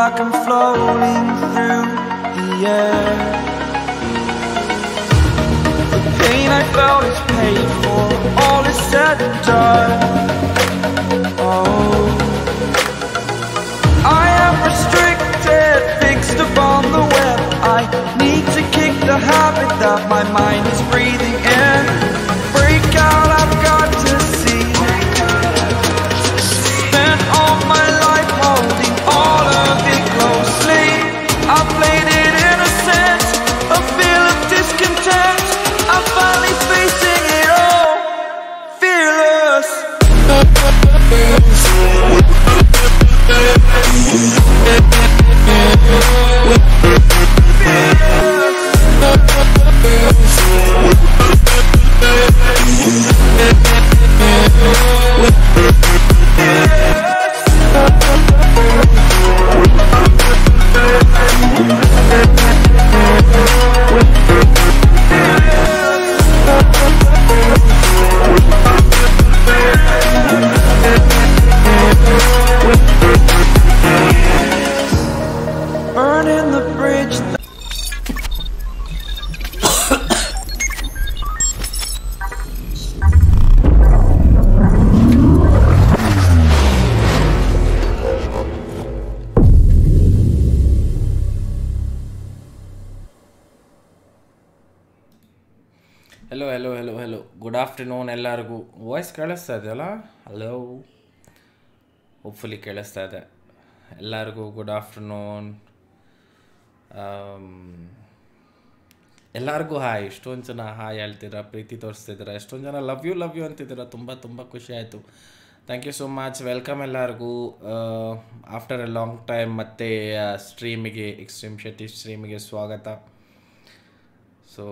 like I'm floating through the air. The pain I felt is paid for, all is said and done. Oh, I am restricted, fixed upon the web. I need to kick the habit that my mind is breathing in. Break out, I've got to see. Spent all my life holding all of it closely. I played it innocent, a feel of discontent. I'm finally facing it all, fearless. Burning the bridge. Hello hello hello hello good afternoon ಎಲ್ಲರಿಗೂ voice ಕೇಳಿಸ್ತಾ ಇದೆಯಲ್ಲ hello hopefully ಕೇಳಿಸ್ತಾ ಇದೆ ಎಲ್ಲರಿಗೂ good afternoon ಎಲ್ಲರಿಗೂ hi ಎಷ್ಟೊಂದು ಜನ hi ಹೇಳ್ತೀರಾ ಪ್ರೀತಿ ತೋರಿಸ್ತಿದ್ದೀರಾ ಎಷ್ಟೊಂದು ಜನ ಲವ್ ಯು ಲವ್ ಯು ಅಂತಿದ್ದೀರಾ ತುಂಬ ತುಂಬ ಖುಷಿ ಆಯಿತು thank you so much welcome ಎಲ್ಲರಿಗೂ ಆಫ್ಟರ್ ಎ ಲಾಂಗ್ ಟೈಮ್ ಮತ್ತೆ ಸ್ಟ್ರೀಮಿಗೆ ಎಕ್ಸ್ಟ್ರೀಮ್ ಶೆಟ್ಟಿ ಸ್ಟ್ರೀಮಿಗೆ ಸ್ವಾಗತ ಸೊ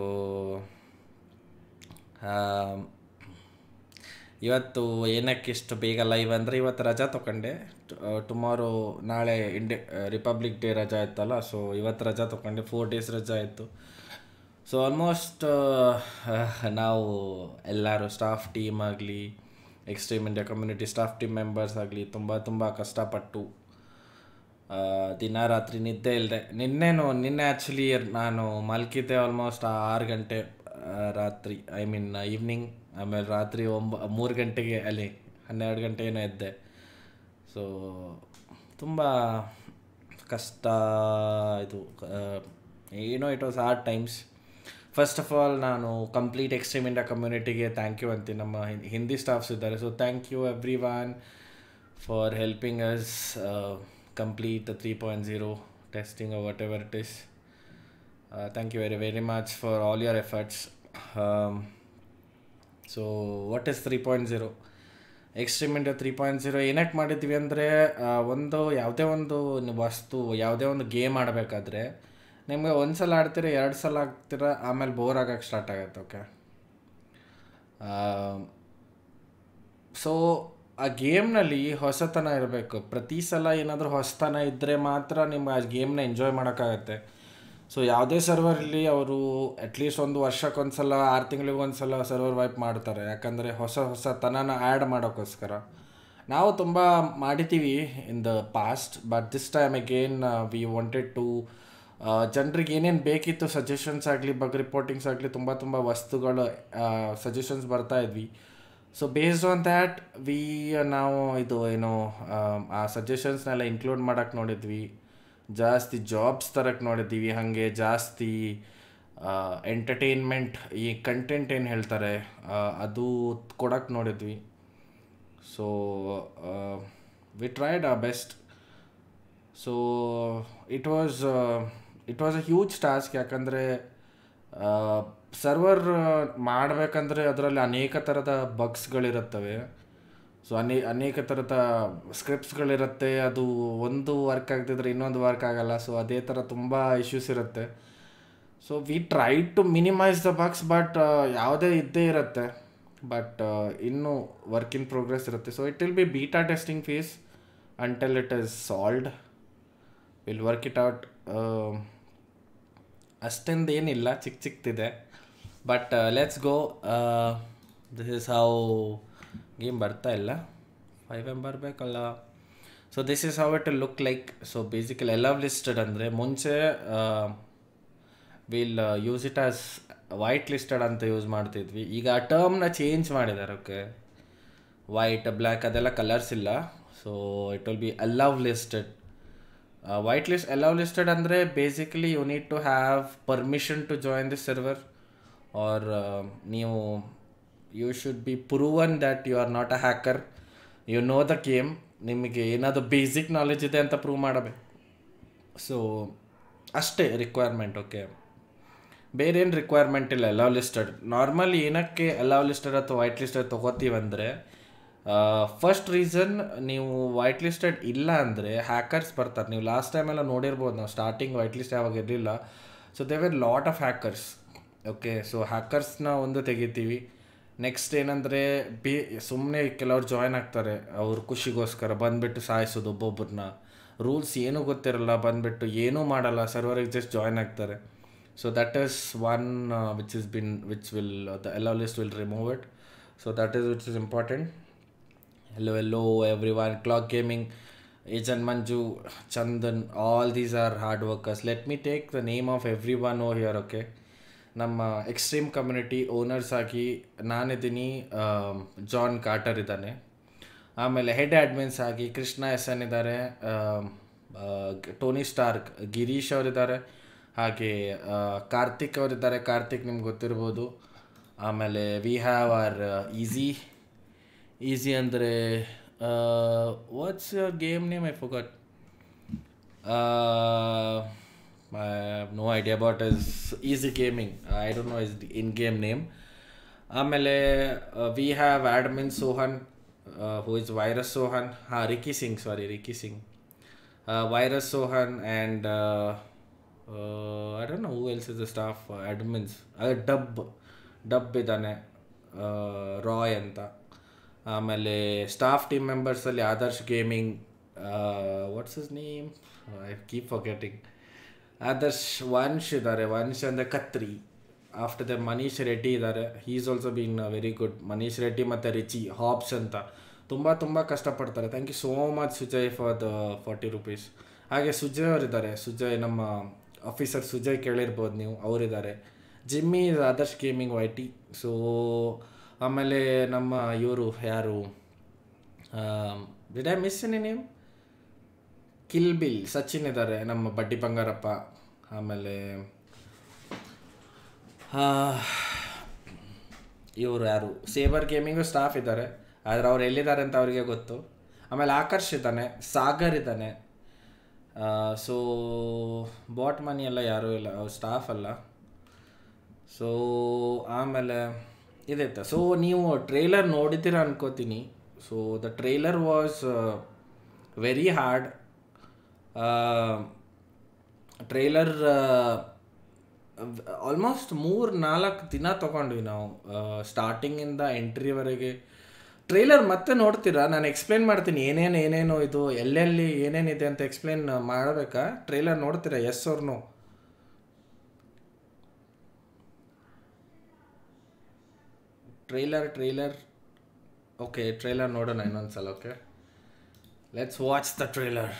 ಆಮ್, ಇವತ್ತು ಏನಕ್ಕೆ ಇಷ್ಟು ಬೇಗ ಲೈವ್ ಅಂದರೆ ಇವತ್ತು ರಜಾ ತೊಗೊಂಡೆ ಟುಮಾರೋ ನಾಳೆ ಇಂಡಿ ರಿಪಬ್ಲಿಕ್ ಡೇ ರಜಾ ಇತ್ತಲ್ಲ ಸೊ ಇವತ್ತು ರಜಾ ತೊಗೊಂಡೆ ಫೋರ್ ಡೇಸ್ ರಜಾ ಇತ್ತು ಸೊ ಆಲ್ಮೋಸ್ಟ್ ನಾವು ಎಲ್ಲರೂ ಸ್ಟಾಫ್ ಟೀಮ್ ಆಗಲಿ extreme India community staff team members ಆಗಲಿ ತುಂಬ ತುಂಬ ಕಷ್ಟಪಟ್ಟು ಆ, ದಿನ ರಾತ್ರಿ ನಿದ್ದೆ ಇಲ್ಲದೆ ನಿನ್ನೆನು ನಿನ್ನೆ ಆ್ಯಕ್ಚುಲಿ ನಾನು ಮಲ್ಕಿದ್ದೆ ಆಲ್ಮೋಸ್ಟ್ ಆರು ಗಂಟೆ ಆ, ರಾತ್ರಿ ಐ ಮೀನ್ ಈವ್ನಿಂಗ್ ಆಮೇಲೆ ರಾತ್ರಿ ಒಂಬ ಮೂರು ಗಂಟೆಗೆ ಅಲ್ಲಿ ಹನ್ನೆರಡು ಗಂಟೆ ಏನೋ ಎದ್ದೆ ಸೊ ತುಂಬ ಕಷ್ಟ ಇದು ಆ, ಏನೋ it was hard times first of all ನಾನು ಕಂಪ್ಲೀಟ್ ಎಕ್ಸ್ಟ್ರೀಮ್ ಇಂಡಿಯಾ ಕಮ್ಯುನಿಟಿಗೆ ಥ್ಯಾಂಕ್ ಯು ಅಂತೀನಿ ನಮ್ಮ ಹಿಂ- ಹಿಂದಿ ಸ್ಟಾಫ್ಸ್ ಇದ್ದಾರೆ so thank you everyone for helping us complete the three point zero testing whatever it is thank you very very much for all your efforts so what is three point zero extreme India three point zero ಏನಕ್ಕೆ ಮಾಡಿದ್ವಿ ಅಂದರೆ ಒಂದು ಯಾವುದೇ ಒಂದು ವಸ್ತು ಯಾವುದೇ ಒಂದು game ಆಡಬೇಕಾದ್ರೆ ನಿಮಗೆ ಒಂದು ಸಲ ಆಡ್ತೀರ ಎರಡು ಸಲ ಆಗ್ತೀರ ಆಮೇಲೆ ಬೋರ್ ಆಗಕ್ಕೆ ಸ್ಟಾರ್ಟ್ ಆಗುತ್ತೆ ಓಕೆ ಸೊ ಆ ಗೇಮ್ನಲ್ಲಿ ಹೊಸತನ ಇರಬೇಕು ಪ್ರತಿ ಸಲ ಏನಾದರೂ ಹೊಸತನ ಇದ್ದರೆ ಮಾತ್ರ ನಿಮ್ಗೆ ಆ ಗೇಮ್ನ ಎಂಜಾಯ್ ಮಾಡೋಕ್ಕಾಗತ್ತೆ ಸೊ ಯಾವುದೇ ಸರ್ವರಲ್ಲಿ ಅವರು ಅಟ್ಲೀಸ್ಟ್ ಒಂದು ವರ್ಷಕ್ಕೊಂದು ಸಲ ಆರು ತಿಂಗಳಿಗೊಂದು ಸಲ ಸರ್ವರ್ ವೈಪ್ ಮಾಡ್ತಾರೆ ಯಾಕಂದರೆ ಹೊಸ ಹೊಸ ತನನ ಆ್ಯಡ್ ಮಾಡೋಕ್ಕೋಸ್ಕರ ನಾವು ತುಂಬ ಮಾಡಿದ್ದೀವಿ in the past but this time again we wanted to ಜನರಿಗೆ ಏನೇನು ಬೇಕಿತ್ತು ಸಜೆಷನ್ಸ್ ಆಗಲಿ ಬಗ್ ರಿಪೋರ್ಟಿಂಗ್ಸ್ ಆಗಲಿ ತುಂಬ ತುಂಬ ವಸ್ತುಗಳು ಸಜೆಷನ್ಸ್ ಬರ್ತಾ ಇದ್ವಿ so based on that we ನಾವು ಇದು ಏನು ಆಮ್, ಆ ಸಜೆಷನ್ಸ್ನೆಲ್ಲ ಇನ್ಕ್ಲೂಡ್ ಮಾಡೋಕ್ಕೆ ನೋಡಿದ್ವಿ ಜಾಸ್ತಿ ಜಾಬ್ಸ್ ತರಕ್ಕೆ ನೋಡಿದ್ದೀವಿ ಹಾಗೆ ಜಾಸ್ತಿ ಎಂಟರ್ಟೈನ್ಮೆಂಟ್ ಈ ಕಂಟೆಂಟ್ ಏನು ಹೇಳ್ತಾರೆ ಆ, ಅದು ಕೊಡಕ್ಕೆ ನೋಡಿದ್ವಿ so we tried our best so it was it was a huge task ಯಾಕಂದರೆ ಸರ್ವರ್ ಮಾಡಬೇಕಂದ್ರೆ ಅದರಲ್ಲಿ ಅನೇಕ ಥರದ ಬಗ್ಸ್ಗಳಿರುತ್ತವೆ ಸೊ ಅನೇ ಅನೇಕ ಥರದ ಸ್ಕ್ರಿಪ್ಟ್ಸ್ಗಳಿರುತ್ತೆ ಅದು ಒಂದು ವರ್ಕ್ ಆಗ್ತಿದ್ರೆ ಇನ್ನೊಂದು ವರ್ಕ್ ಆಗಲ್ಲ ಸೊ ಅದೇ ಥರ ತುಂಬ ಇಶ್ಯೂಸ್ ಇರುತ್ತೆ so we try to minimise the bugs but ಯಾವುದೇ ಇದ್ದೇ ಇರುತ್ತೆ ಬಟ್ ಇನ್ನೂ ವರ್ಕ್ ಇನ್ ಪ್ರೋಗ್ರೆಸ್ ಇರುತ್ತೆ so it will be beta testing phase until it is solved will work it out ಅಷ್ಟೊಂದು ಏನಿಲ್ಲ ಚಿಕ್ಕ ಚಿಕ್ಕದಿದೆ but let's go this is how game ಬರ್ತಾ ಇಲ್ಲ ಫೈವ್ ಎಮ್ ಬರಬೇಕಲ್ಲ so this is how it look like so basically ಎಲ್ಲ listed ಅಂದರೆ ಮುಂಚೆ will use it as white listed ಅಂತ ಯೂಸ್ ಮಾಡ್ತಿದ್ವಿ ಈಗ ಆ ಟರ್ಮ್ನ ಚೇಂಜ್ ಮಾಡಿದ್ದಾರೆ ಓಕೆ ವೈಟ್ ಬ್ಲ್ಯಾಕ್ ಅದೆಲ್ಲ ಕಲರ್ಸ್ ಇಲ್ಲ so it will be allow listed white list allow listed ಅಂದರೆ basically you need to have permission to join this server or ನೀವು you should be proven that you are not a hacker you know the game ನಿಮಗೆ ಏನಾದರೂ basic knowledge ಇದೆ ಅಂತ prove ಮಾಡಬೇಕು so ಅಷ್ಟೇ requirement okay ಬೇರೆ ಏನು requirement ಇಲ್ಲ ಅಲವ್ ಲಿಸ್ಟೆಡ್ ನಾರ್ಮಲಿ ಏನಕ್ಕೆ ಅಲವ್ ಲಿಸ್ಟೆಡ್ ಅಥವಾ ವೈಟ್ ಲಿಸ್ಟೆಡ್ ತೊಗೋತೀವಂದರೆ ಫಸ್ಟ್ ರೀಸನ್ ನೀವು ವೈಟ್ ಲಿಸ್ಟೆಡ್ ಇಲ್ಲ ಅಂದರೆ ಹ್ಯಾಕರ್ಸ್ ಬರ್ತಾರೆ ನೀವು ಲಾಸ್ಟ್ ಟೈಮ್ ಎಲ್ಲ ನೋಡಿರ್ಬೋದು ನಾವು ಸ್ಟಾರ್ಟಿಂಗ್ ವೈಟ್ ಲಿಸ್ಟ್ ಯಾವಾಗ ಇರಲಿಲ್ಲ so they were lot of hackers okay so ಹ್ಯಾಕರ್ಸ್ನ ಒಂದು ತೆಗಿತೀವಿ ನೆಕ್ಸ್ಟ್ ಏನಂದರೆ ಬಿ ಸುಮ್ಮನೆ ಕೆಲವ್ರು ಜಾಯ್ನ್ ಆಗ್ತಾರೆ ಅವ್ರ ಖುಷಿಗೋಸ್ಕರ ಬಂದುಬಿಟ್ಟು ಸಾಯಿಸೋದು ಒಬ್ಬೊಬ್ಬರನ್ನ ರೂಲ್ಸ್ ಏನೂ ಗೊತ್ತಿರಲ್ಲ ಬಂದುಬಿಟ್ಟು ಏನೂ ಮಾಡಲ್ಲ ಸರ್ವರಿಗೆ ಜಸ್ಟ್ ಜಾಯ್ನ್ ಆಗ್ತಾರೆ so that is one which is bin which will the ಎಲ್ಲ list will remove it so that is which is important hello hello everyone clock gaming agent manju chandan all these are hard workers let me take the name of everyone over here okay ನಮ್ಮ extreme community owners ಆಗಿ ನಾನಿದ್ದೀನಿ John Carter ಇದ್ದಾನೆ ಆಮೇಲೆ head admins ಆಗಿ Krishna S N ಇದ್ದಾರೆ Tony Stark Girish ಅವರಿದ್ದಾರೆ ಹಾಗೆ ಆ, ಕಾರ್ತಿಕ್ ಅವರಿದ್ದಾರೆ ಕಾರ್ತಿಕ್ ನಿಮ್ಗೆ ಗೊತ್ತಿರ್ಬೋದು ಆಮೇಲೆ we have R easy easy ಅಂದರೆ what's your game name I forgot I have no idea about his easy gaming. I don't know his in-game name. ಆಮೇಲೆ we have admin Sohan who is virus Sohan ಹಾಂ Ricky Singh sorry Ricky Singh virus Sohan and I don't know who else is the staff admins dub dub ಇದ್ದಾನೆ ರಾಯ್ ಅಂತ ಆಮೇಲೆ staff team ಮೆಂಬರ್ಸಲ್ಲಿ Adarsh gaming what's is name I keep forgetting Adarsh Vansh ಇದ್ದಾರೆ ವಂಶ್ ಅಂದರೆ Khatri after the Manish Reddy ಇದ್ದಾರೆ he is also been very good Manish Reddy ಮತ್ತು Richie Hobbs ಅಂತ ತುಂಬ ತುಂಬ ಕಷ್ಟಪಡ್ತಾರೆ thank you so much Sujay for the forty rupees ಹಾಗೆ ಸುಜಯ್ ಅವರಿದ್ದಾರೆ ಸುಜಯ್ ನಮ್ಮ ಆಫೀಸರ್ ಸುಜಯ್ ಕೇಳಿರ್ಬೋದು ನೀವು ಅವರಿದ್ದಾರೆ Jimmy is Adarsh gaming Y T so ಆಮೇಲೆ ನಮ್ಮ ಇವರು ಯಾರು did I miss any name kill bill Sachin ಇದ್ದಾರೆ ನಮ್ಮ ಬಡ್ಡಿ ಬಂಗಾರಪ್ಪ ಆಮೇಲೆ ಇವರು ಯಾರು ಸೇವರ್ ಗೇಮಿಂಗು ಸ್ಟಾಫ್ ಇದ್ದಾರೆ ಆದರೆ ಅವ್ರು ಎಲ್ಲಿದ್ದಾರೆ ಅಂತ ಅವರಿಗೆ ಗೊತ್ತು ಆಮೇಲೆ ಆಕರ್ಷ್ ಇದ್ದಾನೆ ಸಾಗರ್ ಇದ್ದಾನೆ ಸೊ ಬಾಟ್ ಮನಿ ಎಲ್ಲ ಯಾರೂ ಇಲ್ಲ ಅವ್ರು ಸ್ಟಾಫ್ ಅಲ್ಲ ಸೊ ಆಮೇಲೆ ಇದೈತೆ ಸೊ ನೀವು ಟ್ರೇಲರ್ ನೋಡಿದ್ದೀರ ಅನ್ಕೋತೀನಿ so the trailer was very hard trailer almost ಮೂರು ನಾಲ್ಕು ದಿನ ತೊಗೊಂಡ್ವಿ ನಾವು ಸ್ಟಾರ್ಟಿಂಗಿಂದ ಎಂಟ್ರಿವರೆಗೆ ಟ್ರೈಲರ್ ಮತ್ತೆ ನೋಡ್ತೀರಾ ನಾನು ಎಕ್ಸ್ಪ್ಲೇನ್ ಮಾಡ್ತೀನಿ ಏನೇನು ಏನೇನು ಇದು ಎಲ್ಲೆಲ್ಲಿ ಏನೇನಿದೆ ಅಂತ ಎಕ್ಸ್ಪ್ಲೇನ್ ಮಾಡಬೇಕಾ ಟ್ರೈಲರ್ ನೋಡ್ತೀರಾ ಎಸ್ ಅವ್ರ no trailer trailer okay trailer ನೋಡೋಣ ಇನ್ನೊಂದು ಸಲ okay let's watch the trailer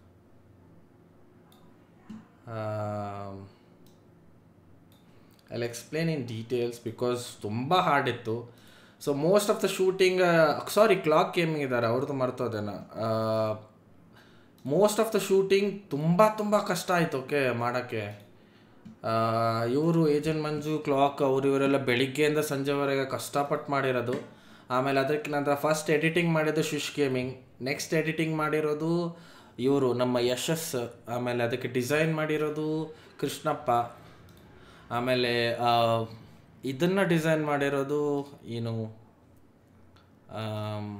I explain in details because ತುಂಬ ಹಾರ್ಡ್ ಇತ್ತು so most of the shooting sorry clock gaming ಇದ್ದಾರೆ ಅವ್ರದ್ದು ಮರ್ತೋದೇನ ಮೋಸ್ಟ್ ಆಫ್ ದ ಶೂಟಿಂಗ್ ತುಂಬ ತುಂಬ ಕಷ್ಟ ಆಯಿತು ಓಕೆ ಮಾಡೋಕ್ಕೆ ಇವರು ಏಜೆಂಟ್ ಮಂಜು ಕ್ಲಾಕ್ ಅವರು ಇವರೆಲ್ಲ ಬೆಳಿಗ್ಗೆಯಿಂದ ಸಂಜೆವರೆಗೆ ಕಷ್ಟಪಟ್ಟು ಮಾಡಿರೋದು ಆಮೇಲೆ ಅದಕ್ಕೆ ನಂತರ ಫಸ್ಟ್ ಎಡಿಟಿಂಗ್ ಮಾಡಿದ್ದು ಶುಶ್ ಗೇಮಿಂಗ್ ನೆಕ್ಸ್ಟ್ ಎಡಿಟಿಂಗ್ ಮಾಡಿರೋದು ಇವರು ನಮ್ಮ ಯಶಸ್ ಆಮೇಲೆ ಅದಕ್ಕೆ ಡಿಸೈನ್ ಮಾಡಿರೋದು ಕೃಷ್ಣಪ್ಪ ಆಮೇಲೆ ಇದನ್ನು ಡಿಸೈನ್ ಮಾಡಿರೋದು ಏನು ಆಮ್,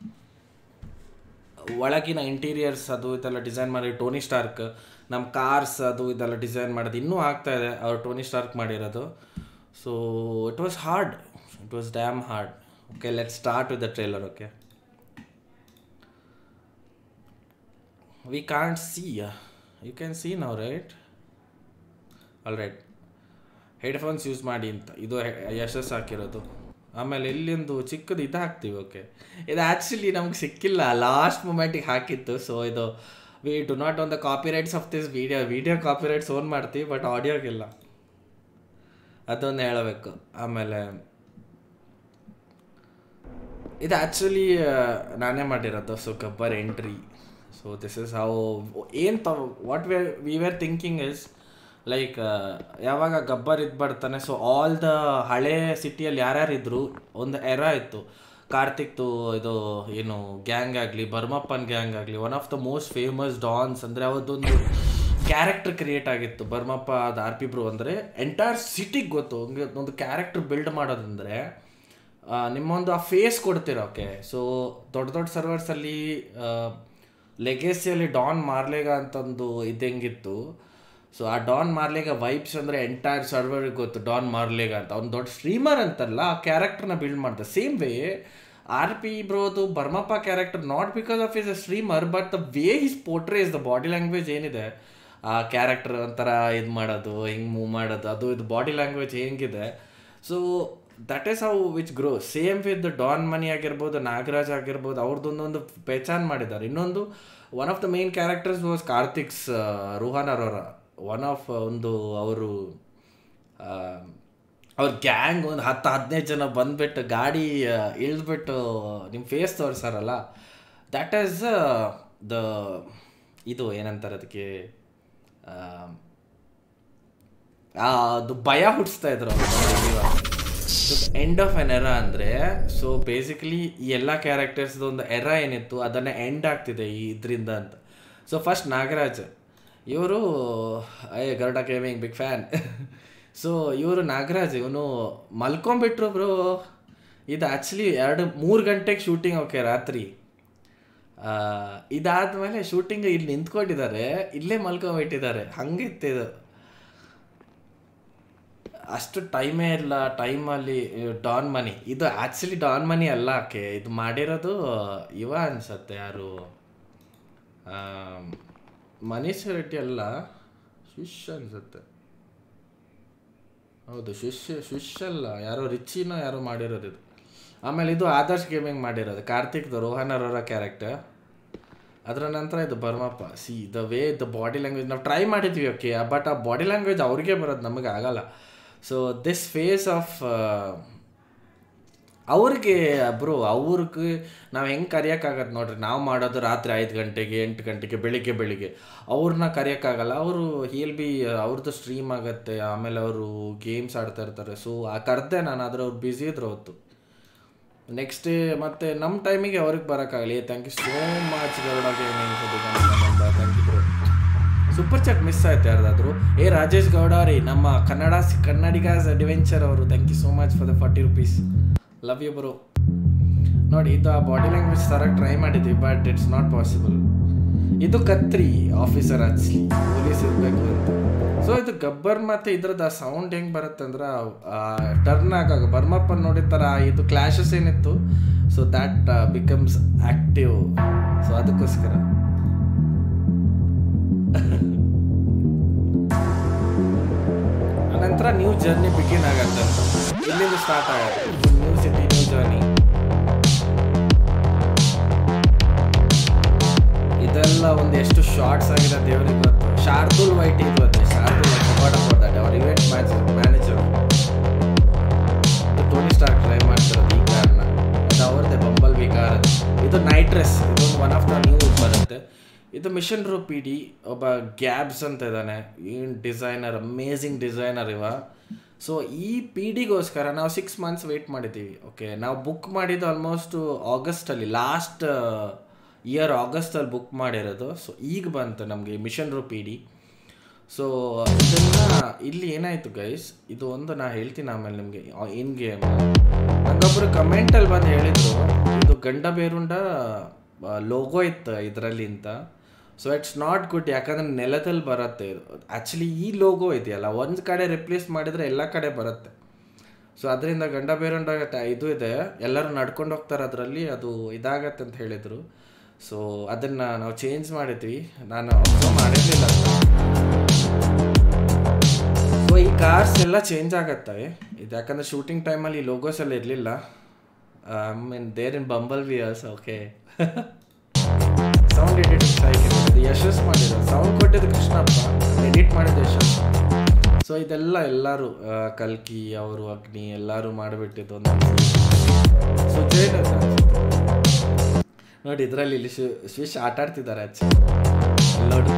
ಒಳಗಿನ ಇಂಟೀರಿಯರ್ಸ್ ಅದು ಇದೆಲ್ಲ ಡಿಸೈನ್ ಮಾಡಿ ಟೋನಿ ಸ್ಟಾರ್ಕ್ ನಮ್ಮ ಕಾರ್ಸ್ ಅದು ಇದೆಲ್ಲ ಡಿಸೈನ್ ಮಾಡೋದು ಇನ್ನೂ ಆಗ್ತಾ ಇದೆ ಅವ್ರು ಟೋನಿ ಸ್ಟಾರ್ಕ್ ಮಾಡಿರೋದು so it was hard it was damn hard okay let start with the trailer okay we can't see you can see ನಾವು right all right headphones use ಮಾಡಿ ಅಂತ ಇದು ಹೆ- ಯಶಸ್ ಹಾಕಿರೋದು ಆಮೇಲೆ ಇಲ್ಲಿಂದು ಚಿಕ್ಕದು ಇದು ಹಾಕ್ತೀವಿ ಓಕೆ ಇದು ಆ್ಯಕ್ಚುಲಿ ನಮ್ಗೆ ಸಿಕ್ಕಿಲ್ಲ ಲಾಸ್ಟ್ ಮೂಮೆಂಟಿಗೆ ಹಾಕಿತ್ತು ಸೊ ಇದು we do not own the copyrights of this video video copyrights own ಮಾಡ್ತೀವಿ ಬಟ್ ಆಡಿಯೋಗಿಲ್ಲ ಅದೊಂದು ಹೇಳಬೇಕು ಆಮೇಲೆ ಇದು ಆ್ಯಕ್ಚುಲಿ ನಾನೇ ಮಾಡಿರೋದು so Gabbar entry so this is how ಏನು ತ what we we were thinking is like ಯಾವಾಗ ಗಬ್ಬರ್ ಇದು ಬರ್ತಾನೆ ಸೊ ಆಲ್ ದ ಹಳೆ ಸಿಟಿಯಲ್ಲಿ ಯಾರ್ಯಾರು ಇದ್ರು ಒಂದು ಎರ ಇತ್ತು ಕಾರ್ತಿಕ್ದು ಇದು ಏನು ಗ್ಯಾಂಗ್ ಆಗಲಿ ಬರ್ಮಪ್ಪನ್ ಗ್ಯಾಂಗ್ ಆಗಲಿ one of the most famous dons ಅಂದರೆ ಅವತ್ತೊಂದು ಕ್ಯಾರೆಕ್ಟರ್ ಕ್ರಿಯೇಟ್ ಆಗಿತ್ತು ಬರ್ಮಪ್ಪ ಅದು ಆರ್ ಪಿ ಬ್ರೋ ಅಂದರೆ ಎಂಟೈರ್ ಸಿಟಿಗೆ ಗೊತ್ತು ಹಂಗೆ ಒಂದು ಕ್ಯಾರೆಕ್ಟರ್ ಬಿಲ್ಡ್ ಮಾಡೋದಂದರೆ ಆ, ನಿಮ್ಮೊಂದು ಆ ಫೇಸ್ ಕೊಡ್ತೀರ ಓಕೆ ಸೊ ದೊಡ್ಡ ದೊಡ್ಡ ಸರ್ವರ್ಸಲ್ಲಿ ಲೆಗೆಸಿಯಲ್ಲಿ ಡಾನ್ ಮಾರ್ಲೇಗ ಅಂತಂದು ಇದು ಹೆಂಗಿತ್ತು ಸೊ ಆ ಡಾನ್ ಮಾರ್ಲೇಗ ವೈಬ್ಸ್ ಅಂದರೆ ಎಂಟೈರ್ ಸರ್ವರ್ಗೆ ಗೊತ್ತು ಡಾನ್ ಮಾರ್ಲೇಗ ಅಂತ ಅವ್ನು ದೊಡ್ಡ ಸ್ಟ್ರೀಮರ್ ಅಂತಲ್ಲ ಆ ಕ್ಯಾರೆಕ್ಟರ್ನ ಬಿಲ್ಡ್ ಮಾಡ್ತಾರೆ ಸೇಮ್ ವೇ ಆರ್ ಪಿ ಬ್ರೋದು Barmappa character not because of is a streamer but the way his portrays the body language ಏನಿದೆ ಆ ಕ್ಯಾರೆಕ್ಟರ್ ಒಂಥರ ಇದು ಮಾಡೋದು ಹಿಂಗೆ ಮೂವ್ ಮಾಡೋದು ಅದು ಇದು ಬಾಡಿ ಲ್ಯಾಂಗ್ವೇಜ್ ಹೆಂಗಿದೆ so that is how which grow same with don Mani ಆಗಿರ್ಬೋದು ನಾಗರಾಜ್ ಆಗಿರ್ಬೋದು ಅವ್ರದ್ದೊಂದೊಂದು ಪೆಚಾನ್ ಮಾಡಿದ್ದಾರೆ ಇನ್ನೊಂದು one of the main characters was Karthik's Ruhan Arora one of ಒಂದು ಅವರು ಅವ್ರ ಗ್ಯಾಂಗ್ ಒಂದು ಹತ್ತು ಹದಿನೈದು ಜನ ಬಂದ್ಬಿಟ್ಟು ಗಾಡಿ ಇಳಿದ್ಬಿಟ್ಟು ನಿಮ್ಮ ಫೇಸ್ ತೋರಿಸಾರಲ್ಲ ದ್ಯಾಟ್ ಈಸ್ ದ ಇದು ಏನಂತಾರೆ ಅದಕ್ಕೆ ಆ, ಆ, ಅದು ಭಯ ಹುಟ್ಟಿಸ್ತಾ ಇದ್ರು ಎಂಡ್ ಆಫ್ ಎನ್ ಎರ ಅಂದರೆ ಸೊ ಬೇಸಿಕಲಿ ಈ ಎಲ್ಲ ಕ್ಯಾರೆಕ್ಟರ್ಸ್ದು ಒಂದು ಎರ ಏನಿತ್ತು ಅದನ್ನು ಎಂಡ್ ಆಗ್ತಿದೆ ಈ ಇದರಿಂದ ಅಂತ ಸೊ ಫಸ್ಟ್ ನಾಗರಾಜ್ ಇವರು I Garuda gaming big fan so ಇವರು ನಾಗರಾಜ್ ಇವನು ಮಲ್ಕೊಂಬಿಟ್ರು ಬ್ರೋ ಇದು ಆ್ಯಕ್ಚುಲಿ ಎರಡು ಮೂರು ಗಂಟೆಗೆ ಶೂಟಿಂಗ್ ಓಕೆ ರಾತ್ರಿ ಆ, ಇದಾದ್ಮೇಲೆ ಶೂಟಿಂಗ್ ಇಲ್ಲಿ ನಿಂತ್ಕೊಂಡಿದ್ದಾರೆ ಇಲ್ಲೇ ಮಲ್ಕೊಂಬಿಟ್ಟಿದ್ದಾರೆ ಹಂಗಿತ್ತಿದು ಅಷ್ಟು ಟೈಮೇ ಇಲ್ಲ ಟೈಮಲ್ಲಿ ಡಾನ್ ಮನಿ ಇದು ಆ್ಯಕ್ಚುಲಿ ಡಾನ್ ಮನಿ ಅಲ್ಲ ಆಕೆ ಇದು ಮಾಡಿರೋದು ಇವ ಅನ್ಸತ್ತೆ ಯಾರು ಮನೀಶ್ ರೆಡ್ಡಿ ಅಲ್ಲ ಶಿಶ್ ಅನ್ಸತ್ತೆ ಹೌದು ಶಿಶ್ ಶಿಶ್ ಅಲ್ಲ ಯಾರೋ ರಿಚಿನೋ ಯಾರೋ ಮಾಡಿರೋದು ಇದು ಆಮೇಲೆ ಇದು ಆದರ್ಶ್ ಗೇಮಿಂಗ್ ಮಾಡಿರೋದು ಕಾರ್ತಿಕ್ದು ರೋಹನ್ ಅವರ ಕ್ಯಾರೆಕ್ಟರ್ ಅದರ ನಂತರ ಇದು Barmappa see the way the body language ನಾವು ಟ್ರೈ ಮಾಡಿದ್ವಿ ಓಕೆ ಬಟ್ ಆ ಬಾಡಿ ಲ್ಯಾಂಗ್ವೇಜ್ ಅವ್ರಿಗೆ ಬರೋದು ನಮಗೆ ಆಗಲ್ಲ ಸೊ ದಿಸ್ ಫೇಸ್ ಆಫ್ ಅವ್ರಿಗೆ ಬ್ರೋ ಅವ್ರಿಗೆ ನಾವು ಹೆಂಗೆ ಕರೆಯೋಕ್ಕಾಗತ್ತೆ ನೋಡ್ರಿ ನಾವು ಮಾಡೋದು ರಾತ್ರಿ ಐದು ಗಂಟೆಗೆ ಎಂಟು ಗಂಟೆಗೆ ಬೆಳಿಗ್ಗೆ ಬೆಳಿಗ್ಗೆ ಅವ್ರನ್ನ ಕರೆಯೋಕ್ಕಾಗಲ್ಲ ಅವರು ಹೀಲ್ ಬಿ ಅವ್ರದ್ದು ಸ್ಟ್ರೀಮ್ ಆಗುತ್ತೆ ಆಮೇಲೆ ಅವರು ಗೇಮ್ಸ್ ಆಡ್ತಾ ಇರ್ತಾರೆ ಸೊ ಆ ಕರೆದೆ ನಾನು ಆದರೆ ಅವ್ರು ಬ್ಯುಸಿ ಇದ್ರು ಅವತ್ತು ನೆಕ್ಸ್ಟ್ ಡೇ ಮತ್ತೆ ನಮ್ಮ ಟೈಮಿಗೆ ಅವ್ರಿಗೆ ಬರೋಕ್ಕಾಗಲಿ thank you so much Garuda gaming thank you bro super chat miss ಆಯ್ತು ಯಾರ್ದಾದ್ರು ಏ ರಾಜೇಶ್ ಗೌಡ ರೀ ನಮ್ಮ ಕನ್ನಡ ಕನ್ನಡಿಗಾಸ್ ಅಡ್ವೆಂಚರ್ ಅವರು thank you so much for the forty rupees love you bro ನೋಡಿ ಇದು ಆ ಬಾಡಿ ಲ್ಯಾಂಗ್ವೇಜ್ ತರಕ್ಕೆ ಟ್ರೈ ಮಾಡಿದ್ವಿ ಬಟ್ ಇಟ್ಸ್ ನಾಟ್ ಪಾಸಿಬಲ್ ಇದು ಕತ್ರಿ ಆಫೀಸರ್ ಆಕ್ಚುಲಿ ಪೊಲೀಸ್ ಇರಬೇಕು ಅಂತ ಸೊ ಇದು ಗಬ್ಬರ್ ಮತ್ತು ಇದ್ರದ್ದು ಆ ಸೌಂಡ್ ಹೆಂಗೆ ಬರುತ್ತೆ ಅಂದ್ರೆ ಟರ್ನ್ ಆಗಾಗ ಬರ್ಮಪ್ಪನ್ ನೋಡಿದ ಥರ ಇದು ಕ್ಲಾಶಸ್ ಏನಿತ್ತು so that becomes active so ಅದಕ್ಕೋಸ್ಕರ ಅನಂತರ ನ್ಯೂ ಜರ್ನಿ ಬಿಗಿನ್ ಆಗತ್ತೆ ಇಲ್ಲಿಂದ ಸ್ಟಾರ್ಟ್ ಆಗತ್ತೆ ನ್ಯೂ ಸಿಟಿ ನ್ಯೂ ಜರ್ನಿ ಇದೆಲ್ಲ ಒಂದು ಎಷ್ಟು ಶಾರ್ಟ್ಸ್ ಆಗಿದೆ ದೇವರಿಗೆ ಗೊತ್ತು ಶಾರ್ದುಲ್ ವೈಟ್ ಇದು ಅದೇ ಶಾರ್ದುಲ್ ವೈಟ್ ಅವ್ರ event match manager Tony Stark try ಮಾಡ್ತಿರೋದು ಈ ಕಾರ್ನ ಅದು ಅವ್ರದ್ದೇ ಬಂಬಲ್ ಬಿ ಕಾರ್ ಇದು ನೈಟ್ ಡ್ರೆಸ್ ಇದೊಂದು ಒನ್ ಆಫ್ ದ ನ್ಯೂ ಬರುತ್ತೆ ಇದು ಮಿಷನ್ ರೋ ಪಿ ಡಿ ಒಬ್ಬ ಗ್ಯಾಬ್ಸ್ ಅಂತ ಇದ್ದಾನೆ ಏನು ಡಿಸೈನರ್ ಅಮೇಝಿಂಗ್ ಡಿಸೈನರ್ ಇವ ಸೊ ಈ ಪಿ ಡಿಗೋಸ್ಕರ ನಾವು ಸಿಕ್ಸ್ ಮಂತ್ಸ್ ವೆಯ್ಟ್ ಮಾಡಿದ್ದೀವಿ ಓಕೆ ನಾವು ಬುಕ್ ಮಾಡಿದ್ದು ಆಲ್ಮೋಸ್ಟ್ ಆಗಸ್ಟಲ್ಲಿ ಲಾಸ್ಟ್ ಇಯರ್ ಆಗಸ್ಟಲ್ಲಿ ಬುಕ್ ಮಾಡಿರೋದು ಸೊ ಈಗ ಬಂತು ನಮಗೆ mission row P D so ಇದನ್ನು ಇಲ್ಲಿ ಏನಾಯಿತು ಗೈಸ್ ಇದು ಒಂದು ನಾ ಹೇಳ್ತೀನಿ ಆಮೇಲೆ ನಿಮಗೆ ಇನ್ ಗೇಮ್ ನಂಗೊಬ್ಬರು ಕಮೆಂಟಲ್ಲಿ ಬಂದು ಹೇಳಿದರು ಇದು ಗಂಡ ಬೇರುಂಡ ಲೋಗೋ ಇತ್ತು ಇದರಲ್ಲಿ ಅಂತ ಸೊ ಇಟ್ಸ್ ನಾಟ್ ಗುಡ್ ಯಾಕಂದ್ರೆ ನೆಲದಲ್ಲಿ ಬರುತ್ತೆ ಇದು ಆ್ಯಕ್ಚುಲಿ ಈ ಲೋಗೋ ಇದೆಯಲ್ಲ ಒಂದು ಕಡೆ ರಿಪ್ಲೇಸ್ ಮಾಡಿದರೆ ಎಲ್ಲ ಕಡೆ ಬರುತ್ತೆ ಸೊ ಅದರಿಂದ ಗಂಡ ಬೇರುಂಡ ಟ- ಇದು ಇದೆ ಎಲ್ಲರೂ ನಡ್ಕೊಂಡು ಹೋಗ್ತಾರೆ ಅದರಲ್ಲಿ ಅದು ಇದಾಗತ್ತೆ ಅಂತ ಹೇಳಿದರು ಸೊ ಅದನ್ನು ನಾವು ಚೇಂಜ್ ಮಾಡಿದ್ವಿ ನಾನು ಅಬ್ಸರ್ವ್ ಮಾಡಿರಲಿಲ್ಲ ಸೊ ಈ ಕಾರ್ಸ್ ಎಲ್ಲ ಚೇಂಜ್ ಆಗತ್ತವೆ ಇದು ಯಾಕಂದ್ರೆ ಶೂಟಿಂಗ್ ಟೈಮಲ್ಲಿ ಲೋಗೋಸ್ ಎಲ್ಲ ಇರಲಿಲ್ಲ I mean there in bumble wears okay sound editing cycle ಇದು ಯಶಸ್ ಮಾಡಿದ್ರು ಸೌಂಡ್ ಕೊಟ್ಟಿದ್ದು ಕೃಷ್ಣಪ್ಪ ಎಡಿಟ್ ಮಾಡಿದ್ದು ಯಶಸ್ ಸೊ ಇದೆಲ್ಲ ಎಲ್ಲರೂ ಆ, ಕಲ್ಕಿ ಅವರು ಅಗ್ನಿ ಎಲ್ಲರೂ ಮಾಡಿಬಿಟ್ಟಿದ್ದು ಒಂದು ಸುಜಯ್ ನೋಡಿ ಇದರಲ್ಲಿ ಇಲ್ಲಿ ಸ್ವಿಶ್ ಆಟ ಆಡ್ತಿದ್ದಾರೆ ಆಚೆ ಇಲ್ಲಿ ನೋಡು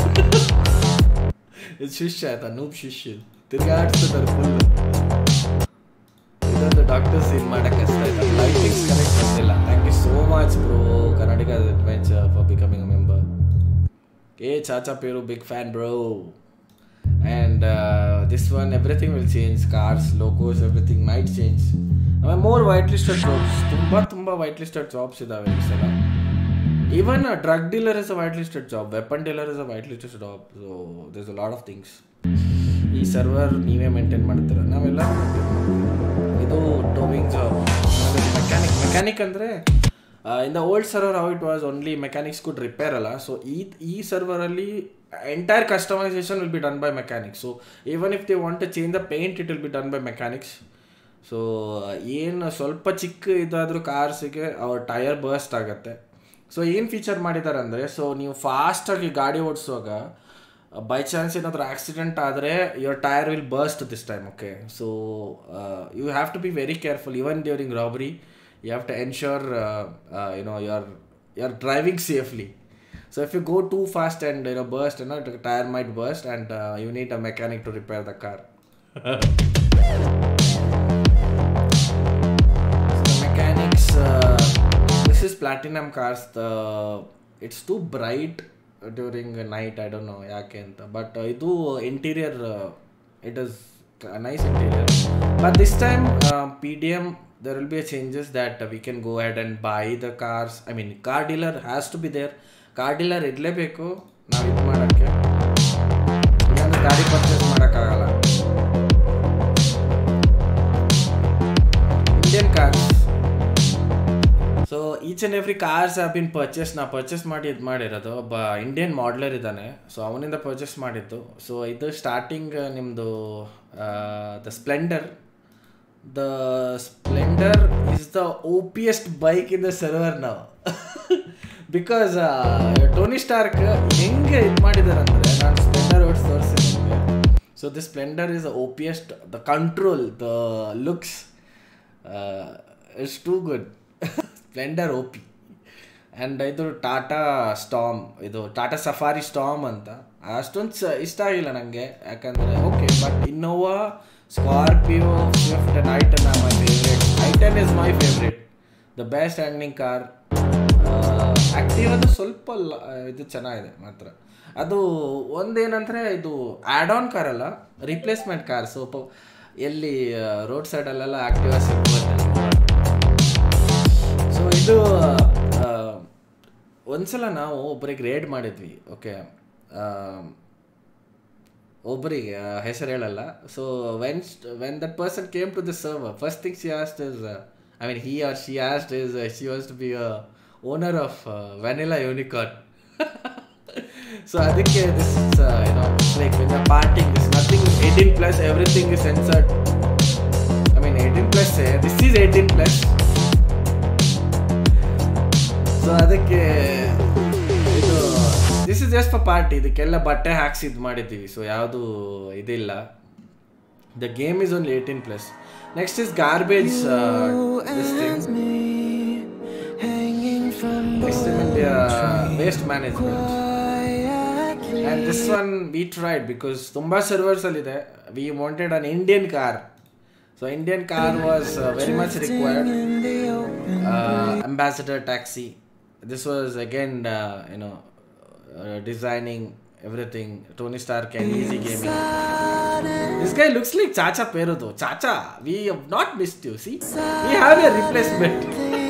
ಇದು ಶಿಶ್ ಆಯ್ತಾ ನೂಬ್ ಶಿಶ್ ತಿರ್ಗಾಡ್ತಿದ್ದಾರೆ ಫುಲ್ ಇದೊಂದು ಡಾಕ್ಟರ್ ಸೀನ್ ಮಾಡಕ್ ಕಷ್ಟ ಆಯ್ತಾ ಲೈಟಿಂಗ್ಸ್ ಕರೆಕ್ಟ್ ಬಂದಿಲ್ಲ thank you so much bro Karnataka adventure for becoming a member ಏ ಚಾಚಾ ಪೇರು big fan bro and this one everything will change cars logos everything might change ಆಮೇಲೆ ಮೋರ್ ವೈಟ್ ಲಿಸ್ಟೆಡ್ ಜಾಬ್ಸ್ ತುಂಬ ತುಂಬ ವೈಟ್ ಲಿಸ್ಟೆಡ್ ಜಾಬ್ಸ್ ಇದಾವೆ ಈ ಸಲ even drug dealer is a white listed job weapon dealer is a white listed job so this a lot of things ಈ server ನೀವೇ maintain ಮಾಡ್ತೀರ ನಾವೆಲ್ಲ ಇದು ಟೋವಿಂಗ್ ಜಾಬ್ ಮೆಕ್ಯಾನಿಕ್ ಮೆಕ್ಯಾನಿಕ್ ಅಂದರೆ in the old server how it was only mechanics could repair ಅಲ್ಲ so ಈ ಈ ಸರ್ವರಲ್ಲಿ entire customisation will be done by mechanics so even if they want to change the paint it will be done by mechanics so ಏನು ಸ್ವಲ್ಪ ಚಿಕ್ಕ ಇದಾದರೂ ಕಾರ್ಸಿಗೆ ಅವ್ರ ಟೈರ್ ಬರ್ಸ್ಟ್ ಆಗುತ್ತೆ ಸೊ ಏನು ಫೀಚರ್ ಮಾಡಿದ್ದಾರೆ ಅಂದರೆ ಸೊ ನೀವು ಫಾಸ್ಟಾಗಿ ಗಾಡಿ ಓಡಿಸುವಾಗ ಬೈ ಚಾನ್ಸ್ ಏನಾದರೂ ಆಕ್ಸಿಡೆಂಟ್ ಆದರೆ your tyre will burst this time okay so you have to be very careful even during robbery you have to ensure you know you are you are driving safely so if you go too fast and you know burst you know tyre might burst and you need a mechanic to repair the car the mechanics uh, this is platinum cars the it's too bright during night i don't know ಯಾಕೆ ಅಂತ but ಇದು interior it is nice interior but this time P D M there will be a changes that uh, we can go ahead and buy the cars i mean car dealer has to be there car dealer ಇರಲೇಬೇಕು ನಾವು ಇದು ಮಾಡೋಕ್ಕೆ ಇಲ್ಲಾಂದ್ರೆ ಗಾಡಿ purchase ಮಾಡೋಕ್ಕಾಗಲ್ಲ Indian cars so each and every cars have been purchase ನಾ purchase ಮಾಡಿ ಇದು ಮಾಡಿರೋದು ಒಬ್ಬ ಇಂಡಿಯನ್ ಮಾಡ್ಲರ್ ಇದ್ದಾನೆ ಸೊ ಅವನಿಂದ ಪರ್ಚೇಸ್ ಮಾಡಿದ್ದು ಸೊ ಇದು ಸ್ಟಾರ್ಟಿಂಗ್ ನಿಮ್ಮದು the Splendor the Splendor is the OPiest bike in the server ನಾವು ಬಿಕಾಸ್ ಟೋನಿ ಸ್ಟಾರ್ಕ್ ಹೆಂಗೆ ಇದು ಮಾಡಿದ್ದಾರೆ ಅಂದರೆ ನಾನು ಸ್ಪ್ಲೆಂಡರ್ ಓಡಿಸಿ ತೋರಿಸ್ತೀನಿ ನಿಮಗೆ so the Splendor is ಓಪಿಯೆಸ್ಟ್ the control the looks it's too good Splendor O P and ಇದು ಟಾಟಾ ಸ್ಟಾಮ್ ಇದು ಟಾಟಾ ಸಫಾರಿ ಸ್ಟಾಮ್ ಅಂತ ಅಷ್ಟೊಂದು ಸ ಇಷ್ಟ ಆಗಿಲ್ಲ ನನಗೆ ಯಾಕಂದರೆ okay but Innova Scorpio Swift and i ten are my favourite i ten is my favourite the best handling car active ಅದು ಸ್ವಲ್ಪ ಲ- ಇದು ಚೆನ್ನಾಗಿದೆ ಮಾತ್ರ ಅದು ಒಂದೇನಂದರೆ ಇದು ಆ್ಯಡ್ ಆನ್ ಕಾರ್ ಅಲ್ಲ ರಿಪ್ಲೇಸ್ಮೆಂಟ್ ಕಾರ್ ಸ್ವಲ್ಪ ಎಲ್ಲಿ ರೋಡ್ ಸೈಡಲ್ಲೆಲ್ಲ ಆ್ಯಕ್ಟಿವ ಸಿಗ್ಬೋದು ಸೊ ಇದು ಆ, ಒಂದ್ಸಲ ನಾವು ಒಬ್ಬರಿಗೆ ರೇಡ್ ಮಾಡಿದ್ವಿ ಓಕೆ ಒಬ್ಬರಿಗೆ ಹೆಸರು ಹೇಳಲ್ಲ so when when that person came to the server first thing she asked is I mean he or she asked is she was to be a owner of vanilla unicorn so ಅದಕ್ಕೆ this you know like when are partying this nothing eighteen plus everything is censored I mean eighteen plus this is eighteen plus so ಅದಕ್ಕೆ ಇದು this is just for party ಇದಕ್ಕೆಲ್ಲ ಬಟ್ಟೆ ಹಾಕ್ಸಿ ಇದು ಮಾಡಿದ್ದೀವಿ so ಯಾವುದು ಇದಿಲ್ಲ the game is only eighteen plus next is garbage this thing waste management and this one we tried because ತುಂಬ ಸರ್ವರ್ಸಲ್ಲಿದೆ we wanted an Indian car so Indian car was very much required ambassador taxi this was again uh, you know uh, designing everything tony stark and easy gaming this guy looks like chacha perudo chacha we have not missed you see we have a replacement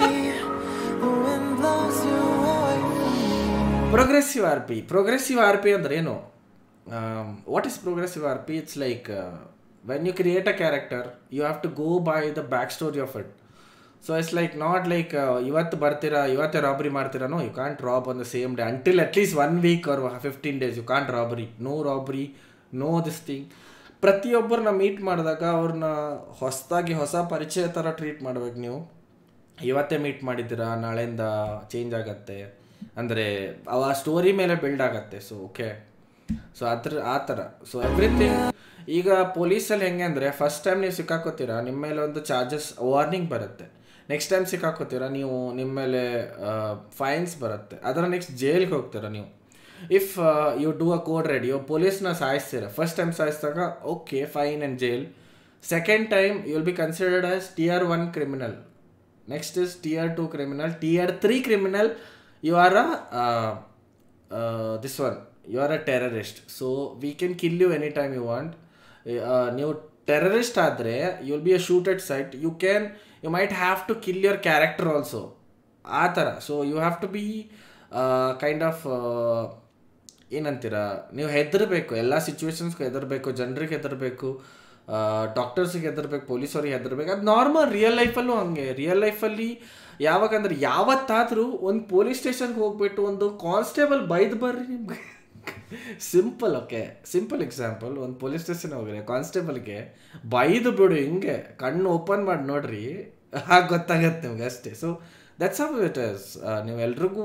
progressive rp progressive rp ಅಂದ್ರೆ ಏನು what is progressive R P it's like when you create a character you have to go by the back story of it so it's like not like ಇವತ್ತು ಬರ್ತೀರಾ ಇವತ್ತೇ robbery ಮಾಡ್ತೀರಾ no you can't rob on the same day until at least one week or fifteen days you can't robbery no robbery no this thing ಪ್ರತಿಯೊಬ್ಬರನ್ನ meet ಮಾಡಿದಾಗ ಅವ್ರನ್ನ ಹೊಸದಾಗಿ ಹೊಸ ಪರಿಚಯ ಥರ ಟ್ರೀಟ್ ಮಾಡ್ಬೇಕು ನೀವು ಇವತ್ತೇ ಮೀಟ್ ಮಾಡಿದ್ದೀರಾ ನಾಳೆಯಿಂದ ಚೇಂಜ್ ಆಗತ್ತೆ ಅಂದರೆ ಅವ ಸ್ಟೋರಿ ಮೇಲೆ ಬಿಲ್ಡ್ ಆಗತ್ತೆ ಸೊ ಓಕೆ ಸೊ ಅದ್ರ ಆ ಥರ ಸೊ ಎವ್ರಿಥಿಂಗ್ ಈಗ ಪೊಲೀಸಲ್ಲಿ ಹೆಂಗೆ ಅಂದರೆ ಫಸ್ಟ್ ಟೈಮ್ ನೀವು ಸಿಕ್ಕಾಕೋತೀರಾ ನಿಮ್ಮ ಮೇಲೆ ಒಂದು ಚಾರ್ಜಸ್ ವಾರ್ನಿಂಗ್ ಬರುತ್ತೆ ನೆಕ್ಸ್ಟ್ ಟೈಮ್ ಸಿಕ್ಕಾಕೋತೀರಾ ನೀವು ನಿಮ್ಮ ಮೇಲೆ ಫೈನ್ಸ್ ಬರುತ್ತೆ ಅದರ ನೆಕ್ಸ್ಟ್ ಜೈಲ್ಗೆ ಹೋಗ್ತೀರಾ ನೀವು if you do a code ready ಪೊಲೀಸ್ನ ಸಾಯಿಸ್ತೀರ ಫಸ್ಟ್ ಟೈಮ್ ಸಾಯಿಸಿದಾಗ okay fine and jail second time you will be considered as tier one criminal next is tier two criminal tier three criminal you are a this one you are a terrorist so we can kill you any time you want ನೀವು terrorist ಆದರೆ you will be a shooted sight you can you might have to kill your character also ಆ ಥರ so you have to be kind of ಏನಂತೀರ ನೀವು ಹೆದರಬೇಕು ಎಲ್ಲ ಸಿಚುವೇಶನ್ಸ್ಗೂ ಹೆದರಬೇಕು ಜನರಿಗೆ ಹೆದರಬೇಕು ಡಾಕ್ಟರ್ಸಿಗೆ ಹೆದರ್ಬೇಕು ಪೊಲೀಸವ್ರಿಗೆ ಹೆದರ್ಬೇಕು ಅದು ನಾರ್ಮಲ್ ರಿಯಲ್ ಲೈಫಲ್ಲೂ ಹಂಗೆ ರಿಯಲ್ ಲೈಫಲ್ಲಿ ಯಾವಾಗಂದ್ರೆ ಯಾವತ್ತಾದರೂ ಒಂದು ಪೊಲೀಸ್ ಸ್ಟೇಷನ್ಗೆ ಹೋಗ್ಬಿಟ್ಟು ಒಂದು ಕಾನ್ಸ್ಟೇಬಲ್ ಬೈದು ಬರ್ರಿ ನಿಮ್ಗೆ ಸಿಂಪಲ್ ಓಕೆ ಸಿಂಪಲ್ ಎಕ್ಸಾಂಪಲ್ ಒಂದು ಪೊಲೀಸ್ ಸ್ಟೇಷನ್ ಹೋಗ್ರಿ ಕಾನ್ಸ್ಟೇಬಲ್ಗೆ ಬೈದು ಬಿಡು ಹಿಂಗೆ ಕಣ್ಣು ಓಪನ್ ಮಾಡಿ ನೋಡ್ರಿ ಹಾಗೆ ಗೊತ್ತಾಗತ್ತೆ ನಿಮ್ಗೆ ಅಷ್ಟೇ so that's how it is ನೀವು ಎಲ್ರಿಗೂ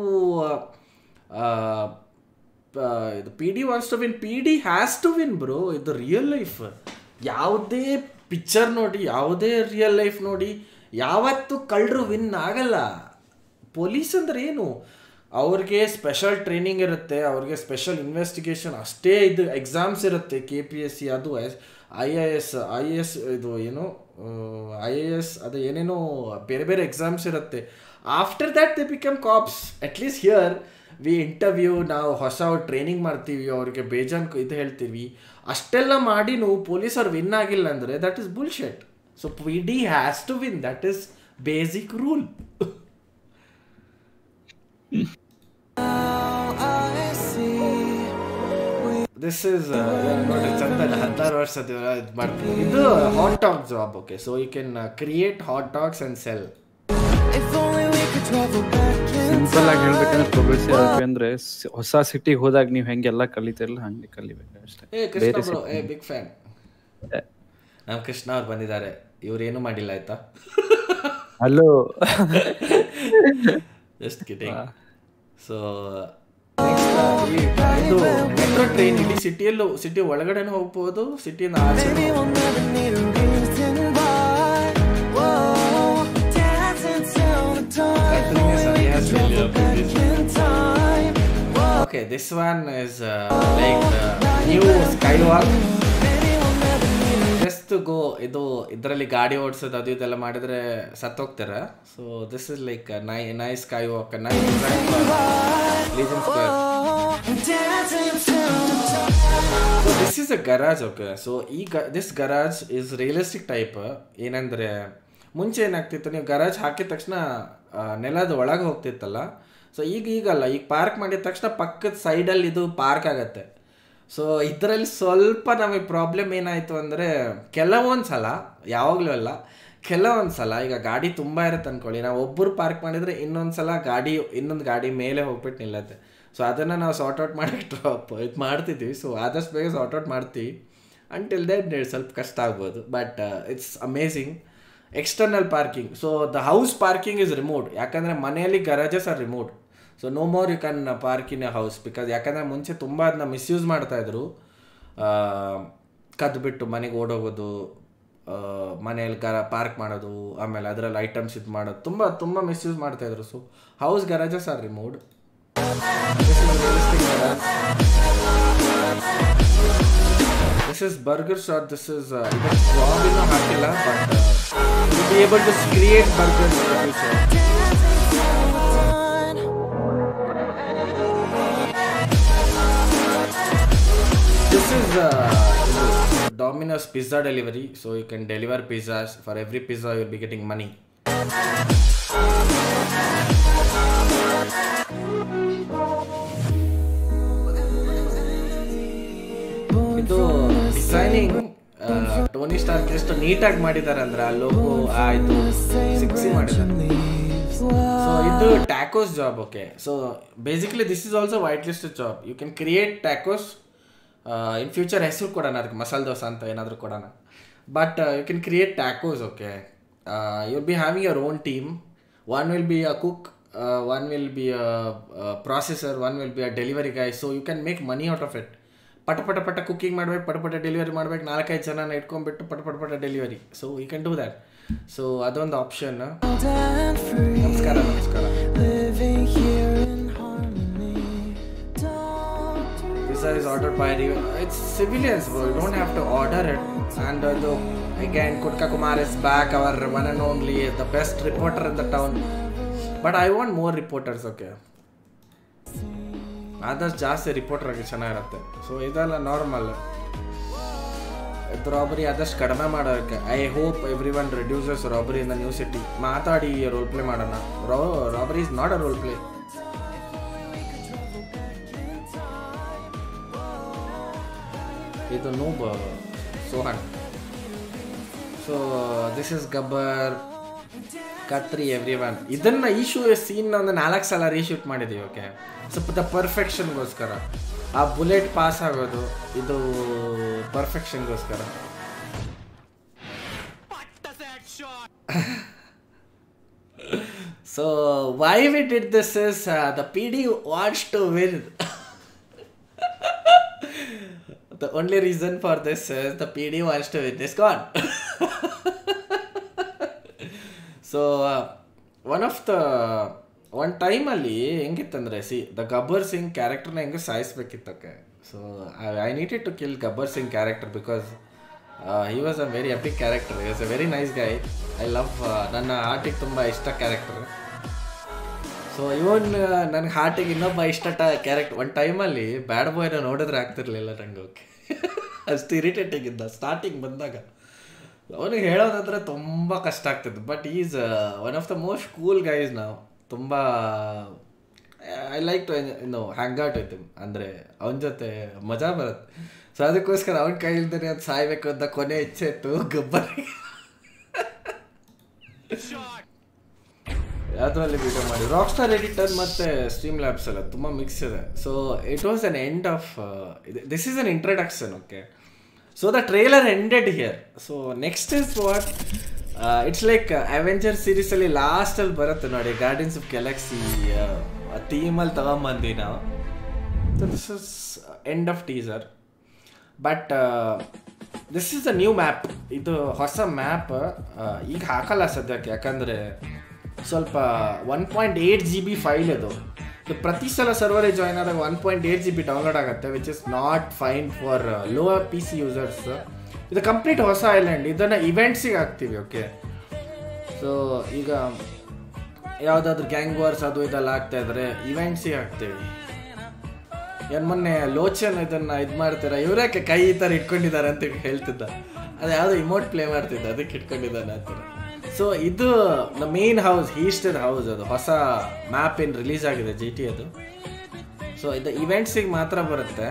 ಇದು P D wants to win P D has to win bro ಇದು ರಿಯಲ್ ಲೈಫ್ ಯಾವುದೇ ಪಿಕ್ಚರ್ ನೋಡಿ ಯಾವುದೇ ರಿಯಲ್ ಲೈಫ್ ನೋಡಿ ಯಾವತ್ತೂ ಕಳ್ಳರು ವಿನ್ ಆಗಲ್ಲ ಪೊಲೀಸ್ ಅಂದ್ರೆ ಏನು ಅವ್ರಿಗೆ ಸ್ಪೆಷಲ್ ಟ್ರೈನಿಂಗ್ ಇರುತ್ತೆ ಅವ್ರಿಗೆ ಸ್ಪೆಷಲ್ ಇನ್ವೆಸ್ಟಿಗೇಷನ್ ಅಷ್ಟೇ ಇದು ಎಕ್ಸಾಮ್ಸ್ ಇರುತ್ತೆ ಕೆ ಪಿ ಎಸ್ ಸಿ ಅದು I A S I A S ಇದು ಏನು ಐ ಎ ಎಸ್ ಅದು ಏನೇನೋ ಬೇರೆ ಬೇರೆ ಎಕ್ಸಾಮ್ಸ್ ಇರುತ್ತೆ after that they become cops at least here we interview ನಾವು ಹೊಸ ಟ್ರೈನಿಂಗ್ ಮಾಡ್ತೀವಿ ಅವ್ರಿಗೆ ಬೇಜಾನ್ ಇದು ಹೇಳ್ತೀವಿ ಅಷ್ಟೆಲ್ಲ ಮಾಡಿನೂ ಪೊಲೀಸರು ವಿನ್ ಆಗಿಲ್ಲ ಅಂದರೆ that is bullshit so P D has to win that is basic rule this is ನೋಡಿ ಚಂದ ಹದಿನಾರು ವರ್ಷದ ಇದು ಮಾಡ್ತೀವಿ ಇದು hot dog job okay so you can create hot dogs and sell If only we could travel back in simple ಆಗಿ ಹೇಳ್ಬೇಕಂದ್ರೆ progressive ಆಗಿ ಅಂದ್ರೆ ಸ- ಹೊಸ ಸಿಟಿಗೆ ಹೋದಾಗ ನೀವು ಹೆಂಗೆಲ್ಲ ಕಲಿತಿರಲ್ಲ ಹಂಗೆ ಕಲಿಬೇಕು ಅಷ್ಟೇ ಏ ಕೃಷ್ಣ ಬೇರೆ ಬ್ರೋ ಏ city- ಬಿಗ್ ಫ್ಯಾನ್ ನಮ್ಮ ಕೃಷ್ಣ ಅವ್ರು ಬಂದಿದ್ದಾರೆ ಇವ್ರು ಏನೂ ಮಾಡಿಲ್ಲ ಆಯ್ತಾ ಹಲೋ ಜಸ್ಟ್ ಕಿಟಿಂಗ್ ಸೊ ಇದು ಮೆಟ್ರೋ ಟ್ರೈನ್ ಇಡೀ ಸಿಟಿಯಲ್ಲೂ ಸಿಟಿ ಒಳಗಡೆನೂ ಹೋಗ್ಬೋದು ಸಿಟಿಯಿಂದ ಆಚೆ Maybe we'll never need a reason why. Whoa, dance until the dawn. If Continuous only we yes, could really travel up back with this. in time. Whoa, okay this one is like new sky walk maybe we'll never need a just go ಇದು ಇದರಲ್ಲಿ ಗಾಡಿ ಓಡಿಸೋದು ಅದು ಇದೆಲ್ಲ ಮಾಡಿದ್ರೆ ಸತ್ತೋಗ್ತಾರ so this is like new new sky walk new Legion Square dance until the dawn. This is a garage okay so ಈ this garage is realistic type ಏನಂದರೆ ಮುಂಚೆ ಏನಾಗ್ತಿತ್ತು ನೀವು ಗರಾಜ್ ಹಾಕಿದ ತಕ್ಷಣ ಆ, ನೆಲದ ಒಳಗೆ ಹೋಗ್ತಿತ್ತಲ್ಲ ಸೊ ಈಗ ಈಗಲ್ಲ ಈಗ ಪಾರ್ಕ್ ಮಾಡಿದ ತಕ್ಷಣ ಪಕ್ಕದ ಸೈಡಲ್ಲಿ ಇದು ಪಾರ್ಕ್ ಆಗತ್ತೆ ಸೊ ಇದರಲ್ಲಿ ಸ್ವಲ್ಪ ನಮಗೆ ಪ್ರಾಬ್ಲಮ್ ಏನಾಯಿತು ಅಂದರೆ ಕೆಲವೊಂದು ಸಲ ಯಾವಾಗಲೂ ಅಲ್ಲ ಕೆಲವೊಂದು ಸಲ ಈಗ ಗಾಡಿ ತುಂಬ ಇರುತ್ತೆ ಅಂದ್ಕೊಳ್ಳಿ ನಾವು ಒಬ್ಬರು ಪಾರ್ಕ್ ಮಾಡಿದರೆ ಇನ್ನೊಂದು ಸಲ ಗಾಡಿ ಇನ್ನೊಂದು ಗಾಡಿ ಮೇಲೆ ಹೋಗ್ಬಿಟ್ಟು ನಿಲ್ಲತ್ತೆ ಸೊ ಅದನ್ನು ನಾವು ಸಾರ್ಟ್ ಔಟ್ ಮಾಡಿ ಡ್ರಾಪ್ ಇದು ಮಾಡ್ತಿದ್ವಿ ಸೊ ಆದಷ್ಟು ಬೇಗ ಸಾರ್ಟ್ ಔಟ್ ಮಾಡ್ತೀವಿ ಅಂಟಿಲ್ ದೆನ್ ಸ್ವಲ್ಪ ಕಷ್ಟ ಆಗ್ಬೋದು but it's amazing external parking so the house parking is remote ಯಾಕಂದರೆ ಮನೆಯಲ್ಲಿ garages are remote so no more you can park in a house because ಯಾಕಂದರೆ ಮುಂಚೆ ತುಂಬ ಅದನ್ನ ಮಿಸ್ಯೂಸ್ ಮಾಡ್ತಾಯಿದ್ರು ಕದ್ದುಬಿಟ್ಟು ಮನೆಗೆ ಓಡೋಗೋದು ಮನೆಯಲ್ಲಿ ಗರ ಪಾರ್ಕ್ ಮಾಡೋದು ಆಮೇಲೆ ಅದರಲ್ಲಿ ಐಟಮ್ಸ್ ಇದು ಮಾಡೋದು ತುಂಬ ತುಂಬ ಮಿಸ್ಯೂಸ್ ಮಾಡ್ತಾಯಿದ್ರು so house garages are remote this is Burger Shot this is ಇದಕ್ಕೆ ಜಾಬ್ ಇನ್ನೂ ಹಾಕಿಲ್ಲ but be able to create burger future This is uh, Domino's pizza delivery, so you can deliver pizzas. For every pizza, you'll be getting money. ಇದು designing Tony Stark ಎಷ್ಟು ನೀಟಾಗಿ ಮಾಡಿದ್ದಾರೆ ಅಂದ್ರೆ ಆ logo ಆ ಇದು ಸಿಕ್ಸಿ ಮಾಡಿದ್ದಾರೆ ಸೊ ಇದು tacos job okay so basically this is also white list job you can create tacos in future ಹೆಸರು ಕೊಡೋಣ ಅದಕ್ಕೆ ಮಸಾಲೆ ದೋಸೆ ಅಂತ ಏನಾದರೂ ಕೊಡೋಣ but you can create tacos okay you will be having your own team one will be a cook one will be a processor one will be a delivery guy so you can make money out of it ಪಟ ಪಟ ಪಟ cooking ಮಾಡ್ಬೇಕು ಪಟ ಪಟ delivery ಮಾಡ್ಬೇಕು ನಾಲ್ಕೈದು ಜನನ ಇಟ್ಕೊಂಡ್ಬಿಟ್ಟು ಪಟ ಪಟ ಪಟ delivery so you can do that so ಅದೊಂದು ಆಪ್ಷನ್ and free. ನಮಸ್ಕಾರ ನಮಸ್ಕಾರ Living here in harmony. Don't Visa is ordered by the it's civilians bro you don't have to order it and uh, the, again Kutka Kumar is back our one and only the best reporter in the town but I want more reporters okay ಆದಷ್ಟು ಜಾಸ್ತಿ reporter ಆಗಿ ಚೆನ್ನಾಗಿರುತ್ತೆ so ಇದೆಲ್ಲ normal robbery ಆದಷ್ಟು ಕಡಿಮೆ ಮಾಡೋಕ್ಕೆ I hope everyone reduces robbery in the new city ಮಾತಾಡಿ role play ಮಾಡೋಣ robbery is not a role play ಇದು noob Sohan so this is Gabbar Khatri every one ಇದನ್ನ ಈ ಶೂ ಸೀನ್ ಒಂದು ನಾಲ್ಕು ಸಲ ರೀಶೂಟ್ ಮಾಡಿದ್ದೀವಿ ಓಕೆ ಸ್ವಲ್ಪ ದ ಪರ್ಫೆಕ್ಷನ್ಗೋಸ್ಕರ ಆ ಬುಲೆಟ್ ಪಾಸ್ ಆಗೋದು ಇದು ಪರ್ಫೆಕ್ಷನ್ಗೋಸ್ಕರ so why we did this is the P D wants to win the only reason for this is the PD wants to win this gone. So one of the one ಟೈಮಲ್ಲಿ ಹೆಂಗಿತ್ತಂದ್ರೆ see the Gabbar Singh ಕ್ಯಾರೆಕ್ಟರ್ನ ಹೆಂಗೆ ಸಾಯಿಸ್ಬೇಕಿತ್ತಕ್ಕೆ so I needed to kill Gabbar Singh character because he was a very epic character was a very nice guy I love ನನ್ನ ಆರ್ಟಿಗೆ ತುಂಬ ಇಷ್ಟ character so ಇವನ್ ನನಗೆ ಹಾರ್ಟಿಗೆ ಇನ್ನೊಬ್ಬ ಇಷ್ಟ ಕ್ಯಾರೆಕ್ಟರ್ ಒಂದು ಟೈಮಲ್ಲಿ ಬ್ಯಾಡ್ ಬಾಯ್ನ ನೋಡಿದ್ರೆ ಆಗ್ತಿರ್ಲಿಲ್ಲ ನಂಗೆ ಓಕೆ ಅಷ್ಟು ಇರಿಟೇಟಿಂಗ್ ಇದ್ದ ಸ್ಟಾರ್ಟಿಂಗ್ ಬಂದಾಗ ಅವನಿಗೆ ಹೇಳೋದಂದ್ರೆ ತುಂಬ ಕಷ್ಟ ಆಗ್ತಿತ್ತು but is one of the most cool guys ನಾವು ತುಂಬ ಐ ಲೈಕ್ ಟು ಇನ್ನು ಹ್ಯಾಂಗ್ ಔಟ್ ವಿತ್ ಅಂದರೆ ಅವನ ಜೊತೆ ಮಜಾ ಬರುತ್ತೆ ಸೊ ಅದಕ್ಕೋಸ್ಕರ ಅವನ ಕೈ ಇಲ್ದೇ ಅದು ಸಾಯ್ಬೇಕು ಅಂತ ಕೊನೆ ಇಚ್ಛೆ ಇತ್ತು ಗಬ್ಬರಿಗೆ ಅದರಲ್ಲಿ ವಿಡಿಯೋ ಮಾಡಿ ರಾಕ್ ಸ್ಟಾರ್ ಎಡಿಟರ್ ಮತ್ತು ಸ್ಟ್ರೀಮ್ ಲ್ಯಾಬ್ಸ್ ಎಲ್ಲ ತುಂಬ ಮಿಕ್ಸ್ ಇದೆ so it was an end of this is an introduction okay so the trailer ended here so next is what it's like Avenger ಸೀರೀಸಲ್ಲಿ ಲಾಸ್ಟಲ್ಲಿ ಬರುತ್ತೆ ನೋಡಿ ಗಾರ್ಡಿಯನ್ಸ್ ಆಫ್ ಗ್ಯಾಲಕ್ಸಿ ಥೀಮಲ್ಲಿ ತಗೊಂಬಂದ್ವಿ ನಾವು so this is end of teaser but this is a new map ಇದು ಹೊಸ map ಈಗ ಹಾಕಲ್ಲ ಸದ್ಯಕ್ಕೆ ಯಾಕಂದರೆ ಸ್ವಲ್ಪ one point eight G B file ಇದು ಇದು ಪ್ರತಿ ಸಲ ಸರ್ವರಿಗೆ ಜಾಯ್ನ್ ಆದಾಗ one point eight G B download ಆಗುತ್ತೆ which is not fine for lower P C users ಇದು ಕಂಪ್ಲೀಟ್ ಹೊಸ ಐಲ್ಯಾಂಡ್ ಇದನ್ನು ಇವೆಂಟ್ಸಿಗೆ ಹಾಕ್ತೀವಿ ಓಕೆ ಸೊ ಈಗ ಯಾವುದಾದ್ರೂ ಗ್ಯಾಂಗ್ ವಾರ್ಸ್ ಅದು ಇದೆಲ್ಲ ಆಗ್ತಾ ಇದ್ರೆ ಇವೆಂಟ್ಸಿಗೆ ಹಾಕ್ತೀವಿ ಏನ್ ಮೊನ್ನೆ ಲೋಚನ್ ಇದನ್ನ ಇದು ಮಾಡ್ತೀರ ಇವ್ರ್ಯಾಕೆ ಕೈ ಈ ಥರ ಇಟ್ಕೊಂಡಿದ್ದಾರೆ ಅಂತ ಹೇಳ್ತಿದ್ದ ಅದು ಯಾವುದೋ ಇಮೋಟ್ ಪ್ಲೇ ಮಾಡ್ತಿದ್ದ ಅದಕ್ಕೆ ಇಟ್ಕೊಂಡಿದ್ದಾನೆ ಆ ಥರ ಸೊ ಇದು the main house heister house ಅದು ಹೊಸ ಮ್ಯಾಪ್ ಏನು ರಿಲೀಸ್ ಆಗಿದೆ ಜಿ ಟಿ ಅದು ಸೊ ಇದು ಇವೆಂಟ್ಸಿಗೆ ಮಾತ್ರ ಬರುತ್ತೆ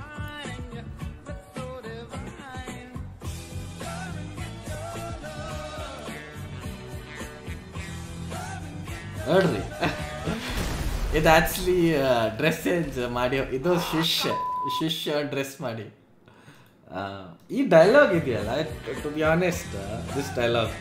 ನೋಡ್ರಿ ಇದು ಆಕ್ಚುಲಿ ಡ್ರೆಸ್ ಚೇಂಜ್ ಮಾಡಿ ಇದು ಶಿಶ್ ಶಿಶ್ ಡ್ರೆಸ್ ಮಾಡಿ ಆ, ಈ ಡೈಲಾಗ್ ಇದೆಯಲ್ಲ to be honest this dialogue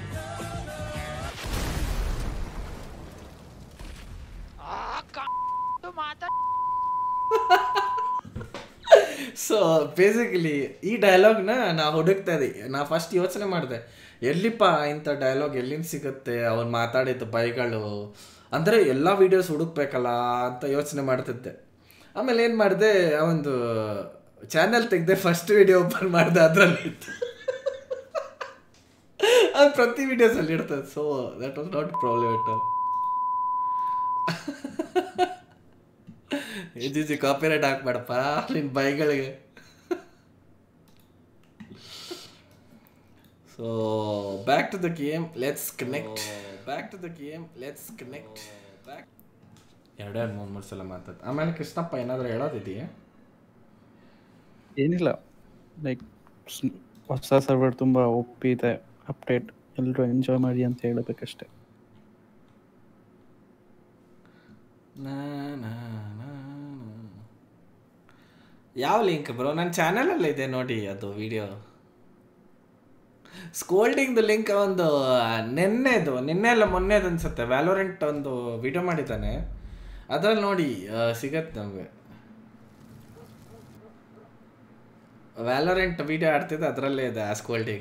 so basically ಈ ಡೈಲಾಗ್ನ ನಾ ಹುಡುಕ್ತಾ ಇದ್ದೆ ನಾ ಫಸ್ಟ್ ಯೋಚನೆ ಮಾಡಿದೆ ಎಲ್ಲಿಪ್ಪ ಇಂಥ ಡೈಲಾಗ್ ಎಲ್ಲಿಂದ ಸಿಗುತ್ತೆ ಅವ್ನು ಮಾತಾಡಿದ ಬೈಗಳು ಅಂದರೆ ಎಲ್ಲ ವೀಡಿಯೋಸ್ ಹುಡುಕ್ಬೇಕಲ್ಲ ಅಂತ ಯೋಚನೆ ಮಾಡ್ತಿದ್ದೆ ಆಮೇಲೆ ಏನು ಮಾಡಿದೆ ಒಂದು ಚಾನೆಲ್ ತೆಗ್ದೆ ಫಸ್ಟ್ ವಿಡಿಯೋ ಓಪನ್ ಮಾಡಿದೆ ಅದರಲ್ಲಿ ಇತ್ತು ಅದು ಪ್ರತಿ ವಿಡಿಯೋಸಲ್ಲಿ ಇರ್ತದೆ so that was not problem it ಇಜಿಜಿ ಕಾಪಿರೈಟ್ ಹಾಕ್ಬೇಡಪ್ಪ ನಿನ್ನ ಬೈಗಳಿಗೆ so back to the game let's connect back to the game let's connect back ಎರಡೆರಡು ಮೂರು ಮೂರು ಸಲ ಮಾತಾಡ್ತು ಆಮೇಲೆ ಕೃಷ್ಣಪ್ಪ ಏನಾದರೂ ಹೇಳೋದಿದೆಯಾ ಏನಿಲ್ಲ ಲೈಕ್ ಹೊಸ ಸರ್ವರ್ ತುಂಬ ಒಪ್ಪಿದೆ ಅಪ್ಡೇಟ್ ಎಲ್ಲರೂ ಎಂಜಾಯ್ ಮಾಡಿ ಅಂತ ಹೇಳಬೇಕಷ್ಟೆ ಯಾವ ಲಿಂಕ್ ಬ್ರೋ ನನ್ನ ಚಾನಲಲ್ಲಿ ಇದೆ ನೋಡಿ ಅದು ವಿಡಿಯೋ ಸ್ಕೋಲ್ಡಿಂಗ್ದು ಲಿಂಕ್ ಒಂದು ನಿನ್ನೆದು ನಿನ್ನೆ ಅಲ್ಲ ಮೊನ್ನೆದು ಅನ್ಸುತ್ತೆ ವ್ಯಾಲೋರೆಂಟ್ ಒಂದು ವಿಡಿಯೋ ಮಾಡಿದ್ದಾನೆ ಅದ್ರಲ್ಲಿ ನೋಡಿ ಆ, ಸಿಗತ್ತೆ ನಮಗೆ ವ್ಯಾಲೋರೆಂಟ್ ವಿಡಿಯೋ ಆಡ್ತಿದ್ದೆ ಅದರಲ್ಲೇ ಇದೆ ಆ scolding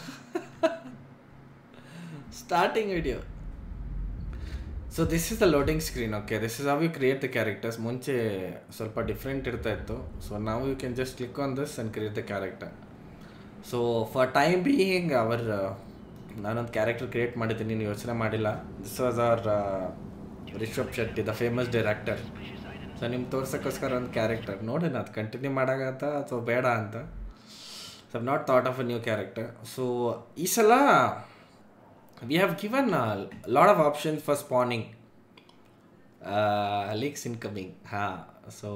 starting video so this is the loading screen okay this is how you create the characters ಮುಂಚೆ ಸ್ವಲ್ಪ ಡಿಫ್ರೆಂಟ್ ಇರ್ತಾ ಇತ್ತು ಸೊ ನಾವು you can just click on this and create the character so for time being our ನಾನೊಂದು character create ಮಾಡಿದ್ದೀನಿ ನೀವು ಯೋಚನೆ ಮಾಡಿಲ್ಲ this was our Rishab Shetty the famous director so ನಿಮ್ಗೆ ತೋರ್ಸೋಕ್ಕೋಸ್ಕರ ಒಂದು ಕ್ಯಾರೆಕ್ಟರ್ ನೋಡಿ ಅದು ಕಂಟಿನ್ಯೂ ಮಾಡಾಗತ್ತ ಅಥವಾ ಬೇಡ ಅಂತ so not thought of a new character so ಈ ಸಲ we have given lot of options for spawning leaks incoming ಹಾಂ so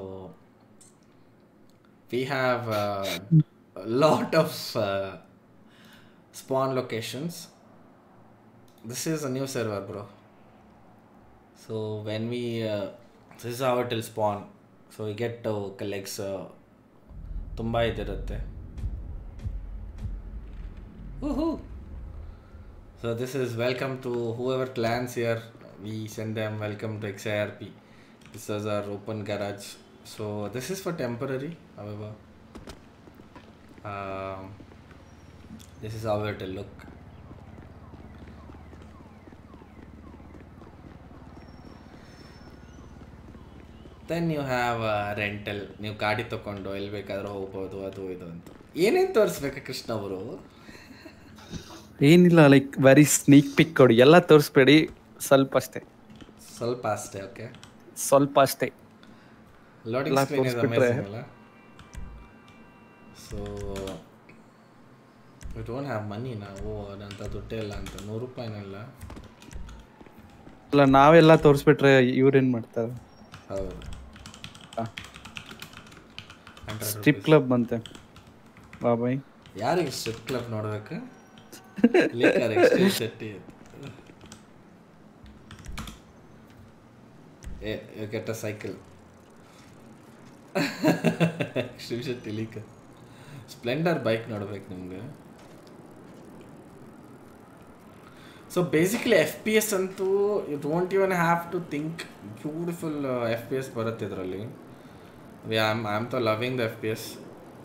we have uh, a lot of uh, spawn locations this is a new server bro so when we uh, this is how it will spawn so we get to collects uh, ತುಂಬ ಇದಿರುತ್ತೆ so this is welcome to whoever clans here we send them welcome to X I R P this is our open garage so this is for temporary however um, this is how it will look then you have rental ನೀವು ಗಾಡಿ ತಗೊಂಡು ಎಲ್ಲಿ ಬೇಕಾದ್ರೂ ಹೋಗ್ಬೋದು ಅದು ಇದು ಅಂತ ಏನೇನು ತೋರಿಸ್ಬೇಕಾ ಕೃಷ್ಣ ಅವರು ಏನಿಲ್ಲ ಲೈಕ್ ವೆರಿ ಸ್ನೀಕ್ ಪಿಕ್ ಕೊಡಿ ಎಲ್ಲ ತೋರಿಸ್ಬೇಡಿ ಸ್ವಲ್ಪ ಅಷ್ಟೇ ಸ್ವಲ್ಪ ಅಷ್ಟೇ ಓಕೆ ಸ್ವಲ್ಪ ಅಷ್ಟೇ ಲೋಡಿಂಗ್ ಎಲ್ಲ ಸ್ಕ್ರೀನ್ ಇಸ್ ತೋರ್ಸ್ಬಿಟ್ರೆ? ಅಮೇಸಿಂಗ್ ಅಲ್ಲ so you don't have money ನಾವು ಅದಂತ ದುಡ್ಡೇ ಇಲ್ಲ ಅಂತ ನೂರು ರೂಪಾಯಿನಿಲ್ಲ ಅಲ್ಲ ನಾವೆಲ್ಲ ತೋರಿಸ್ಬಿಟ್ರೆ ಇವ್ರೇನ್ ಮಾಡ್ತಾರೆ ಹೌದು ಸ್ಟ್ರಿಪ್ ಕ್ಲಬ್ ಬಂತೆ ಬಾಬಾಯ್ ಯಾರಿಗೆ ಸ್ಟ್ರಿಪ್ ಕ್ಲಬ್ ನೋಡ್ಬೇಕು ಲೇಖರ್ ಎಕ್ಸ್ಚೇಂಜ್ ಶೆಟ್ಟಿ ಏ get a cycle Shiv Shetty like Splendor bike ನೋಡ್ಬೇಕು ನಿಮ್ಗೆ so basically F P S ಅಂತೂ you don't even have to think beautiful F P S ಬರುತ್ತೆ ಇದರಲ್ಲಿ I am I am the loving the F P S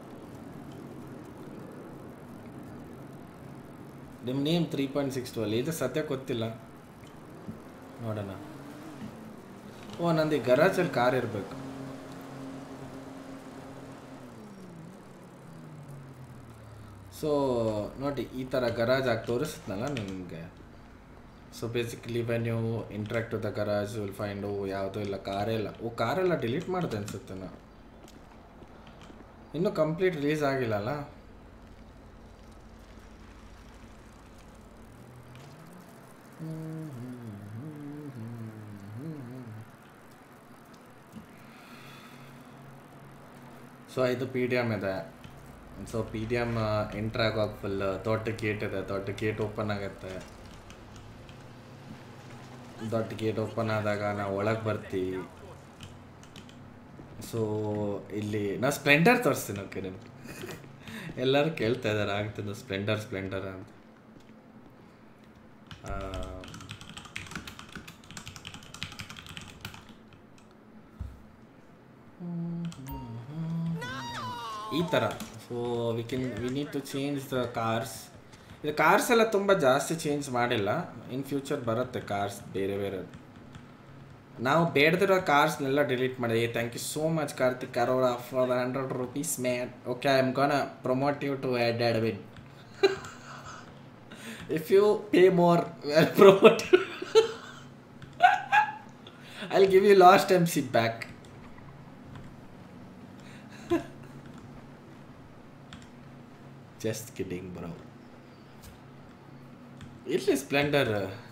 ನಿಮ್ಮ name three point six two ಅಲ್ಲಿ ಇದು ಸದ್ಯ ಗೊತ್ತಿಲ್ಲ ನೋಡೋಣ ಓ ನಂದು ಈ ಗರಾಜಲ್ಲಿ ಕಾರ್ ಇರಬೇಕು ಸೊ ನೋಡಿ ಈ ಥರ ಗರಾಜ್ ಆಗಿ ತೋರಿಸುತ್ತಲ್ಲ ನಿಮಗೆ so basically when you interact to the garage will find ಓ ಯಾವುದೂ ಇಲ್ಲ ಕಾರೇ ಇಲ್ಲ ಓ ಕಾರೆಲ್ಲ ಡಿಲೀಟ್ ಮಾಡಿದೆ ಅನ್ಸುತ್ತೆ ನಾ ಇನ್ನೂ ಕಂಪ್ಲೀಟ್ ರಿಲೀಸ್ ಆಗಿಲ್ಲಲ್ಲ ಸೊ ಇದು ಪಿ ಡಿ ಎಮ್ ಇದೆ so P D M enter ಆಗೋಕೆ ಫುಲ್ ದೊಡ್ಡ ಗೇಟ್ ಇದೆ ದೊಡ್ಡ ಗೇಟ್ ಓಪನ್ ಆಗುತ್ತೆ ದೊಡ್ಡ ಗೇಟ್ ಓಪನ್ ಆದಾಗ ನಾವು ಒಳಗೆ ಬರ್ತೀವಿ ಸೊ ಇಲ್ಲಿ ನಾ ಸ್ಪ್ಲೆಂಡರ್ ತೋರಿಸ್ತೀನಿ ಓಕೆ ನಿಮ್ಗೆ ಎಲ್ಲರೂ ಕೇಳ್ತಾ ಇದ್ದಾರೆ ಆಗ್ತದೆ ಸ್ಪ್ಲೆಂಡರ್ ಸ್ಪ್ಲೆಂಡರ್ ಅಂತ ಆ, ಈ ಥರ so we can we need to change the cars ಇದು ಕಾರ್ಸ್ ಎಲ್ಲ ತುಂಬ ಜಾಸ್ತಿ ಚೇಂಜ್ ಮಾಡಿಲ್ಲ ಇನ್ ಫ್ಯೂಚರ್ ಬರುತ್ತೆ ಕಾರ್ಸ್ ಬೇರೆ ಬೇರೆ ನಾವು ಬೇಡದಿರೋ ಕಾರ್ಸ್ನೆಲ್ಲ ಡಿಲೀಟ್ ಮಾಡಿದೆ thank you so much Kartik Arora for hundred rupees man okay I am gonna promote you to add add win if you pay more I promote I give you last M C back just kidding bro ಇಲ್ಲಿ Splendor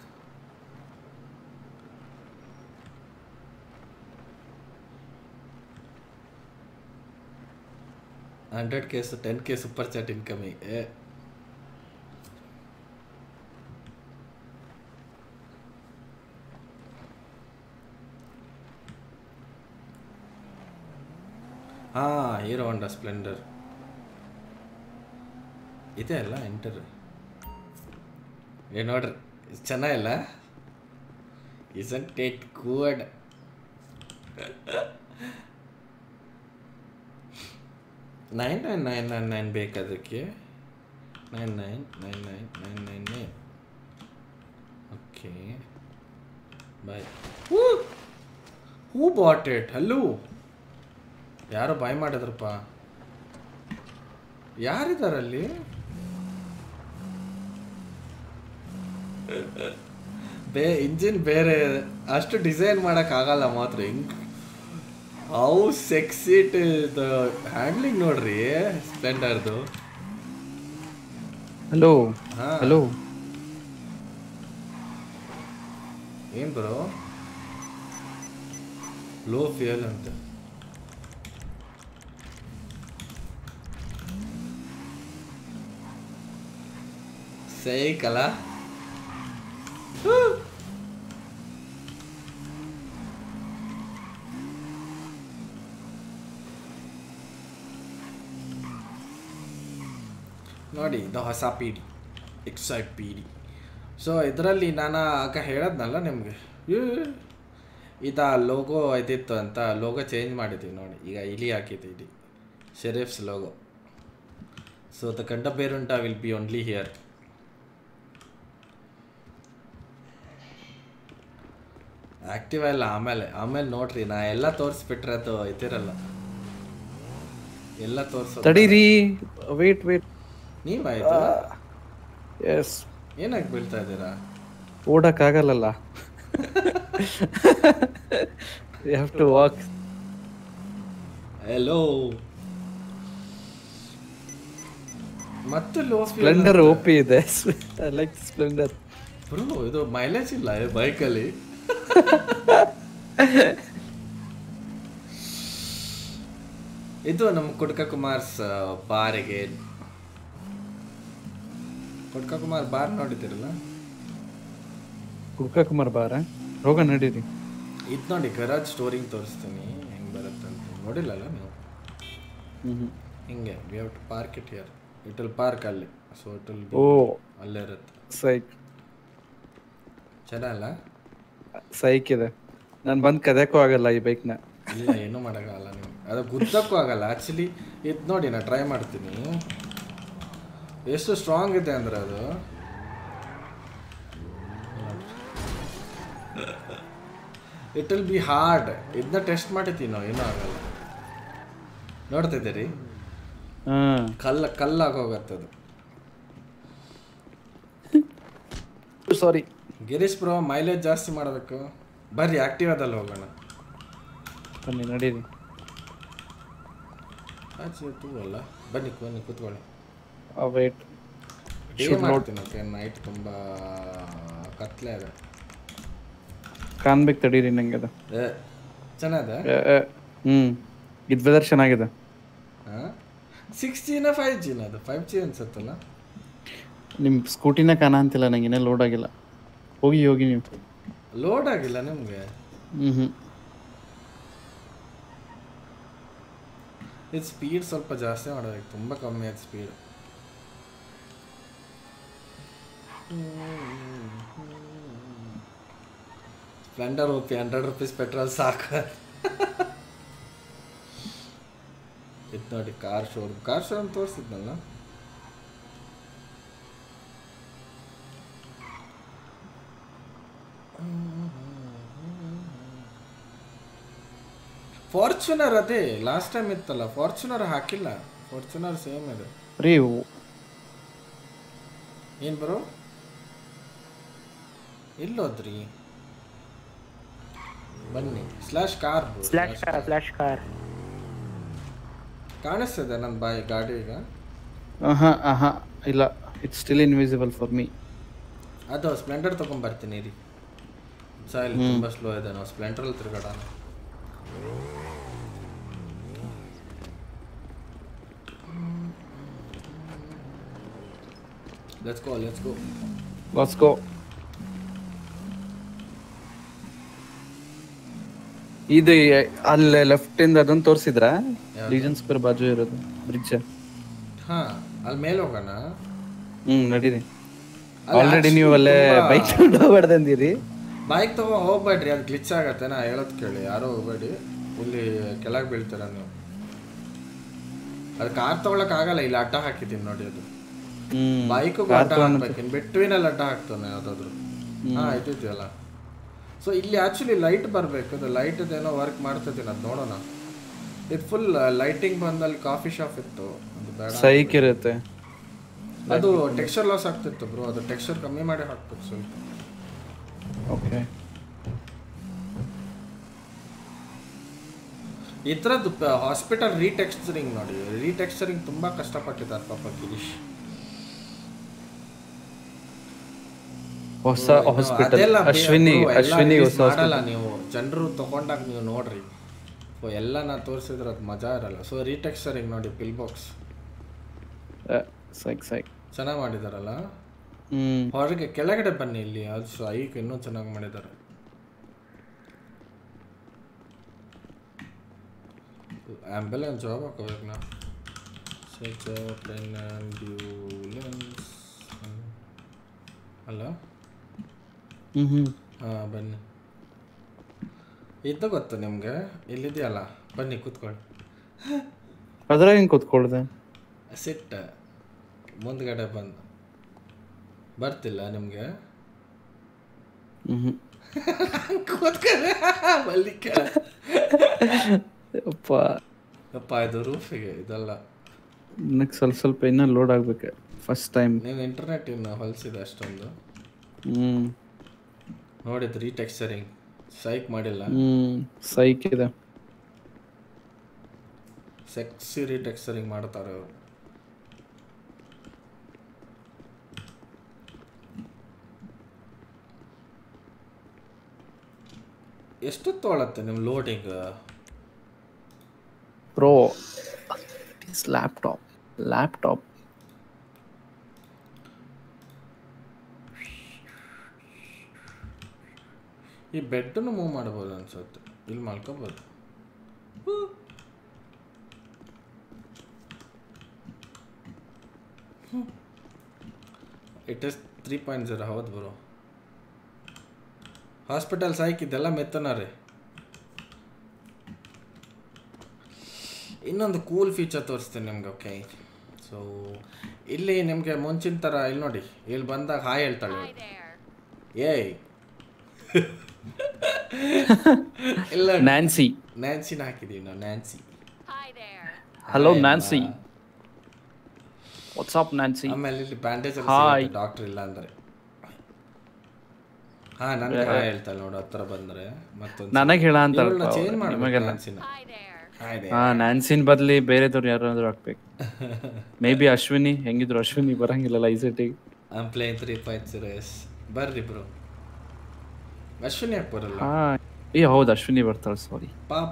hundred case ten K super chat ಇನ್ಕಮಿ ಏ ಹಾಂ hero ಹೊಂಡ Splendor ಇದೆ ಅಲ್ಲ enter ಏ ನೋಡ್ರಿ ಇದ್ ಚೆನ್ನಾಗಿಲ್ಲ isn't it good nine nine nine nine nine ಬೇಕದಕ್ಕೆ nine nine nine nine nine nine nine okay bye ಹೂ ಹೂ ಬಾಟ್ ಇಟ್ ಹಲೋ ಯಾರೋ ಬಾಯ್ ಮಾಡಿದ್ರಪ್ಪ ಯಾರಿದಾರಲ್ಲಿ ಬೇ ಇಂಜಿನ್ ಬೇರೆ ಅಷ್ಟು ಡಿಸೈನ್ ಆಗಲ್ಲ ಮಾತ್ರ ಹಿಂಗ್ ಹೌ ಸೆಕ್ಸಿಟ್ ಹ್ಯಾಂಡ್ಲಿಂಗ್ ನೋಡ್ರಿ ಸ್ಪ್ಲೆಂಡರ್ದು ಹಲೋ ಹಾ. ಹಲೋ ಏನ್ ಬ್ರೋ ಲೋ ಫ್ಯೂಯಲ್ ಅಂತ ಸೈಕಲ ನೋಡಿ ಇದು ಹೊಸ ಪೀಡಿ ಎಕ್ಸೈಟ್ ಪೀಡಿ ಸೊ ಇದರಲ್ಲಿ ನಾನು ಆಗ ಹೇಳದ್ನಲ್ಲ ನಿಮಗೆ ಇದ ಲೋಗೋ ಇದಿತ್ತು ಅಂತ ಲೋಗೋ ಚೇಂಜ್ ಮಾಡಿದ್ದೀವಿ ನೋಡಿ ಈಗ ಇಲಿ ಹಾಕಿದ್ದೀವಿ ಶೆರೀಫ್ಸ್ ಲೋಗೋ ಸೊ ದ ಕಂಡ ಬೇರುಂಟ will be only here active ಇಲ್ಲ ಆಮೇಲೆ ಆಮೇಲೆ ನೋಡ್ರಿ ನಾ ಎಲ್ಲ ತೋರಿಸ್ಬಿಟ್ರೆ ಅದು ಇದಿರಲ್ಲ ಎಲ್ಲ ತೋರಿಸೋ ತಡೀರಿ ವೇಟ್ ವೇಟ್ ನೀವಾಯ್ತು ಎಸ್ ಏನಾಗಿ ಬೀಳ್ತಾ ಇದ್ದೀರಾ ಓಡಕ್ಕಾಗಲ್ಲಲ್ಲ you have to walk hello ಮತ್ತೆ ಲೋ ಸ್ಪ್ಲೆಂಡರ್ ಓಪಿ ಇದೆ ಲೈಕ್ ಸ್ಪ್ಲೆಂಡರ್ ಬ್ರೋ ಇದು ಮೈಲೇಜ್ ಇಲ್ಲ ಬೈಕಲ್ಲಿ ಇದು ನಮ್ಮ ಕುಡ್ಕ ಕುಮಾರ್ಸ್ ಬಾರಿಗೆ ಕುಡ್ಕ ಕುಮಾರ್ ಬಾರ್ ನೋಡಿದ್ದೀರಲ್ಲ ಕುಡ್ಕ ಕುಮಾರ್ ಬಾರ ಹೋಗ ನಡೀರಿ ಇದು ನೋಡಿ ಗರಾಜ್ ಸ್ಟೋರಿಂಗ್ ತೋರಿಸ್ತೀನಿ ಹೆಂಗ್ ಬರುತ್ತೆ ಅಂತ ನೋಡಿಲ್ಲಲ್ಲ ನೀವು ಹ್ಮ್ ಹಿಂಗೆ we have to park it here it will park ಅಲ್ಲಿ ಸೊ ಇಟ್ ವಿಲ್ ಓ ಅಲ್ಲೇ ಇರುತ್ತೆ ಸೈಕ್ ಚೆನ್ನಾಗಲ್ಲ ಸೈಕ್ ಇದೆ ನಾನು ಬಂದು ಕದಕ್ಕೂ ಆಗಲ್ಲ ಈ ಬೈಕ್ನ ಇಲ್ಲ ಏನೂ ಮಾಡೋಕ್ಕಾಗಲ್ಲ ನೀವು ಅದು ಗುದ್ದಕ್ಕೂ ಆಗಲ್ಲ ಆ್ಯಕ್ಚುಲಿ ಇದು ನೋಡಿ ನಾನು ಟ್ರೈ ಮಾಡ್ತೀನಿ ಎಷ್ಟು ಸ್ಟ್ರಾಂಗ್ ಇದೆ ಅಂದ್ರೆ ಅದು ಇಟ್ ವಿಲ್ ಬಿ ಹಾರ್ಡ್ ಇದನ್ನ ಟೆಸ್ಟ್ ಮಾಡಿದ್ದೀವಿ ನಾವು ಏನೂ ಆಗಲ್ಲ ನೋಡ್ತಿದ್ದೀರಿ ಹಾಂ ಕಲ್ಲ ಕಲ್ಲಾಗಿ ಹೋಗತ್ತದು ಸಾರಿ ಗಿರೀಶ್ ಬ್ರೋ ಮೈಲೇಜ್ ಜಾಸ್ತಿ ಮಾಡಬೇಕು ಬರ್ರಿ ಆಕ್ಟಿವಾದಲ್ಲಿ ಹೋಗೋಣ ಬನ್ನಿ ನಡೀರಿ ಆಚೆ ತೂ ಅಲ್ಲ ಬನ್ನಿ ಬನ್ನಿ ಕೂತ್ಕೊಳ್ಳಿ ವೇಟ್ ಡೇ Should not- ಮಾಡ್ತೀನಿ ಓಕೆ ನೈಟ್ ತುಂಬ ಕತ್ಲೆ ಇದೆ ಕಾಣ್ಬೇಕು ತಡೀರಿ ನಂಗೆ ಅದು ಏ, ಚೆನ್ನಾಗಿದೆ ಹ್ಞೂ ಇದು ವೆದರ್ ಚೆನ್ನಾಗಿದೆ ಹಾಂ ಸಿಕ್ಸ್ ಜಿನ ಫೈವ್ ಜಿನ ಅದು ಫೈವ್ ಜಿ ಅನ್ಸುತ್ತಲ್ಲ ನಿಮ್ಮ ಸ್ಕೂಟಿನ ಕಾಣ ಅಂತಿಲ್ಲ ನಂಗೆ ಇನ್ನೂ ಲೋಡ್ ಆಗಿಲ್ಲ ಹೋಗಿ ಹೋಗಿ ನೀವು ಲೋಡ್ ಆಗಿಲ್ಲ ನಿಮಗೆ ಹ್ಞೂ ಹ್ಞೂ ಇದು ಸ್ಪೀಡ್ ಸ್ವಲ್ಪ ಜಾಸ್ತಿ ಮಾಡಬೇಕು ತುಂಬ ಕಮ್ಮಿ ಆಯ್ತು speed Splendor OP hundred rupees petrol ಸಾಕು ಇದು ನೋಡಿ ಕಾರ್ ಶೋರೂಮ್ ಕಾರ್ ಶೋರೂಮ್ ತೋರಿಸಿದ್ನಲ್ಲ ಫಾರ್ಚುನರ್ ಅದೇ ಲಾಸ್ಟ್ ಟೈಮ್ ಇತ್ತಲ್ಲ ಫಾರ್ಚುನರ್ ಹಾಕಿಲ್ಲ ಫಾರ್ಚುನರ್ ಸೇಮ್ ಇದೆ ರೀ ಏನು ಬರೋ ಎಲ್ಲೋದ್ರಿ ಬನ್ನಿ slash car flash car flash car ಕಾಣಿಸ್ತದೆ ನನ್ನ ಬಾಯಿ ಗಾಡಿ ಈಗ ಹಾಂ ಹಾಂ ಇಲ್ಲ it's still invisible for me ಅದು ಸ್ಪ್ಲೆಂಡರ್ ತೊಗೊಂಬರ್ತೀನಿ ರೀ ಸಾಯಿಲ್ ತುಂಬ ಸ್ಲೋ ಇದೆ ನಾವು ಸ್ಪ್ಲೆಂಡರಲ್ಲಿ ತಿರುಗಾಡೋಣ let's go let's go let's go ಇದು ಅಲ್ಲೇ ಲೆಫ್ಟ್ ಇಂದ ಅದನ್ನ ತೋರಿಸಿದ್ರ ಲೀಜನ್ ಸ್ಕ್ವೇರ್ ಬಾಜು ಇರೋದು ಬ್ರಿಡ್ಜ್ ಹಾ ಅಲ್ಲಿ ಮೇಲೆ ಹೋಗೋಣ ಹ್ಮ್ ನಡೀರಿ ಅಲ್ಲಿ ಆಲ್ರೆಡಿ ನೀವು actually ಅಲ್ಲೇ ತುಂಬಾ- ಬೈಕ್ ಹೊಡೆದಂದಿರಿ ಬೈಕ್ ತಗೋ ಹೋಗ್ಬೇಡ್ರಿ ಅದು ಗ್ಲಿಚ್ ಆಗತ್ತೆ ನಾ ಹೇಳೋದು ಕೇಳಿ ಯಾರೋ ಹೋಗ್ಬೇಡಿ ಇಲ್ಲಿ ಕೆಳಗೆ ಬೀಳ್ತೀರ ನೀವು ಅದು ಕಾರ್ ತಗೊಳಕ್ ಆಗಲ್ಲ ಇಲ್ಲಿ ಅಡ್ಡ ಹಾಕಿದ್ದೀನಿ ನೋಡಿ ಅದು ಹ್ಮ್ ಬೈಕು ಅಡ್ಡ ಹಾಕ್ಬೇಕು ಇನ್ ಬಿಟ್ವೀನಲ್ಲಿ ಅಡ್ಡ ಹಾಕ್ತಾನೆ ಯಾವ್ದಾದ್ರು ಹಾ ಇದ್ದಿದ್ಯಲ್ಲ ಸೊ ಇಲ್ಲಿ ಆಕ್ಚುಲಿ ಲೈಟ್ ಬರಬೇಕು ಅದು ಲೈಟ್ ಏನೋ ವರ್ಕ್ ಮಾಡ್ತಿದ್ದೀನಿ ಅದು ನೋಡೋಣ ಇದು ಫುಲ್ ಲೈಟಿಂಗ್ ಬಂದಲ್ಲಿ ಕಾಫಿ ಶಾಪ್ ಇತ್ತು ಅದು ಬೇಡ ಸೈಕ್ ಇರುತ್ತೆ ಅದು ಟೆಕ್ಸ್ಚರ್ ಲಾಸ್ ಆಗ್ತಿತ್ತು ಬ್ರೋ ಅದು ಟೆಕ್ಸ್ಚರ್ ಕಮ್ಮಿ ಮಾಡಿ ಹಾಕ್ಬೇಕು ಸ್ವಲ್ಪ ಓಕೆ ಈ ಥರದ್ದು ಹಾಸ್ಪಿಟಲ್ ರೀಟೆಕ್ಸ್ಚರಿಂಗ್ ನೋಡಿ ರೀಟೆಕ್ಸ್ಚರಿಂಗ್ ತುಂಬಾ ಕಷ್ಟಪಟ್ಟಿದ್ದಾರೆ ಪಾಪ ಗಿರೀಶ್ ಹೊಸ ಇನ್ನು ಹಾಸ್ಪಿಟಲ್ ಅದೆಲ್ಲ ಬೇ- ಅಶ್ವಿನಿ bro, ಎಲ್ಲ ಅಶ್ವಿನಿ release ಹೊಸ ಮಾಡಲ್ಲ ನೀವು ಜನರು ತಗೊಂಡಾಗ ನೀವು ನೋಡ್ರಿ ಸೊ ಎಲ್ಲ ನಾ ತೋರಿಸಿದ್ರೆ ಅದು ಮಜಾ ಇರಲ್ಲ ಸೊ ರೀಟೆಕ್ಸ್ಚರಿಂಗ್ ನೋಡಿ ಪಿಲ್ ಬಾಕ್ಸ್ ಸೈಕ್ ಸೈಕ್ ಚೆನ್ನಾಗಿ ಮಾಡಿದಾರಲ್ಲ ಹ್ಮ್ ಹೊರಗೆ ಕೆಳಗಡೆ ಬನ್ನಿ ಇಲ್ಲಿ ಅದು ಸೈಕ್ ಇನ್ನೂ ಚೆನ್ನಾಗಿ ಮಾಡಿದ್ದಾರೆ ಆಂಬ್ಯುಲೆನ್ಸ್ ಜಾಬ್ ಹಾಕೋಬೇಕು ನಾ ಸಚ್ ಪ್ಲೇನ್ ಆಂಬ್ಯುಲೆನ್ಸ್ ಅಲ್ಲ ಹ್ಮ್ ಹ್ಮ್ ಹಾಂ ಬನ್ನಿ ಇದು ಗೊತ್ತು ನಿಮಗೆ ಇಲ್ಲಿದೆಯಲ್ಲ ಬನ್ನಿ ಕೂತ್ಕೊಳ್ಳಿ ಅದ್ರಾಗ ಹೆಂಗ್ ಕೂತ್ಕೊಳ್ದೆ ಸಿಟ್ಟ ಮುಂದ್ಗಡೆ ಬಂದು ಬರ್ತಿಲ್ಲ ನಿಮಗೆ ಹ್ಮ್ ಹ್ಮ್ ಕೂತ್ಕೊಳ್ಳಿ ಮಲ್ಲಿಕ ಅಪ್ಪ ಅಪ್ಪ ಇದು ರೂಫಿಗೆ ಇದಲ್ಲ ನೆಕ್ಸ್ಟ್ ಸ್ವಲ್ಪ ಸ್ವಲ್ಪ ಇನ್ನ ಲೋಡ್ ಆಗ್ಬೇಕು ಫಸ್ಟ್ ಟೈಮ್ ನೀವು ಇಂಟರ್ನೆಟ್ ಇನ್ನು ಹೊಲಿಸಿದೆ ಅಷ್ಟೊಂದು ಹ್ಮ್ ನೋಡಿದ್ದು ರೀಟೆಕ್ಸ್ಚರಿಂಗ್ ಸೈಕ್ ಮಾಡಿಲ್ಲ ಹ್ಮ್ ಸೈಕ್ ಇದೆ ಸೆಕ್ಸಿ ರೀಟೆಕ್ಸ್ಚರಿಂಗ್ ಮಾಡ್ತಾರೆ ಅವರು ಎಷ್ಟು ತೊಗೊಳತ್ತೆ ನಿಮ್ಮ ಲೋಡಿಂಗ್ ಪ್ರೋ ಲ್ಯಾಪ್ಟಾಪ್ ಲ್ಯಾಪ್ಟಾಪ್ ಈ ಬೆಡ್ಡನ್ನು ಮೂವ್ ಮಾಡ್ಬೋದು ಅನ್ಸುತ್ತೆ ಇಲ್ಲಿ ಮಲ್ಕೋಬೋದು it is three point zero ಹೌದು ಬರೋ ಹಾಸ್ಪಿಟಲ್ ಸಾಯ್ಕಿದ್ದೆಲ್ಲ ಮೆತ್ತನ ರೀ ಇನ್ನೊಂದು ಕೂಲ್ ಫೀಚರ್ ತೋರಿಸ್ತೀನಿ ನಿಮ್ಗೆ ಓಕೆ ಸೊ ಇಲ್ಲಿ ನಿಮಗೆ ಮುಂಚಿನ ಥರ ಇಲ್ಲಿ ನೋಡಿ ಇಲ್ಲಿ ಬಂದಾಗ ಹಾಯ್ ಹೇಳ್ತಾಳೆ ಇವ್ಳು. ಏಯ್ ಇಲ್ಲ ನ್ಯಾನ್ಸಿ ನ್ಯಾನ್ಸಿನ ಹಾಕಿದೀವಿ ನಾವು Nancy hello Nancy WhatsApp Nancy ಆಮೇಲೆ ಇಲ್ಲಿ ಬ್ಯಾಂಡೇಜ್ Hi. ಡಾಕ್ಟರ್ ಇಲ್ಲ ಅಂದ್ರೆ ಹಾ ನನ್ಗೆ ಹಾಯ್ ಹೇಳ್ತಾಳೆ ನೋಡು ಹತ್ರ ಬಂದ್ರೆ ಮತ್ತೊಂದು ನನಗ್ ಹೇಳ ಅಂತ ಚೇಂಜ್ ಮಾಡ್ಬೇಕು ನಿಮಗೆಲ್ಲ ನ್ಯಾನ್ಸಿನ ಹಾಯ್ ಹಾ ನ್ಯಾನ್ಸಿನ್ ಬದ್ಲಿ ಬೇರೆದವ್ರು ಯಾರಾದ್ರೂ ಹಾಕ್ಬೇಕು ಮೇ ಬಿ ಅಶ್ವಿನಿ ಹೆಂಗಿದ್ರು ಅಶ್ವಿನಿ ಬರಂಗಿಲ್ಲಲ್ಲ ಈ ಸೆಟಿಗೆ I'm playing three point zero yes ಬರ್ರಿ ಬ್ರೋ ಅಶ್ವಿನಿ ಯಾಕೆ ಬರಲ್ಲ ಹಾ ಏ ಹೌದು ಅಶ್ವಿನಿ ಬರ್ತಾಳೆ ಸಾರಿ ಪಾಪ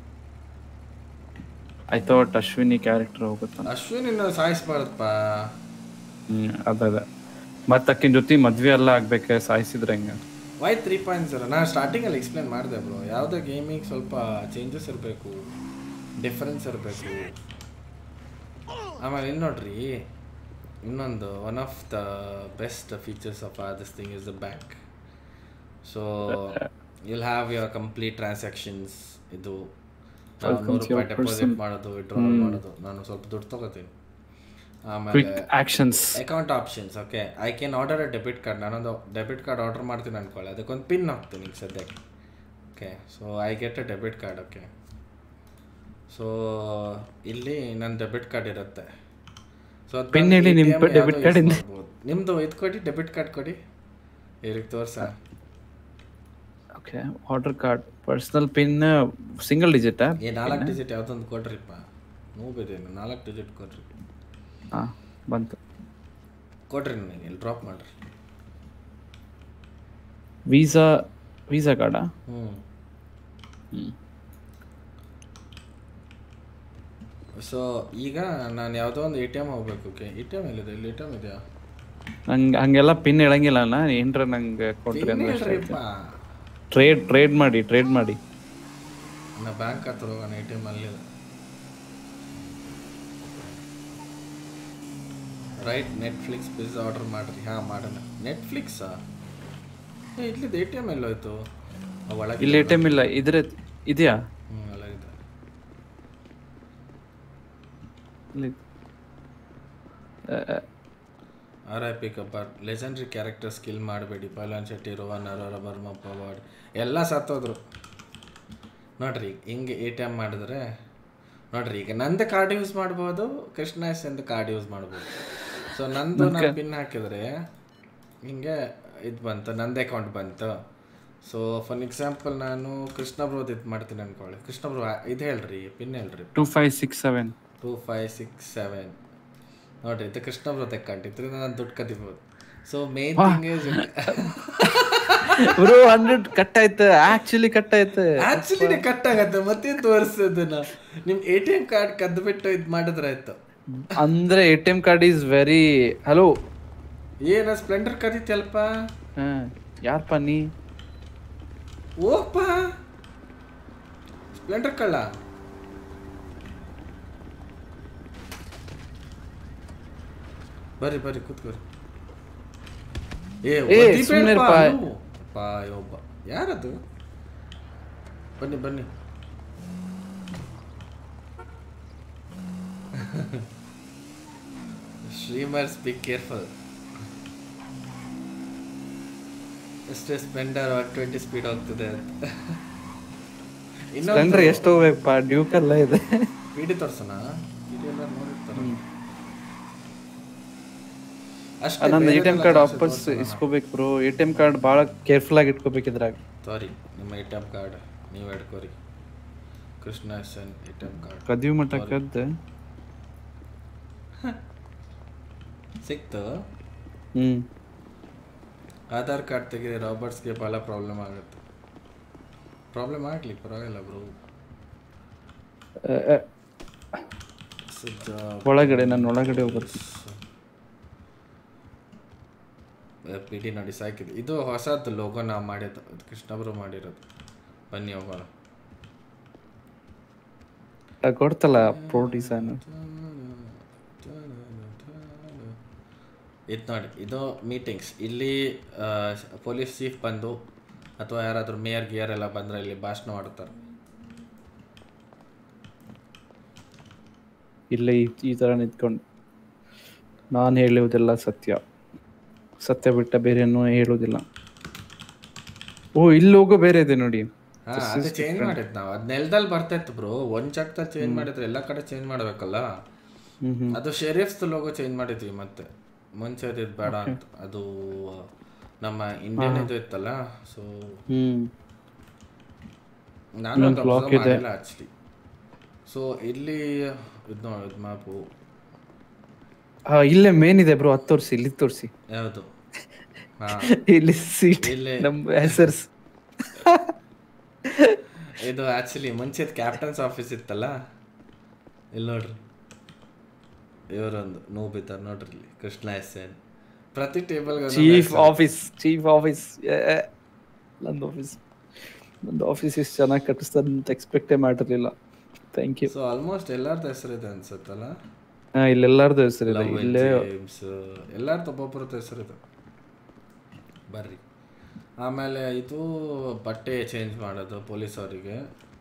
ಐ ಥಾಟ್ ಅಶ್ವಿನಿ ಕ್ಯಾರೆಕ್ಟರ್ ಹೋಗುತ್ತ ಅಶ್ವಿನಿನ ಸಾಯಿಸ್ಬಾರ್ದಪ್ಪ ಹ್ಮ್ ಅದ ಮತ್ತ ಅಕ್ಕಿನ ಜೊತೆ ಮದ್ವೆ ಎಲ್ಲ ಆಗ್ಬೇಕು ಸಾಯಿಸಿದ್ರೆ ಹೆಂಗ ವೈ ತ್ರೀ ಪಾಯಿಂಟ್ ಜೀರೋ ನಾನು ಸ್ಟಾರ್ಟಿಂಗಲ್ಲಿ ಎಕ್ಸ್ಪ್ಲೇನ್ ಮಾಡಿದೆ ಬ್ರೋ ಯಾವುದೇ ಗೇಮಿಂಗ್ ಸ್ವಲ್ಪ ಚೇಂಜಸ್ ಇರಬೇಕು ಡಿಫ್ರೆನ್ಸ್ ಇರಬೇಕು ಆಮೇಲೆ ಇನ್ನು ನೋಡ್ರಿ ಇನ್ನೊಂದು one of the best features of this thing is the bank so you'll have your complete transactions ಇದು ನಾವು ನೂರು ರೂಪಾಯಿ ಡೆಪಾಸಿಟ್ ಮಾಡೋದು ವಿಡ್ರಾಲ್ ಮಾಡೋದು ನಾನು ಸ್ವಲ್ಪ ದುಡ್ಡು ತಗೋತೀನಿ ಆಮೇಲೆ quick actions account options okay I can order a debit card ನಾನೊಂದು ಡೆಬಿಟ್ ಕಾರ್ಡ್ ಆರ್ಡರ್ ಮಾಡ್ತೀನಿ ಅನ್ಕೊಳ್ಳಿ ಅದಕ್ಕೊಂದು ಪಿನ್ ಹಾಕ್ತೀನಿ ಈಗ ಸದ್ಯಕ್ಕೆ okay so I get a debit card okay so ಇಲ್ಲಿ ನನ್ನ ಡೆಬಿಟ್ ಕಾರ್ಡ್ ಇರುತ್ತೆ ಸೊ Pin ಹೇಳಿ, ನಿಮ್ debit card ಇಂದ. ನಿಮ್ಮದು ಇದು ಕೊಡಿ ಡೆಬಿಟ್ ಕಾರ್ಡ್ ಕೊಡಿ ಇವ್ರಿಗೆ ತೋರ್ಸ okay order card personal pin single digit ಏ ನಾಲ್ಕು ಡಿಜಿಟ್ ಯಾವುದೊಂದು ಕೊಡ್ರಿಪ್ಪ ನೋವಿದೇನು ನಾಲ್ಕು ಡಿಜಿಟ್ ಕೊಡ್ರಿ ಹಾ ಬಂತು ಕೊಡ್ರಿ ನನಗೆ ಇಲ್ಲಿ ಡ್ರಾಪ್ ಮಾಡಿರಿ ವೀಸಾ ವೀಸಾ ಕಾರ್ಡಾ ಹ್ಞೂ ಸೊ ಈಗ ನಾನು ಯಾವುದೋ ಒಂದು ಎ ಟಿ ಎಮ್ ಹೋಗ್ಬೇಕು ಓಕೆ ಎ ಟಿ ಎಮ್ ಎಲ್ಲಿದೆ ಇಲ್ಲಿ ಎ ಟಿ ಎಮ್ ಇದೆಯಾ ನಂಗೆ ಹಂಗೆಲ್ಲ ಪಿನ್ ಹೇಳಂಗಿಲ್ಲ ಅಣ್ಣ ಏನ್ರ ನಂಗೆ ಕೊಟ್ರಿ ಅಂದ್ರೆ ಹೇಳ್ರಿಪ್ಪ ಟ್ರೇಡ್ ಟ್ರೇಡ್ ಮಾಡಿ ಟ್ರೇಡ್ ಮಾಡಿ ನಾ ಬ್ಯಾಂಕ್ ಹತ್ರ ಹೋಗೋಣ ಎ ಟಿ ಎಮ್ ಅಲ್ಲಿ ರೈಟ್ ನೆಟ್ಫ್ಲಿಕ್ಸ್ ಪಿಜ್ಜಾ ಆರ್ಡರ್ ಮಾಡ್ರಿ ಹಾಂ ಮಾಡೋಣ ನೆಟ್ಫ್ಲಿಕ್ಸಾ ಏ ಇಲ್ಲಿದ್ದು ಎ ಟಿ ಎಮ್ ಎಲ್ಲೋಯ್ತು ಆ, ಒಳಗೆ ಇಲ್ಲಿ ಎ ಟಿ ಎಮ್ ಇಲ್ಲ ಇದ್ರೆ ಇದೆಯಾ ಹ್ಞೂ ಒಳಗಿದೆ ಇಲ್ಲಿ ಆ, ಆ, ಆರ್ ಐ ಪಿ ಕಬ್ಬಾರ್ ಲೆಜೆಂಡ್ರಿ ಕ್ಯಾರೆಕ್ಟರ್ ಸ್ಕಿಲ್ ಮಾಡಬೇಡಿ ಪೈಲಾನ್ ಶೆಟ್ಟಿ ರೋಹನ್ ಅರೋರ ಬರ್ಮ ಪವಾಡ್ ಎಲ್ಲ ಸತ್ತೋದ್ರು ನೋಡ್ರಿ ಹಿಂಗೆ ಎ ಟಿ ಎಮ್ ಮಾಡಿದ್ರೆ ನೋಡ್ರಿ ಈಗ ನಂದು ಕಾರ್ಡ್ ಯೂಸ್ ಮಾಡ್ಬೋದು ಕೃಷ್ಣ ಎಸ್ ಎಂದು ಕಾರ್ಡ್ ಯೂಸ್ ಮಾಡ್ಬೋದು ಸೊ ನಂದು ನಾನು ಪಿನ್ ಹಾಕಿದ್ರೆ ಹಿಂಗೆ ಇದು ಬಂತು ನಂದು ಅಕೌಂಟ್ ಬಂತು ಸೊ ಫಾರ್ ಎಕ್ಸಾಂಪಲ್ ನಾನು ಕೃಷ್ಣ ಬ್ರೋದ್ ಇದು ಮಾಡ್ತೀನಿ ಅನ್ಕೊಳ್ಳಿ ಕೃಷ್ಣ ಬ್ರೋ ಇದು ಹೇಳ್ರಿ ಪಿನ್ ಹೇಳ್ರಿ two five six seven two five six seven ನೋಡ್ರಿ ಇದು ಕೃಷ್ಣ ಬ್ರೋತ್ ಅಕೌಂಟ್ ಇದರಿಂದ ನಾನು ದುಡ್ಡು ಕದಿಬೋದು so main thing is bro hundred cut ಆಯ್ತು ಆಕ್ಚುಲಿ ಕಟ್ ಆಯ್ತು ಆಕ್ಚುಲಿ ಕಟ್ ಆಗತ್ತೆ ಮತ್ತೆ ತೋರಿಸೋದನ್ನ ನಿಮ್ ಎ ಟಿ ಎಂ ಕಾರ್ಡ್ ಕದ್ದು ಬಿಟ್ಟು ಇದು ಮಾಡಿದ್ರೆ ಆಯ್ತು ಅಂದ್ರೆ A T M card is very hello ಏನ ಸ್ಪ್ಲೆಂಡರ್ ಕದೀತಲ್ಪ ಯಾರಪ್ಪ ನೀ ಓಪ್ಪ ಸ್ಪ್ಲೆಂಡರ್ ಕಳ್ಳ ಬರ್ರಿ ಬರ್ರಿ ಕೂತ್ಕೋರಿ ಏ ಏ, ಒದ್ದಿ ಸುಮ್ನೆ ಬೇಡ್ಪ, ಇರಪ್ಪ. ಅಯ್ಯೋ. ಪಾ ಒಬ್ಬ ಯಾರದು ಬನ್ನಿ ಬನ್ನಿ ಶ್ರೀಮರ್ಸ್ ಬಿ ಕೇರ್ಫುಲ್ ಎಷ್ಟೇ ಸ್ಪೆಂಡರ್ ಟ್ವೆಂಟಿ ಸ್ಪೀಡ್ ಹೋಗ್ತದೆ ಅಂತ ಸ್ಪ್ಲೆಂಡರ್ ಎಷ್ಟು ಹೋಗ್ಬೇಕಪ್ಪ ಡ್ಯೂಕ್ ಎಲ್ಲ ಇದೆ ವಿಡಿ ತೋರ್ಸೋಣ ವಿಡಿ ಎಲ್ಲ ನೋಡಿರ್ತಾರೆ ಅಷ್ಟೇ ನನ್ನ ಎ ಟಿ ಎಮ್ ಕಾರ್ಡ್ ಬೇರೆದೆಲ್ಲ ವಾಪಸ್ ತೋರ್ಸೋಣ. ಇಸ್ಕೋಬೇಕು bro A T M card ಭಾಳ ಕೇರ್ಫುಲ್ ಆಗಿ ಇಟ್ಕೋಬೇಕು ಇದ್ರಾಗ ಸಾರಿ ನಿಮ್ಮ ಎ ಟಿ ಎಮ್ ಕಾರ್ಡ್ ನೀವು ಹಿಡ್ಕೋರಿ Krishna S N A T M card ಕದಿವಿ ಮಟ್ಟ ಕದ್ದು ಸಿಕ್ತು ಹ್ಮ್ ಆಧಾರ್ ಕಾರ್ಡ್ ತೆಗೆದ್ರೆ ರಾಬರ್ಟ್ಸ್ಗೆ ಭಾಳ ಪ್ರಾಬ್ಲಮ್ ಆಗುತ್ತೆ ಪ್ರಾಬ್ಲಮ್ ಆಗಲಿ ಪರವಾಗಿಲ್ಲ ಬ್ರೋ ಆ, ಆ, ಒಳಗಡೆ ನನ್ನ ಒಳಗಡೆ ಹೋಗ್ಬರ್ತೀನಿ ಪಿ ಡಿ ನೋಡಿ ಸಾಕಿದೆ ಇದು ಹೊಸದು ಲೋಗೋ ನಾವು ಮಾಡಿದ್ದು ಅದು ಕೃಷ್ಣಬ್ರು ಮಾಡಿರೋದು ಬನ್ನಿ ಹೋಗೋಣ ಆ, ಕೊಡ್ತಲ್ಲ ಪ್ರೋ ಡಿಸೈನ್ ಇದು ನೋಡಿ ಇದು ಮೀಟಿಂಗ್ಸ್ ಇಲ್ಲಿ ಪೊಲೀಸ್ ಚೀಫ್ ಬಂದು ಅಥವಾ ಯಾರಾದರೂ ಮೇಯರ್ ಗಿಯರ್ ಎಲ್ಲ ಬಂದರೆ ಇಲ್ಲಿ ಭಾಷಣ ಮಾಡುತ್ತಾರೆ ಇಲ್ಲೇ ಈ- ಈ ತರ ನಿಂತ್ಕೊಂಡು ನಾನು ಹೇಳುವುದೆಲ್ಲ ಸತ್ಯ ಸತ್ಯ ಬಿಟ್ಟ ಬೇರೆಯನ್ನು ಹೇಳುವುದಿಲ್ಲ ಓ ಇಲ್ಲಿ ಹೋಗೋ ಬೇರೆ ಇದೆ ನೋಡಿ ಹಾ ಅದು ಚೇಂಜ್ ಮಾಡಿದ್ದು ನಾವು ಅದು ನೆಲದಲ್ಲಿ ಬರ್ತಾ ಇತ್ತು ಬ್ರೋ ಒಂದು ಚಕ್ದಲ್ಲಿ ಚೇಂಜ್ ಮಾಡಿದ್ರೆ ಎಲ್ಲ ಕಡೆ ಚೇಂಜ್ ಮಾಡಬೇಕಲ್ಲ ಹ್ಮ್ ಹ್ಮ್ ಅದು ಶೆರೀಫ್ಸ್ ಲೋಗೋ ಚೇಂಜ್ ಮಾಡಿದ್ವಿ ಮತ್ತೆ ಮುಂಚೆ ಇದು ಬೇಡ ಅಂತ ಅದು ನಮ್ಮ ಇಂಡಿಯನ್ ಇದು ಇತ್ತಲ್ಲ ಸೊ ಹ್ಮ್ ನಾನು ಒಂದು observe ಮಾಡಿಲ್ಲ ಆಕ್ಚುಲಿ ಸೊ ಇಲ್ಲಿ ಇದು ನೋಡಿ ಇದು ಮ್ಯಾಪು ಆ, ಇಲ್ಲೇ ಮೇನ್ ಇದೆ ಬ್ರೋ ಹತ್ತು ತೋರಿಸಿ ಇಲ್ಲಿ ತೋರಿಸಿ ಯಾವುದು ಹಾ ಇಲ್ಲಿ ಸೀಟ್ ಇಲ್ಲಿ ನಮ್ಮ ಹೆಸರ್ಸ್ ಇದು ಆಕ್ಚುಲಿ ಮುಂಚೆ ಕ್ಯಾಪ್ಟನ್ಸ್ ಆಫೀಸ್ ಇತ್ತಲ್ಲ ಇಲ್ಲಿ ನೋಡ್ರಿ ಇವರೊಂದು ನೋವು ಬಿದ್ದಾರೆ ನೋಡ್ರಿ ಇಲ್ಲಿ ಕೃಷ್ಣ ಎಸ್ ಎನ್ ಪ್ರತಿ table chief office chief office ನಂದು ಆಫೀಸ್ ನಂದು ಆಫೀಸ್ ಇಷ್ಟು ಚೆನ್ನಾಗಿ ಕಟ್ಟಿಸ್ತಾರೆ ಅಂತ ಎಕ್ಸ್ಪೆಕ್ಟೇ ಮಾಡಿರ್ಲಿಲ್ಲ ಥ್ಯಾಂಕ್ ಯು ಸೊ ಆಲ್ಮೋಸ್ಟ್ ಎಲ್ಲಾರ್ದು ಹೆಸರಿದೆ ಅನ್ಸುತ್ತಲ್ಲ ಹಾ ಇಲ್ಲೆಲ್ಲಾರ್ದು ಹೆಸರಿದೆ ಲವ್ ಇಲ್ಲೇ ಜೇಮ್ಸ್ ಎಲ್ಲಾರ್ದು ಒಬ್ಬೊಬ್ಬರದ್ದು ಹೆಸರಿದೆ ಬರ್ರಿ ಆಮೇಲೆ ಇದು ಬಟ್ಟೆ ಚೇಂಜ್ ಮಾಡೋದು ಪೊಲೀಸ್ ಅವರಿಗೆ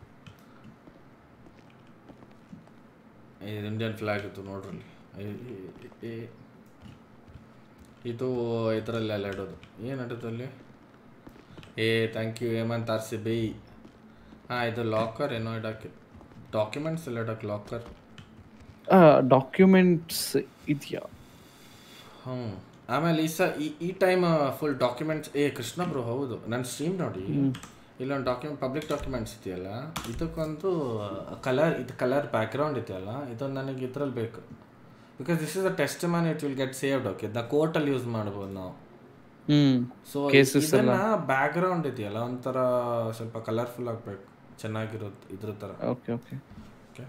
ಇದು ಇಂಡಿಯನ್ ಫ್ಲಾಗ್ ಇತ್ತು ನೋಡ್ರಿ ಇಲ್ಲಿ. ಈ- ಈ- ಇದು ಇದರಲ್ಲೆಲ್ಲ ಇಡೋದು ಏನು ಇಡೋದು ಅಲ್ಲಿ ಏ thank you Hemant R C B ಹಾಂ ಇದು ಲಾಕರ್ ಏನೋ ಇಡೋಕ್ಕೆ ಡಾಕ್ಯುಮೆಂಟ್ಸ್ ಎಲ್ಲ ಇಡೋಕ್ಕೆ ಲಾಕರ್ ಡಾಕ್ಯುಮೆಂಟ್ಸ್ ಇದೆಯಾ ಹ್ಞೂ ಆಮೇಲೆ ಈ ಸ ಈ ಈ ಟೈಮ್ ಫುಲ್ ಡಾಕ್ಯುಮೆಂಟ್ಸ್ ಏ ಕೃಷ್ಣ ಬ್ರೋ ಹೌದು ನನ್ನ ಸ್ಟ್ರೀಮ್ ನೋಡಿ ಇಲ್ಲೊಂದು ಡಾಕ್ಯುಮೆಂಟ್ ಪಬ್ಲಿಕ್ ಡಾಕ್ಯುಮೆಂಟ್ಸ್ ಇದೆಯಲ್ಲ ಇದಕ್ಕೊಂದು ಕಲರ್ ಇದು ಕಲರ್ ಬ್ಯಾಕ್ಗ್ರೌಂಡ್ ಇದೆಯಲ್ಲ ಇದೊಂದು ನನಗೆ ಇದ್ರಲ್ಲಿ ಬೇಕು because this is a test man it will get saved okay ಇದನ್ನ ಕೋರ್ಟಲ್ಲಿ ಯೂಸ್ ಮಾಡ್ಬೋದು ನಾವು ಹ್ಮ್ ಸೊ Cases ಇದನ್ನ ಬ್ಯಾಕ್ಗ್ರೌಂಡ್ ಇದೆಯಲ್ಲ ಒಂಥರ ಸ್ವಲ್ಪ ಕಲರ್ಫುಲ್ ಆಗಬೇಕು ಚೆನ್ನಾಗಿರೋದು ಇದ್ರ ಥರ ಓಕೆ ಓಕೆ ಓಕೆ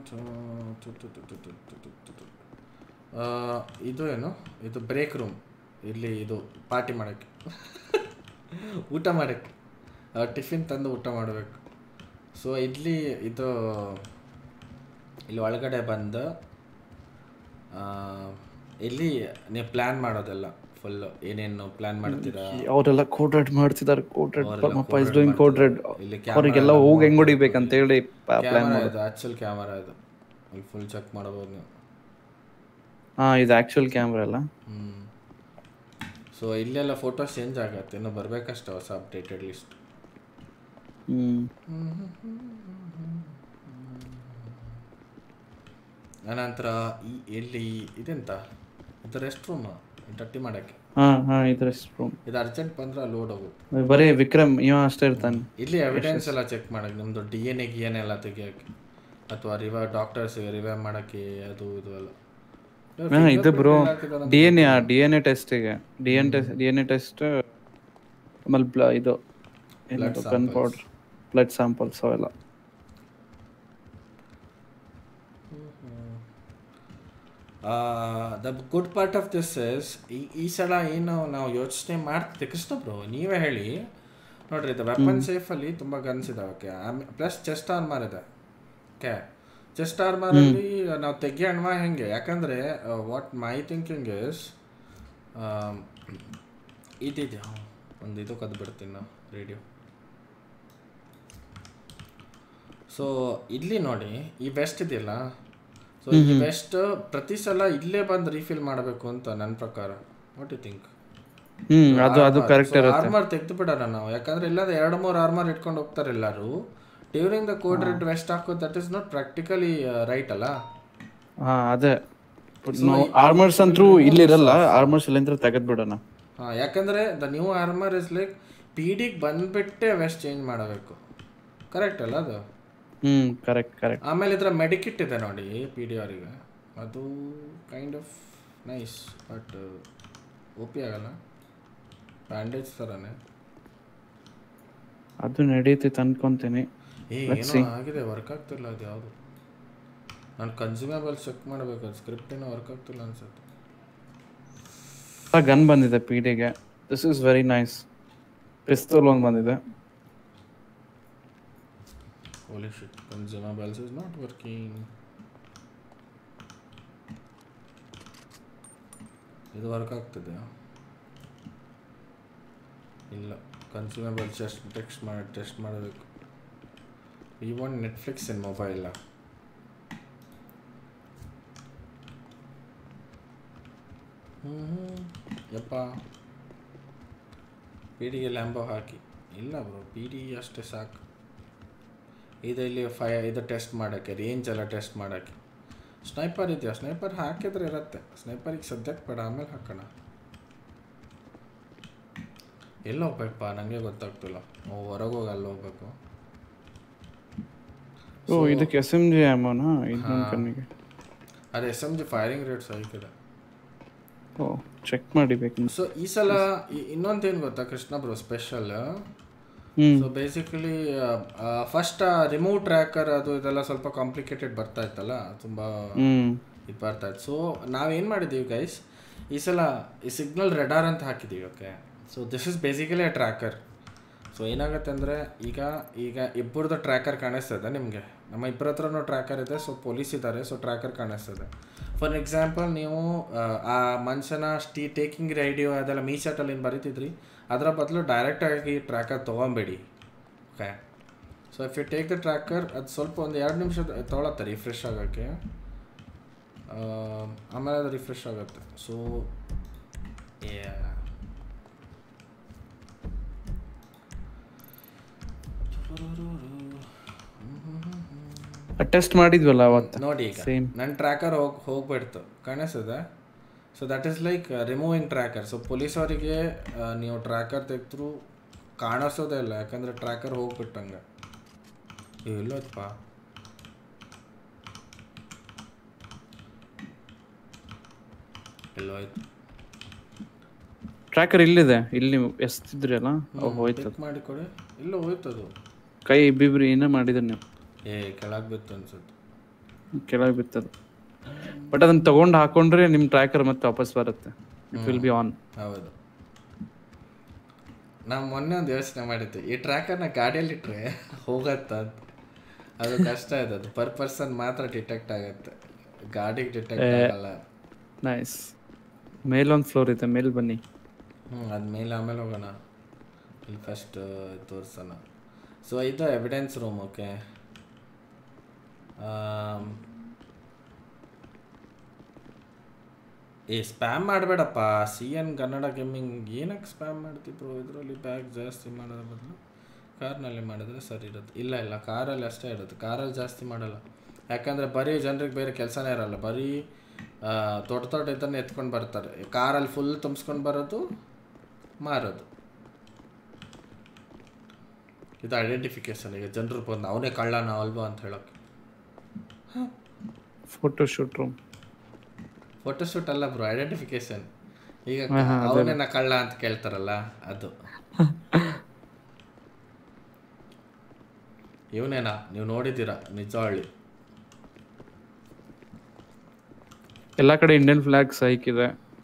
ಇದು ಏನು ಇದು ಬ್ರೇಕ್ ರೂಮ್ ಇಲ್ಲಿ ಇದು ಪಾರ್ಟಿ ಮಾಡೋಕ್ಕೆ ಊಟ ಮಾಡೋಕ್ಕೆ ಟಿಫಿನ್ ತಂದು ಊಟ ಮಾಡಬೇಕು ಸೊ ಇಲ್ಲಿ ಇದು ಇಲ್ಲಿ ಒಳಗಡೆ ಬಂದು ಆ, ಇಲ್ಲಿ ನೀವು ಪ್ಲ್ಯಾನ್ ಮಾಡೋದೆಲ್ಲ ಫುಲ್ಲು ಏನೇನು ಪ್ಲ್ಯಾನ್ ಮಾಡ್ತೀರಾ ಅವರೆಲ್ಲ ಕೋಡ್ ರೆಡ್ ಮಾಡ್ತಿದ್ದಾರೆ ಕೋಡ್ ರೆಡ್ ಅವ್ರೆಲ್ಲ ಪಾಪ code is red doing code red ಮಾಡ್ತಿದ್ದಾರೆ. ಇಲ್ಲಿ camera ಅವರಿಗೆಲ್ಲ ಎಲ್ಲ ಹೋಗಿ ಹೆಂಗ್ ಹೊಡಿಬೇಕಂತ ಹೇಳಿ ಪ್ಲಾನ್ ಕ್ಯಾಮರಾ ಮಾಡೋದು ಇದು ಆ್ಯಕ್ಚುಲ್ ಕ್ಯಾಮರಾ ಇದು ಇಲ್ಲಿ ಫುಲ್ ಚೆಕ್ ಮಾಡ್ಬೋದು ನೀವು ಹಾ ಇದು ಆಕ್ಚುಯಲ್ ಕ್ಯಾಮ್ರಾ ಅಲ್ಲ ಹ್ಞೂ ಸೊ ಇಲ್ಲೆಲ್ಲ ಫೋಟೋಸ್ ಚೇಂಜ್ ಆಗತ್ತೆ ಇನ್ನು ಬರಬೇಕಷ್ಟೆ ಹೊಸ ಅಪ್ಡೇಟೆಡ್ ಲಿಸ್ಟ್ ಹ್ಮ್ ಅನಂತರ ಈ ಎಲ್ಲಿ ಇದೆಂತ ಇದು ರೆಸ್ಟ್ ರೂಮ್ ಟಟ್ಟಿ ಮಾಡೋಕ್ಕೆ ಹಾ ಹಾ ಇದ್ರ ರೂಮ್ ಇದು ಅರ್ಜೆಂಟ್ ಬಂದ್ರೆ ಅಲ್ಲಿ ಲೋಡ್ ಹೋಗುತ್ತೆ ಬರೀ ವಿಕ್ರಮ್ ಇವ ಅಷ್ಟೇ ಇರ್ತಾನೆ ಇಲ್ಲಿ ಎವಿಡೆನ್ಸ್ ಎಲ್ಲ ಚೆಕ್ ಮಾಡಕ್ಕೆ ನಿಮ್ಮದು ಡಿ ಎನ್ ಎ ಗಿ ಎನ್ ಎಲ್ಲ ತೆಗಿಯೋಕ್ಕೆ ಅಥವಾ ರಿವ ಡಾಕ್ಟರ್ಸ್ ರಿವೈವ್ ಮಾಡೋಕ್ಕೆ ಅದು ಇದು ಎಲ್ಲ ಹಾ ಇದು bro D N A D N A ಟೆಸ್ಟಿಗೆ D N test D N A test ಆಮೇಲೆ ಬ್ಲ ಇದು ಏನದು ಗನ್ ಪೌಡರ್ ಬ್ಲಡ್ ಸ್ಯಾಂಪಲ್ಸ್ ಅವೆಲ್ಲ the good part of this is ಈ ಈ ಸಲ ಏನು ನಾವು ಯೋಚನೆ ಮಾಡ್ತಿದ್ದೆ ಕೃಷ್ಣ ಬ್ರೋ ನೀವೇ ಹೇಳಿ ನೋಡ್ರಿ ಇದು ವೆಪನ್ ಸೇಫಲ್ಲಿ ತುಂಬ ಗನ್ಸ್ ಇದಾವೆ ಓಕೆ ಪ್ಲಸ್ ಚೆಸ್ಟ್ ಆರ್ಮರ್ ಇದೆ ಓಕೆ ಚೆಸ್ಟ್ ಆರ್ಮರಲ್ಲಿ ನಾವು ತೆಗಿಯೋಣ ಹೆಂಗೆ ಯಾಕಂದರೆ ವಾಟ್ ಮೈ ಥಿಂಕಿಂಗ್ ಇಸ್ ಇದಿದೆ ಒಂದು ಇದು ಕದ್ದು ಬಿಡ್ತೀನಿ ನಾವು ರೇಡಿಯೋ ಸೊ ಇಲ್ಲಿ ನೋಡಿ ಈ ವೆಸ್ಟ್ ಇದೆಯಲ್ಲ ಸೊ ಈ ವೆಸ್ಟ್ ಪ್ರತಿ ಸಲ ಇಲ್ಲೇ ಬಂದು ರೀಫಿಲ್ ಮಾಡಬೇಕು ಅಂತ ನನ್ನ ಪ್ರಕಾರ ವಾಟ್ ಯು ಥಿಂಕ್ ಹ್ಮ್ ಅದು ಅದು ಕರೆಕ್ಟ್ ಇರುತ್ತೆ ಆರ್ಮರ್ ತೆಗೆದು ಬಿಡೋಣ ನಾವು ಯಾಕಂದ್ರೆ ಇಲ್ಲದ ಎರಡು ಮೂರು ಆರ್ಮರ್ ಇಟ್ಕೊಂಡು ಹೋಗ್ತಾರೆ ಎಲ್ಲರೂ during the code red vest ಹಾಕೋದು that is not practically right ಅಲ್ಲ ಹಾ ಅದೇ ಆರ್ಮರ್ಸ್ ಅಂತೂ ಇಲ್ಲಿರಲ್ಲ ಆರ್ಮರ್ಸ್ ಇಲ್ಲಿಂದ ತೆಗೆದ್ ಬಿಡೋಣ ಹಾಂ ಯಾಕಂದ್ರೆ the new armour is like P ಡಿಗೆ ಬಂದ್ಬಿಟ್ಟೆ ವೆಸ್ಟ್ ಚೇಂಜ್ ಮಾಡಬೇಕು ಕರೆಕ್ಟ್ ಅಲ್ಲ ಅದು ಹ್ಮ್ ಕರೆಕ್ಟ್ ಕರೆಕ್ಟ್ ಆಮೇಲೆ ಇದರ ಮೆಡಿಕಿಟ್ ಇದೆ ನೋಡಿ ಪಿ ಡಿ ಅವರಿಗೆ ಅದು kind of nice but O P ಆಗಲ್ಲ ಬ್ಯಾಂಡೇಜ್ ಥರನೇ ಅದು ನಡೀತೈತೆ ಅನ್ಕೊಂತೀನಿ ಏ ಏನೋ ಆಗಿದೆ ವರ್ಕ್ ಆಗ್ತಿಲ್ಲ ಅದು ಯಾವುದು ನಾನು ಕನ್ಸ್ಯೂಮೇಬಲ್ ಚೆಕ್ ಮಾಡಬೇಕು ಅದು ಸ್ಕ್ರಿಪ್ಟ್ ಏನೋ ವರ್ಕ್ ಆಗ್ತಿಲ್ಲ ಅನ್ಸುತ್ತೆ ಗನ್ ಬಂದಿದೆ ಪಿ ಡಿಗೆ this is very nice pistol ಒಂದು ಬಂದಿದೆ holy shit consumables is not working ಇದು ವರ್ಕ್ ಆಗ್ತದೆ ಇಲ್ಲ ಕನ್ಸ್ಯೂಮೇಬಲ್ ಜಸ್ಟ್ ಟೆಕ್ಸ್ಟ್ ಮಾಡಿ ಟೆಸ್ಟ್ ಮಾಡಬೇಕು ವಿ ವಾಂಟ್ ನೆಟ್ಫ್ಲಿಕ್ಸ್ ಇನ್ ಮೊಬೈಲ ಹ್ಞೂ ಯಪ್ಪ ಪಿ ಡಿಗೆ ಲ್ಯಾಂಬೋ ಹಾಕಿ ಇಲ್ಲ ಬ್ರೋ ಪಿ ಡಿ ಅಷ್ಟೇ ಸಾಕು ಇದು ಇಲ್ಲಿ ಫೈ ಇದು ಟೆಸ್ಟ್ ಮಾಡೋಕ್ಕೆ ರೇಂಜ್ ಎಲ್ಲ ಟೆಸ್ಟ್ ಮಾಡೋಕ್ಕೆ ಸ್ನೈಪರ್ ಇದೆಯಾ ಸ್ನೈಪರ್ ಹಾಕಿದ್ರೆ ಇರುತ್ತೆ ಸ್ನೈಪರಿಗೆ ಸದ್ಯಕ್ಕೆ ಬೇಡ ಆಮೇಲೆ ಹಾಕೋಣ ಎಲ್ಲಿ ಹೋಗ್ಬೇಕಪ್ಪ ನನಗೆ ಗೊತ್ತಾಗ್ತಿಲ್ಲ ನಾವು ಹೊರಗೆ ಹೋಗಿ ಅಲ್ಲಿ ಹೋಗ್ಬೇಕು ಓ ಇದಕ್ಕೆ ಎಸ್ ಎಮ್ ಜಿ ಆಮೋನಾ ಇನ್ನೊಂದು ಕಣ್ಣಿಗೆ ಅದು S M G firing rates ಆಗಿದೆ ಓ ಚೆಕ್ ಮಾಡಿಬೇಕು ಸೊ ಈ ಸಲ ಇನ್ನೊಂದು ಏನು ಗೊತ್ತಾ Krishna bro special hmm so basically first remove tracker ಅದು ಇದೆಲ್ಲ ಸ್ವಲ್ಪ ಕಾಂಪ್ಲಿಕೇಟೆಡ್ ಬರ್ತಾ ಇತ್ತಲ್ಲ ತುಂಬ ಹ್ಮ್ ಇದು ಬರ್ತಾ ಇತ್ತು ಸೊ ನಾವೇನು ಮಾಡಿದ್ದೀವಿ ಗೈಸ್ ಈ ಸಲ ಈ ಸಿಗ್ನಲ್ ರೆಡಾರ್ ಅಂತ ಹಾಕಿದ್ದೀವಿ okay so this is basically a tracker so ಏನಾಗುತ್ತೆ ಅಂದರೆ ಈಗ ಈಗ ಇಬ್ಬರದ್ದು ಟ್ರ್ಯಾಕರ್ ಕಾಣಿಸ್ತದೆ ನಿಮಗೆ ನಮ್ಮ ಇಬ್ಬರ ಹತ್ರನೂ ಟ್ರ್ಯಾಕರ್ ಇದೆ ಸೊ ಪೊಲೀಸ್ ಇದ್ದಾರೆ ಸೊ ಟ್ರ್ಯಾಕರ್ ಕಾಣಿಸ್ತದೆ ಫಾರ್ ಎಕ್ಸಾಂಪಲ್ ನೀವು ಆ, ಆ ಮನುಷ್ಯನ ಸ್ಟೀ ಟೇಕಿಂಗ್ ರೇಡಿಯೋ ಅದೆಲ್ಲ ಮೀಸೆಟಲ್ಲಿ ಏನು ಬರೀತಿದ್ರಿ ಅದರ ಬದಲು ಡೈರೆಕ್ಟಾಗಿ ಟ್ರ್ಯಾಕರ್ ತೊಗೊಂಬೇಡಿ okay so if you take the tracker ಅದು ಸ್ವಲ್ಪ ಒಂದು ಎರಡು ನಿಮಿಷ ತೊಗೊಳತ್ತೆ ರಿಫ್ರೆಶ್ ಆಗೋಕ್ಕೆ ಆ, ಆಮೇಲೆ ಅದು ರಿಫ್ರೆಶ್ ಆಗುತ್ತೆ ಸೊ ಟೆಸ್ಟ್ ಮಾಡಿದ್ವಲ್ಲ ಅವತ್ತು ನೋಡಿ ಈಗ Same. ನನ್ನ ಟ್ರ್ಯಾಕರ್ ಹೋಗಿ ಹೋಗ್ಬಿಡ್ತು ಕಾಣಿಸ್ತದೆ so that is like removing tracker so police ಅವರಿಗೆ ನೀವು ಟ್ರ್ಯಾಕರ್ ತೆಗೆದ್ರು ಕಾಣಿಸೋದೇ ಇಲ್ಲ ಯಾಕಂದರೆ ಟ್ರ್ಯಾಕರ್ ಹೋಗ್ಬಿಟ್ಟಂಗೆ ಎಲ್ಲೋಯ್ತಪ್ಪ ಎಲ್ಲೋಯ್ತು ಟ್ರ್ಯಾಕರ್ ಇಲ್ಲಿದೆ ಇಲ್ಲಿ ಎಸ್ತಿದ್ರಿ ಅಲ್ಲ ಅವು ಹೋಯ್ತು ಚೆಕ್ ಮಾಡಿ ಕೊಡಿ ಎಲ್ಲೋ ಹೋಯ್ತದು ಕೈ ಇಬ್ಬಿಬ್ರಿ ಏನೋ ಮಾಡಿದ್ರಿ ನೀವು ಏ ಕೆಳಗೆ ಬಿತ್ತು ಅನ್ಸುತ್ತೆ ಕೆಳಗೆ ಬಿತ್ತದು ಬಟ್ ಅದನ್ನ ತಗೊಂಡು ಹಾಕೊಂಡ್ರೆ ನಿಮ್ ಟ್ರ್ಯಾಕರ್ ಮತ್ತೆ ವಾಪಸ್ ಬರುತ್ತೆ ಇಟ್ ವಿಲ್ ಬಿ ಆನ್ ಹೌದು ನಾವು ಮೊನ್ನೆ ಒಂದು ಯೋಚನೆ ಮಾಡಿದ್ದೆ ಈ ಟ್ರ್ಯಾಕರ್ನ ಗಾಡಿಯಲ್ಲಿ ಇಟ್ಟರೆ ಹೋಗತ್ತ ಅಂತ ಅದು ಕಷ್ಟ ಇದೆ ಅದು ಪರ್ ಪರ್ಸನ್ ಮಾತ್ರ ಡಿಟೆಕ್ಟ್ ಆಗುತ್ತೆ ಗಾಡಿಗೆ ಡಿಟೆಕ್ಟ್ ಆಗಲ್ಲ ನೈಸ್ ಮೇಲೊಂದು ಫ್ಲೋರ್ ಇದೆ ಮೇಲ್ ಬನ್ನಿ ಹ್ಞೂ ಅದು ಮೇಲೆ ಆಮೇಲೆ ಹೋಗೋಣ ಇಲ್ಲಿ ಫಸ್ಟ್ ತೋರ್ಸೋಣ ಸೊ ಇದು ಎವಿಡೆನ್ಸ್ ರೂಮ್ ಓಕೆ ಏ ಸ್ಪ್ಯಾಮ್ ಮಾಡಬೇಡಪ್ಪ ಸಿ ಎನ್ ಕನ್ನಡ ಗೇಮಿಂಗ್ ಏನಕ್ಕೆ ಸ್ಪ್ಯಾಮ್ ಮಾಡ್ತಿದ್ರು ಇದರಲ್ಲಿ ಬ್ಯಾಗ್ ಜಾಸ್ತಿ ಮಾಡೋದ್ರ ಬದಲು ಕಾರ್ನಲ್ಲಿ ಮಾಡಿದ್ರೆ ಸರಿ ಇರುತ್ತೆ ಇಲ್ಲ ಇಲ್ಲ ಕಾರಲ್ಲಿ ಅಷ್ಟೇ ಇರುತ್ತೆ ಕಾರಲ್ಲಿ ಜಾಸ್ತಿ ಮಾಡಲ್ಲ ಯಾಕಂದರೆ ಬರೀ ಜನರಿಗೆ ಬೇರೆ ಕೆಲಸನೇ ಇರಲ್ಲ ಬರೀ ಆ, ದೊಡ್ಡ ದೊಡ್ಡ ಇದನ್ನು ಎತ್ಕೊಂಡು ಬರ್ತಾರೆ ಕಾರಲ್ಲಿ ಫುಲ್ ತುಂಬಿಸ್ಕೊಂಡು ಬರೋದು ಮಾರೋದು ಇದು ಐಡೆಂಟಿಫಿಕೇಶನ್ ಈಗ ಜನರು ಬಂದು ಅವನೇ ಕಳ್ಳನ ಅಲ್ವಾ ಅಂತ ಹೇಳೋಕ್ಕೆ ಫೋಟೋ ಶೂಟ್ ರೂಮ್ ಫೋಟೋಶೂಟ್ ಅಲ್ಲ ಬ್ರೋ ಐಡೆಂಟಿಫಿಕೇಶನ್ ಈಗ ಅವನೇನ ಕಳ್ಳ ಅಂತ ಕೇಳ್ತಾರಲ್ಲ ಅದು ಇವನೇನಾ ನೀವು ನೋಡಿದ್ದೀರಾ ನಿಜವಳ್ಳಿ ಎಲ್ಲ ಕಡೆ ಇಂಡಿಯನ್ ಫ್ಲಾಗ್ಸ್ ಹಾಕಿದೆ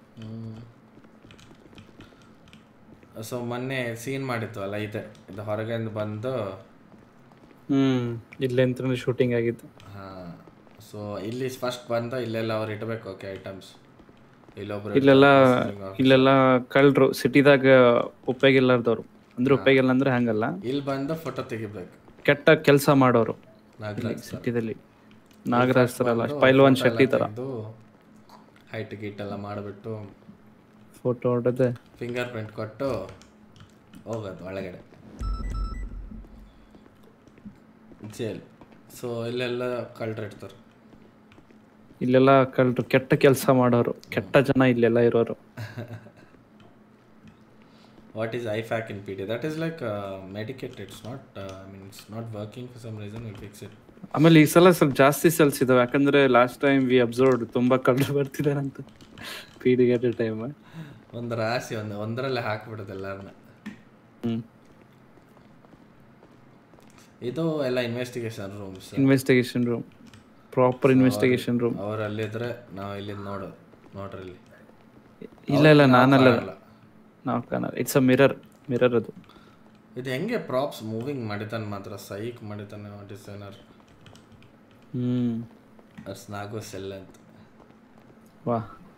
ಸೊ ಮೊನ್ನೆ ಸೀನ್ ಮಾಡಿತ್ತು ಅಲ್ಲ ಇದೆ ಇದು ಹೊರಗಿಂದ ಬಂದು ಹ್ಮ್ ಇಲ್ಲಿಂದ ಶೂಟಿಂಗ್ ಆಗಿತ್ತು ಹಾಂ ಸೊ ಇಲ್ಲಿ ಫಸ್ಟ್ ಬಂದು ಇಲ್ಲೆಲ್ಲ ಅವ್ರು ಇಡಬೇಕು ಓಕೆ ಐಟಮ್ಸ್ ಇಲ್ಲೊಬ್ರು ಇಲ್ಲೆಲ್ಲ ಇಲ್ಲೆಲ್ಲ ಕಳ್ರು ಸಿಟಿದಾಗ ಉಪಯೋಗ ಇಲ್ಲಾರ್ದವ್ರು ಅಂದ್ರೆ ಉಪಯೋಗ ಇಲ್ಲ ಅಂದ್ರೆ ಹಂಗಲ್ಲ ಇಲ್ಲಿ ಬಂದು ಫೋಟೋ ತೆಗಿಬೇಕು ಕೆಟ್ಟ ಕೆಲಸ ಮಾಡೋರು ನಾಗರಾಜ್ ಸಿಟಿದಲ್ಲಿ ನಾಗರಾಜ್ ತರ ಅಲ್ಲ ಪೈಲ್ವಾನ್ ಶೆಟ್ಟಿ ತರ ಹೈಟ್ ಗೀಟ್ ಎಲ್ಲ ಮಾಡಿಬಿಟ್ಟು ಫೋಟೋ ಹೊಡೆದೆ ಫಿಂಗರ್ ಪ್ರಿಂಟ್ ಕೊಟ್ಟು ಹೋಗೋದು ಒಳಗಡೆ ಜೇಲ್ ಸೊ ಇಲ್ಲೆಲ್ಲ ಕಳ್ರು ಇಡ್ತಾರೆ ಇಲ್ಲೆಲ್ಲ ಕಳ್ರು ಕೆಟ್ಟ ಕೆಲಸ ಮಾಡೋರು ಕೆಟ್ಟ ಜನ ಇಲ್ಲೆಲ್ಲ ಇರೋರು what is I fuck in P D that is like medkit it's not I mean it's not working for some reason will fix it ಆಮೇಲೆ ಈ ಸಲ ಸ್ವಲ್ಪ ಜಾಸ್ತಿ ಸೆಲ್ಸ್ ಇದಾವೆ ಯಾಕಂದ್ರೆ ಲಾಸ್ಟ್ ಟೈಮ್ ವಿ ಅಬ್ಸರ್ವ್ ತುಂಬಾ ಕಳ್ರು ಬರ್ತಿದಾರಂತ ಪಿ ಡಿ ಗೆಟ್ ಟೈಮ್ ಒಂದು ರಾಶಿ ಒಂದು ಒಂದರಲ್ಲೇ ಹಾಕ್ಬಿಡೋದು ಎಲ್ಲರನ್ನ ಹ್ಮ್ ಇದು ಎಲ್ಲ investigation rooms investigation room proper investigation room ಅವ್ರು ಅಲ್ಲಿದ್ರೆ ನಾವು ಇಲ್ಲಿಂದ ನೋಡೋದು ನೋಡ್ರಿ ಇಲ್ಲಿ ಇಲ್ಲ ಇಲ್ಲ ನಾನಲ್ಲ ಕಾಣಲ್ಲ. ನಾವು ಕಾಣಲ್ಲ ಇಟ್ಸ್ ಅ ಮಿರರ್ ಮಿರರ್ ಅದು ಇದು ಹೆಂಗೆ ಪ್ರಾಪ್ಸ್ ಮೂವಿಂಗ್ ಮಾಡಿದ್ದಾನೆ ಮಾತ್ರ ಸೈಕ್ ಮಾಡಿದ್ದಾನೆ ಡಿಸೈನರ್ ಹ್ಮ್ ಅರ್ಸ್ ನಾಗೋ ಸೆಲ್ ಅಂತ ವಾ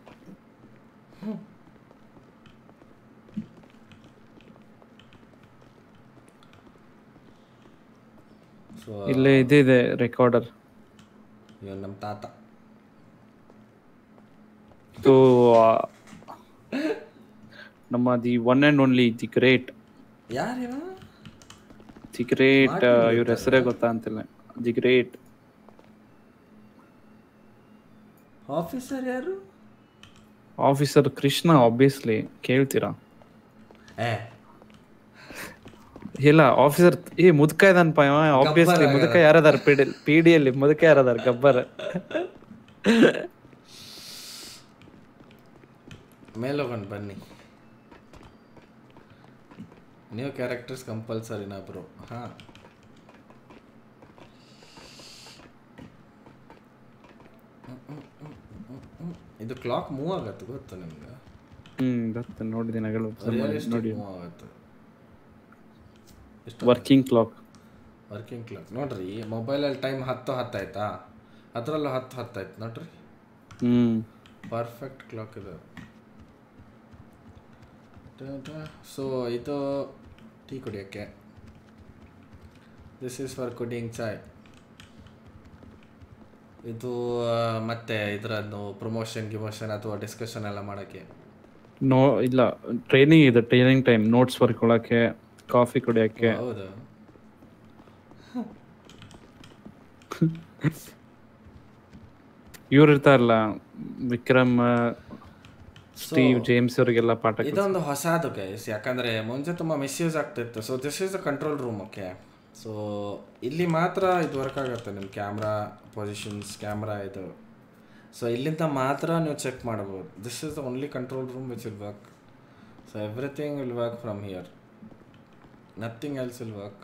ಸೊ ಇಲ್ಲೇ ಇದಿದೆ ರೆಕಾರ್ಡರ್ ಇವ್ ನಮ್ಮ ತಾತ ಇದು ಆ, ನಮ್ಮ the one and only the great ಯಾರಿವ ದಿ ಗ್ರೇಟ್ ಇವ್ರ ಹೆಸರೇ ಗೊತ್ತಾ ಅಂತಿಲ್ಲ ದಿ ಗ್ರೇಟ್ ಆಫೀಸರ್ ಯಾರು ಆಫೀಸರ್ ಕೃಷ್ಣ ಆಬ್ವಿಯಸ್ಲಿ ಕೇಳ್ತೀರಾ ಏ ಇಲ್ಲ ಆಫೀಸರ್ ಏ ಮುದುಕ ಇದಾನಪ್ಪ ಆಬ್ವಿಯಸ್ಲಿ ಮುದುಕ ಯಾರದಾರ ಪಿ ಡಿ ಪಿ ಡಿಯಲ್ಲಿ ಮುದುಕ ಯಾರದಾರ ಗಬ್ಬರ್ ಮೇಲೋಗನ್ ಬನ್ನಿ ನ್ಯೂ ಕ್ಯಾರೆಕ್ಟರ್ಸ್ ಕಂಪಲ್ಸರಿನಾ ಬ್ರೋ ಹಾಂ ಇದು ಕ್ಲಾಕ್ ಮೂವ್ ಆಗತ್ತೆ ಗೊತ್ತಾ ನಿಮ್ಗೆ ಹ್ಮ್ ಗೊತ್ತು ನೋಡಿದ್ದೀನಿ ಅಗಳು ರಿಯಲಿಸ್ಟಿಕ್ ಮೂವ್ ಆಗತ್ತೆ ಎಷ್ಟು ವರ್ಕಿಂಗ್ ಕ್ಲಾಕ್ ವರ್ಕಿಂಗ್ ಕ್ಲಾಕ್ ನೋಡ್ರಿ ಮೊಬೈಲಲ್ಲಿ ಟೈಮ್ ಹತ್ತು ಹತ್ತಾಯ್ತಾ ಅದರಲ್ಲೂ ಹತ್ತು ಹತ್ತಾಯ್ತು ನೋಡ್ರಿ ಹ್ಮ್ ಪರ್ಫೆಕ್ಟ್ ಕ್ಲಾಕ್ ಇದೆ ಸೊ ಇದು ಟೀ ಕುಡಿಯೋಕ್ಕೆ ದಿಸ್ ಈಸ್ ಫಾರ್ ಕುಡಿಯಿಂಗ್ ಚಾಯ್ ಇದು ಆ, ಮತ್ತೆ ಇದರದ್ದು ಪ್ರಮೋಷನ್ ಗಿಮೋಷನ್ ಅಥವಾ ಡಿಸ್ಕಷನ್ ಎಲ್ಲ ಮಾಡೋಕ್ಕೆ ನೋ ಇಲ್ಲ ಟ್ರೈನಿಂಗ್ ಇದೆ ಟ್ರೈನಿಂಗ್ ಟೈಮ್ ನೋಟ್ಸ್ ಬರ್ಕೊಳಕ್ಕೆ ಕಾಫಿ ಕುಡಿಯಕ್ಕೆ ಹೌದು ಇವ್ರು ಇರ್ತಾರಲ್ಲ ವಿಕ್ರಮ್ ಸ್ಟೀವ್ ಜೇಮ್ಸ್ ಅವರಿಗೆಲ್ಲ ಪಾಠ ಇದೊಂದು ಹೊಸದು ಗೈಸ್ ಯಾಕಂದರೆ ಮುಂಚೆ ತುಂಬ ಮಿಸ್ಯೂಸ್ ಆಗ್ತಿತ್ತು so this is a control room okay so ಇಲ್ಲಿ ಮಾತ್ರ ಇದು ವರ್ಕ್ ಆಗುತ್ತೆ ನಿಮ್ಮ ಕ್ಯಾಮ್ರಾ ಪೊಸಿಷನ್ಸ್ ಕ್ಯಾಮ್ರಾ ಇದು ಸೊ ಇಲ್ಲಿಂದ ಮಾತ್ರ ನೀವು ಚೆಕ್ ಮಾಡ್ಬೋದು this is the only control room which will work so everything will work from here nothing else will work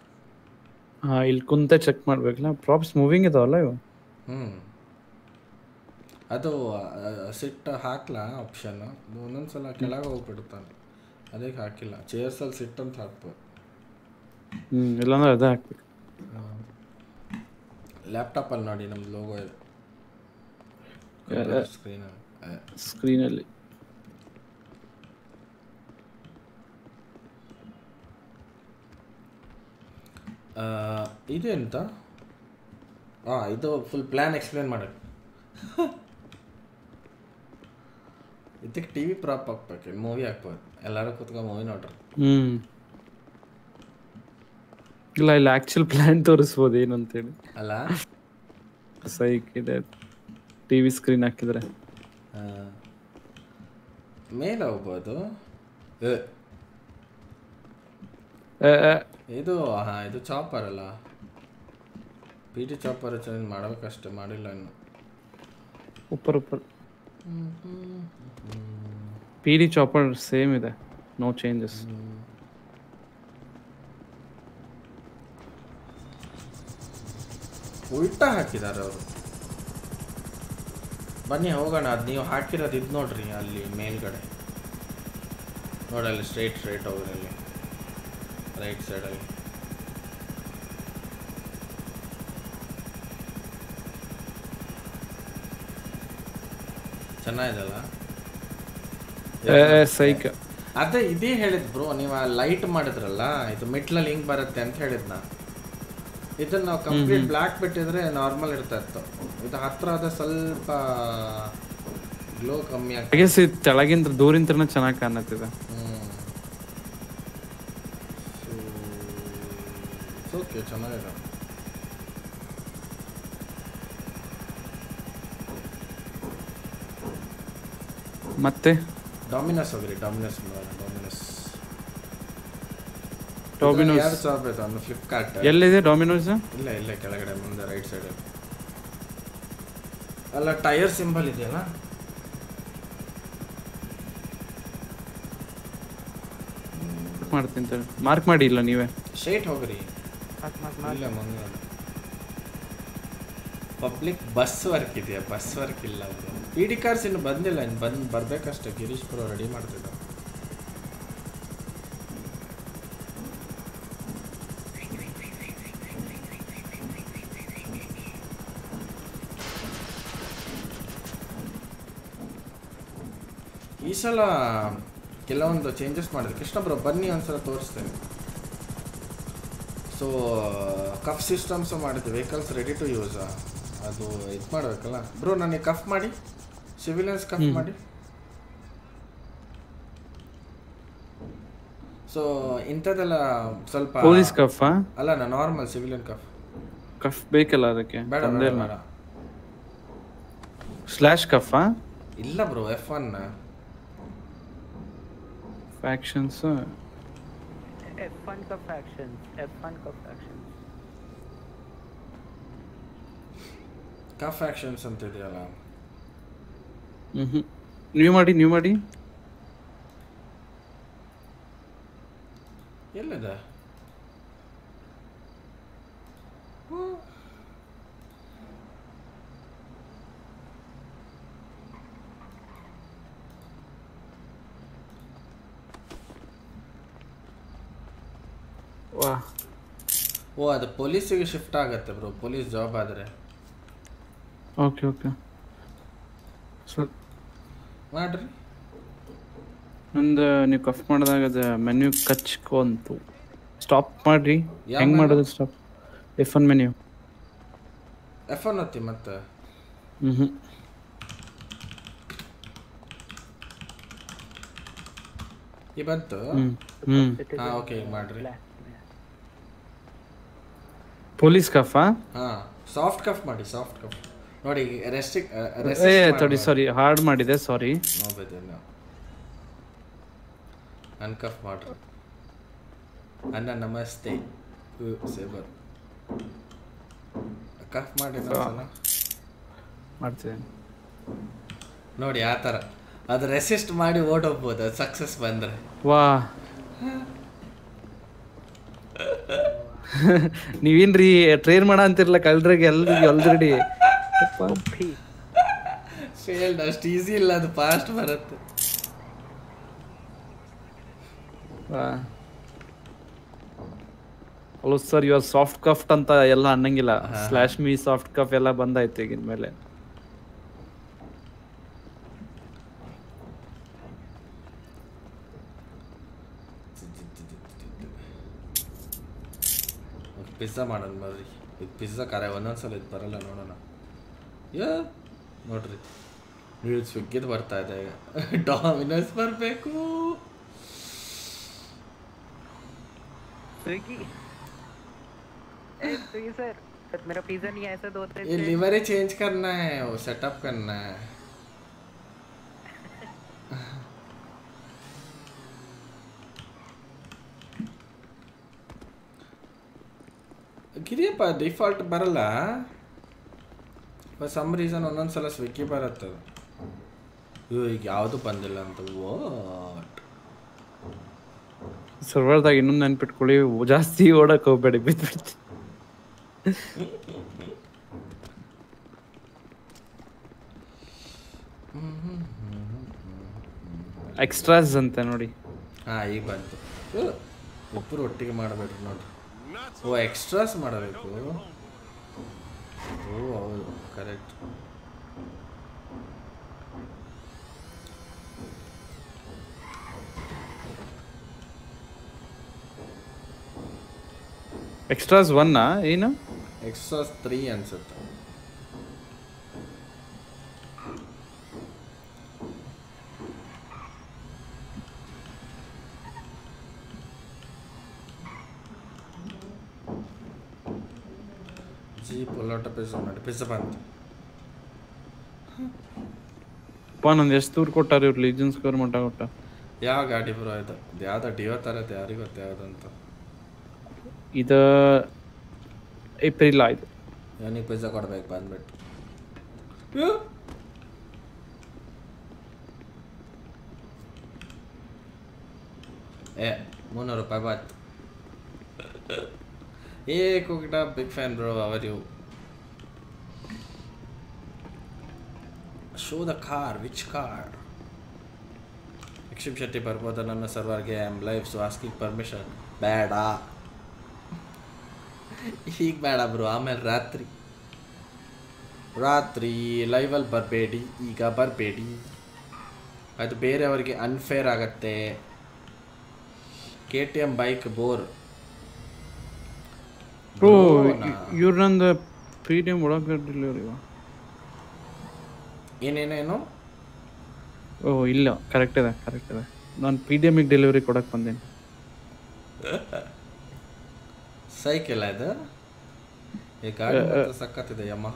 ಹಾ ಇಲ್ಲಿ ಕುಂತೆ ಚೆಕ್ ಮಾಡ್ಬೇಕಲ್ಲ ಪ್ರಾಪ್ಸ್ ಮೂವಿಂಗ್ ಇದಾವಲ್ಲ ಇವು ಹ್ಞೂ ಅದು ಸಿಟ್ ಹಾಕ್ಲಾ ಆಪ್ಷನ್ ಒಂದೊಂದ್ಸಲ ಕೆಳಗೆ ಹೋಗ್ಬಿಡ್ತಾನೆ ಅದಕ್ಕೆ ಹಾಕಿಲ್ಲ ಚೇರ್ಸಲ್ಲಿ ಸಿಟ್ ಅಂತ ಹಾಕ್ಬೋದು ಹ್ಞೂ ಇಲ್ಲಾಂದ್ರೆ ಅದೇ ಹಾಕ್ಬೇಕು ಲ್ಯಾಪ್ಟಾಪಲ್ಲಿ ನೋಡಿ ನಮ್ದು ಲೋಗೋ ಇದೆ ಸ್ಕ್ರೀನ್ ಸ್ಕ್ರೀನಲ್ಲಿ ಇದೆಂತ ಹಾಂ ಇದು ಫುಲ್ ಪ್ಲ್ಯಾನ್ ಎಕ್ಸ್ಪ್ಲೇನ್ ಮಾಡೋದು ಇದಕ್ಕೆ ಟಿ ವಿ ಪ್ರಾಪ್ ಹಾಕ್ಬೇಕು ಮೂವಿ ಹಾಕ್ಬೋದು ಎಲ್ಲರೂ ಕೂತ್ಕೊಂಡು ಮೂವಿ ನೋಡ್ರಿ ಹ್ಞೂ ಇಲ್ಲ ಇಲ್ಲ ಆ್ಯಕ್ಚುಲ್ ಪ್ಲ್ಯಾನ್ ತೋರಿಸ್ಬೋದು ಏನು ಅಂತೇಳಿ ಅಲ್ಲ ಸೈಕ್ ಇದೆ ಟಿ ವಿ ಸ್ಕ್ರೀನ್ ಹಾಕಿದ್ರೆ ಆ, ಮೇಲೆ ಹೋಗ್ಬೋದು ಏ, ಏ, ಏ, ಇದು ಹಾಂ ಇದು ಚಾಪರ್ ಅಲ್ಲ ಪಿ ಟಿ ಚಾಪರ್ ಚೇಂಜ್ ಮಾಡ್ಬೇಕಷ್ಟೆ ಮಾಡಿಲ್ಲ ಇನ್ನು ಉಪ್ಪರ್ ಉಪ್ಪರ್ ಪಿ ಡಿ ಚಾಪರ್ ಸೇಮ್ ಇದೆ ನೋ ಚೇಂಜಸ್ ಉಲ್ಟಾ ಹಾಕಿದ್ದಾರೆ ಅವರು ಬನ್ನಿ ಹೋಗೋಣ ಅದು ನೀವು ಹಾಕಿರೋದು ಇದು ನೋಡ್ರಿ ಅಲ್ಲಿ ಮೇಲ್ಗಡೆ ನೋಡಲ್ಲಿ ಸ್ಟ್ರೈಟ್ ಸ್ಟ್ರೈಟ್ ಹೋಗ್ರಿ ಅಲ್ಲಿ ರೈಟ್ ಸೈಡಲ್ಲಿ ಚೆನ್ನಾಗಿದೆಲ್ಲ ಸೈಕ್ ಅದೇ ಇದೇ ಹೇಳಿದ್ ಬ್ರೋ ನೀವು ಲೈಟ್ ಮಾಡಿದ್ರಲ್ಲ ಇದು ಮೆಟ್ಲಲ್ಲಿ ಹಿಂಗ್ ಬರುತ್ತೆ ಅಂತ ಹೇಳಿದ್ನ ಇದನ್ನ ನಾವು ಕಂಪ್ಲೀಟ್ ಬ್ಲ್ಯಾಕ್ ಬಿಟ್ಟಿದ್ರೆ ನಾರ್ಮಲ್ ಇರ್ತಾ ಇತ್ತು ಇದು ಹತ್ರ ಆದ ಸ್ವಲ್ಪ ಗ್ಲೋ ಕಮ್ಮಿ ಆಗ್ತದೆ ಹಾಗೆ ಸಿ ತೆಳಗಿಂದ ದೂರಿಂತ್ರನೇ ಚೆನ್ನಾಗಿ ಕಾಣತ್ತಿದೆ ಓಕೆ ಚೆನ್ನಾಗಿದೆ ಮತ್ತೆ ಡಾಮಿನಸ್ ಹೋಗ್ರಿ ಡಾಮಿನಸ್ ಡಾಮಿನಸ್ Domino's. ಎರಡು ಸಾವಿರ ರೂಪಾಯಿ ಒಂದು ಫ್ಲಿಪ್ಕಾರ್ಟ್ ಎಲ್ಲಿದೆ ಡಾಮಿನೋಸ್ ಇಲ್ಲ ಇಲ್ಲ ಕೆಳಗಡೆ ಮುಂದೆ ರೈಟ್ ಸೈಡ್ ಅಲ್ಲ ಟೈರ್ ಸಿಂಬಲ್ ಇದೆಯಲ್ಲ ಮಾಡ್ತೀನಿ ಮಾರ್ಕ್ ಮಾಡಿ ಇಲ್ಲ ನೀವೇ ಸ್ಟ್ರೈಟ್ ಹೋಗ್ರಿ ಇಲ್ಲ ಮುಂದೆ ಪಬ್ಲಿಕ್ ಬಸ್ ವರ್ಕ್ ಇದೆಯಾ ಬಸ್ ವರ್ಕ್ ಇಲ್ಲ ಪಿ ಡಿ ಕಾರ್ಸ್ ಇನ್ನು ಬಂದಿಲ್ಲ ಇನ್ನು ಬಂದು ಬರ್ಬೇಕಷ್ಟೇ ಗಿರೀಶ್ ಪುರ ರೆಡಿ ಮಾಡ್ತಿದ್ದ ಈ ಸಲ ಕೆಲವೊಂದು ಚೇಂಜಸ್ ಮಾಡಿದ್ರು ಕೃಷ್ಣ ಬ್ರೋ ಬನ್ನಿ ಒಂದ್ಸಲ ತೋರಿಸ್ತೇನೆ ಸೊ ಕಫ್ ಸಿಸ್ಟಮ್ಸು ಮಾಡಿದ್ವಿ ವೆಹಿಕಲ್ಸ್ ರೆಡಿ ಟು ಯೂಸ್ ಅದು ಇದು ಮಾಡಬೇಕಲ್ಲ ಬ್ರೋ ನನಗೆ ಕಫ್ ಮಾಡಿ ಸಿವಿಲಿಯನ್ಸ್ ಕಫ್ ಮಾಡಿ ಸೊ ಇಂಥದ್ದೆಲ್ಲ ಸ್ವಲ್ಪ ಪೊಲೀಸ್ ಕಫ್ ಅಲ್ಲ ನಾ ನಾರ್ಮಲ್ ಸಿವಿಲಿಯನ್ ಕಫ್ ಕಫ್ ಬೇಕಲ್ಲ ಅದಕ್ಕೆ ಬೇಡ ತಂದೆ ಬೇಡ ಇಲ್ಲ ಬೇಡ ಸ್ಲ್ಯಾಶ್ ಕಫ್ ಇಲ್ಲ bro F one factions F1 cup actions. F1 cup actions. Cuff actions ಅಂತ ಇದೆಯಲ್ಲ ಹ್ಮ್ ನೀವು ಮಾಡಿ ನೀವು ಮಾಡಿ ಎಲ್ಲಿದೆ ವಾ ಓ ಅದು ಪೊಲೀಸಿಗೆ ಶಿಫ್ಟ್ ಆಗತ್ತೆ ಬ್ರೋ ಪೊಲೀಸ್ ಜಾಬ್ ಆದರೆ ಓಕೆ ಓಕೆ ಸೊ ಮಾಡ್ರಿ ನಂದು ನೀವು ಕಫ್ ಮಾಡಿದಾಗ ಅದು ಮೆನ್ಯೂ ಕಚ್ಕೊಂತು ಸ್ಟಾಪ್ ಮಾಡ್ರಿ ಯಾವ ಹೆಂಗ್ menu? ಮಾಡೋದು stop F one menu F one ಒತ್ತಿ ಮತ್ತೆ ಹ್ಮ್ ಹ್ಮ್ ಈ ಬಂತು ಹ್ಮ್ ಹ್ಮ್ ಹಾ ಓಕೆ ಈಗ ಮಾಡ್ರಿ ಪೊಲೀಸ್ ಕಫಾ ಹಾ ಸಾಫ್ಟ್ ಕಫ್ ಮಾಡಿ ಸಾಫ್ಟ್ ಕಫ್ ನೋಡಿ ರೆಸ್ಟ್ರಿಕ್ ಏ ತಡಿ ಸಾರಿ ಹಾರ್ಡ್ ಮಾಡಿದೆ ಸಾರಿ ನೋಬೇದೇನು ಅನ್ಕಫ್ ಮಾಡ್ರಿ ಅಣ್ಣ ನಮಸ್ತೆ ಸೇಬರ್ ಕಫ್ ಮಾಡಿ ಇನ್ನೊಂದ್ಸಲ. ಮಾಡ್ತೀನಿ ನೋಡಿ ಆ ಥರ ಅದು ರೆಸಿಸ್ಟ್ ಮಾಡಿ ಓಡೋಗ್ಬೋದು ಅದು ಸಕ್ಸಸ್ ಬಂದರೆ ವಾ ನೀವೇನ್ರಿ ಟ್ರೈನ್ ಮಾಡ ಅಂತಿರ್ಲ ಕಳ್ರಿಗೆ ಎಲ್ರಿಗೆ ಆಲ್ರೆಡಿ ಫೇಲ್ಡ್ ಅಷ್ಟು ಈಸಿ ಇಲ್ಲ ಅದು ಫಾಸ್ಟ್ ಬರುತ್ತೆ ಹಲೋ ಸರ್ ಇವಾಗ ಸಾಫ್ಟ್ ಕಫ್ಟ್ ಅಂತ ಎಲ್ಲ ಅನ್ನಂಗಿಲ್ಲ ಸ್ಲಾಶ್ ಮೀ ಸಾಫ್ಟ್ ಕಫ್ ಎಲ್ಲ ಬಂದಾಯ್ತು ಈಗಿನ ಮೇಲೆ ಪಿಜ್ಜಾ ಮಾಡೋಣ ಬರ್ರಿ ಇದು ಪಿಜ್ಜಾ ಖಾರ ಒಂದೊಂದ್ಸಲ ಇದು ಬರಲ್ಲ ನೋಡೋಣ ಯಾ ನೋಡ್ರಿ ನೀವು ಸ್ವಿಗ್ಗಿದು ಬರ್ತಾ ಇದೆ ಡಾಮಿನೋಸ್ ಬರಬೇಕು स्विगी ए स्विगी सर सर मेरा पिज्जा नहीं आया सर दो तीन ये से लिवर ही चेंज करना है वो सेटअप करना है ಗಿರಿಯಪ್ಪ ಡಿಫಾಲ್ಟ್ ಬರಲ್ಲ ಫಾರ್ ಸಮ್ ರೀಸನ್ ಒಂದೊಂದ್ಸಲ ಸ್ವಿಗ್ಗಿ ಬರುತ್ತೆ ಅದು. ಅಯ್ಯೋ, ಈಗ ಯಾವುದು ಬಂದಿಲ್ಲ ಅಂತ ವಾಟ್ ಸರ್ವರ್ದಾಗ ಇನ್ನೊಂದು ನೆನ್ಪಿಟ್ಕೊಳ್ಳಿ ಜಾಸ್ತಿ ಓಡಕ್ ಹೋಗ್ಬೇಡಿ ಬಿದ್ಬಿಡ್ತಿ ಎಕ್ಸ್ಟ್ರಾಸ್ ಅಂತ ನೋಡಿ ಹಾಂ ಈಗ ಬಂತು ಅಯ್ಯೋ, ಒಬ್ಬರು ಒಟ್ಟಿಗೆ ಮಾಡಬೇಡ್ರಿ ನೋಡ್ರಿ ಓ ಎಕ್ಸ್ಟ್ರಾಸ್ ಮಾಡಬೇಕು ಓ ಹೌದು ಕರೆಕ್ಟ್ ಎಕ್ಸ್ಟ್ರಾಸ್ ಒನ್ನ ಏನು ಎಕ್ಸ್ಟ್ರಾಸ್ ತ್ರೀ ಅನ್ಸುತ್ತೆ ಜಿ ಪೊಲೋಟ ಪಿಜ್ಜಾ ಮಾಡಿ ಪಿಜ್ಜಾ ಬಂತು ಪಾ ನಂದು ಎಷ್ಟು ದೂರ ಕೊಟ್ಟಾರ ಇವ್ರು ಲೀಜನ್ ಸ್ಕೋರ್ ಮಟ್ಟ ಕೊಟ್ಟ ಯಾವ ಗಾಡಿ ಬ್ರೋ ಇದು ಇದು ಯಾವ್ದೋ ಡಿಯೋ ಥರದ್ದು ಯಾರಿಗೂ ಗೊತ್ತು ಯಾವುದಂತ ಇದು ಏಪ್ರಿಲ್ ಆಯ್ತು ಇವನಿಗೆ ಪಿಜ್ಜಾ ಕೊಡ್ಬೇಕು ಬಂದ್ಬಿಟ್ಟು ಏ ಮುನ್ನೂರು ರೂಪಾಯಿ ಬಾತ್ ಏ ಕುಕ್ಡ ಬಿಗ್ ಫ್ಯಾನ್ ಬ್ರೋ ಅವರ್ you show the car which car ಯಕ್ಷಿಪ್ ಶೆಟ್ಟಿ ಬರ್ಬೋದ ನನ್ನ ಸರ್ವರ್ಗೆ am life so asking permission ಬೇಡ ಈಗ ಬೇಡ ಬ್ರೋ ಆಮೇಲೆ ರಾತ್ರಿ ರಾತ್ರಿ ಲೈವಲ್ಲಿ ಬರಬೇಡಿ ಈಗ ಬರಬೇಡಿ ಅದು ಬೇರೆಯವರಿಗೆ ಅನ್ಫೇರ್ ಆಗತ್ತೆ K T M bike bore ಓ ಇವ್ರು ನಂದು ಪ್ರೀಮಿಯಂ ಒಳಗೆ ಡೆಲಿವರಿ ಏನೇನೇನು ಓ ಇಲ್ಲ ಕರೆಕ್ಟ್ ಇದೆ ಕರೆಕ್ಟ್ ಇದೆ ನಾನು ಪಿ ಡಿ ಎಮಿಗೆ ಡೆಲಿವರಿ ಕೊಡಕ್ಕೆ ಬಂದೇನೆ ಸೈಕಲ್ ಅದು ಈ ಗಾಡಿ ಮಾತ್ರ ಸಖತ್ತಿದೆ ಯಮಹ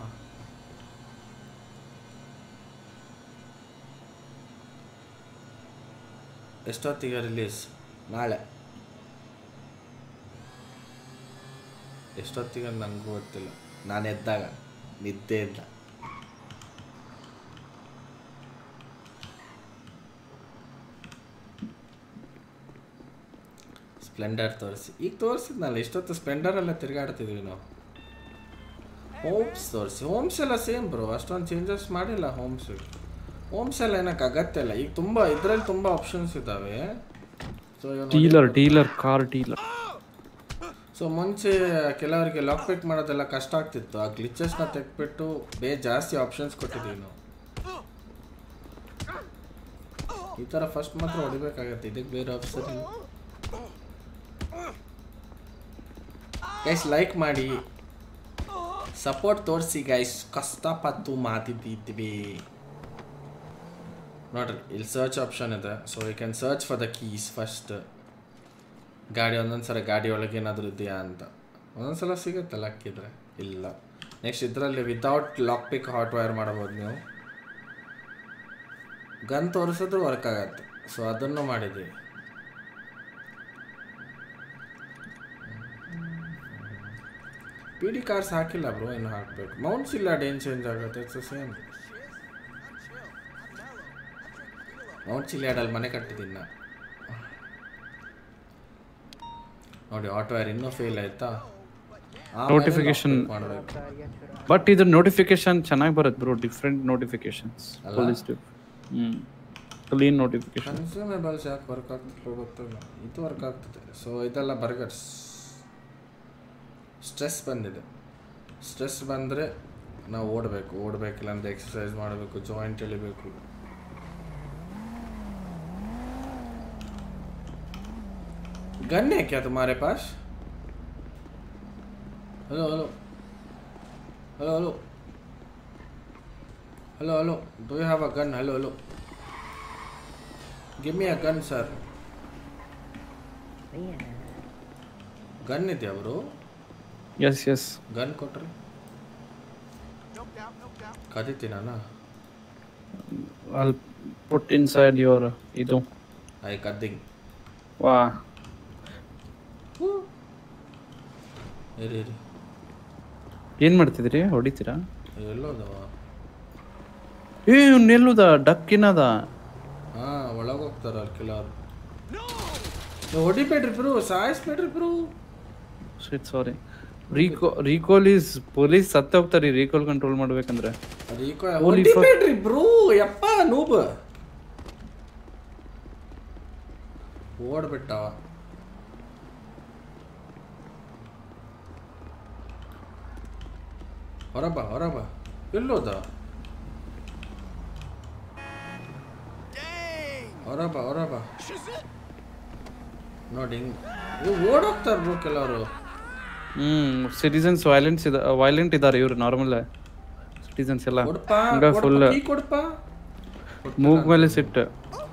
ಎಷ್ಟೊತ್ತಿಗೆ ರಿಲೀಸ್ ನಾಳೆ ಎಷ್ಟೊತ್ತಿಗೆ ನನಗೂ ಗೊತ್ತಿಲ್ಲ ನಾನು ಎದ್ದಾಗ ನಿದ್ದೆ ಇಲ್ಲ ಸ್ಪ್ಲೆಂಡರ್ ತೋರಿಸಿ ಈಗ ತೋರಿಸಿದ್ನಲ್ಲ ಇಷ್ಟೊತ್ತು ಸ್ಪ್ಲೆಂಡರಲ್ಲ ತಿರುಗಾಡ್ತಿದ್ವಿ ನಾವು ಹೋಮ್ಸ್ ತೋರಿಸಿ ಹೋಮ್ಸ್ ಎಲ್ಲ ಸೇಮ್ ಬ್ರೋ ಅಷ್ಟೊಂದು ಚೇಂಜಸ್ ಮಾಡಿಲ್ಲ ಹೋಮ್ಸ್ ಹೋಮ್ಸ್ ಎಲ್ಲ ಏನಕ್ಕೆ ಅಗತ್ಯ ಇಲ್ಲ ಈಗ ತುಂಬ ಇದರಲ್ಲಿ ತುಂಬ ಆಪ್ಷನ್ಸ್ ಇದ್ದಾವೆ so dealer dealer car dealer so ಮುಂಚೆ ಕೆಲವರಿಗೆ ಲಾಕ್ ಪಿಕ್ ಮಾಡೋದೆಲ್ಲ ಕಷ್ಟ ಆಗ್ತಿತ್ತು ಆ ಗ್ಲಿಚಸ್ನ ತೆಗ್ಬಿಟ್ಟು ಬೇ ಜಾಸ್ತಿ ಆಪ್ಷನ್ಸ್ ಕೊಟ್ಟಿದ್ದೀವಿ ನಾವು ಈ ಥರ ಫಸ್ಟ್ ಮಾತ್ರ ಹೊಡಿಬೇಕಾಗತ್ತೆ ಇದಕ್ಕೆ ಬೇರೆ ಆಪ್ಷನ್ ಇಲ್ಲ ಗೈಸ್ ಲೈಕ್ ಮಾಡಿ ಸಪೋರ್ಟ್ ತೋರಿಸಿ ಗೈಸ್ ಕಷ್ಟಪಟ್ಟು ಮಾತಿದ್ದಿದ್ವಿ ನೋಡ್ರಿ ಇಲ್ಲಿ ಸರ್ಚ್ ಆಪ್ಷನ್ ಇದೆ so you can search for the keys first ಗಾಡಿ ಒಂದೊಂದು ಸಲ ಗಾಡಿ ಒಳಗೆ ಏನಾದರೂ ಇದೆಯಾ ಅಂತ ಒಂದೊಂದು ಸಲ ಸಿಗುತ್ತೆ ಲಕ್ಕಿದ್ರೆ ಇಲ್ಲ ನೆಕ್ಸ್ಟ್ ಇದರಲ್ಲಿ without lock pick hot wire ಮಾಡಬಹುದು ನೀವು ಗನ್ ತೋರಿಸಿದ್ರು ವರ್ಕ್ ಆಗತ್ತೆ ಸೊ ಅದನ್ನು ಮಾಡಿದ್ದೀವಿ ಪಿ ಡಿ ಕಾರ್ಸ್ ಹಾಕಿಲ್ಲ ಬ್ರೋ ಇನ್ನು ಹಾಕಬೇಕು ಮೌಂಟ್ಸ್ ಇಲ್ಲ ಡೇನ್ ಚೇಂಜ್ ಆಗುತ್ತೆ ಇಟ್ಸ್ ಸೇಮ್ ಮೌಂಟ್ ಚಿಲ್ಲಾಡಲ್ಲಿ ಮನೆ ಕಟ್ಟಿದ್ದೀನಿ ನಾ ನೋಡಿ ಆಟೋ ವೈರ್ ಇನ್ನೂ ಫೇಲ್ ಆಯ್ತಾ ನೋಟಿಫಿಕೇಶನ್ ಮಾಡಬೇಕು ಬಟ್ ಇದು ನೋಟಿಫಿಕೇಶನ್ ಚೆನ್ನಾಗಿ ಬರುತ್ತೆ ಬ್ರೋ ಡಿಫ್ರೆಂಟ್ ನೋಟಿಫಿಕೇಶನ್ಸ್ ಅಲ್ಲ? ಪೊಲೀಸ್ ಹ್ಞೂ ಕ್ಲೀನ್ ನೋಟಿಫಿಕೇಶನ್ ಕನ್ಸ್ಯೂಮೇಬಲ್ಸ್ ಯಾಕೆ ವರ್ಕ್ ಆಗ್ತಿಲ್ಲ ಗೊತ್ತಿಲ್ಲ ಇದು ವರ್ಕ್ ಆಗ್ತದೆ ಸೊ ಇದೆಲ್ಲ ಬರ್ಗರ್ಸ್ ಸ್ಟ್ರೆಸ್ ಬಂದಿದೆ ಸ್ಟ್ರೆಸ್ ಬಂದರೆ ನಾವು ಓಡಬೇಕು ಓಡಬೇಕಿಲ್ಲ ಅಂದರೆ ಎಕ್ಸಸೈಸ್ ಮಾಡಬೇಕು ಜಾಯಿಂಟ್ ಎಳಿಬೇಕು गन है क्या तुम्हारे पास hello hello hello hello hello hello do you have a gun hello hello give me a gun sir नहीं है ಗನ್ ಇದೆಯಾ ಬ್ರೋ ಎಸ್ ಎಸ್ ಗನ್ ಕೊಟ್ರಿ ಕದಿತೀನ ಅಲ್ಲಿ ಪುಟ್ ಇನ್ಸೈಡ್ ಯುವರ್ ಇದು ಐ ಕದ್ದಿಂಗ್ ವಾ ಇರಿ ಇರಿ ಏನು ಮಾಡ್ತಿದ್ರಿ ಹೊಡಿತೀರಾ ಎಲ್ಲೋದವ ಏ ನಿಲ್ಲುದ ಡಕ್ಕಿನದ ಹಾಂ ಒಳಗೆ ಹೋಗ್ತಾರ ಅಲ್ಲಿ ಕೆಲವ್ರು ನೀವು ಹೊಡಿಬೇಡ್ರಿ ಬ್ರೋ ಸಾಯಿಸ್ಬೇಡ್ರಿ ಬ್ರೋ ಶಿಟ್ ಸಾರಿ ರೀಕೋ ರೀಕಾಲ್ ಈಸ್ ಪೊಲೀಸ್ ಸತ್ತ ಹೋಗ್ತಾರೆ ರೀಕಾಲ್ ಕಂಟ್ರೋಲ್ ಮಾಡ್ಬೇಕಂದ್ರೆ ರೀಕೋ Holy fuck. ಹೊಡಿಬೇಡ್ರಿ ಬ್ರೋ ಯಪ್ಪ ನೂಬ್ ಓಡ್ಬಿಟ್ಟವ ಹೊರಬ ಹೊರಬ ಎಲ್ಲೋದ ಹೊರಬ ಹೊರಬ ನೋಡಿ ಹಿಂಗ್ ಇವ್ ಓಡೋಗ್ತಾರ ಬ್ರೋ ಕೆಲವರು ಹ್ಮ್ ಸಿಟಿಸನ್ಸ್ ವೈಲೆಂಟ್ಸ್ ಇದ ವೈಲೆಂಟ್ ಇದಾರೆ ಇವ್ರು ನಾರ್ಮಲ್ ಸಿಟಿಸನ್ಸ್ ಎಲ್ಲ ಕೊಡ್ಪ ಹಂಗ ಫುಲ್ ಕೀ ಕೊಡ್ಪ ಮೂಗ್ ಮೇಲೆ ಸಿಟ್ಟು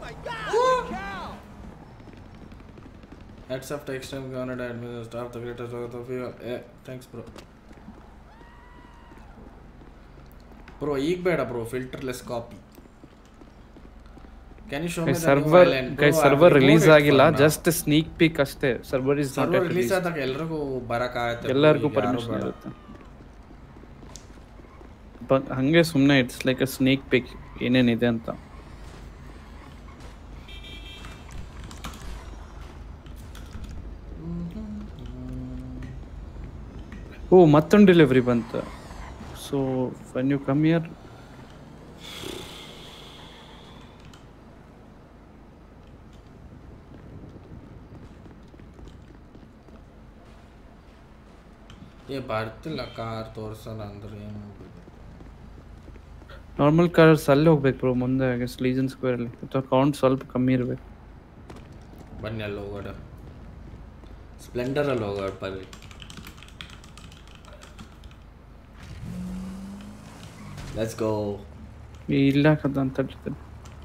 Hats off to extreme governor admin staff, the greatest of you. Eh, thanks bro. Bro ಈಗ ಬೇಡ bro filterless coffee can you show me server guy server release ಆಗಿಲ್ಲ ಜಸ್ಟ್ ಸ್ನೀಕ್ ಪೀಕ್ ಅಷ್ಟೇ server is not server release ಆದಾಗ ಎಲ್ರಿಗೂ ಬರಕಾಗತ್ತೆ ಎಲ್ಲರಿಗೂ permission ಇರುತ್ತೆ but ಹಂಗೆ ಸುಮ್ಮನೆ it's like a sneak peek ಏನೇನಿದೆ ಅಂತ ಓ ಮತ್ತೊಂದು ಡೆಲಿವರಿ ಬಂತು so when you come here ಏ ಬರ್ತಿಲ್ಲ ಕಾರ್ ತೋರ್ಸೋಣ ಅಂದ್ರೆ ಏನು ನಾರ್ಮಲ್ ಕಾರ್ಸ್ ಅಲ್ಲಿ ಹೋಗ್ಬೇಕು ಬ್ರೋ ಮುಂದೆ ಲೀಜನ್ ಸ್ಕ್ವೇರ್ ಅಲ್ಲಿ ಅಥವಾ ಕೌಂಟ್ ಸ್ವಲ್ಪ ಕಮ್ಮಿ ಇರಬೇಕು ಬನ್ನಿ ಅಲ್ಲಿ ಹೋಗೋಣ ಸ್ಪ್ಲೆಂಡರಲ್ಲಿ ಹೋಗೋಣ ಬರ್ರಿ ಲೆಟ್ಸ್ ಗೋ ಇಲ್ಲ ಕದ ಅಂತ ಹೇಳ್ತಾರೆ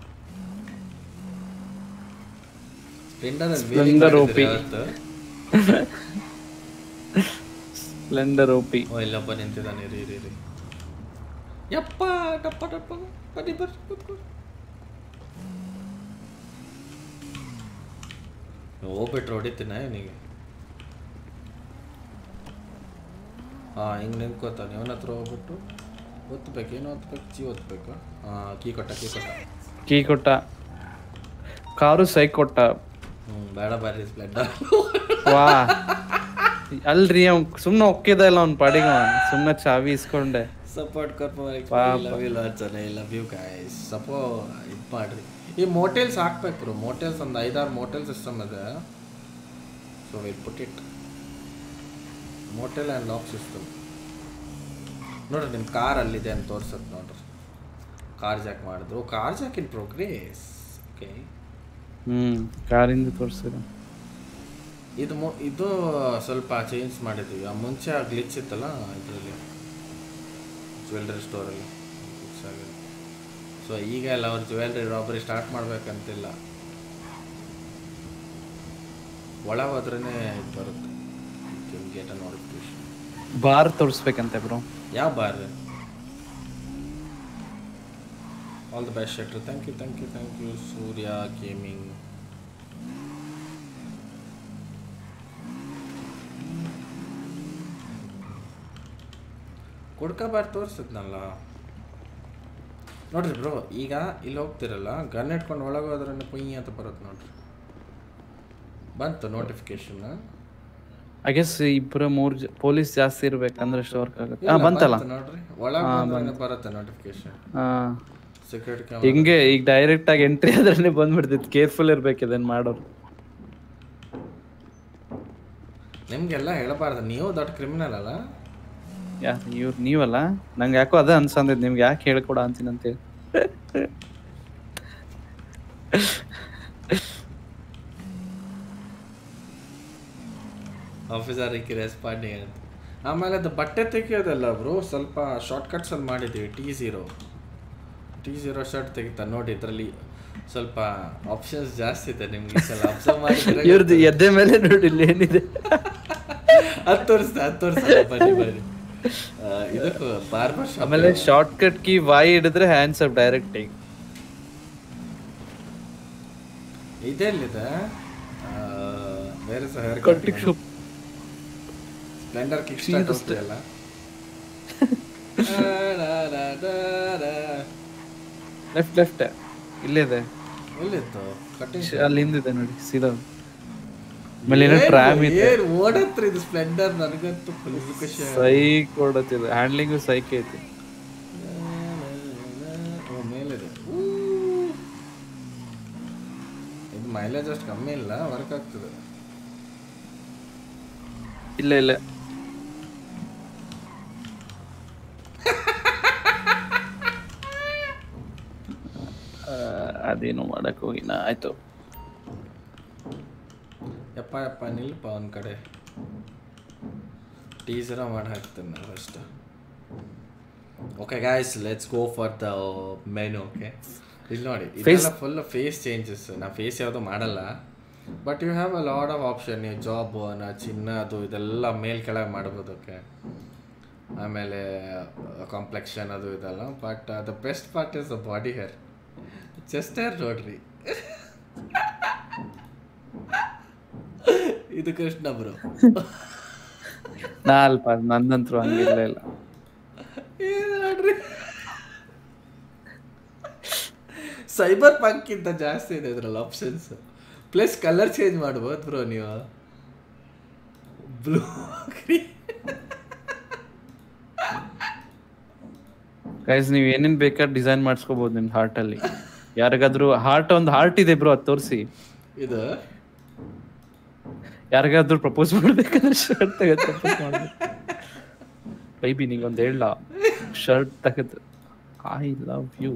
ಸ್ಪ್ಲೆಂಡರಲ್ಲಿ Splendor OP. ಅವತ್ತು ಸ್ಪ್ಲೆಂಡರ್ ಓಪಿ ಓ ಇಲ್ಲೊಬ್ಬ ನಿಂತಿದ್ದಾನೆ ರೀ ರೀ ರೀ ಯಪ್ಪ ಟಪ್ಪ ಟಪ್ಪ ಬನ್ನಿ ಬರ್ರಿ ಕೂತ್ಕೊಳ್ಳಿ ಹೋಗ್ಬಿಟ್ರೆ ಹೊಡಿತೀನ ನಿನಗೆ ಹಾಂ ಹಿಂಗೆ ನಿಂತ್ಕೋತಾನೆ ಇವನ ಹತ್ರ ಹೋಗ್ಬಿಟ್ಟು ಒತ್ತಬೇಕು ಏನು ಒತ್ತಬೇಕು ಚಿ ಒತ್ತಬೇಕು ಹಾಂ ಕೀ ಕೊಟ್ಟ ಕೀ ಕೊಟ್ಟ ಕೀ ಕೊಟ್ಟ ಕಾರು ಸೈ ಕೊಟ್ಟ ಹ್ಞೂ ಬೇಡ ಬರ್ರಿ ಸ್ಪ್ಲೆಂಡರ್ ವಾ ಅಲ್ರಿ ಅವ್ ಸುಮ್ನೆ ಒಕ್ಕಿದ ಇಲ್ಲ ಅವ್ನ ಪಾಡಿಗೆ ಸುಮ್ನೆ ಚಾವಿ ಇಸ್ಕೊಂಡೆ ಸಪೋರ್ಟ್ ಕರ್ಪ ಪಾಪ. Love you lots I love you guys support ಇದು ಮಾಡ್ರಿ ಈ ಮೋಟೆಲ್ಸ್ ಹಾಕ್ಬೇಕು ಬ್ರೋ ಮೋಟೆಲ್ಸ್ ಒಂದು ಐದಾರು ಮೋಟೆಲ್ ಸಿಸ್ಟಮ್ ಇದೆ so will put it motel and lock system ನೋಡ್ರಿ ನಿಮ್ಮ ಕಾರ್ ಅಲ್ಲಿದೆ ಅಂತ ತೋರ್ಸತ್ತೆ ನೋಡ್ರಿ ಕಾರ್ ಜಾಕ್ ಮಾಡಿದ್ರು car jack in progress okay hmm ಕಾರಿಂದ ತೋರ್ಸಿದ ಇದು ಮು ಇದು ಸ್ವಲ್ಪ ಚೇಂಜ್ ಮಾಡಿದ್ದೀವಿ ಆ ಮುಂಚೆ ಆ ಗ್ಲಿಚ್ ಇತ್ತಲ್ಲ ಇದರಲ್ಲಿ ಜ್ಯುವೆಲ್ರಿ ಸ್ಟೋರಲ್ಲಿ ಫಿಕ್ಸ್ ಆಗಿದೆ ಸೊ ಈಗ ಎಲ್ಲ ಅವ್ರು ಜ್ಯುವೆಲ್ರಿ ರಾಬರಿ ಸ್ಟಾರ್ಟ್ ಮಾಡ್ಬೇಕಂತಿಲ್ಲ ಒಳ ಹೋದ್ರೇ ಇದು ಬರುತ್ತೆ ಗೆಟ್ ಅ ನೋಟಿಫಿಕೇಶನ್ ಬಾರ್ ತೋರಿಸ್ಬೇಕಂತೆ ಬ್ರೋ ಯಾವ ಬಾರ್ ಆಲ್ ದ ಬೆಸ್ಟ್ ಶೆಟ್ರ್ thank you thank you thank you Surya gaming ಕುಡ್ಕ ಬಾರ್ ತೋರಿಸಿದ್ನಲ್ಲ ನೋಡ್ರಿ ಬ್ರೋ ಈಗ ಇಲ್ಲಿ ಹೋಗ್ತಿರಲ್ಲ ಗನ್ ಇಟ್ಕೊಂಡು ಒಳಗೆ ಹೋದ್ರೆ ಪುಯ್ ಅಂತ ಬರುತ್ತೆ ನೋಡ್ರಿ ಬಂತು ನೋಟಿಫಿಕೇಶನ್ ಐ ಗೆಸ್ ಇಬ್ಬರು ಮೂರ್ ಪೊಲೀಸ್ ಜಾಸ್ತಿ ಇರ್ಬೇಕಂದ್ರೆ ಅಷ್ಟು ವರ್ಕ್ ಆಗುತ್ತೆ ಇಲ್ಲ, ಹಾ ಬಂತಲ್ಲ ಬಂತು ನೋಡ್ರಿ ಒಳಗೆ ಬರುತ್ತೆ ನೋಟಿಫಿಕೇಶನ್ ಹಾ ಸೆಕ್ಯೂರಿಟಿ ಕ್ಯಾಮ್ರಾ ಹಿಂಗೆ ಈಗ ಡೈರೆಕ್ಟ್ ಆಗಿ ಎಂಟ್ರಿ ಆದ್ರೆ ಬಂದ್ಬಿಡ್ತಿತ್ತು ಕೇರ್ಫುಲ್ ಇರ್ಬೇಕು ಇದನ್ನ ಮಾಡೋರು ನಿಮ್ಗೆಲ್ಲ ಹೇಳಬಾರ್ದು ನೀವು ದೊಡ್ಡ ಕ್ರಿಮಿನಲ್ ಅಲ್ಲ ಯಾ ಇವ್ರು ನೀವಲ್ಲ ನಂಗೆ ಯಾಕೋ ಅದ ಅನ್ಸಂದಿದ್ ನಿಮ್ಗೆ ಯಾಕೆ ಹೇಳ್ಕೊಡ ಅಂತೀನಿ ಅಂತೇಳಿ ಆಫೀಸರ್ ಇಕ್ಕಿ ರೆಸ್ಪಾಂಡಿಂಗ್ ಅಂತ ಆಮೇಲೆ ಅದು ಬಟ್ಟೆ ತೆಗಿಯೋದಲ್ಲ ಬ್ರೋ ಸ್ವಲ್ಪ ಶಾರ್ಟ್ ಕಟ್ಸ್ ಅಲ್ಲಿ ಮಾಡಿದ್ದೀವಿ T zero T zero shirt ತೆಗಿತಾ ನೋಡಿ ಇದರಲ್ಲಿ ಸ್ವಲ್ಪ ಆಪ್ಷನ್ಸ್ ಜಾಸ್ತಿ ಇದೆ ನಿಮ್ಗೆ ಸಲ ಅಬ್ಸರ್ವ್ ಇವ್ರದ್ದು ಮಾಡಿ ಎದ್ದೆ ಮೇಲೆ ನೋಡಿ ಇಲ್ಲಿ ಏನಿದೆ ಹತ್ತು ವರ್ಷ ಹತ್ತು ವರ್ಷ ಬನ್ನಿ ಬನ್ನಿ ಆ, ಇದಕ್ಕೂ ಬಾರ್ಬರ್ ಶಾಪ್ ಆಮೇಲೆ ಶಾರ್ಟ್ ಕಟ್ ಕಿ ವಾಯಿ ಹಿಡಿದ್ರೆ ಹ್ಯಾಂಡ್ಸ್ ಅಪ್ ಡೈರೆಕ್ಟ್ ಈಗ ಇದೆಲ್ಲಿದೆ ಬೇರೆ ಸಹ hair cutting shop Splendor kick See the start ಅಲ್ಲ ಲೆಫ್ಟ್ ಲೆಫ್ಟ್ ಇಲ್ಲಿದೆ ಎಲ್ಲಿತ್ತು ಕಟ್ಟಿಂಗ್ ಅಲ್ಲಿ ಹಿಂದಿದೆ ನೋಡಿ ಸೀದಾ ಆಮೇಲೆ ಏನೋ ಟ್ರಾಮ್ ಇದೆ ಏನ್ ಓಡತ್ರ ಇದು ಸ್ಪ್ಲೆಂಡರ್ ನನಗಂತೂ ಫುಲ್ ಖುಷಿ ಸೈಕ್ ಹೊಡತಿದೆ ಹ್ಯಾಂಡ್ಲಿಂಗು ಸೈಕ್ ಐತಿ ಓ, ಮೇಲಿದೆ ಊ. ಇದು ಮೈಲೇಜ್ ಅಷ್ಟು ಕಮ್ಮಿ ಇಲ್ಲ ವರ್ಕ್ ಆಗ್ತದೆ ಇಲ್ಲ ಇಲ್ಲ ಆ, ಅದೇನು ಮಾಡಕ್ ಹೋಗಿನ ಆಯ್ತು ಯಪ್ಪ ಯಪ್ಪ ನಿಲ್ಪ ಒಂದ್ ಕಡೆ ಟೀಸರ ಮಾಡಿ ಹಾಕ್ತೇನೆ ನಾನು first okay guys let's go for the menu okay ಇಲ್ಲಿ ನೋಡಿ ಇದೆಲ್ಲ ಫುಲ್ ಫೇಸ್ ಚೇಂಜಸ್ ನಾ ಫೇಸ್ ಯಾವುದು ಮಾಡಲ್ಲ but you have a lot of option ನೀವು ಜಾಬ್ ನಾ ಚಿನ್ನ ಅದು ಇದೆಲ್ಲ ಮೇಲ್ ಕೆಳಗೆ ಮಾಡ್ಬೋದು ಓಕೆ ಆಮೇಲೆ ಕಾಂಪ್ಲೆಕ್ಷನ್ ಅದು ಇದೆಲ್ಲ but the best part is the body hair chest hair ನೋಡ್ರಿ ಇದು ಕೃಷ್ಣ ಬ್ರೋ ನಾ ಅಲ್ಪ ನಂದಂತ್ರು ಹಂಗಿಲ್ಲ ಇಲ್ಲ ಇದು ನೋಡ್ರಿ ಸೈಬರ್ ಪಂಕ್ಕಿಂತ ಜಾಸ್ತಿ ಇದೆ ಇದ್ರಲ್ಲಿ ಆಪ್ಷನ್ಸ್ ಪ್ಲಸ್ ಕಲರ್ ಚೇಂಜ್ ಮಾಡ್ಬೋದು ಬ್ರೋ ನೀವು ಬ್ಲೂ ಗೈಸ್ ನೀವ್ ಏನೇನ್ ಬೇಕಾದ್ರೆ ಡಿಸೈನ್ ಮಾಡಿಸ್ಕೋಬಹುದು ನಿಮ್ ಹಾರ್ಟ್ ಅಲ್ಲಿ ಯಾರಿಗಾದ್ರೂ ಹಾರ್ಟ್ ಒಂದು ಹಾರ್ಟ್ ಇದೆ ಬ್ರೋ ಅದು ತೋರಿಸಿ ಇದು ಯಾರಿಗಾದ್ರೂ ಪ್ರಪೋಸ್ ಮಾಡ್ಬೇಕಂದ್ರೆ ಶರ್ಟ್ ತೆಗೆದು ಪ್ರಪೋಸ್ ಮಾಡ್ಬೇಕು ಬೈಬಿ ನಿಂಗೊಂದು ಹೇಳ ಶರ್ಟ್ ತೆಗೆದು ಐ ಲವ್ ಯು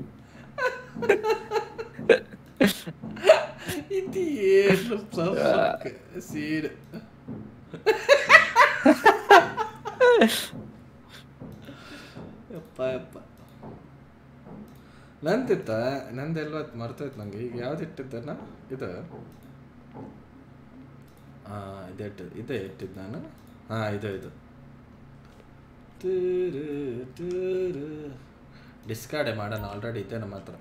ಇದು ಏನು ಸೀಡ್ ಯಪ್ಪ ಯಪ್ಪ ನಂದಿತ್ತ ನಂದೆಲ್ಲ ಮರ್ತೋಯ್ತು ನಂಗೆ ಈಗ ಯಾವ್ದು ಇಟ್ಟಿದ್ದನ ಇದು ಹಾಂ ಇದು ಇಟ್ಟು ಇದೇ ಇಟ್ಟಿದ್ದು ನಾನು ಹಾಂ ಇದು ಇದು ಡಿಸ್ಕಾರ್ಡೆ ಮಾಡೋಣ ಆಲ್ರೆಡಿ ಇದೆ ನಮ್ಮ ಹತ್ರ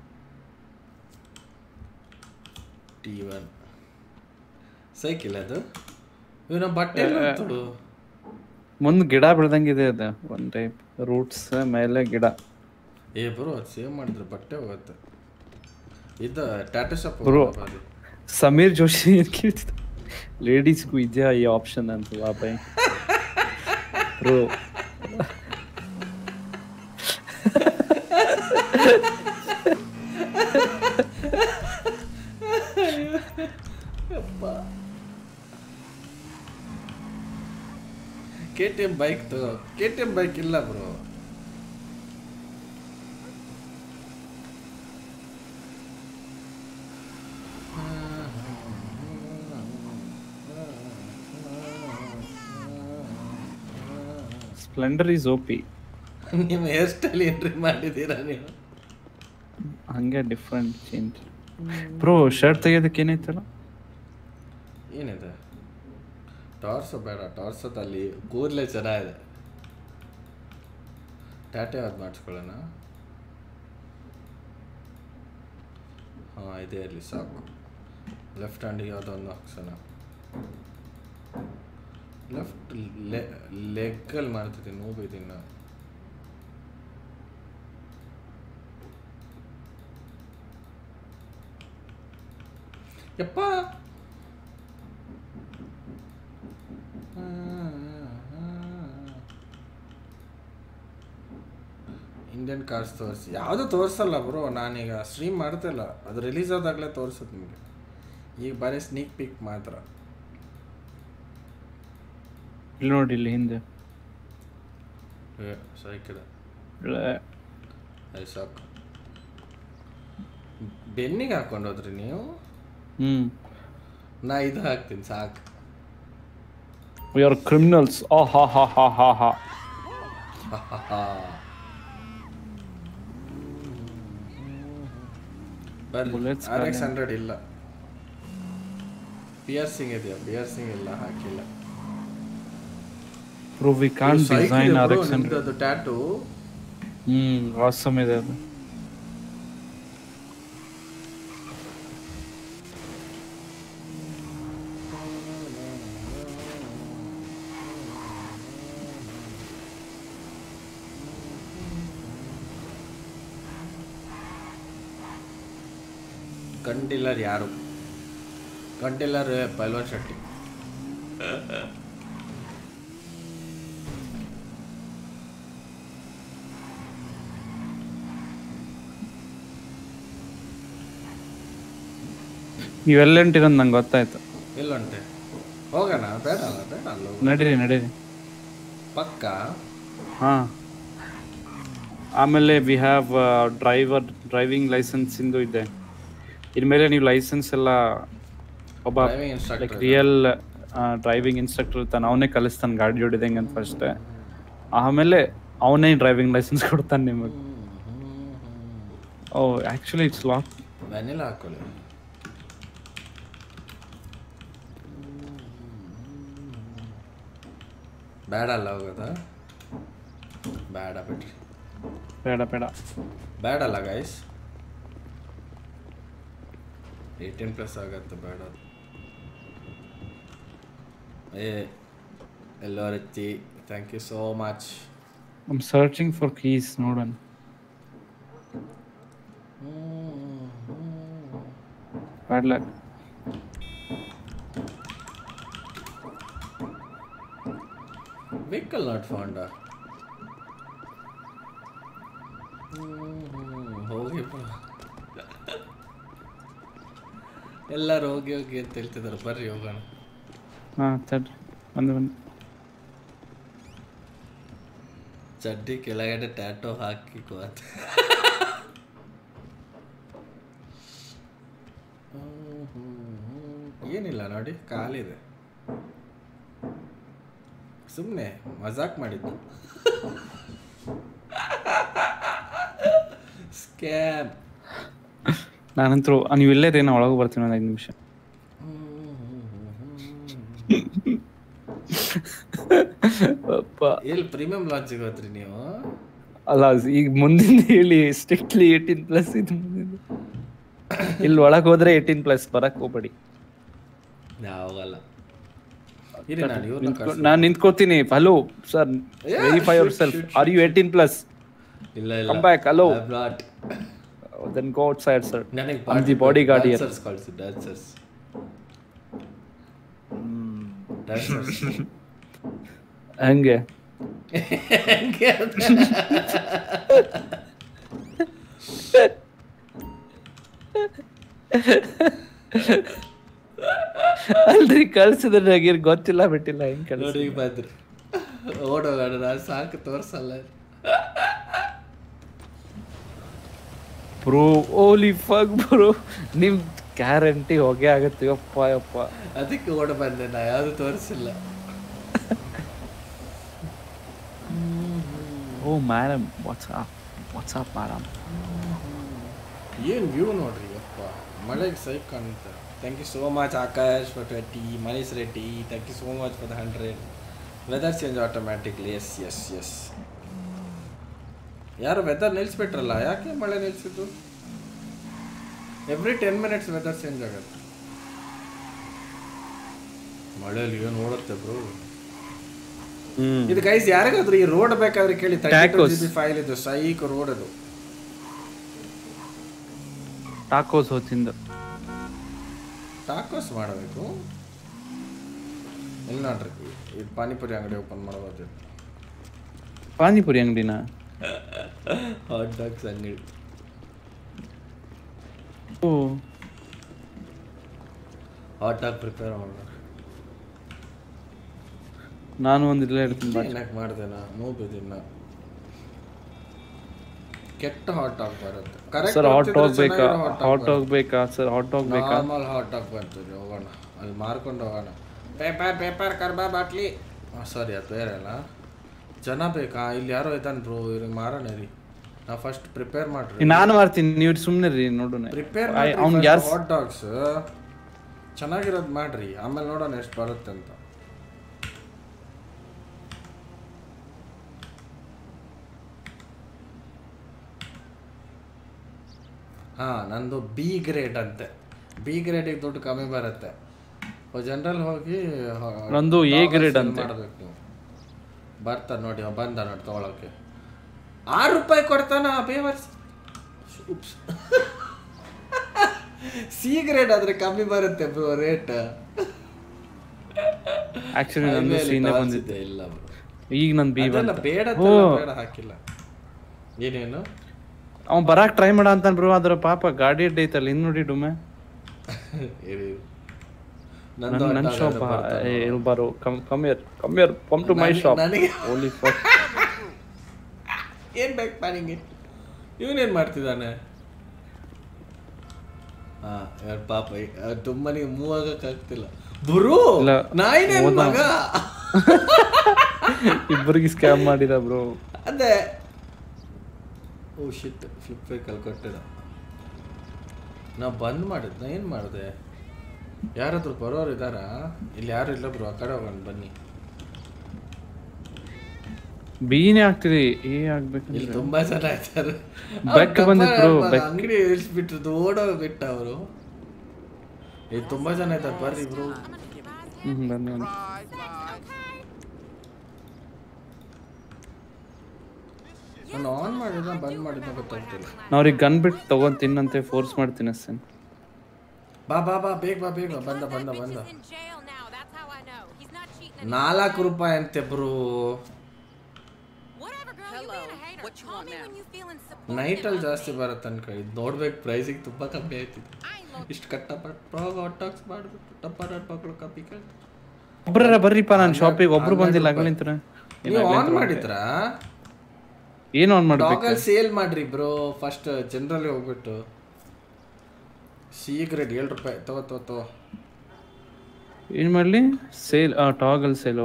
ಟಿ ಒನ್ ಸೈಕಿಲ್ ಅದು ಇವನ ಬಟ್ಟೆ ಎಲ್ಲ ತೊಡು ಮುಂದ್ ಗಿಡ ಬೆಳ್ದಂಗಿದೆ ಅದು ಒಂದ್ ಟೈಪ್ ರೂಟ್ಸ್ ಮೇಲೆ ಗಿಡ ಏ ಬರೋ ಅದು ಸೇವ್ ಮಾಡಿದ್ರೆ ಬಟ್ಟೆ ಹೋಗುತ್ತೆ ಇದು ಟಾಟಾ ಶಾಪ್ Bro. ಸಮೀರ್ ಜೋಶಿ ಏನ್ ಕೇಳ್ತಿದ್ದ ಲೇಡೀಸ್ಗೂ ಇದೆಯಾ ಈ ಆಪ್ಷನ್ ಅಂತ ಬಾಬಾಯ್ bro K T M bike ತಗೋ ಕೆ ಟಿ ಎಮ್ ಬೈಕ್ ಇಲ್ಲ ಬ್ರೋ ಸ್ಪ್ಲೆಂಡರ್ ಈಸ್ ಓಪಿ ನಿಮ್ಮ ಹೇರ್ ಸ್ಟೈಲ್ ಎಂಟ್ರಿ ಮಾಡಿದ್ದೀರಾ ನೀವು ಹಂಗೆ ಡಿಫ್ರೆಂಟ್ ಚೇಂಜ್ ಬ್ರೋ ಶರ್ಟ್ ತೆಗಿಯೋದಕ್ಕೆ ಏನೈತಲ್ಲ ಏನಿದೆ ಟಾರ್ಸೋ ಬೇಡ ಟಾರ್ಸೋದಲ್ಲಿ ಕೂದಲೇ ಚೆನ್ನಾಗಿದೆ ಟ್ಯಾಟೆ ಯಾವ್ದು ಮಾಡಿಸ್ಕೊಳ್ಳೋಣ ಹಾಂ ಇದೇ ಇರಲಿ ಸಾಕು ಲೆಫ್ಟ್ ಹ್ಯಾಂಡಿಗೆ ಯಾವುದೋ ಒಂದು ಹಾಕ್ಸೋಣ ಲೆಫ್ಟ್ ಲೆಗ್ಗಲ್ಲಿ ಮಾಡ್ತಿದ್ದೀನಿ ನೋವಿದ್ದೀನಿ ನಾನು ಯಪ್ಪ ಇಂಡಿಯನ್ ಕಾರ್ಸ್ ತೋರಿಸಿ ಯಾವುದು ತೋರಿಸಲ್ಲ ಬ್ರೋ ನಾನೀಗ ಸ್ಟ್ರೀಮ್ ಮಾಡ್ತಿಲ್ಲ ಅದು ರಿಲೀಸ್ ಆದಾಗಲೇ ತೋರಿಸುತ್ತೆ ನಿಮಗೆ ಈಗ ಬರೀ ಸ್ನೀಕ್ ಪಿಕ್ ಮಾತ್ರ ಇಲ್ಲಿ ನೋಡಿ ಇಲ್ಲಿ ಹಿಂದೆ ಏ, ಸೈಕಿದೆ ಳೆ. ಅದು ಸಾಕು ಬೆನ್ನಿಗೆ ಹಾಕೊಂಡು ಹೋದ್ರಿ ನೀವು ಹ್ಮ್ ನಾ ಇದು ಹಾಕ್ತೀನಿ ಸಾಕು ವಿ ಆರ್ ಕ್ರಿಮಿನಲ್ಸ್ ಆ ಹಾ ಹಾ ಹಾ ಹಾ ಹಾ ಬರ್ರಿ Bullets ಆರ್ ಎಕ್ಸ್ ಖಾಲಿ. ಹಂಡ್ರೆಡ್ ಇಲ್ಲ ಪಿಯರ್ಸಿಂಗ್ ಇದೆಯಾ ಪಿಯರ್ಸಿಂಗ್ ಇಲ್ಲ ಹಾಕಿಲ್ಲ bro we can design R X ಅದು ಟ್ಯಾಟು ಹ್ಮ್ ಆಸಮ್ ಇದೆ ಅದು ಕಂಟಿಲ್ಲರ್ ಯಾರು ಕಂಟಿಲ್ಲರ್ ಪಲ್ವನ್ ಶೆಟ್ಟಿ ನೀವೆಲ್ಲ ಹೊಂಟಿರೋದು ನಂಗೆ ಗೊತ್ತಾಯ್ತು ಇಲ್ಲುಂಟೆ ಹೋಗೋಣ ಬೇಡ ಅಲ್ಲ ಬೇಡ ಅಲ್ಲ ಹೋಗು. ನಡೀರಿ ನಡೀರಿ ಪಕ್ಕ ಹಾ ಆಮೇಲೆ we have driver driving licence ಇಂದು ಇದೆ ಇನ್ಮೇಲೆ ನೀವು ಲೈಸೆನ್ಸ್ ಎಲ್ಲ ಒಬ್ಬ driving like instructor real driving instructor ಇರ್ತಾನೆ ಅವನೇ ಕಲಿಸ್ತಾನೆ ಗಾಡಿ ಹೊಡಿದಂಗೆ ಅಂತ ಫಸ್ಟ್ ಆಮೇಲೆ ಅವನೇ ಡ್ರೈವಿಂಗ್ ಲೈಸೆನ್ಸ್ ಕೊಡ್ತಾನೆ ನಿಮಗೆ ಓ ಆ್ಯಕ್ಚುಲಿ ಇಟ್ಸ್ ಲಾಕ್ ವೆನಿಲ್ಲ ಹಾಕೊಳ್ಳಿ ಬೇಡ ಅಲ್ಲ ಹೋಗೋದ ಬೇಡ ಬಿಡ್ರಿ ಬೇಡ ಬೇಡ ಬೇಡ ಅಲ್ಲ ಗೈಸ್ ಏಯ್ಟೀನ್ ಪ್ಲಸ್ ಆಗತ್ತೆ ಬೇಡ ಅದು. ಏ ಎಲ್ಲೋ ರೀತಿ thank you so much I'm searching for keys ನೋಡೋಣ bad luck vehicle not found ಹೋಗಿ ಬಾ. ಎಲ್ಲರೂ ಹೋಗಿ ಹೋಗಿ ಅಂತ ಹೇಳ್ತಿದ್ದಾರೆ ಬರ್ರಿ ಹೋಗೋಣ ಹಾಂ ತಡ್ರಿ ಒಂದು ಒಂದು ಚಡ್ಡಿ ಕೆಳಗಡೆ ಟ್ಯಾಟೋ ಹಾಕಿ ಕೋತ ಏನಿಲ್ಲ ನೋಡಿ ಕಾಲಿದೆ ಸುಮ್ಮನೆ ಮಜಾಕ್ ಮಾಡಿದ್ದು ಸ್ಕ್ಯಾಮ್ ನಾನಂತರೂ ನೀವು ಇಲ್ಲೇ ನಾ ಒಳಗೆ ಬರ್ತೀನಿ ಒಂದು ಐದು ನಿಮಿಷ ಅಪ್ಪ ಎಲ್ಲಿ ಪ್ರೀಮಿಯಂ ಲಾಂಚಿಗೆ ಹೋದ್ರಿ ನೀವು ಅಲ್ಲ ಈಗ ಮುಂದಿನ ಹೇಳಿ ಸ್ಟ್ರಿಕ್ಟ್ಲಿ ಏಯ್ಟೀನ್ ಪ್ಲಸ್ ಇದು ಮುಂದಿನ ಇಲ್ಲಿ ಒಳಗೆ ಹೋದ್ರೆ ಏಯ್ಟೀನ್ ಪ್ಲಸ್ ಬರಕ್ ಹೋಗ್ಬೇಡಿ ಯಾವಾಗಲ್ಲ ಇರಿ ನಾನು ಇವ್ರನ್ನ ನಾನು ನಿಂತ್ಕೋತೀನಿ hello sir verify yourself are you eighteen plus ಇಲ್ಲ ಇಲ್ಲ Come back, hello. I'm not. Then go outside sir ನನಗೆ I'm the bodyguard here. Dancers ಕಳಿಸಿ ಡ್ಯಾನ್ಸರ್ಸ್ ಡ್ಯಾನ್ಸರ್ಸ್ ಹಂಗೆ ಅಲ್ರಿ ಕಳ್ಸಿದ್ರೆ ನನಗೆ ಗೊತ್ತಿಲ್ಲ ಬಿಟ್ಟಿಲ್ಲ ಹೆಂಗ್ ಕಳ್ಸಿ ನೋಡಿ ಈಗ ಬಂದ್ರಿ ಓಡೋಗೋಣ ನಾನು ಸಾಕು ತೋರ್ಸಲ್ಲ ಬ್ರೋ ಓಲಿ ಫಕ್ ಬ್ರೋ ನಿಮ್ ಗ್ಯಾರಂಟಿ ಹೋಗೇ ಆಗತ್ತೆ ಯಪ್ಪ ಯಪ್ಪ ಅದಕ್ಕೆ ಓಡ ಬಂದೆ ನಾ ಯಾವುದು ತೋರಿಸಿಲ್ಲ ಓ ಮೇಡಮ್ ವಾಟ್ಸ್ಆಪ್ ವಾಟ್ಸ್ಆಪ್ ಮೇಡಮ್ ಏನು ವ್ಯೂ ನೋಡ್ರಿ ಅಪ್ಪ ಮಳೆಗೆ ಸೈಕ್ ಕಾಣುತ್ತೆ thank you so much Akash for twenty Manish Reddy thank you so much for the hundred weather change automatically S S S ಯಾರು ವೆದರ್ ನಿಲ್ಲಿಸ್ಬಿಟ್ರಲ್ಲ ಯಾಕೆ ಮಳೆ ನಿಲ್ಲಿಸಿದ್ದು every ten minutes weather change ಆಗುತ್ತೆ ಮಳೆಯಲ್ಲಿ ಏನು ಓಡುತ್ತೆ ಬ್ರೋ ಇದು ಗೈಸ್ ಯಾರಿಗಾದ್ರೂ ಈ ರೋಡ್ ಬೇಕಾದ್ರೆ ಕೇಳಿ thirty Tacos. G B file ಇದು ಸೈಕ್ ರೋಡ್ ಅದು ಟಾಕೋಸ್ ಹೋತಿಂದ ಟಾಕೋಸ್ ಮಾಡಬೇಕು ಇಲ್ಲಿ ನೋಡ್ರಿ ಇದು ಪಾನಿಪುರಿ ಅಂಗಡಿ ಓಪನ್ ಮಾಡ್ಬೋದು ಪಾನಿಪುರಿ ಅಂಗಡಿನ ಹಾಟ್ ಡಾಗ್ಸ್ ಅಂಗಡಿ ಓ ಹಾಟ್ ಡಾಗ್ ಪ್ರಿಪೇರ್ ಮಾಡೋಣ ನಾನು ಒಂದು ಇಲ್ಲೇ ಇಡ್ತೀನಿ ಬಾ ಏನಕ್ಕೆ ಮಾಡ್ದೆ ನಾ ಮೂಬಿದಿನ್ನ ಕೆಟ್ಟ ಹಾಟ್ ಡಾಗ್ ಬರುತ್ತೆ ಕರೆಕ್ಟ್ ಸರ್ ಹಾಟ್ ಡಾಗ್ ಬೇಕಾ ಹಾಟ್ ಡಾಗ್ ಬೇಕಾ ಸರ್ ಹಾಟ್ ಡಾಗ್ ಬೇಕಾ ನಾರ್ಮಲ್ ಹಾಟ್ ಡಾಗ್ ಬರ್ತದೆ ಹೋಗೋಣ ಅಲ್ಲಿ ಮಾರ್ಕೊಂಡು ಹೋಗೋಣ ಪೇಪರ್ ಪೇಪರ್ ಕರ್ಬಾ ಬಾಟ್ಲಿ ಸಾರಿ ಅದು ಬೇರೆ ಅಲ್ಲ ಜನ ಬೇಕಾ ಇಲ್ಲಿ ಯಾರೋ ಇದ್ದಾನೆ ಬ್ರೋ ಇವ್ರಿಗೆ ಮಾರೋಣ ರೀ ನಾ ಫಸ್ಟ್ ಪ್ರಿಪೇರ್ ಮಾಡ್ರಿ ನಾನು ಮಾಡ್ತೀನಿ ನೀವು ಸುಮ್ಮನೆ ರೀ ನೋಡೋಣ ಪ್ರಿಪೇರ್ ಅವ್ನಿಗೆ ಯಾರು ಹಾಟ್ ಡಾಗ್ಸ್ ಚೆನ್ನಾಗಿರೋದು ಮಾಡ್ರಿ ಆಮೇಲೆ ನೋಡೋಣ ಎಷ್ಟು ಬರುತ್ತೆ ಅಂತ ಹಾ ನಂದು ಬಿ ಗ್ರೇಡ್ ಅಂತೆ ಬಿ ಗ್ರೇಡಿಗೆ ದುಡ್ಡು ಕಮ್ಮಿ ಬರುತ್ತೆ ಜನರಲ್ ಹೋಗಿ ಹ- ನಂದು A dogs grade sell ಅಂತೆ. ಮಾಡ್ಬೇಕು ನೀವು ಬರ್ತಾನೆ ನೋಡಿ ಅವ ಬಂದ ನೋಡಿ ತಗೊಳಕ್ಕೆ ಆರು ರೂಪಾಯಿ ಕೊಡ್ತಾನ ಬೇವರ್ಸ್ ಉಪ್ಸ್ ಸಿ ಗ್ರೇಡ್ ಆದ್ರೆ ಕಮ್ಮಿ ಬರುತ್ತೆ ಬ್ರೋ ರೇಟ್ ಆಕ್ಚುಲಿ ನಂದು ಸೀನೆ ಬಂದಿದ್ದೆ ಇಲ್ಲ bro. ಈಗ ನನ್ ಬಿ ಅದೆಲ್ಲ ಬಂತು ಬೇಡ ಓ ಬೇಡ ಹಾಕಿಲ್ಲ ಏನೇನು ಅವ್ನ್ ಬರಾಕ್ ಟ್ರೈ ಮಾಡ ಅಂತಾನ್ ಬ್ರೋ ಅದ್ರ ಪಾಪ ಗಾಡಿ ಅಡ್ಡ ಐತಲ್ಲ ಇನ್ ನೋಡಿ ಡುಮೆ ಇರಿ. ನನ್ ನಂದು ನನ್ ಅಡ್ಡ ಶಾಪ್ ಅಡ್ಡ ಬರ್ತಾನೆ. ಇಲ್ಲಿ ಬರೋ come come here come here come to my ನನಗೆ- ಶಾಪ್ ನನಗೆ ಓನ್ಲಿ ಫಾರ್ ಏನ್ ಬೇಕು ನನಗೆ ಇವನೇನ್ ಮಾಡ್ತಿದ್ದಾನೆ ಹಾ ಎರಡು ಪಾಪ ತುಂಬನಿಗೆ ಮೂವ್ ಆಗಕ್ ಆಗ್ತಿಲ್ಲ ಬರು ಇಲ್ಲ, ನಾಯಿನೇನ್ ಹೋದ. ಮಗ ಇಬ್ಬರಿಗೆ ಸ್ಕ್ಯಾಮ್ ಮಾಡಿದ ಬ್ರೋ ಅದೇ ಓ ಶಿಟ್ ಫ್ಲಿಪ್ ವೆಹಿಕಲ್ ಕೊಟ್ಟಿದ ನಾ ಬಂದ್ ಮಾಡಿದ್ ನಾ ಏನ್ ಮಾಡಿದೆ ಯಾರಾದ್ರೂ ಬರೋರು ಇದಾರಾ ಇಲ್ಲಿ ಯಾರು ಇಲ್ಲ ಬ್ರೋ ಆ ಕಡೆ ಹೋಗೋಣ ಬನ್ನಿ ಬೀನೇ ಆಗ್ತಿದೆ ಏ ಇಲ್ಲಿ ಆಗ್ಬೇಕಂದ್ರೆ ತುಂಬಾ ಜನ ಇದ್ದಾರೆ ಬೆಕ್ಕ ಬಂದಿತ್ತು bro, ಬೆಕ್ಕ. ಅಂಗಡಿ ಇಳಿಸ್ಬಿಟ್ರು ಓಡೋಗ್ ಬಿಟ್ಟ ಅವರು ಇಲ್ಲಿ ತುಂಬಾ ಜನ ಇದ್ದಾರೆ ಬರ್ರಿ ಬ್ರೋ ಹ್ಮ್ ಬನ್ನಿ ಬನ್ನಿ. ನಾನು ಆನ್ ಮಾಡಿದ ಬಂದ್ ಮಾಡಿದ ಗೊತ್ತಾಗ್ತಿಲ್ಲ ನಾ ಅವ್ರಿಗೆ ಗನ್ ಬಿಟ್ಟು ತಗೊಂಡ್ ತಿನ್ನಂತೆ ಫೋರ್ಸ್ ಮಾಡ್ತೀನಿ ಅಷ್ಟೇ ಬಾ ಬಾ ಬಾ ಬೇಗ ಬಾ ಬೇಗ ಬಾ. ಬಂದ ಬಂದ ಬಂದ He's in jail now. That's how I know. He's not cheating. ನಾಲ್ಕು ರೂಪಾಯಿ ಅಂತೆ bro Whatever, girl. You being a hater. Call me when you feeling supported. Night ಅಲ್ಲಿ ಜಾಸ್ತಿ ಬರುತ್ತೆ ಅನ್ಕ ಇದು ನೋಡ್ಬೇಕು ಪ್ರೈಸಿಗೆ ತುಂಬಾ ಕಮ್ಮಿ ಆಯ್ತಿದೆ I ain't low. ಇಷ್ಟು ಕಟ್ಟಪಟ್ಟು ಪ್ರೋಗ್ ಟಾಕ್ಸ್ ಮಾಡ್ಬಿಟ್ಟು ಟಪ್ಪರ ಮಕ್ಕಳು ಕಾಪಿ ಕೇಳ್ತಾರೆ ಒಬ್ರ ಬರ್ರಿಪ್ಪ ನಾನು ಶಾಪಿಗೆ ಒಬ್ರು ಬಂದಿಲ್ಲ ಅಗಳಿಂತ್ರ ನೀವು ಆನ್ ಮಾಡಿದ್ರಾ ಏನು ಆನ್ ಮಾಡ್ಬೇಕು ಟಾಗಲ್ ಸೇಲ್ ಮಾಡ್ರಿ ಬ್ರೋ ಫಸ್ಟ್ ಜನರಲ್ಲಿ ಹೋಗ್ಬಿಟ್ಟು ಸಿ ಗ್ರೇಡ್ ಏಳು ರೂಪಾಯಿ ತಗೋ ತಗೋ ತಗೋ ಏನ್ ಮಾಡ್ಲಿ ಸೇಲ್ ಟಾಗಲ್ ಸೇಲು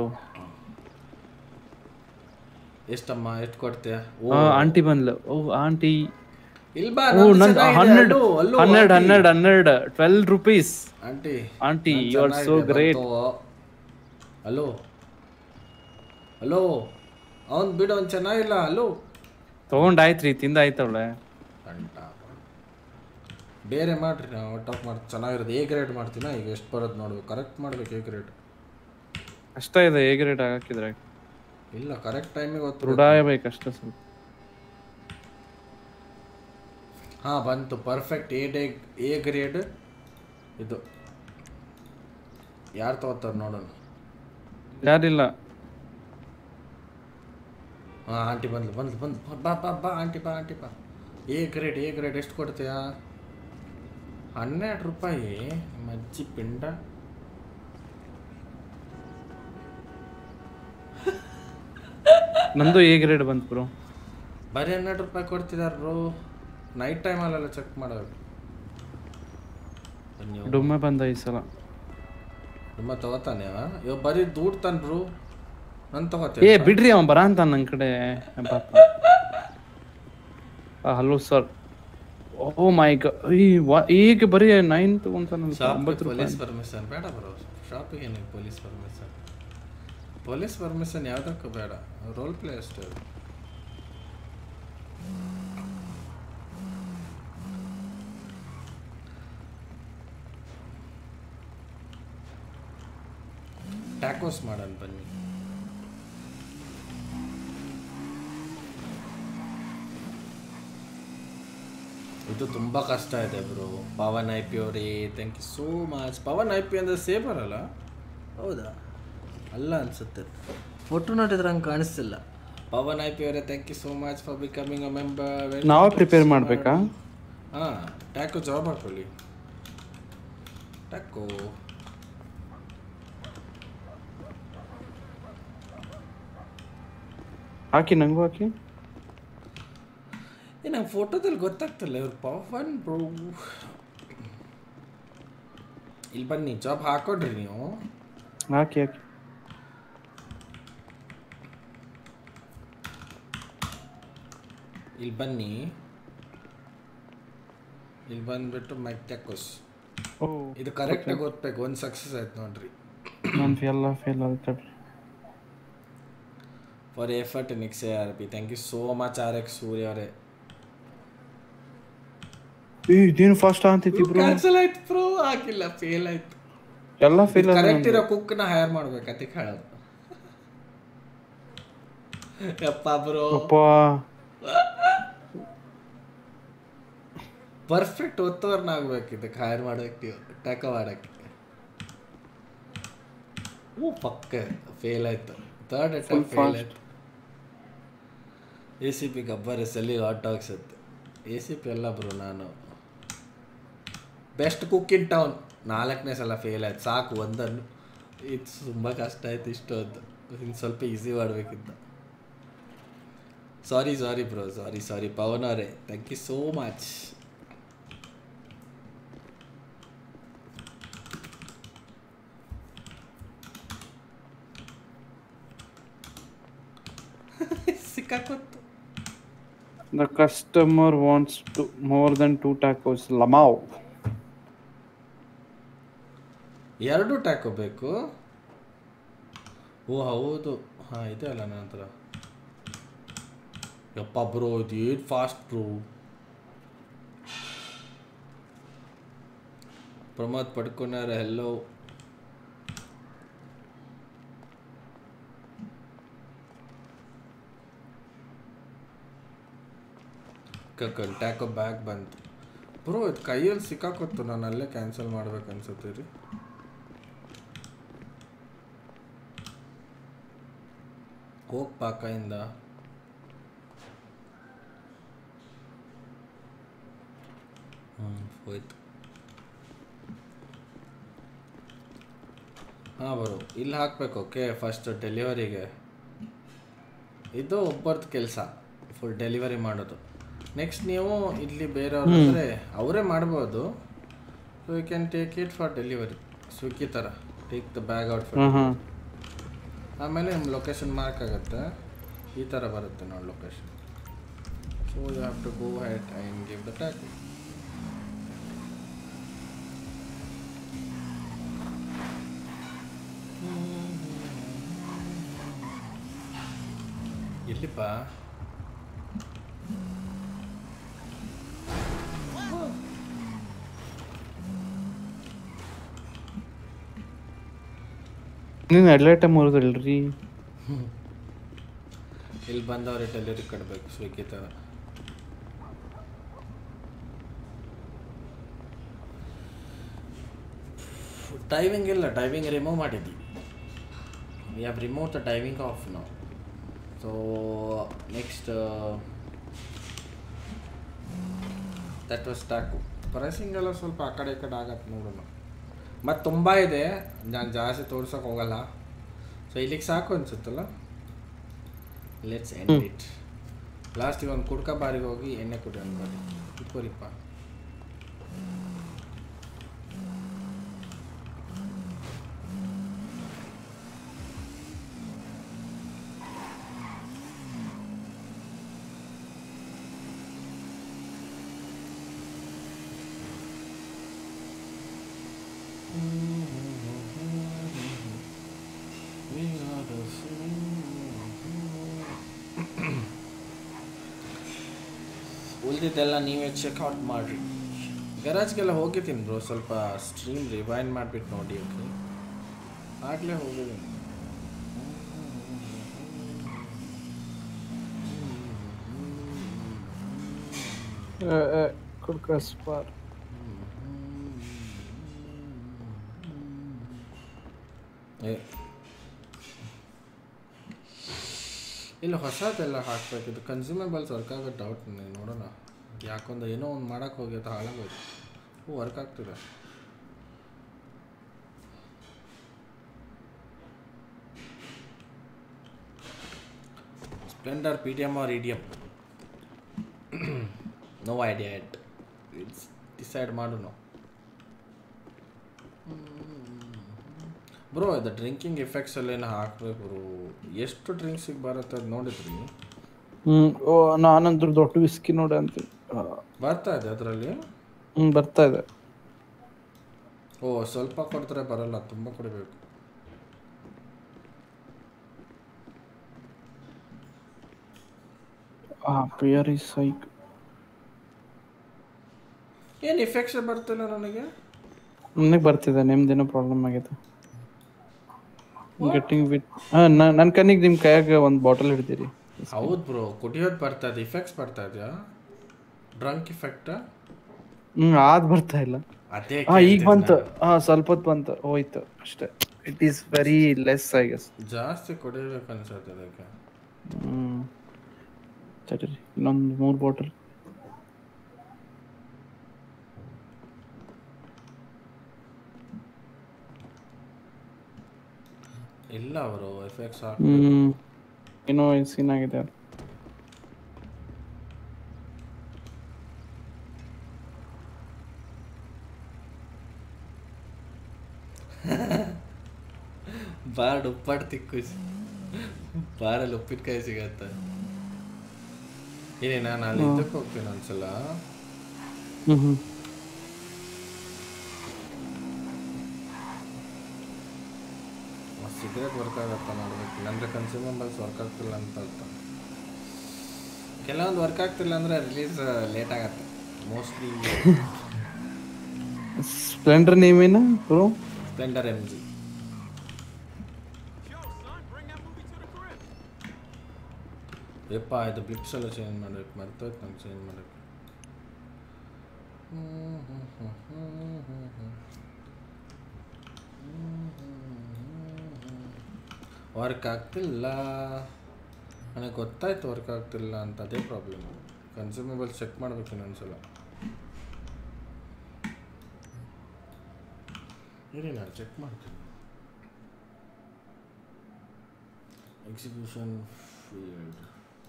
ಎಷ್ಟಮ್ಮ ಎಷ್ಟು ಕೊಡ್ತೀಯ ಓ ಆಂಟಿ ಬಂದ್ಲು ಓ ಆಂಟಿ ಇಲ್ ಬಾ ಓ ನಂದು ನನ್ ಚೆನ್ನಾಗಿದೆ. ಹನ್ನೆರಡು ಅಲ್ಲೂ, ಅಲ್ಲೂ ಹನ್ನೆರಡು ಆಂಟಿ. ಹನ್ನೆರಡು ಹನ್ನೆರಡು ಟ್ವೆಲ್ ರುಪೀಸ್ ಆಂಟಿ ಆಂಟಿ ನಾನ್ ಯು ಆರ್ ಸೋ ಚೆನ್ನಾಗಿದೆ, ಗ್ರೇಟ್ ಬಂತು. ಹಲೋ ಹಲೋ ಅವನ್ ಬಿಡು ಅವ್ನ್ ಚೆನ್ನಾಗಿಲ್ಲ ಹಲೋ ತಗೊಂಡಾಯ್ತ್ರಿ ತಿಂದಾಯ್ತವಳೆ ಕಂಟ ಬೇರೆ ಮಾಡ್ರಿ ನಾವು ಟಾಪ್ ಮಾಡಿ ಚೆನ್ನಾಗಿರೋದು ಎ ಗ್ರೇಡ್ ಮಾಡ್ತೀನ ಈಗ ಎಷ್ಟು ಬರೋದು ನೋಡ್ಬೇಕು ಕರೆಕ್ಟ್ ಮಾಡ್ಬೇಕು ಎ ಗ್ರೇಡ್ ಕಷ್ಟ ಇದೆ ಹೇಗೆ ರೇಟ್ ಹಾಕಿದ್ರೆ ಇಲ್ಲ ಕರೆಕ್ಟ್ ಟೈಮಿಗೆ ಗೊತ್ತು ರುಡಾಯಬೇಕಷ್ಟೇ ಸ್ವಲ್ಪ ಹಾ ಬಂತು perfect A day A grade ಇದು ಯಾರು ತಗೋತಾರ ನೋಡೋಣ ಯಾರಿಲ್ಲ ಹಾ ಆಂಟಿ ಬಂದ್ಲು ಬಂದ್ಲು ಬಂದು ಬಾ ಬಾ ಬಾ ಆಂಟಿ ಬಾ ಆಂಟಿ ಬಾ ಎ ಗ್ರೇಡ್ ಎ ಗ್ರೇಡ್ ಎಷ್ಟು ಕೊಡ್ತೀಯಾ ಹನ್ನೆರಡು ರೂಪಾಯಿ ಮಜ್ಜಿ ಪಿಂಡ ನಂದು ಎ ಗ್ರೇಡ್ ಬಂತು ಬ್ರೋ ಬರೀ ಹನ್ನೆರಡು ರೂಪಾಯಿ ಕೊಡ್ತಿದಾರ ಬ್ರೋ ನೈಟ್ ಟೈಮಲ್ಲೆಲ್ಲ ಚೆಕ್ ಮಾಡೋದು ಬನ್ನಿ ಹೋಗೋಣ. ಡುಮ್ಮೆ ಬಂದ ಈ ಸಲ ನಿಮ್ಮ ತಗೋತಾನೆ ಅವ? ಇವ ಬರೀ ದುಡ್ಡು ತಾನ್ ಬ್ರೋ ನನ್ ಏ ತಗೋತೇನೆ ಬಿಡ್ರಿ ಅವ ಬರ ಅಂತ ನನ್ ಕಡೆ ಹಲೋ ಸರ್ ಓ ಮೈ ಈಗ ಬರೀ ನೈನ್ ತಗೊಂತಾನಲ್ಲ ಶಾಪ್ ಒಂಬತ್ತು ರೂಪಾಯಿ ಪೊಲೀಸ್ ಪರ್ಮಿಷನ್ ಬೇಡ ಬ್ರೋ ಶಾಪಿಗೆ ಏನಕ್ಕೆ ಪೊಲೀಸ್ ಪರ್ಮಿಷನ್ ಪೊಲೀಸ್ ಪರ್ಮಿಷನ್ ಯಾವುದಕ್ಕೂ ಬೇಡ ರೋಲ್ ಪ್ಲೇ ಅಷ್ಟೇ ಅದು. ಟ್ಯಾಕೋಸ್ ಮಾಡೋಣ ಬನ್ನಿ ಇದು ತುಂಬ ಕಷ್ಟ ಇದೆ ಬ್ರೋ ಪವನ್ ಐ ಪಿ ಅವರೇ thank you so much Pawan I P ಅಂದರೆ ಸೇಬರ್ ಅಲ್ಲ ಹೌದಾ ಅಲ್ಲ ಅನ್ಸುತ್ತೆ ಫೋಟೋ ನೋಡಿದ್ರೆ ಹಂಗೆ ಕಾಣಿಸ್ತಿಲ್ಲ ಪವನ್ ಐ ಪಿ ಅವರೇ thank you so much for becoming a member ನಾವೇ prepare ಮಾಡ್ಬೇಕಾ? ಹಾಂ ಟ್ಯಾಕೋ ಜಾಬ್ ಹಾಕೊಳ್ಳಿ ಟ್ಯಾಕೋ ಹಾಕಿ ನಂಗೂ ಹಾಕಿ ಏ ನಂಗೆ ಫೋಟೋದಲ್ಲಿ ಗೊತ್ತಾಗ್ತಿಲ್ಲ ಇವ್ರು ಪವನ್ ಬ್ರೋ ಇಲ್ಲಿ ಬನ್ನಿ ಜಾಬ್ ಹಾಕೊಡ್ರಿ ನೀವು ಹಾಕಿ ಹಾಕಿ ಇಲ್ಲಿ ಬನ್ನಿ ಇಲ್ಲಿ ಬಂದ್ಬಿಟ್ಟು ಮೈಕ್ ಟ್ಯಾಕೋಸ್ ಓ ಇದು ಕರೆಕ್ಟಾಗಿ ಓದ್ಬೇಕು ಒಂದು ಸಕ್ಸಸ್ ಆಯ್ತು ನೋಡ್ರಿ ನಾನು ಎಲ್ಲ ಫೇಲ್ ಆಗುತ್ತೆ for effort Nix R P thank you so much R X Surya ಅವರೇ ಏ ಇದೇನು ಫಾಸ್ಟ್ ಅಂತಿತ್ತು ಬ್ರೋ ಕ್ಯಾನ್ಸಲ್ ಆಯ್ತು ಬ್ರೋ ಹಾಕಿಲ್ಲ ಫೇಲ್ ಆಯ್ತು ಎಲ್ಲ ಫೇಲ್ ಕರೆಕ್ಟ್ ಇರೋ ಕುಕ್ನ ಹೈರ್ ಮಾಡ್ಬೇಕು ಅದಕ್ಕೆ ಹೇಳೋದು ಯಪ್ಪ ಬ್ರೋ ಅಪ್ಪ ಪರ್ಫೆಕ್ಟ್ ಒತ್ತುವರ್ನ ಆಗ್ಬೇಕು ಇದಕ್ಕೆ ಹೈರ್ ಮಾಡೋಕ್ಕೆ ನೀವು ಟಕ ಮಾಡೋಕ್ಕೆ ಹ್ಞೂ ಪಕ್ಕ ಫೇಲ್ ಆಯ್ತು ಥರ್ಡ್ ಅಟೆಂಪ್ಟ್ ಫೇಲ್ ಆಯ್ತು ಎ ಸಿ ಪಿ ಗಬ್ಬರ್ ಸಲಿ ಹಾಟ್ ಆಗ್ಸುತ್ತೆ ಎ ಸಿ ಪಿ ಅಲ್ಲ ಬ್ರೋ ನಾನು ಬೆಸ್ಟ್ ಕುಕ್ ಇನ್ ಟೌನ್ ನಾಲ್ಕನೇ ಸಲ ಫೇಲ್ ಆಯ್ತು ಸಾಕು ಒಂದನ್ನು ಇದು ತುಂಬ ಕಷ್ಟ ಆಯ್ತು ಇಷ್ಟೊಂದು ಇನ್ನು ಸ್ವಲ್ಪ ಈಸಿ ಮಾಡಬೇಕಿತ್ತು ಸಾರಿ ಸಾರಿ ಬ್ರೋ ಸಾರಿ ಸಾರಿ ಪವನ್ ಅವರೇ ಥ್ಯಾಂಕ್ ಯು ಸೋ ಮಚ್ ಸಿಕ್ಕಾಕೊತ್ತು the customer wants to more than two tacos ಲಮಾವ್ ಎರಡು ಟ್ಯಾಕೋ ಬೇಕು ಓ ಹೌದು ಹಾಂ ಇದೆ ಅಲ್ಲ ನನ್ನ ಹತ್ರ ಯಪ್ಪ ಬ್ರೋ ಇದು ಏನು ಫಾಸ್ಟ್ ಬ್ರೋ ಪ್ರಮೋದ್ ಪಡ್ಕೊಂಡಾರ ಹೆಲ್ಲೋ ಕಕ್ಕಲ್ ಟ್ಯಾಕೋ ಬ್ಯಾಗ್ ಬಂತು ಬ್ರೋ ಇದು ಕೈಯಲ್ಲಿ ಸಿಕ್ಕಾಕೊತ್ತು ನಾನು ಅಲ್ಲೇ ಕ್ಯಾನ್ಸಲ್ ಮಾಡ್ಬೇಕು ಅನ್ಸುತ್ತೆ ರೀ ಹೋಗ್ಪಾ ಕೈಯಿಂದ ಹ್ಞೂ ಹೋಯ್ತು ಹಾಂ ಬರು ಇಲ್ಲಿ ಹಾಕಬೇಕು ಓಕೆ ಫಸ್ಟ್ ಡೆಲಿವರಿಗೆ ಇದು ಒಬ್ಬರದ್ದು ಕೆಲಸ ಫುಲ್ ಡೆಲಿವರಿ ಮಾಡೋದು ನೆಕ್ಸ್ಟ್ ನೀವು ಇಲ್ಲಿ ಬೇರೆಯವ್ರು ಅಂದರೆ ಅವರೇ ಮಾಡ್ಬೋದು so you can take it for delivery Swiggy ಥರ take the bag out for ಹಾಂ ಹಾಂ ಆಮೇಲೆ ನಿಮ್ಮ ಲೊಕೇಶನ್ ಮಾರ್ಕ್ ಆಗುತ್ತೆ ಈ ಥರ ಬರುತ್ತೆ ನೋಡಿ location so you have to go hat and give the tack ಎಲ್ಲಿಪ್ಪ ನೀನು ಎಡ್ಲೈಟ ಮುರಿದಲ್ರಿ ಇಲ್ಲಿ ಬಂದವ್ರೆ ಡೆಲಿವರಿ ಕೊಡಬೇಕು ಸ್ವಿಗ್ಗಿ ಥರ ಟೈಮಿಂಗ್ ಇಲ್ಲ ಟೈಮಿಂಗ್ ರಿಮೂವ್ ಮಾಡಿದ್ವಿ we have remove the timing off ನಾವು so next that was stock pricing ಎಲ್ಲ ಸ್ವಲ್ಪ ಆ ಕಡೆ ಈ ಕಡೆ ಆಗತ್ತೆ ನೋಡೋಣ ಮತ್ತು ತುಂಬ ಇದೆ ನಾನು ಜಾಸ್ತಿ ತೋರ್ಸೋಕೆ ಹೋಗಲ್ಲ ಸೊ ಇಲ್ಲಿಗೆ ಸಾಕು ಅನ್ಸುತ್ತಲ್ಲ ಲೆಟ್ಸ್ ಎಂಡ್ ಇಟ್ ಲಾಸ್ಟಿಗೆ ಒಂದು ಕುಡ್ಕ ಬಾರಿಗೆ ಹೋಗಿ ಎಣ್ಣೆ ಕುಡಿಯೋಣ ಬನ್ನಿ ಇಟ್ಕೋರಿಪ್ಪ ಉಳಿದಿದ್ದೆಲ್ಲ ನೀವೇ ಚೆಕ್ಔಟ್ ಮಾಡಿರಿ ಗರಾಜ್ಗೆಲ್ಲ ಹೋಗಿದ್ದೀನಿ ಬ್ರೋ ಸ್ವಲ್ಪ ಸ್ಟ್ರೀಮ್ ರಿವೈಂಡ್ ಮಾಡಿಬಿಟ್ಟು ನೋಡಿ ಓಕೆ ಆಗಲೇ ಹೋಗಿದ್ದೀನಿ ಕುಡ್ಕಸ್ಪಾರ್ ಏ ಇಲ್ಲ ಹೊಸದೆಲ್ಲ ಹಾಕ್ಬೇಕು ಇದು ಕನ್ಸ್ಯೂಮೇಬಲ್ಸ್ ವರ್ಕ್ ಆಗೋ ಡೌಟ್ ನನಗೆ ನೋಡೋಣ ಯಾಕೊಂದು ಏನೋ ಒಂದು ಮಾಡೋಕ್ಕೆ ಹೋಗಿ ಅದು ಹಾಳಾಗೋಯ್ತು ಹ್ಞೂ ವರ್ಕ್ ಆಗ್ತಿದೆ Splendor P D M R E D M no idea at it's decide ಮಾಡು ನಾವು ಬ್ರೋ ಇದು ಡ್ರಿಂಕಿಂಗ್ ಎಫೆಕ್ಟ್ಸ್ ಎಲ್ಲ ಏನು ಹಾಕ್ಬೇಕು ಬ್ರೋ ಎಷ್ಟು ಡ್ರಿಂಕ್ಸಿಗೆ ಬರುತ್ತೆ ಅದು ನೋಡಿದ್ರಿ ಹ್ಮ್ ಓ ನಾನಂದ್ರ ದೊಡ್ಡ ವಿಸ್ಕಿ ನೋಡಿ ಅಂತ ಬರ್ತಾ ಇದೆ ಅದರಲ್ಲಿ ಹ್ಮ್ ಬರ್ತಾ ಇದೆ ಓ ಸ್ವಲ್ಪ ಕೊಡ್ತಾರೆ ಬರಲ್ಲ ತುಂಬ ಕುಡಿಬೇಕು ಆ ಪಿಯರ್ ಇಸ್ ಸೈಕ್ ಏನು ಇಫೆಕ್ಟ್ಸ್ ಬರ್ತಿಲ್ಲ ನನಗೆ ನನಗೆ ಬರ್ತಿದೆ ನಿಮ್ದೇನೋ ಪ್ರಾಬ್ಲಮ್ ಆಗೈತೆ ಗೆಟ್ಟಿಂಗ್ ವಿತ್ ನನ್ನ ಕಣ್ಣಿಗೆ ನಿಮ್ಮ ಕೈಯಾಗ ಒಂದು ಬಾಟಲ್ ಹಿಡ್ದಿರಿ ಹೌದು ಬ್ರೋ ಕುಡಿಯೋದು ಬರ್ತಾ ಇದೆ ಇಫೆಕ್ಟ್ಸ್ ಬರ್ತಾ ಇದೆಯಾ ಡ್ರಂಕ್ ಇಫೆಕ್ಟ್ ಹ್ಮ್ ಆದ್ ಬರ್ತಾ ಇಲ್ಲ ಅದೇ ಹಾ ಈಗ ಕೇಳ್ತಿದ್ದೆ ಬಂತು ನಾನು. ಹಾ ಸ್ವಲ್ಪ ಹೊತ್ತು ಬಂತು ಹೋಯ್ತು ಅಷ್ಟೇ it is very less I guess ಜಾಸ್ತಿ ಕುಡಿಬೇಕು ಅನ್ಸುತ್ತೆ ಅದಕ್ಕೆ ಹ್ಮ್ ಸರಿ ಇನ್ನೊಂದು ಮೂರು ಬಾಟಲ್ ಇಲ್ಲ ಅವರು ಎಫೆಕ್ಟ್ಸ್ ಹಾಕ್ ಹ್ಮ್ ಏನೋ ಸೀನ್ ಆಗಿದೆ ಅದು. ಬಾಡ್ ಉಪ್ಪಾಡ್ ತಿಕ್ಕು ಬಾರಲ್ಲಿ ಉಪ್ಪಿನಕಾಯಿ ಸಿಗತ್ತೆ ಏನೇ ನಾನು ಅಲ್ಲಿ ಇದಕ್ಕೆ ಹೋಗ್ತೀನಿ ಒಂದ್ಸಲ ಹ್ಮ್ ಹ್ಮ್ ಸಿಗರೇಟ್ ವರ್ಕ್ ಆಗತ್ತ ನೋಡ್ಬೇಕು ಇಲ್ಲಾಂದ್ರೆ ಕನ್ಸ್ಯೂಮಬಲ್ಸ್ ವರ್ಕ್ ಆಗ್ತಿಲ್ಲ ಅಂತ ಅರ್ಥ ಕೆಲವೊಂದು ವರ್ಕ್ ಆಗ್ತಿಲ್ಲ ಅಂದ್ರೆ ರಿಲೀಸ್ ಲೇಟ್ ಆಗತ್ತೆ ಮೋಸ್ಟ್ಲಿ ಸ್ಪ್ಲೆಂಡರ್ ನೇಮೇನ ಬ್ರೋ ಸ್ಪ್ಲೆಂಡರ್ ಎಮ್ ಜಿ ಯಪ್ಪ ಇದು ಬ್ಲಿಪ್ಸ್ ಎಲ್ಲ ಚೇಂಜ್ ಮಾಡ್ಬೇಕು ಮರ್ತೋಯ್ತು ನಂಗೆ ಚೇಂಜ್ ಮಾಡಕ್ಕೆ ವರ್ಕ್ ಆಗ್ತಿಲ್ಲ ನನಗೆ ಗೊತ್ತಾಯ್ತು ವರ್ಕ್ ಆಗ್ತಿಲ್ಲ ಅಂತ ಅದೇ ಪ್ರಾಬ್ಲಮ್ ಕನ್ಸ್ಯೂಮೇಬಲ್ ಚೆಕ್ ಮಾಡ್ಬೇಕು ಇನ್ನೊಂದ್ಸಲ ಇರಿ ನಾನು ಚೆಕ್ ಮಾಡ್ತೀನಿ execution field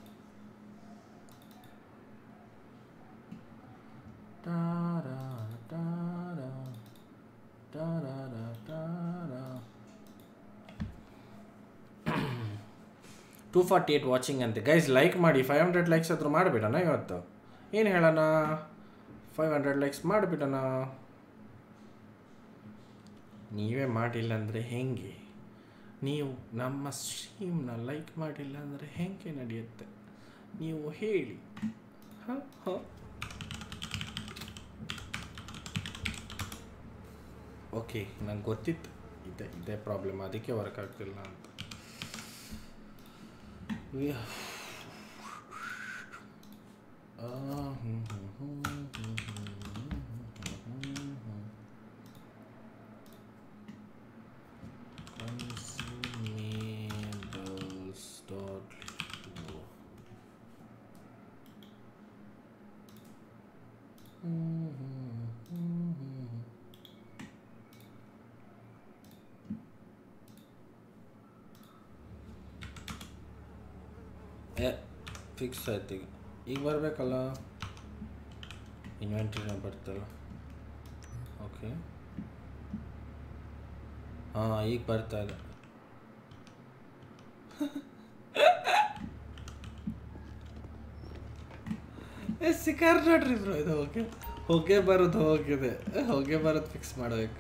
two forty eight watching ಅಂತೆ ಗೈಸ್ ಲೈಕ್ ಮಾಡಿ ಫೈವ್ ಹಂಡ್ರೆಡ್ ಲೈಕ್ಸ್ ಆದರೂ ಮಾಡಿಬಿಡೋಣ ಇವತ್ತು ಏನು ಹೇಳೋಣ ಫೈವ್ ಹಂಡ್ರೆಡ್ ಲೈಕ್ಸ್ ಮಾಡಿಬಿಡೋಣ ನೀವೇ ಮಾಡಿಲ್ಲ ಅಂದರೆ ಹೆಂಗೆ ನೀವು ನಮ್ಮ ಸ್ಟ್ರೀಮ್ನ ಲೈಕ್ ಮಾಡಿಲ್ಲ ಅಂದರೆ ಹೆಂಗೆ ನಡೆಯುತ್ತೆ ನೀವು ಹೇಳಿ ಹಾಂ ಹಾಂ ಓಕೆ ನಂಗೆ ಗೊತ್ತಿತ್ತು ಇದೆ ಇದೇ ಪ್ರಾಬ್ಲಮ್ ಅದಕ್ಕೆ ವರ್ಕ್ ಆಗ್ತಿಲ್ಲ ಅಂತ ವಿ- ಆ, hmm, hmm, hmm, hmm, hmm, hmm, hmm, hmm. Consumables dot low. ಏ ಫಿಕ್ಸ್ ಆಯ್ತು ಈಗ ಈಗ ಬರಬೇಕಲ್ಲ ಇನ್ವೆಂಟ್ರಿನ ಬರ್ತಲ್ಲ ಓಕೆ ಹಾಂ ಈಗ ಬರ್ತಾ ಇದೆ ಏ ಸಿಕ್ಕಾರ್ ನೋಡ್ರಿ ಬ್ರೋ ಇದು ಓಕೆ ಹೊಗೆ ಬರೋದು ಹೋಗಿದೆ ಹೊಗೆ ಬರೋದು ಫಿಕ್ಸ್ ಮಾಡಬೇಕು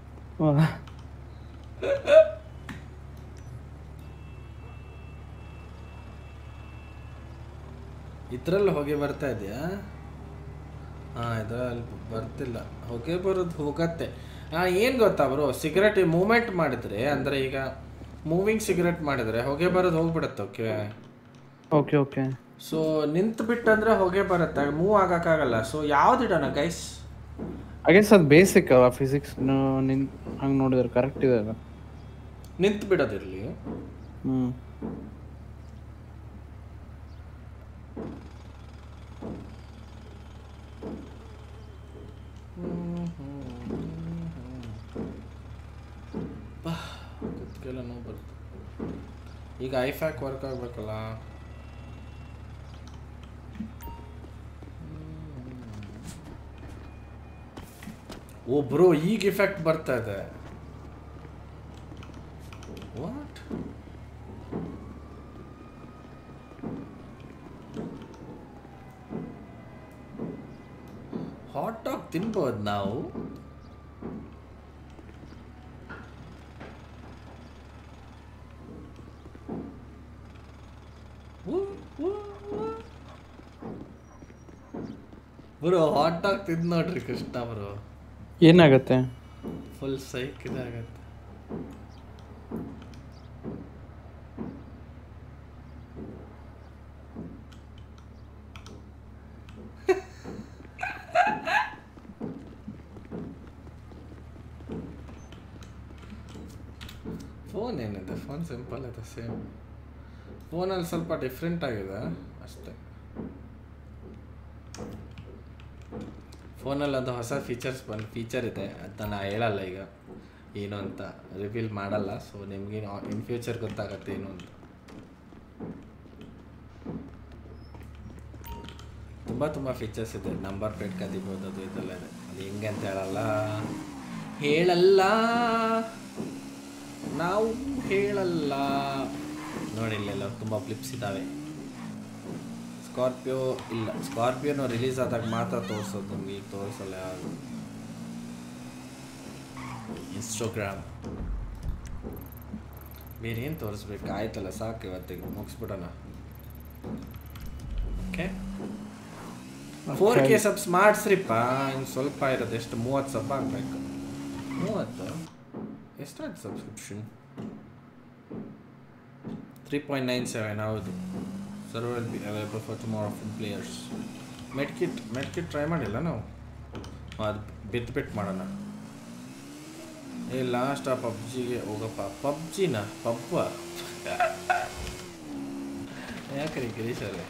ಇದ್ರಲ್ಲಿ ಹೊಗೆ ಬರ್ತಾ ಇದೆಯಾ ಹಾಂ ಇದ್ರಲ್ಲಿ ಬರ್ತಿಲ್ಲ ಹೊಗೆ ಬರೋದು ಹೋಗತ್ತೆ ಹಾಂ ಏನು ಗೊತ್ತಾ ಬ್ರೋ ಸಿಗರೆಟ್ ಮೂಮೆಂಟ್ ಮಾಡಿದ್ರೆ ಅಂದರೆ ಈಗ ಮೂವಿಂಗ್ ಸಿಗರೆಟ್ ಮಾಡಿದ್ರೆ ಹೊಗೆ ಬರೋದು ಹೋಗ್ಬಿಡುತ್ತೆ ಓಕೆ ಓಕೆ ಓಕೆ ಸೊ ನಿಂತು ಬಿಟ್ಟಂದ್ರೆ ಹೊಗೆ ಬರುತ್ತೆ ಮೂವ್ ಆಗಕ್ಕಾಗಲ್ಲ ಸೊ ಯಾವ್ದಿಡೋಣ ಗೈಸ್ ಐ ಗೆಸ್ ಅದು ಬೇಸಿಕ್ ಫಿಸಿಕ್ಸ್ ನಿನ್ ಹಂಗೆ ನೋಡಿದ್ರೆ ಕರೆಕ್ಟ್ ಇದೆ ಅದು ನಿಂತು ಬಿಡೋದಿರಲಿ ಹ್ಞೂ ಎಲ್ಲ ನೋವು ಬರುತ್ತೆ ಈಗ ಐಫ್ಯಾಕ್ ವರ್ಕ್ ಆಗಬೇಕಲ್ಲ ಓ ಬ್ರೋ ಈಗ ಇಫೆಕ್ಟ್ ಬರ್ತಾ ಇದೆ ವಾಟ್ ಹಾಟ್ ಡಾಗ್ ತಿನ್ಬೋದು ನಾವು ಬ್ರೋ ಹಾಟ್ ಡಾಗ್ ತಿಂದ್ ನೋಡ್ರಿ ಕೃಷ್ಣ ಬ್ರೋ ಏನಾಗತ್ತೆ ಫುಲ್ ಸೈಕ್ ಇದಾಗತ್ತೆ ಫೋನ್ ಏನಿದೆ ಫೋನ್ ಸಿಂಪಲ್ ಇದೆ ಸೇಮ್ ಫೋನಲ್ಲಿ ಸ್ವಲ್ಪ ಡಿಫ್ರೆಂಟ್ ಆಗಿದೆ ಅಷ್ಟೇ ಫೋನಲ್ಲಿ ಒಂದು ಹೊಸ ಫೀಚರ್ಸ್ ಬಂದು ಫೀಚರ್ ಇದೆ ಅದನ್ನ ನಾ ಹೇಳಲ್ಲ ಈಗ ಏನು ಅಂತ ರಿವೀಲ್ ಮಾಡಲ್ಲ ಸೊ ನಿಮಗೆ ಇನ್ ಫ್ಯೂಚರ್ ಗೊತ್ತಾಗತ್ತೆ ಏನು ಅಂತ ತುಂಬ ತುಂಬ ಫೀಚರ್ಸ್ ಇದೆ ನಂಬರ್ ಪ್ಲೇಟ್ ಕದಿಬೋದು ಅದು ಇದೆಲ್ಲ ಇದೆ ಅದು ಹೆಂಗೆ ಅಂತ ಹೇಳಲ್ಲ ಹೇಳಲ್ಲ ನಾವು ಹೇಳಲ್ಲ ನೋಡಿ ಇಲ್ಲೆಲ್ಲ ತುಂಬ ಫ್ಲಿಪ್ಸ್ ಇದ್ದಾವೆ ಸ್ಕಾರ್ಪಿಯೋ ಇಲ್ಲ ಸ್ಕಾರ್ಪಿಯೋನು ರಿಲೀಸ್ ಆದಾಗ ಮಾತ್ರ ತೋರಿಸೋದು ನಮಗೆ ಈಗ ತೋರಿಸಲ್ಲ ಯಾರು ಇನ್ಸ್ಟಾಗ್ರಾಮ್ ಬೇರೆ ಏನು ತೋರಿಸ್ಬೇಕು ಆಯ್ತಲ್ಲ ಸಾಕು ಇವತ್ತಿಗೆ ಮುಗಿಸ್ಬಿಡೋಣ ಓಕೆ ಫೋರ್ ಕೆ ಸಬ್ಸ್ ಮಾಡಿಸ್ರಿಪ್ಪ ಇನ್ನು ಸ್ವಲ್ಪ ಇರೋದು ಎಷ್ಟು ಮೂವತ್ತು ಸಬ್ ಆಗಬೇಕು ಮೂವತ್ತು ಎಷ್ಟಾಯ್ತು subscription three point nine seven ಹೌದು server will be available for tomorrow for players medkit medkit try ಮಾಡಿಲ್ಲ ನಾವು ಅದು ಬಿಟ್ಟು ಬಿಟ್ಟು ಮಾಡೋಣ ಏ ಲಾಸ್ಟ್ ಆ ಪಬ್ಜಿಗೆ ಹೋಗಪ್ಪ ಪಬ್ಜಿನ ಪಬ್ಬ ಯಾಕ್ರಿ ಗಿರೀಶ್ ಅವರೇ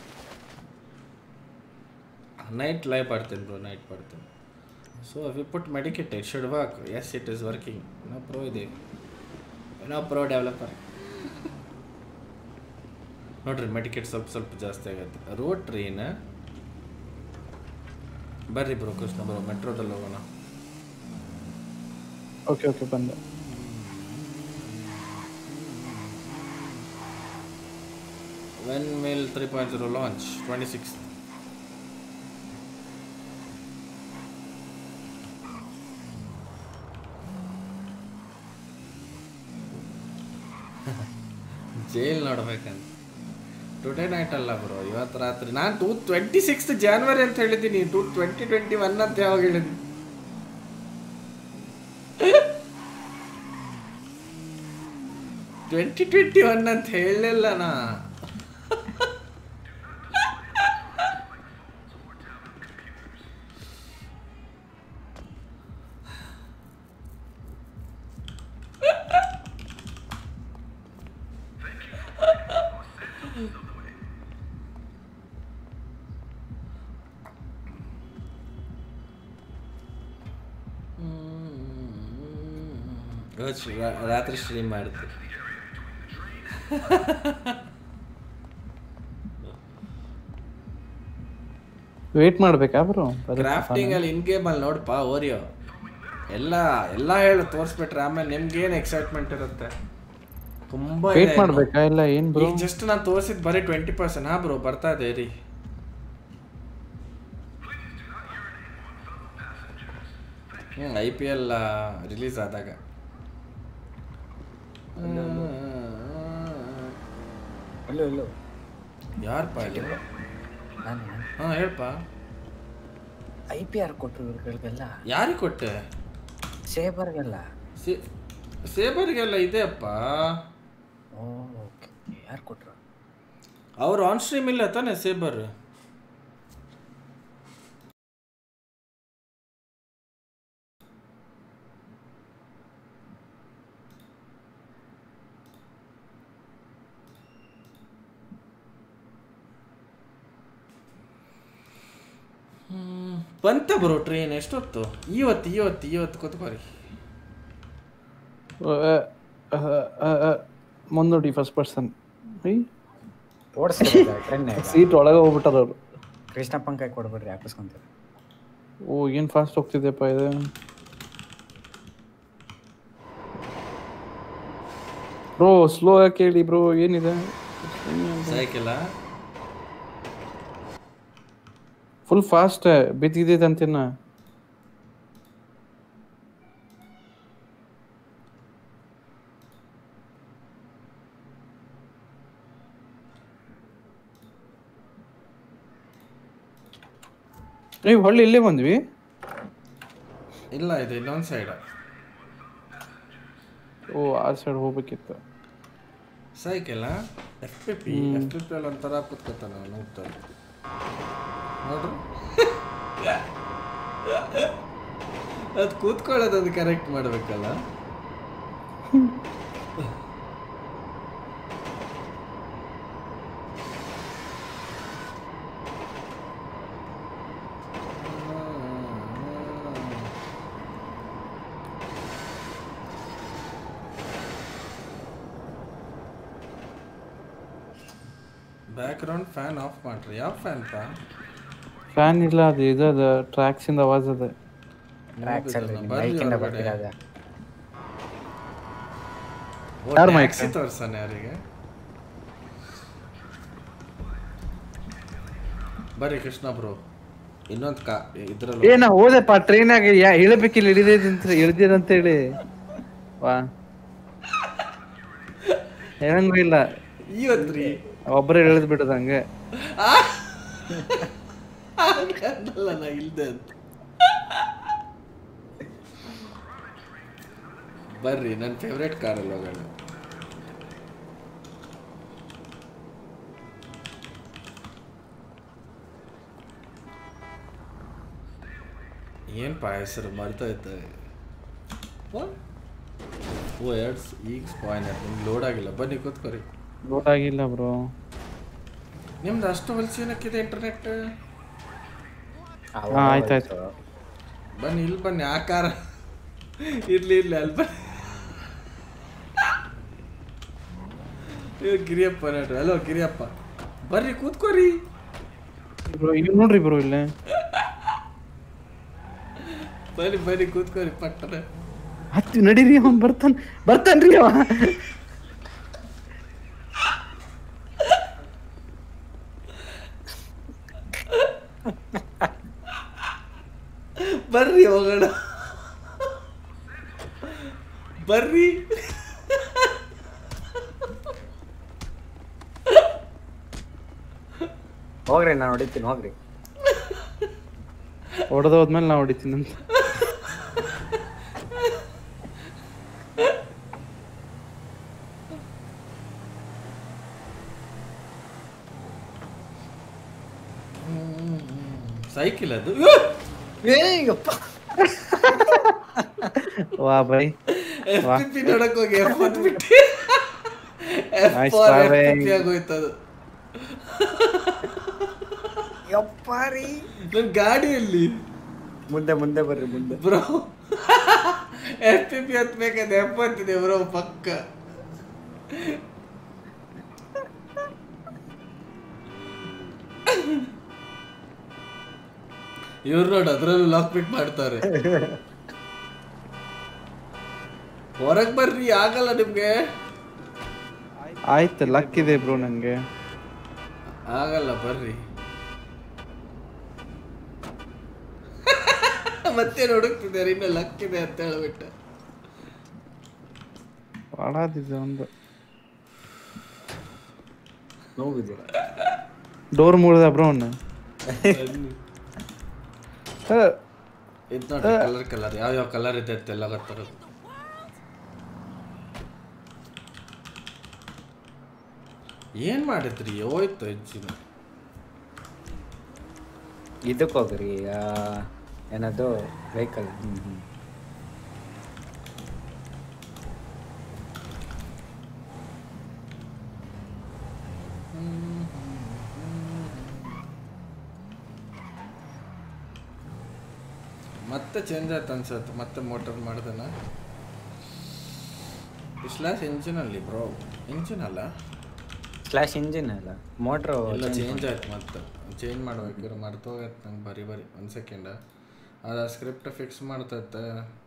ನೈಟ್ ಲೈವ್ ಆಡ್ತೀನಿ ಬ್ರೋ ನೈಟ್ ಮಾಡ್ತೀನಿ so we put medicate it should work as it is working ಏನೋ ಪ್ರೋ ಇದೆ ಏನೋ ಪ್ರೋ ಡೆವಲಪರ್ ನೋಡ್ರಿ ಮೆಡಿಕೇಟ್ ಸ್ವಲ್ಪ ಸ್ವಲ್ಪ ಜಾಸ್ತಿ ಆಗತ್ತೆ ರೋಡ್ ಟ್ರೈನ್ ಬರ್ರಿ ಬ್ರೋ ಕೃಷ್ಣ ಬ್ರೋ ಮೆಟ್ರೋದಲ್ಲಿ ಹೋಗೋಣ ಓಕೆ ಓಕೆ ಬಂದೆ when mail three point zero launch twenty six jail ನೋಡ್ಬೇಕಂತ ಟುಡೇ ನೈಟ್ ಅಲ್ಲ ಬ್ರೋ ಇವತ್ತು ರಾತ್ರಿ ನಾನು ಟೂ ಟ್ವೆಂಟಿ ಸಿಕ್ಸ್ ಜಾನ್ವರಿ ಅಂತ ಹೇಳಿದ್ದೀನಿ ಟೂ ಟ್ವೆಂಟಿ ಟ್ವೆಂಟಿ ಒನ್ ಅಂತ ಯಾವಾಗ ಹೇಳಿದ್ದೀನಿ ಟ್ವೆಂಟಿ ಟ್ವೆಂಟಿ ಒನ್ ಅಂತ ಹೇಳಲಿಲ್ಲ ನಾ ಇವತ್ತು ಶ್ರೀ- ರಾ- ರಾತ್ರಿ ಸ್ಟ್ರೀಮ್ ಮಾಡುತ್ತೆ ವೇಟ್ ಮಾಡ್ಬೇಕಾ ಬ್ರೋ ಕ್ರಾಫ್ಟಿಂಗ್ ಅಲ್ಲಿ ಇನ್ ಗೇಮ್ ಅಲ್ಲಿ ನೋಡಪ್ಪ ಓರಿಯೋ ಎಲ್ಲ ಎಲ್ಲ ಹೇಳು ತೋರಿಸ್ಬಿಟ್ರೆ ಆಮೇಲೆ ನಿಮ್ಗೇನು ಎಕ್ಸೈಟ್ಮೆಂಟ್ ಇರುತ್ತೆ ತುಂಬಾ ಇದೆ ವೇಟ್ ಇನ್ನು. ಮಾಡ್ಬೇಕಾ ಇಲ್ಲ ಏನ್ ಬ್ರೋ ಈಗ ಜಸ್ಟ್ ನಾನು ತೋರಿಸಿದ್ ಬರೀ ಟ್ವೆಂಟಿ ಪರ್ಸೆಂಟ್ ಹಾ ಬ್ರೋ ಬರ್ತಾ ಇದೆ ರೀ ಹ್ಞೂ ಐ ಪಿ ಎಲ್ ರಿಲೀಸ್ ಆದಾಗ ಅಲ್ಲೋ ಅಲ್ಲೋ ಯಾರಪ್ಪ ಇದು ನಾನು ಹಾಂ ಹೇಳ್ಪ ಐ ಪಿ ಆರ್ ಕೊಟ್ಟರು ಇವ್ರುಗಳಿಗೆಲ್ಲ ಯಾರಿಗೆ ಕೊಟ್ಟೆ ಸೇಬರ್ಗೆಲ್ಲ ಸೇ- ಸೇಬರ್ಗೆಲ್ಲ ಇದೆಯಪ್ಪ ಓ ಓಕೆ ಯಾರು ಕೊಟ್ರು ಅವ್ರು ಆನ್ ಸ್ಟ್ರೀಮ್ ಇಲ್ಲ ತಾನೆ ಸೇಬರ್ ಹ್ಮ್. ಬಂತ ಬ್ರೋ ಟ್ರೈನ್ ಎಷ್ಟೊತ್ತು ಇವತ್ತು ಇವತ್ತು ಇವತ್ತು ಕೂತ್ಕೋರಿ ಮುಂದೆ ನೋಡಿ ಫಸ್ಟ್ ಪರ್ಸನ್ ಓಡಿಸ್ತಾರೆ ಟ್ರೈನ್ ಸೀಟ್ ಒಳಗೆ ಹೋಗ್ಬಿಟ್ಟಾರ ಅವ್ರು ಕೃಷ್ಣಪ್ಪನ ಕೈ ಕೊಡ್ಬೇಡ್ರಿ ಹಾಕಿಸ್ಕೊಂತಾರೆ ಓ ಏನ್ ಫಾಸ್ಟ್ ಹೋಗ್ತಿದೆಪ್ಪ ಇದು ಬ್ರೋ ಸ್ಲೋ ಯಾಕೆ ಹೇಳಿ ಬ್ರೋ ಏನಿದೆ ಸೈಕಿಲ್ಲ ಫುಲ್ ಫಾಸ್ಟ್ ಬಿದ್ದಿದೆ ಅಂತೀನ ನೀವು ಹೊಳ್ಳಿ ಇಲ್ಲೇ ಬಂದ್ವಿ ಇಲ್ಲ ಇದು ಇನ್ನೊಂದು ಸೈಡ್ ಓ ಆ ಸೈಡ್ ಹೋಗ್ಬೇಕಿತ್ತು ಸೈಕಿಲ್ಲ F P P F P P ಅಲ್ಲಿ ಒಂಥರ ಕೂತ್ಕೊತಾನ ನೋಡ್ತಾರೆ ನೋಡ್ರಿ ಅದು ಕೂತ್ಕೊಳ್ಳೋದು ಅದು ಕರೆಕ್ಟ್ ಮಾಡ್ಬೇಕಲ್ಲ ಬ್ಯಾಕ್ ಗ್ರೌಂಡ್ ಫ್ಯಾನ್ ಆಫ್ ಮಾಡ್ರಿ ಯಾವ ಫ್ಯಾನ್ ಪಾ ಫ್ಯಾನ್ ಇಲ್ಲ ಅದು ಇದು ಅದು ಟ್ರ್ಯಾಕ್ಸ್ ಇಂದ ಆವಾಜ್ ಅದ ಟ್ರ್ಯಾಕ್ಸ್ ಅಲ್ಲಿ ಬರ್ರಿ ಮೈಕಿಂದ ಹೊರಗಡೆ. ಬರ್ತಿರೋದ ಯಾರ್ mic? ಟ್ಯಾಕ್ಸಿ ತೋರ್ಸಣ ಯಾರಿಗೆ ಬರ್ರಿ ಕೃಷ್ಣ ಬ್ರೋ ಇನ್ನೊಂದು ಕಾ ಇದ್ರಲ್ಲಿ ಏ ನಾ ಹೋದೆಪ್ಪ ಟ್ರೈನಾಗ ಯಾ ಇಳಬೇಕಿಲ್ಲ ಇಳಿದಿದ್ದಂತ ಇಳ್ದಿರಂತ ಹೇಳಿ ವಾ ಹೇಳಂಗೂ ಇಲ್ಲ ಇವತ್ರಿ ಒಬ್ಬರೇ ಇಳಿದ್ ಬಿಡೋದು ಹಂಗೆ ಅಲ್ಲ ನಾ ಇಲ್ದೆ ಅಂತ ಬರ್ರಿ ನನ್ನ ಫೇವ್ರೆಟ್ ಕಾರಲ್ಲಿ ಹೋಗೋಣ ಏನಪ್ಪ ಹೆಸರು ಮರ್ತೋಯ್ತು ಓ ಎರಡು ಈಗ ಸ್ಪಾಯ್ನರ್ ನಿಮ್ಗೆ ಲೋಡ್ ಆಗಿಲ್ಲ ಬನ್ನಿ ಕೂತ್ಕೊರಿ ಲೋಡ್ ಆಗಿಲ್ಲ ಬ್ರೋ ನಿಮ್ದು ಅಷ್ಟು ಹೊಲ್ಸಿನಕ್ಕಿದೆ ಇಂಟರ್ನೆಟ್ ಹಾ ಆಯ್ತಾಯ್ತು ಬನ್ನಿ ಇಲ್ಲಿ ಬನ್ನಿ ಆ ಕಾರ ಇರ್ಲಿ ಇರ್ಲಿ ಅಲ್ಲಿ ಬನ್ನಿ ಇವ್ರು ಗಿರಿಯಪ್ಪ ನೋಡ್ರಿ ಹಲೋ ಗಿರಿಯಪ್ಪ ಬರ್ರಿ ಕೂತ್ಕೋರಿ ಬ್ರೋ ಇಲ್ಲಿ ನೋಡ್ರಿ ಬ್ರೋ ಇಲ್ಲೇ ಬರ್ರಿ ಬರ್ರಿ ಕೂತ್ಕೋರಿ ಪಟ್ಟಣ ಹತ್ತಿ ನಡೀರಿ ಅವ್ನ್ ಬರ್ತಾನ ಬರ್ತಾನ್ರಿ ಅವ ಬರ್ರಿ ಹೋಗೋಣ ಬರ್ರಿ ಹೋಗ್ರಿ ನಾನು ಹೊಡಿತೀನಿ ಹೋಗ್ರಿ ಹೊಡೆದ ಹೋದ್ಮೇಲೆ ನಾ ಹೊಡಿತೀನಿ ಅಂತ ಸೈಕಲ್ ಅದು ಏಯಪ್ಪ ವಾ ಬೈ ಎಫ್ ವಾ. ಪಿ ಪಿ ನೋಡಕ್ ಹೋಗಿ ಎಫ್ ಒತ್ ಬಿಟ್ಟು F Nice for F driving. P ಆಗೋಯ್ತು ಅದು ಯಪ್ಪ ರೀ ನನ್ನ ಗಾಡಿಯಲ್ಲಿ ಮುಂದೆ ಮುಂದೆ ಬರ್ರಿ ಮುಂದೆ ಬ್ರೋ ಎಫ್ ಪಿ ಪಿ ಹತ್ಬೇಕಾದ್ರೆ ಎಪ್ಪತ್ತಿದೆ ಬ್ರೋ ಪಕ್ಕ ಇವ್ರು ನೋಡಿ ಅದ್ರಲ್ಲೂ ಲಾಕ್ ಪಿಕ್ ಮಾಡ್ತಾರೆ ಹೊರಗ್ ಬರ್ರಿ ಆಗಲ್ಲ ನಿಮ್ಗೆ ಆಯ್ತು ಲಕ್ ಇದೆ ಬ್ರೋ ನಂಗೆ ಆಗಲ್ಲ ಬರ್ರಿ ಮತ್ತೆ ಹುಡುಕ್ತಿದ್ದಾರೆ ಇನ್ನು ಲಕ್ಕಿದೆ ಅಂತ ಹೇಳ್ಬಿಟ್ಟು ಹಾಳಾದಿದೆ ಒಂದು ನೋವಿದೆ ಡೋರ್ ಮುರಿದ ಬ್ರೋ ಅವ್ನ ಇದು ನೋಡಿ ಕಲರ್ ಕಲರ್ ಯಾವ ಯಾವ ಕಲರ್ ಇದೆ ಅಂತೆಲ್ಲ ಗೊತ್ತಾಗುತ್ತೆ ಏನ್ ಮಾಡಿದ್ರಿ ಹೋಯ್ತು ಅಜ್ಜಿನ ಇದಕ್ಕೆ ಹೋಗ್ರಿ ಆ, ಏನದು ವೆಹಿಕಲ್ ಹ್ಮ್ ಹ್ಮ್ ಮತ್ತೆ ಚೇಂಜ್ ಆಯ್ತು ಅನ್ಸತ್ತೆ ಮತ್ತೆ ಮೋಟರ್ ಮಾಡ್ದನ ಸ್ಲ್ಯಾಶ್ ಇಂಜಿನಲ್ಲಿ ಬ್ರೋ ಇಂಜಿನ್ ಅಲ್ಲ ಸ್ಲ್ಯಾಶ್ ಇಂಜಿನ್ ಅಲ್ಲ ಮೋಟ್ರು ಎಲ್ಲ ಚೇಂಜ್ ಆಯ್ತು ಮತ್ತೆ ಚೇಂಜ್ ಮಾಡ್ಬೇಕಿರೋ ಮರ್ತೋಗೈತೆ ನಂಗೆ ಬರಿ ಬರಿ ಒಂದು ಸೆಕೆಂಡ ಅದು ಸ್ಕ್ರಿಪ್ಟ್ ಫಿಕ್ಸ್ ಮಾಡ್ತೈತೆ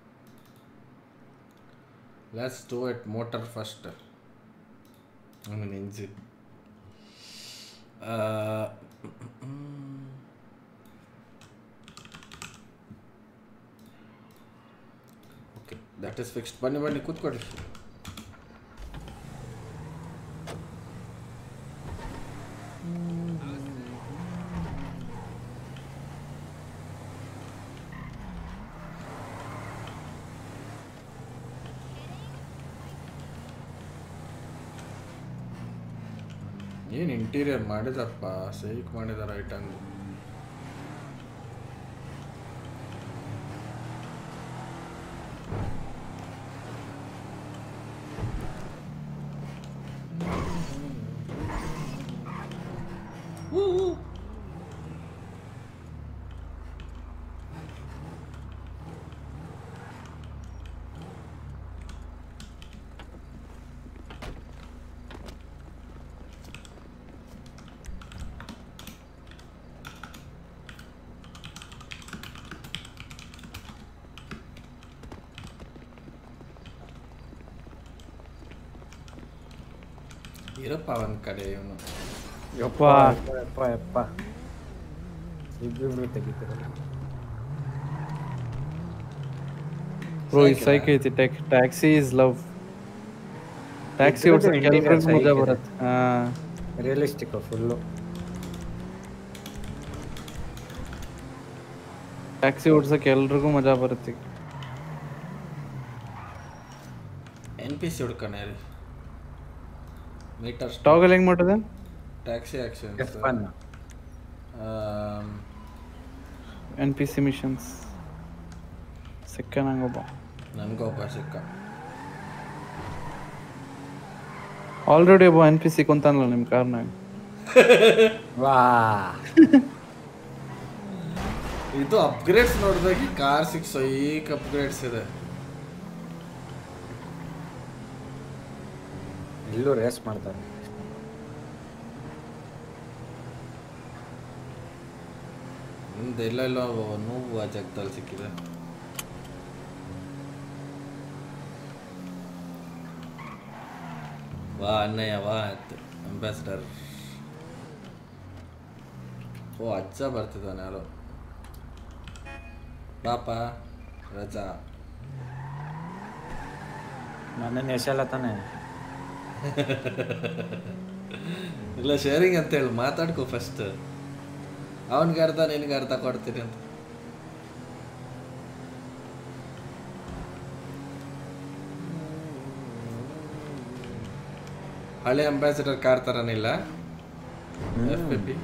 let's do it motor first ಆಮೇಲೆ engine okay that is fixed ಬನ್ನಿ ಬನ್ನಿ ಕೂತ್ಕೊಳ್ಳಿ ಏನು ಇಂಟೀರಿಯರ್ ಮಾಡಿದಪ್ಪ ಸೈಕ್ ಮಾಡಿದಾರ ಐಟಮ್ ಇರಪ್ಪ ಒಂದ್ ಕಡೆ ಇವನು ಯಪ್ಪ ಯಪ್ಪ ಯಪ್ಪ ಇಬ್ಬಿಬ್ರು ತೆಗಿತಾರಲ್ಲ ಬ್ರೋ ಈ ಸೈಕ್ ಐತಿ tech taxi is love taxi ಇದ್ರದ್ದು ಓಡ್ಸಕ್ಕೆ interior ಎಲ್ರಿಗೂ psych ಮಜಾ ಇದೆ. ಬರುತ್ತೆ ಹಾ ರಿಯಲಿಸ್ಟಿಕ್ ಫುಲ್ಲು ಟ್ಯಾಕ್ಸಿ ಓಡ್ಸಕ್ಕೆ ಎಲ್ರಿಗೂ ಮಜಾ ಬರುತ್ತೆ ಎನ್ ಪಿ ಸಿ ಹುಡ್ಕಣ ರೀ ಮೀಟರ್ ಟಾಗಲ್ ಹೆಂಗ್ ಮಾಡೋದು taxi action F one N P C missions ಸಿಕ್ಕ ನಂಗೊಬ್ಬ ನನಗೊಬ್ಬ ಸಿಕ್ಕ ಆಲ್ರೆಡಿ ಒಬ್ಬ ಎನ್ ಪಿ ಸಿ ಕುಂತಾನಲ್ಲ ನಿಮ್ಮ ಕಾರ್ನಾಗ ವಾ ಇದು ಅಪ್ಗ್ರೇಡ್ಸ್ ನೋಡಿದಾಗ ಕಾರ್ ಸಿಕ್ಸ್ ಐಕ್ ಅಪ್ಗ್ರೇಡ್ಸ್ ಇದೆ ಎಲ್ಲೂ ರೇಸ್ ಮಾಡ್ತಾರೆ ಮುಂದೆ ಎಲ್ಲೆಲ್ಲೋ ನೋವು ಆ ಜಗದಲ್ಲಿ ಸಿಕ್ಕಿದೆ ವಾ ಅಣ್ಣಯ್ಯ ವಾ ಆಯ್ತು ಅಂಬಾಸಿಡರ್ ಓ ಅಜ್ಜ ಬರ್ತಿದ್ದಾನೆ ಯಾರೋ ಪಾಪ ರಜಾ ನನ್ನ ಹೆಸಲ್ಲ ತಾನೆ ಇಲ್ಲ ಶೇರಿಂಗ್ ಅಂತ ಹೇಳಿ ಮಾತಾಡ್ಕೊ ಫಸ್ಟ್ ಅವನಿಗೆ ಅರ್ಧ ನಿನಗೆ ಅರ್ಧ ಕೊಡ್ತೀನಿ ಅಂತ ಹಳೆ ಅಂಬಾಸಿಡರ್ ಕಾರ್ ತರನಿಲ್ಲ F P P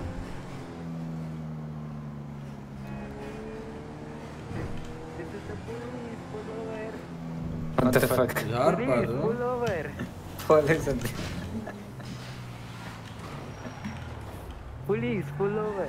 This is the police, pull over. What the fuck? ಯಾರಪ್ಪ Police, ಅದು pull over. ಪೊಲೀಸ್ ಅಂತ Police, pull over.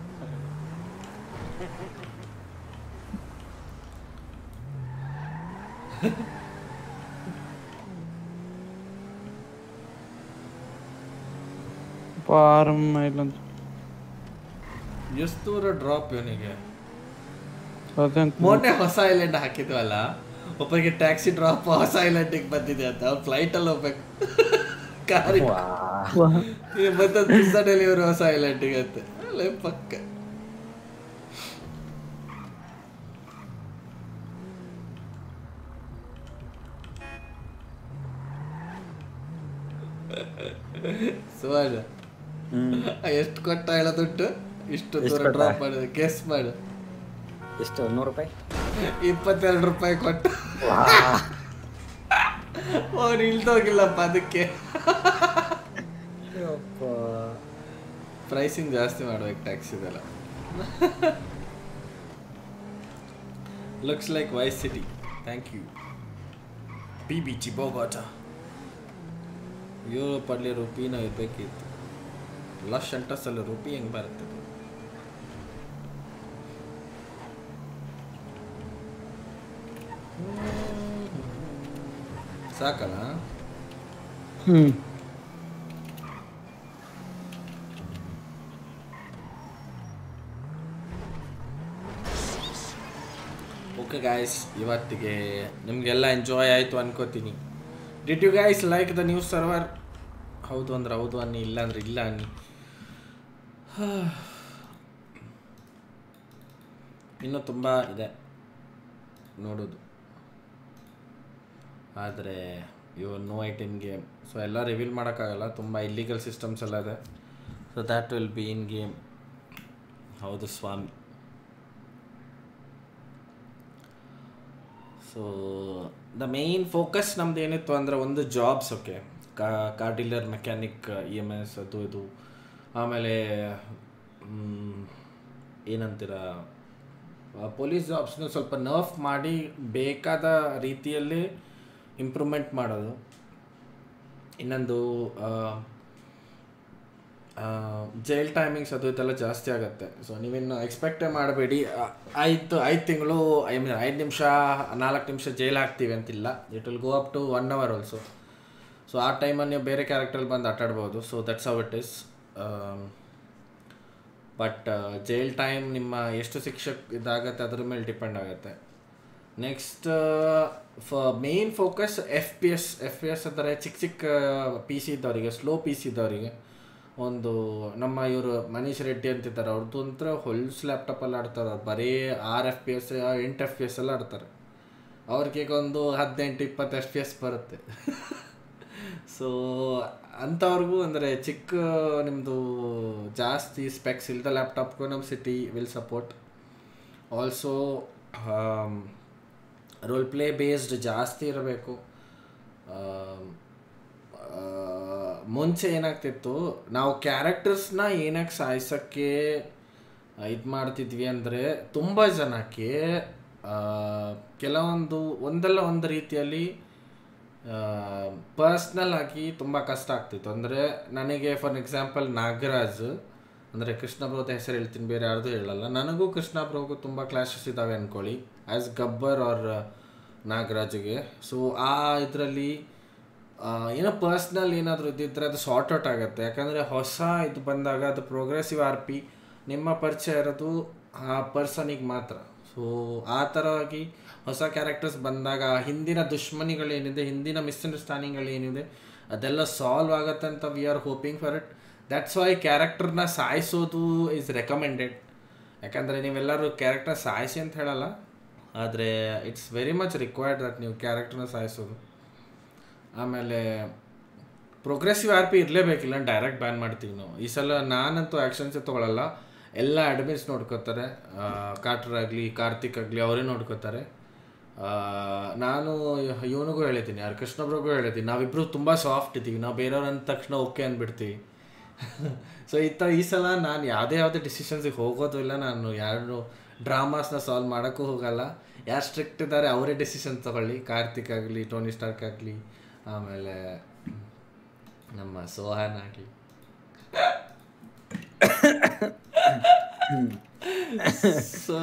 ಪಾರಂ ಇಲ್ಲಂತ ಎಷ್ಟು ದೂರ ಡ್ರಾಪ್ ಇವನಿಗೆ ಅದಂತ ಮೊನ್ನೆ ಹೊಸ ಐಲ್ಯಾಂಡ್ ಹಾಕಿದ್ವಲ್ಲ ಒಬ್ಬರಿಗೆ ಟ್ಯಾಕ್ಸಿ ಡ್ರಾಪ್ ಹೊಸ ಐಲ್ಯಾಂಡಿಗೆ ಬಂದಿದೆ ಅಂತ ಅವ್ನು ಫ್ಲೈಟಲ್ಲಿ ಹೋಗ್ಬೇಕು ಕಾರಿ ಮತ್ತೆ ಪಿಜ್ಜಾ ಡೆಲಿವರಿ ಹೊಸ ಐಲ್ಯಾಂಡಿಗೆ ಅಂತ ಅಲ್ಲೇ ಪಕ್ಕ ಸುಮಾರ ಎಷ್ಟು ಕೊಟ್ಟ ಹೇಳ ದುಡ್ಡು ಇಷ್ಟು ಎಷ್ಟ್ ದೂರ ಕೊಟ್ಟ? ಡ್ರಾಪ್ ಮಾಡಿದೆ ಗೆಸ್ ಮಾಡು ಎಷ್ಟು ನೂರು ರೂಪಾಯಿ ಇಪ್ಪತ್ತೆರಡು ರೂಪಾಯಿ ಕೊಟ್ಟು ಅವನು ಇಳ್ದೋಗಿಲ್ಲಪ್ಪ ಅದಕ್ಕೆ ಪ್ರೈಸಿಂಗ್ ಜಾಸ್ತಿ ಮಾಡ್ಬೇಕು ಟ್ಯಾಕ್ಸ್ ಇದೆಲ್ಲ looks like Vice City thank you B B ಚಿ ಬೋಗಾಟ ಯುರೋಪಲ್ಲಿ ರುಪಿನ ಇರಬೇಕಿತ್ತು ಲಶ್ ಅಂಟಸಲ್ಲಿ ರುಪಿ ಹೆಂಗೆ ಬರ್ತದೆ ಸಾಕಲ್ಲ ಹ್ಮ್ ಓಕೆ ಗಾಯ್ಸ್ ಇವತ್ತಿಗೆ ನಿಮಗೆಲ್ಲ ಎಂಜಾಯ್ ಆಯಿತು ಅನ್ಕೋತೀನಿ did you guys like the news server ಹೌದು ಅಂದ್ರೆ ಹೌದು ಅನ್ನಿ ಇಲ್ಲ ಅಂದ್ರೆ ಇಲ್ಲ ಅನ್ನಿ ಇನ್ನೂ ತುಂಬ ಇದೆ ನೋಡೋದು ಆದರೆ ಇವು ನೋ ಐಟಮ್ ಗೇಮ್ ಸೊ ಎಲ್ಲ ರಿವೀಲ್ ಮಾಡೋಕ್ಕಾಗಲ್ಲ ತುಂಬ ಇಲ್ಲಿಗಲ್ ಸಿಸ್ಟಮ್ಸ್ ಎಲ್ಲ ಇದೆ so that will be in game ಹೌದು ಸ್ವಾಮಿ ಸೊ ದ ಮೇಯ್ನ್ ಫೋಕಸ್ ನಮ್ದು ಏನಿತ್ತು ಅಂದರೆ ಒಂದು jobs okay car dealer mechanic E M S ಅದು ಇದು ಆಮೇಲೆ ಮ್, ಏನಂತೀರ ಪೊಲೀಸ್ ಜಾಬ್ಸ್ನ ಸ್ವಲ್ಪ ನರ್ಫ್ ಮಾಡಿ ಬೇಕಾದ ರೀತಿಯಲ್ಲಿ ಇಂಪ್ರೂವ್ಮೆಂಟ್ ಮಾಡೋದು ಇನ್ನೊಂದು ಜೈಲ್ ಟೈಮಿಂಗ್ಸ್ ಅದು ಇದೆಲ್ಲ ಜಾಸ್ತಿ ಆಗುತ್ತೆ ಸೊ ನೀವಿನ್ನು ಎಕ್ಸ್ಪೆಕ್ಟೇ ಮಾಡಬೇಡಿ ಐದು ಐದು ತಿಂಗಳು ಐ ಮೀನ್ ಐದು ನಿಮಿಷ ನಾಲ್ಕು ನಿಮಿಷ ಜೈಲ್ ಹಾಕ್ತೀವಿ ಅಂತಿಲ್ಲ it will go up to one hour also so ಆ ಟೈಮಲ್ಲಿ ನೀವು ಬೇರೆ ಕ್ಯಾರೆಕ್ಟರ್ ಬಂದು ಆಟಾಡ್ಬೋದು so that's how it is but jail time ನಿಮ್ಮ ಎಷ್ಟು ಶಿಕ್ಷೆ ಇದಾಗತ್ತೆ ಅದ್ರ ಮೇಲೆ ಡಿಪೆಂಡ್ ಆಗುತ್ತೆ ನೆಕ್ಸ್ಟ್ ಫ main focus F P S F P S ಅಂದರೆ ಚಿಕ್ಕ ಚಿಕ್ಕ ಪಿ ಸಿ ಇದ್ದವರಿಗೆ ಸ್ಲೋ ಪಿ ಸಿ ಇದ್ದವರಿಗೆ ಒಂದು ನಮ್ಮ ಇವರು ಮನೀಶ್ ರೆಡ್ಡಿ ಅಂತಿದ್ದಾರೆ ಅವ್ರದ್ದು ಒಂಥರ ಹೊಲ್ಸ್ ಲ್ಯಾಪ್ಟಾಪಲ್ಲಿ ಆಡ್ತಾರೆ ಅವ್ರು ಬರೀ ಆರು ಎಫ್ ಪಿ ಎಸ್ ಎಂಟು ಎಫ್ ಪಿ ಎಸ್ ಎಲ್ಲ ಆಡ್ತಾರೆ ಅವ್ರಿಗೆ ಈಗ ಒಂದು ಹದಿನೆಂಟು ಇಪ್ಪತ್ತು ಎಫ್ ಪಿ ಎಸ್ ಬರುತ್ತೆ ಸೊ ಅಂಥವ್ರಿಗೂ ಅಂದರೆ ಚಿಕ್ಕ ನಿಮ್ಮದು ಜಾಸ್ತಿ ಸ್ಪೆಕ್ಸ್ ಇಲ್ಲದ ಲ್ಯಾಪ್ಟಾಪ್ಗೂ ನಮ್ಮ city will support also role play based ಜಾಸ್ತಿ ಇರಬೇಕು ಮುಂಚೆ ಏನಾಗ್ತಿತ್ತು ನಾವು ಕ್ಯಾರೆಕ್ಟರ್ಸ್ನ ಏನಕ್ಕೆ ಸಾಯಿಸೋಕ್ಕೆ ಇದು ಮಾಡ್ತಿದ್ವಿ ಅಂದರೆ ತುಂಬ ಜನಕ್ಕೆ ಆ, ಕೆಲವೊಂದು ಒಂದಲ್ಲ ಒಂದು ರೀತಿಯಲ್ಲಿ ಪರ್ಸ್ನಲ್ ಆಗಿ ತುಂಬ ಕಷ್ಟ ಆಗ್ತಿತ್ತು ಅಂದರೆ ನನಗೆ ಫಾರ್ ಎಕ್ಸಾಂಪಲ್ ನಾಗರಾಜ್ ಅಂದರೆ ಕೃಷ್ಣ ಬ್ರೋದ ಹೆಸರು ಹೇಳ್ತೀನಿ ಬೇರೆ ಯಾರ್ದು ಹೇಳಲ್ಲ ನನಗೂ ಕೃಷ್ಣ ಬ್ರೋಗೂ ತುಂಬ ಕ್ಲಾಶಸ್ ಇದ್ದಾವೆ ಅಂದ್ಕೊಳ್ಳಿ ಆ್ಯಸ್ ಗಬ್ಬರ್ ಆರ್ ನಾಗರಾಜ್ಗೆ ಸೊ ಆ ಇದರಲ್ಲಿ ಏನೋ ಪರ್ಸ್ನಲ್ ಏನಾದರೂ ಇದ್ದಿದ್ರೆ ಅದು ಸಾರ್ಟ್ ಔಟ್ ಆಗುತ್ತೆ ಯಾಕಂದರೆ ಹೊಸ ಇದು ಬಂದಾಗ ಅದು ಪ್ರೋಗ್ರೆಸಿವ್ ಆರ್ ಪಿ ನಿಮ್ಮ ಪರಿಚಯ ಇರೋದು ಆ ಪರ್ಸನಿಗೆ ಮಾತ್ರ ಸೊ ಆ ಥರವಾಗಿ ಹೊಸ ಕ್ಯಾರೆಕ್ಟರ್ಸ್ ಬಂದಾಗ ಆ ಹಿಂದಿನ ದುಶ್ಮನಿಗಳೇನಿದೆ ಹಿಂದಿನ ಮಿಸ್ಅಂಡರ್ಸ್ಟ್ಯಾಂಡಿಂಗ್ಗಳೇನಿದೆ ಅದೆಲ್ಲ ಸಾಲ್ವ್ ಆಗುತ್ತೆ ಅಂತ we are hoping for it that's why ಕ್ಯಾರೆಕ್ಟರ್ನ ಸಾಯಿಸೋದು ಈಸ್ ರೆಕಮೆಂಡೆಡ್ ಯಾಕಂದರೆ ನೀವೆಲ್ಲರೂ ಕ್ಯಾರೆಕ್ಟರ್ ಸಾಯಿಸಿ ಅಂತ ಹೇಳಲ್ಲ ಆದರೆ it's very much required that ನೀವು ಕ್ಯಾರೆಕ್ಟರ್ನ ಸಾಯಿಸೋದು ಆಮೇಲೆ ಪ್ರೋಗ್ರೆಸಿವ್ ಆರ್ ಪಿ ಇರಲೇಬೇಕಿಲ್ಲ ಡೈರೆಕ್ಟ್ ಬ್ಯಾನ್ ಮಾಡ್ತೀವಿ ನಾವು ಈ ಸಲ ನಾನಂತೂ ಆ್ಯಕ್ಷನ್ಸೇ ತೊಗೊಳಲ್ಲ ಎಲ್ಲ ಅಡ್ಮಿನ್ಸ್ ನೋಡ್ಕೋತಾರೆ ಕಾಟ್ರ್ ಆಗಲಿ ಕಾರ್ತಿಕ್ ಆಗಲಿ ಅವರೇ ನೋಡ್ಕೋತಾರೆ ಆ, ನಾನು ಇವನಿಗೂ ಹೇಳಿದ್ದೀನಿ ಯಾರು ಕೃಷ್ಣಬ್ರಿಗೂ ಹೇಳಿದ್ದೀನಿ ನಾವಿಬ್ಬರು ತುಂಬ ಸಾಫ್ಟ್ ಇದ್ದೀವಿ ನಾವು ಬೇರೆಯವ್ರು ಅಂದ ತಕ್ಷಣ ಓಕೆ ಅಂದ್ಬಿಡ್ತೀವಿ ಸೊ ಈ ಥರ ಈ ಸಲ ನಾನು ಯಾವುದೇ ಯಾವುದೇ ಡಿಸಿಷನ್ಸಿಗೆ ಹೋಗೋದು ಇಲ್ಲ ನಾನು ಯಾರು ಡ್ರಾಮಾಸ್ನ ಸಾಲ್ವ್ ಮಾಡೋಕ್ಕೂ ಹೋಗಲ್ಲ ಯಾರು ಸ್ಟ್ರಿಕ್ಟ್ ಇದ್ದಾರೆ ಅವರೇ ಡಿಸಿಷನ್ ತಗೊಳ್ಳಿ ಕಾರ್ತಿಕ್ ಆಗಲಿ ಟೋನಿ ಸ್ಟಾರ್ಕ್ ಆಗಲಿ ಆಮೇಲೆ ನಮ್ಮ ಸೋಹನ್ ಆಗಲಿ ಸೊ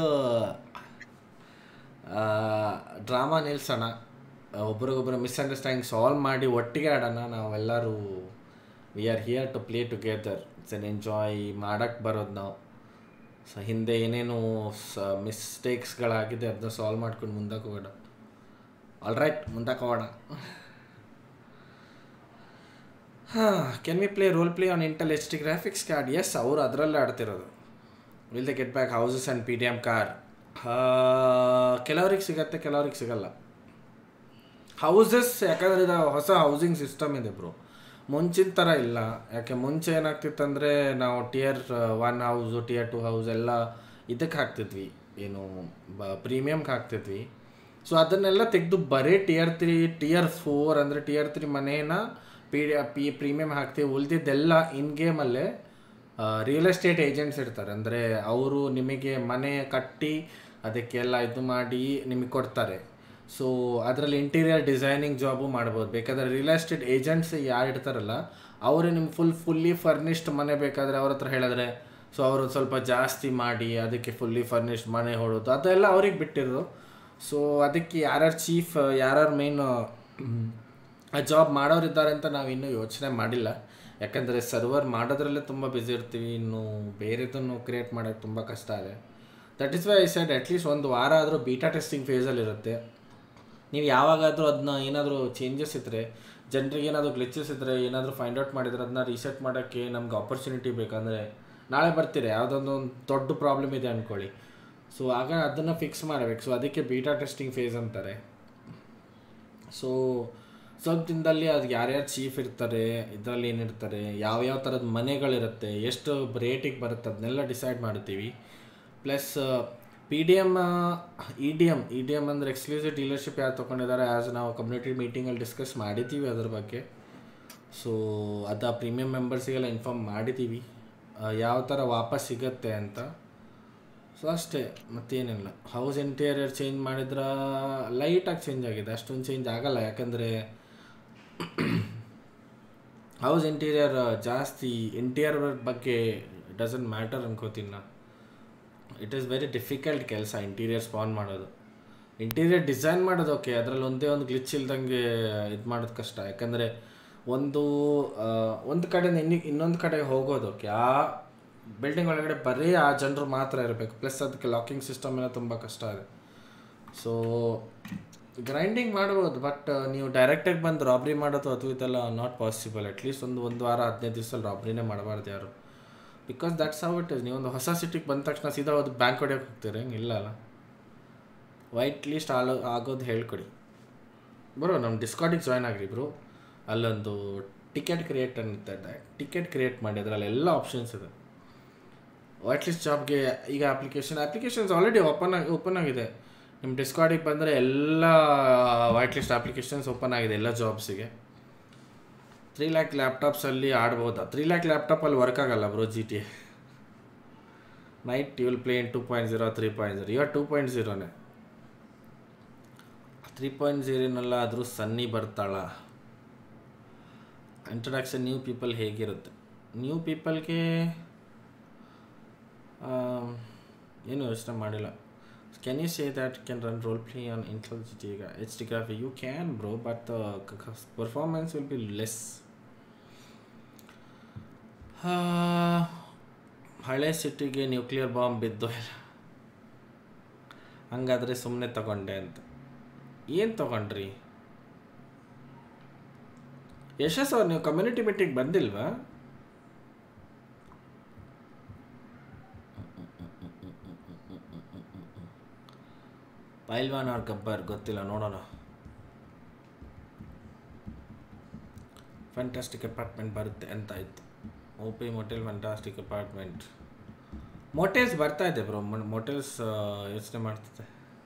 ಡ್ರಾಮಾ ನಿಲ್ಸೋಣ ಒಬ್ರಿಗೊಬ್ರು ಮಿಸ್ಅಂಡರ್ಸ್ಟ್ಯಾಂಡಿಂಗ್ ಸಾಲ್ವ್ ಮಾಡಿ ಒಟ್ಟಿಗೆ ಆಡೋಣ ನಾವೆಲ್ಲರೂ we are here to play together it's an enjoy ಮಾಡೋಕ್ಕೆ ಬರೋದು ನಾವು ಸೊ ಹಿಂದೆ ಏನೇನು ಸ ಮಿಸ್ಟೇಕ್ಸ್ಗಳಾಗಿದೆ ಅದನ್ನ ಸಾಲ್ವ್ ಮಾಡ್ಕೊಂಡು ಮುಂದಕ್ಕೆ ಹೋಗೋಣ ಆಲ್ ರೈಟ್ ಮುಂದಕ್ಕೆ ಹೋಗೋಣ ಹಾಂ can we play role play on Intel H T graphics cards ಅವರು ಅದರಲ್ಲೇ ಆಡ್ತಿರೋದು will the get back houses and P D M car ಕೆಲವ್ರಿಗೆ ಸಿಗತ್ತೆ ಕೆಲವ್ರಿಗೆ ಸಿಗಲ್ಲ ಹೌಸಸ್ ಯಾಕಂದರೆ ಇದು ಹೊಸ ಹೌಸಿಂಗ್ ಸಿಸ್ಟಮ್ ಇದೆ ಬ್ರೋ ಮುಂಚಿನ ಥರ ಇಲ್ಲ ಯಾಕೆ ಮುಂಚೆ ಏನಾಗ್ತಿತ್ತಂದರೆ ನಾವು tier one house tier two house ಎಲ್ಲ ಇದಕ್ಕೆ ಹಾಕ್ತಿದ್ವಿ ಏನು ಬ ಪ್ರೀಮಿಯಮ್ಗೆ ಹಾಕ್ತಿದ್ವಿ ಸೊ ಅದನ್ನೆಲ್ಲ ತೆಗೆದು ಬರೀ ಟಿಯರ್ ತ್ರೀ ಟಿಯರ್ ಫೋರ್ ಅಂದರೆ ಟಿಯರ್ ತ್ರೀ ಮನೇನ ಪಿ ಪಿ ಪ್ರೀಮಿಯಮ್ ಹಾಕ್ತೀವಿ ಉಳಿದಿದ್ದೆಲ್ಲ ಇನ್ ಗೇಮಲ್ಲೇ ರಿಯಲ್ ಎಸ್ಟೇಟ್ ಏಜೆಂಟ್ಸ್ ಇರ್ತಾರೆ ಅಂದರೆ ಅವರು ನಿಮಗೆ ಮನೆ ಕಟ್ಟಿ ಅದಕ್ಕೆಲ್ಲ ಇದು ಮಾಡಿ ನಿಮಗೆ ಕೊಡ್ತಾರೆ ಸೊ ಅದರಲ್ಲಿ ಇಂಟೀರಿಯರ್ ಡಿಸೈನಿಂಗ್ ಜಾಬು ಮಾಡ್ಬೋದು ಬೇಕಾದರೆ ರಿಯಲ್ ಎಸ್ಟೇಟ್ ಏಜೆಂಟ್ಸ್ ಯಾರು ಇರ್ತಾರಲ್ಲ ಅವರೇ ನಿಮ್ಗೆ ಫುಲ್ ಫುಲ್ಲಿ ಫರ್ನಿಶ್ಡ್ ಮನೆ ಬೇಕಾದರೆ ಅವ್ರ ಹತ್ರ ಹೇಳಿದ್ರೆ ಸೊ ಅವರು ಸ್ವಲ್ಪ ಜಾಸ್ತಿ ಮಾಡಿ ಅದಕ್ಕೆ ಫುಲ್ಲಿ ಫರ್ನಿಶ್ಡ್ ಮನೆ ಹೊಡೋದು ಅದೆಲ್ಲ ಅವ್ರಿಗೆ ಬಿಟ್ಟಿರೋದು ಸೊ ಅದಕ್ಕೆ ಯಾರ್ಯಾರು ಚೀಫ್ ಯಾರ್ಯಾರು ಮೇನ್ ಆ ಜಾಬ್ ಮಾಡೋರಿದ್ದಾರೆ ಅಂತ ನಾವು ಇನ್ನೂ ಯೋಚನೆ ಮಾಡಿಲ್ಲ ಯಾಕಂದರೆ ಸರ್ವರ್ ಮಾಡೋದ್ರಲ್ಲೇ ತುಂಬ ಬ್ಯುಸಿ ಇರ್ತೀವಿ ಇನ್ನು ಬೇರೆದನ್ನು ಕ್ರಿಯೇಟ್ ಮಾಡೋಕ್ಕೆ ತುಂಬ ಕಷ್ಟ ಇದೆ that is why I side at least ಒಂದು ವಾರ ಆದರೂ ಬೀಟಾ ಟೆಸ್ಟಿಂಗ್ ಫೇಸಲ್ಲಿ ಇರುತ್ತೆ ನೀವು ಯಾವಾಗಾದರೂ ಅದನ್ನ ಏನಾದರೂ ಚೇಂಜಸ್ ಇದ್ದರೆ ಜನರಿಗೆ ಏನಾದರೂ ಗ್ಲಿಚಸ್ ಇದ್ದರೆ ಏನಾದರೂ ಫೈಂಡ್ ಔಟ್ ಮಾಡಿದ್ರೆ ಅದನ್ನ ರೀಸೆಟ್ ಮಾಡೋಕ್ಕೆ ನಮ್ಗೆ ಆಪರ್ಚುನಿಟಿ ಬೇಕಂದರೆ ನಾಳೆ ಬರ್ತೀರಿ ಯಾವುದೊಂದು ಒಂದು ದೊಡ್ಡ ಪ್ರಾಬ್ಲಮ್ ಇದೆ ಅಂದ್ಕೊಳ್ಳಿ ಸೊ ಆಗ ಅದನ್ನು ಫಿಕ್ಸ್ ಮಾಡಬೇಕು ಸೊ ಅದಕ್ಕೆ ಬೀಟಾ ಟೆಸ್ಟಿಂಗ್ ಫೇಸ್ ಅಂತಾರೆ ಸೊ ಸ್ವಲ್ಪ ದಿನದಲ್ಲಿ ಅದು ಯಾರ್ಯಾರು ಚೀಫ್ ಇರ್ತಾರೆ ಇದರಲ್ಲಿ ಏನಿರ್ತಾರೆ ಯಾವ್ಯಾವ ಥರದ ಮನೆಗಳಿರುತ್ತೆ ಎಷ್ಟು ರೇಟಿಗೆ ಬರುತ್ತೆ ಅದನ್ನೆಲ್ಲ ಡಿಸೈಡ್ ಮಾಡ್ತೀವಿ plus P D M E D M E D M ಅಂದರೆ ಎಕ್ಸ್ಕ್ಲೂಸಿವ್ ಡೀಲರ್ಶಿಪ್ ಯಾರು ತೊಗೊಂಡಿದ್ದಾರೆ ಆ್ಯಸ್ ನಾವು ಕಮ್ಯುನಿಟಿ ಮೀಟಿಂಗಲ್ಲಿ ಡಿಸ್ಕಸ್ ಮಾಡಿದ್ದೀವಿ ಅದ್ರ ಬಗ್ಗೆ ಸೊ ಅದು ಆ ಪ್ರೀಮಿಯಂ ಮೆಂಬರ್ಸಿಗೆಲ್ಲ ಇನ್ಫಾರ್ಮ್ ಮಾಡಿದ್ದೀವಿ ಆ, ಯಾವ ಥರ ವಾಪಸ್ ಸಿಗತ್ತೆ ಅಂತ ಸೊ ಅಷ್ಟೇ ಮತ್ತೇನಿಲ್ಲ ಹೌಸ್ ಇಂಟೀರಿಯರ್ ಚೇಂಜ್ ಮಾಡಿದ್ರೆ ಲೈಟಾಗಿ ಚೇಂಜ್ ಆಗಿದೆ ಅಷ್ಟೊಂದು ಚೇಂಜ್ ಆಗಲ್ಲ ಯಾಕಂದರೆ ಹೌಸ್ ಇಂಟೀರಿಯರ್ ಜಾಸ್ತಿ ಇಂಟೀರಿಯರ್ ಬಗ್ಗೆ ಡಸಂಟ್ ಮ್ಯಾಟರ್ ಅನ್ಕೋತೀನಿ ನಾ ಇಟ್ ಈಸ್ ವೆರಿ ಡಿಫಿಕಲ್ಟ್ ಕೆಲಸ ಇಂಟೀರಿಯರ್ ಸ್ಪಾನ್ ಮಾಡೋದು ಇಂಟೀರಿಯರ್ ಡಿಸೈನ್ ಮಾಡೋದು ಓಕೆ ಅದರಲ್ಲಿ ಒಂದೇ ಒಂದು ಗ್ಲಿಚ್ ಇಲ್ದಂಗೆ ಇದು ಮಾಡೋದು ಕಷ್ಟ ಯಾಕಂದರೆ ಒಂದು ಆ, ಒಂದು ಕಡೆಯಿಂದ ಇನ್ನು ಇನ್ನೊಂದು ಕಡೆಗೆ ಹೋಗೋದು ಓಕೆ ಆ ಬಿಲ್ಡಿಂಗ್ ಒಳಗಡೆ ಬರೀ ಆ ಜನರು ಮಾತ್ರ ಇರಬೇಕು ಪ್ಲಸ್ ಅದಕ್ಕೆ ಲಾಕಿಂಗ್ ಸಿಸ್ಟಮ್ ಎಲ್ಲ ತುಂಬ ಕಷ್ಟ ಇದೆ ಸೊ ಗ್ರೈಂಡಿಂಗ್ ಮಾಡ್ಬೋದು ಬಟ್ ನೀವು ಡೈರೆಕ್ಟಾಗಿ ಬಂದು ರಾಬ್ರಿ ಮಾಡೋದು ಅದು ಇದೆಲ್ಲ ನಾಟ್ ಪಾಸಿಬಲ್ ಅಟ್ಲೀಸ್ಟ್ ಒಂದು ಒಂದು ವಾರ ಹದಿನೈದು ದಿವಸದಲ್ಲಿ ರಾಬ್ರಿನೇ ಮಾಡಬಾರ್ದು ಯಾರು because that's how it is ನೀವೊಂದು ಹೊಸ ಸಿಟಿಗೆ ಬಂದ ತಕ್ಷಣ ಸೀದಾ ಹೋದ್ ಬ್ಯಾಂಕ್ ಹೊಡೆಯೋಕೆ ಹೋಗ್ತೀರಿ ಹಂಗೆ ಇಲ್ಲ ಅಲ್ಲ ವೈಟ್ ಲೀಸ್ಟ್ ಆಲೋ ಆಗೋದು ಹೇಳ್ಕೊಡಿ ಬರೋ ನಮ್ಮ ಡಿಸ್ಕಾರ್ಡಿಗೆ ಜಾಯ್ನ್ ಆಗಿರಿ ಬ್ರೋ ಅಲ್ಲೊಂದು ಟಿಕೆಟ್ ಕ್ರಿಯೇಟ್ ಅನ್ನುತ್ತೆ ಟಿಕೆಟ್ ಕ್ರಿಯೇಟ್ ಮಾಡಿ ಅದರಲ್ಲಿ ಎಲ್ಲ ಆಪ್ಷನ್ಸ್ ಇದೆ ವೈಟ್ ಲಿಸ್ಟ್ ಜಾಬ್ಗೆ ಈಗ ಅಪ್ಲಿಕೇಶನ್ ಅಪ್ಲಿಕೇಶನ್ಸ್ ಆಲ್ರೆಡಿ ಓಪನ್ ಆಗಿ ಓಪನ್ ಆಗಿದೆ ನಿಮ್ಮ ಡಿಸ್ಕಾರ್ಡಿಗೆ ಬಂದರೆ ಎಲ್ಲ ವೈಟ್ ಲಿಸ್ಟ್ ಅಪ್ಲಿಕೇಶನ್ಸ್ ಓಪನ್ ಆಗಿದೆ ಎಲ್ಲ ಜಾಬ್ಸಿಗೆ ತ್ರೀ ಲ್ಯಾಕ್ ಲ್ಯಾಪ್ಟಾಪ್ಸಲ್ಲಿ ಆಡ್ಬೋದಾ ತ್ರೀ ಲ್ಯಾಕ್ ಲ್ಯಾಪ್ಟಾಪಲ್ಲಿ ವರ್ಕ್ ಆಗಲ್ಲ bro G T night you will play in two point zero three point zero ಇವಾಗ ಟೂ ಪಾಯಿಂಟ್ ಜೀರೋನೇ ತ್ರೀ ಪಾಯಿಂಟ್ ಜೀರೋನೆಲ್ಲ ಆದರೂ ಸನ್ನಿ ಬರ್ತಾಳ ಇಂಟ್ರಡಕ್ಷನ್ ನ್ಯೂ ಪೀಪಲ್ ಹೇಗಿರುತ್ತೆ ನ್ಯೂ ಪೀಪಲ್ಗೆ ಏನು ಯೋಚನೆ ಮಾಡಿಲ್ಲ can you say that can run role play on Intel G ಈಗ H D graphic you can bro but performance will be less ಹಳೆ ಸಿಟಿಗೆ ನ್ಯೂಕ್ಲಿಯರ್ ಬಾಂಬ್ ಬಿದ್ದು ಹಂಗಾದರೆ ಸುಮ್ಮನೆ ತಗೊಂಡೆ ಅಂತ ಏನು ತಗೊಂಡ್ರಿ ಯಶಸ್ ಅವ್ರು ನೀವು ಕಮ್ಯುನಿಟಿ ಮೀಟಿಂಗ್ ಬಂದಿಲ್ವಾ ಪೈಲ್ವಾನ್ ಅವ್ರ ಗಬ್ಬರ್ ಗೊತ್ತಿಲ್ಲ ನೋಡೋಣ ಫ್ಯಾಂಟಾಸ್ಟಿಕ್ ಅಪಾರ್ಟ್ಮೆಂಟ್ ಬರುತ್ತೆ ಅಂತ ಆಯ್ತು O P motel fantastic apartment motels ಬರ್ತಾ ಇದೆ ಬ್ರೋ ಮೊಟೇಲ್ಸ್ ಯೋಚನೆ ಮಾಡ್ತಿದ್ದೆ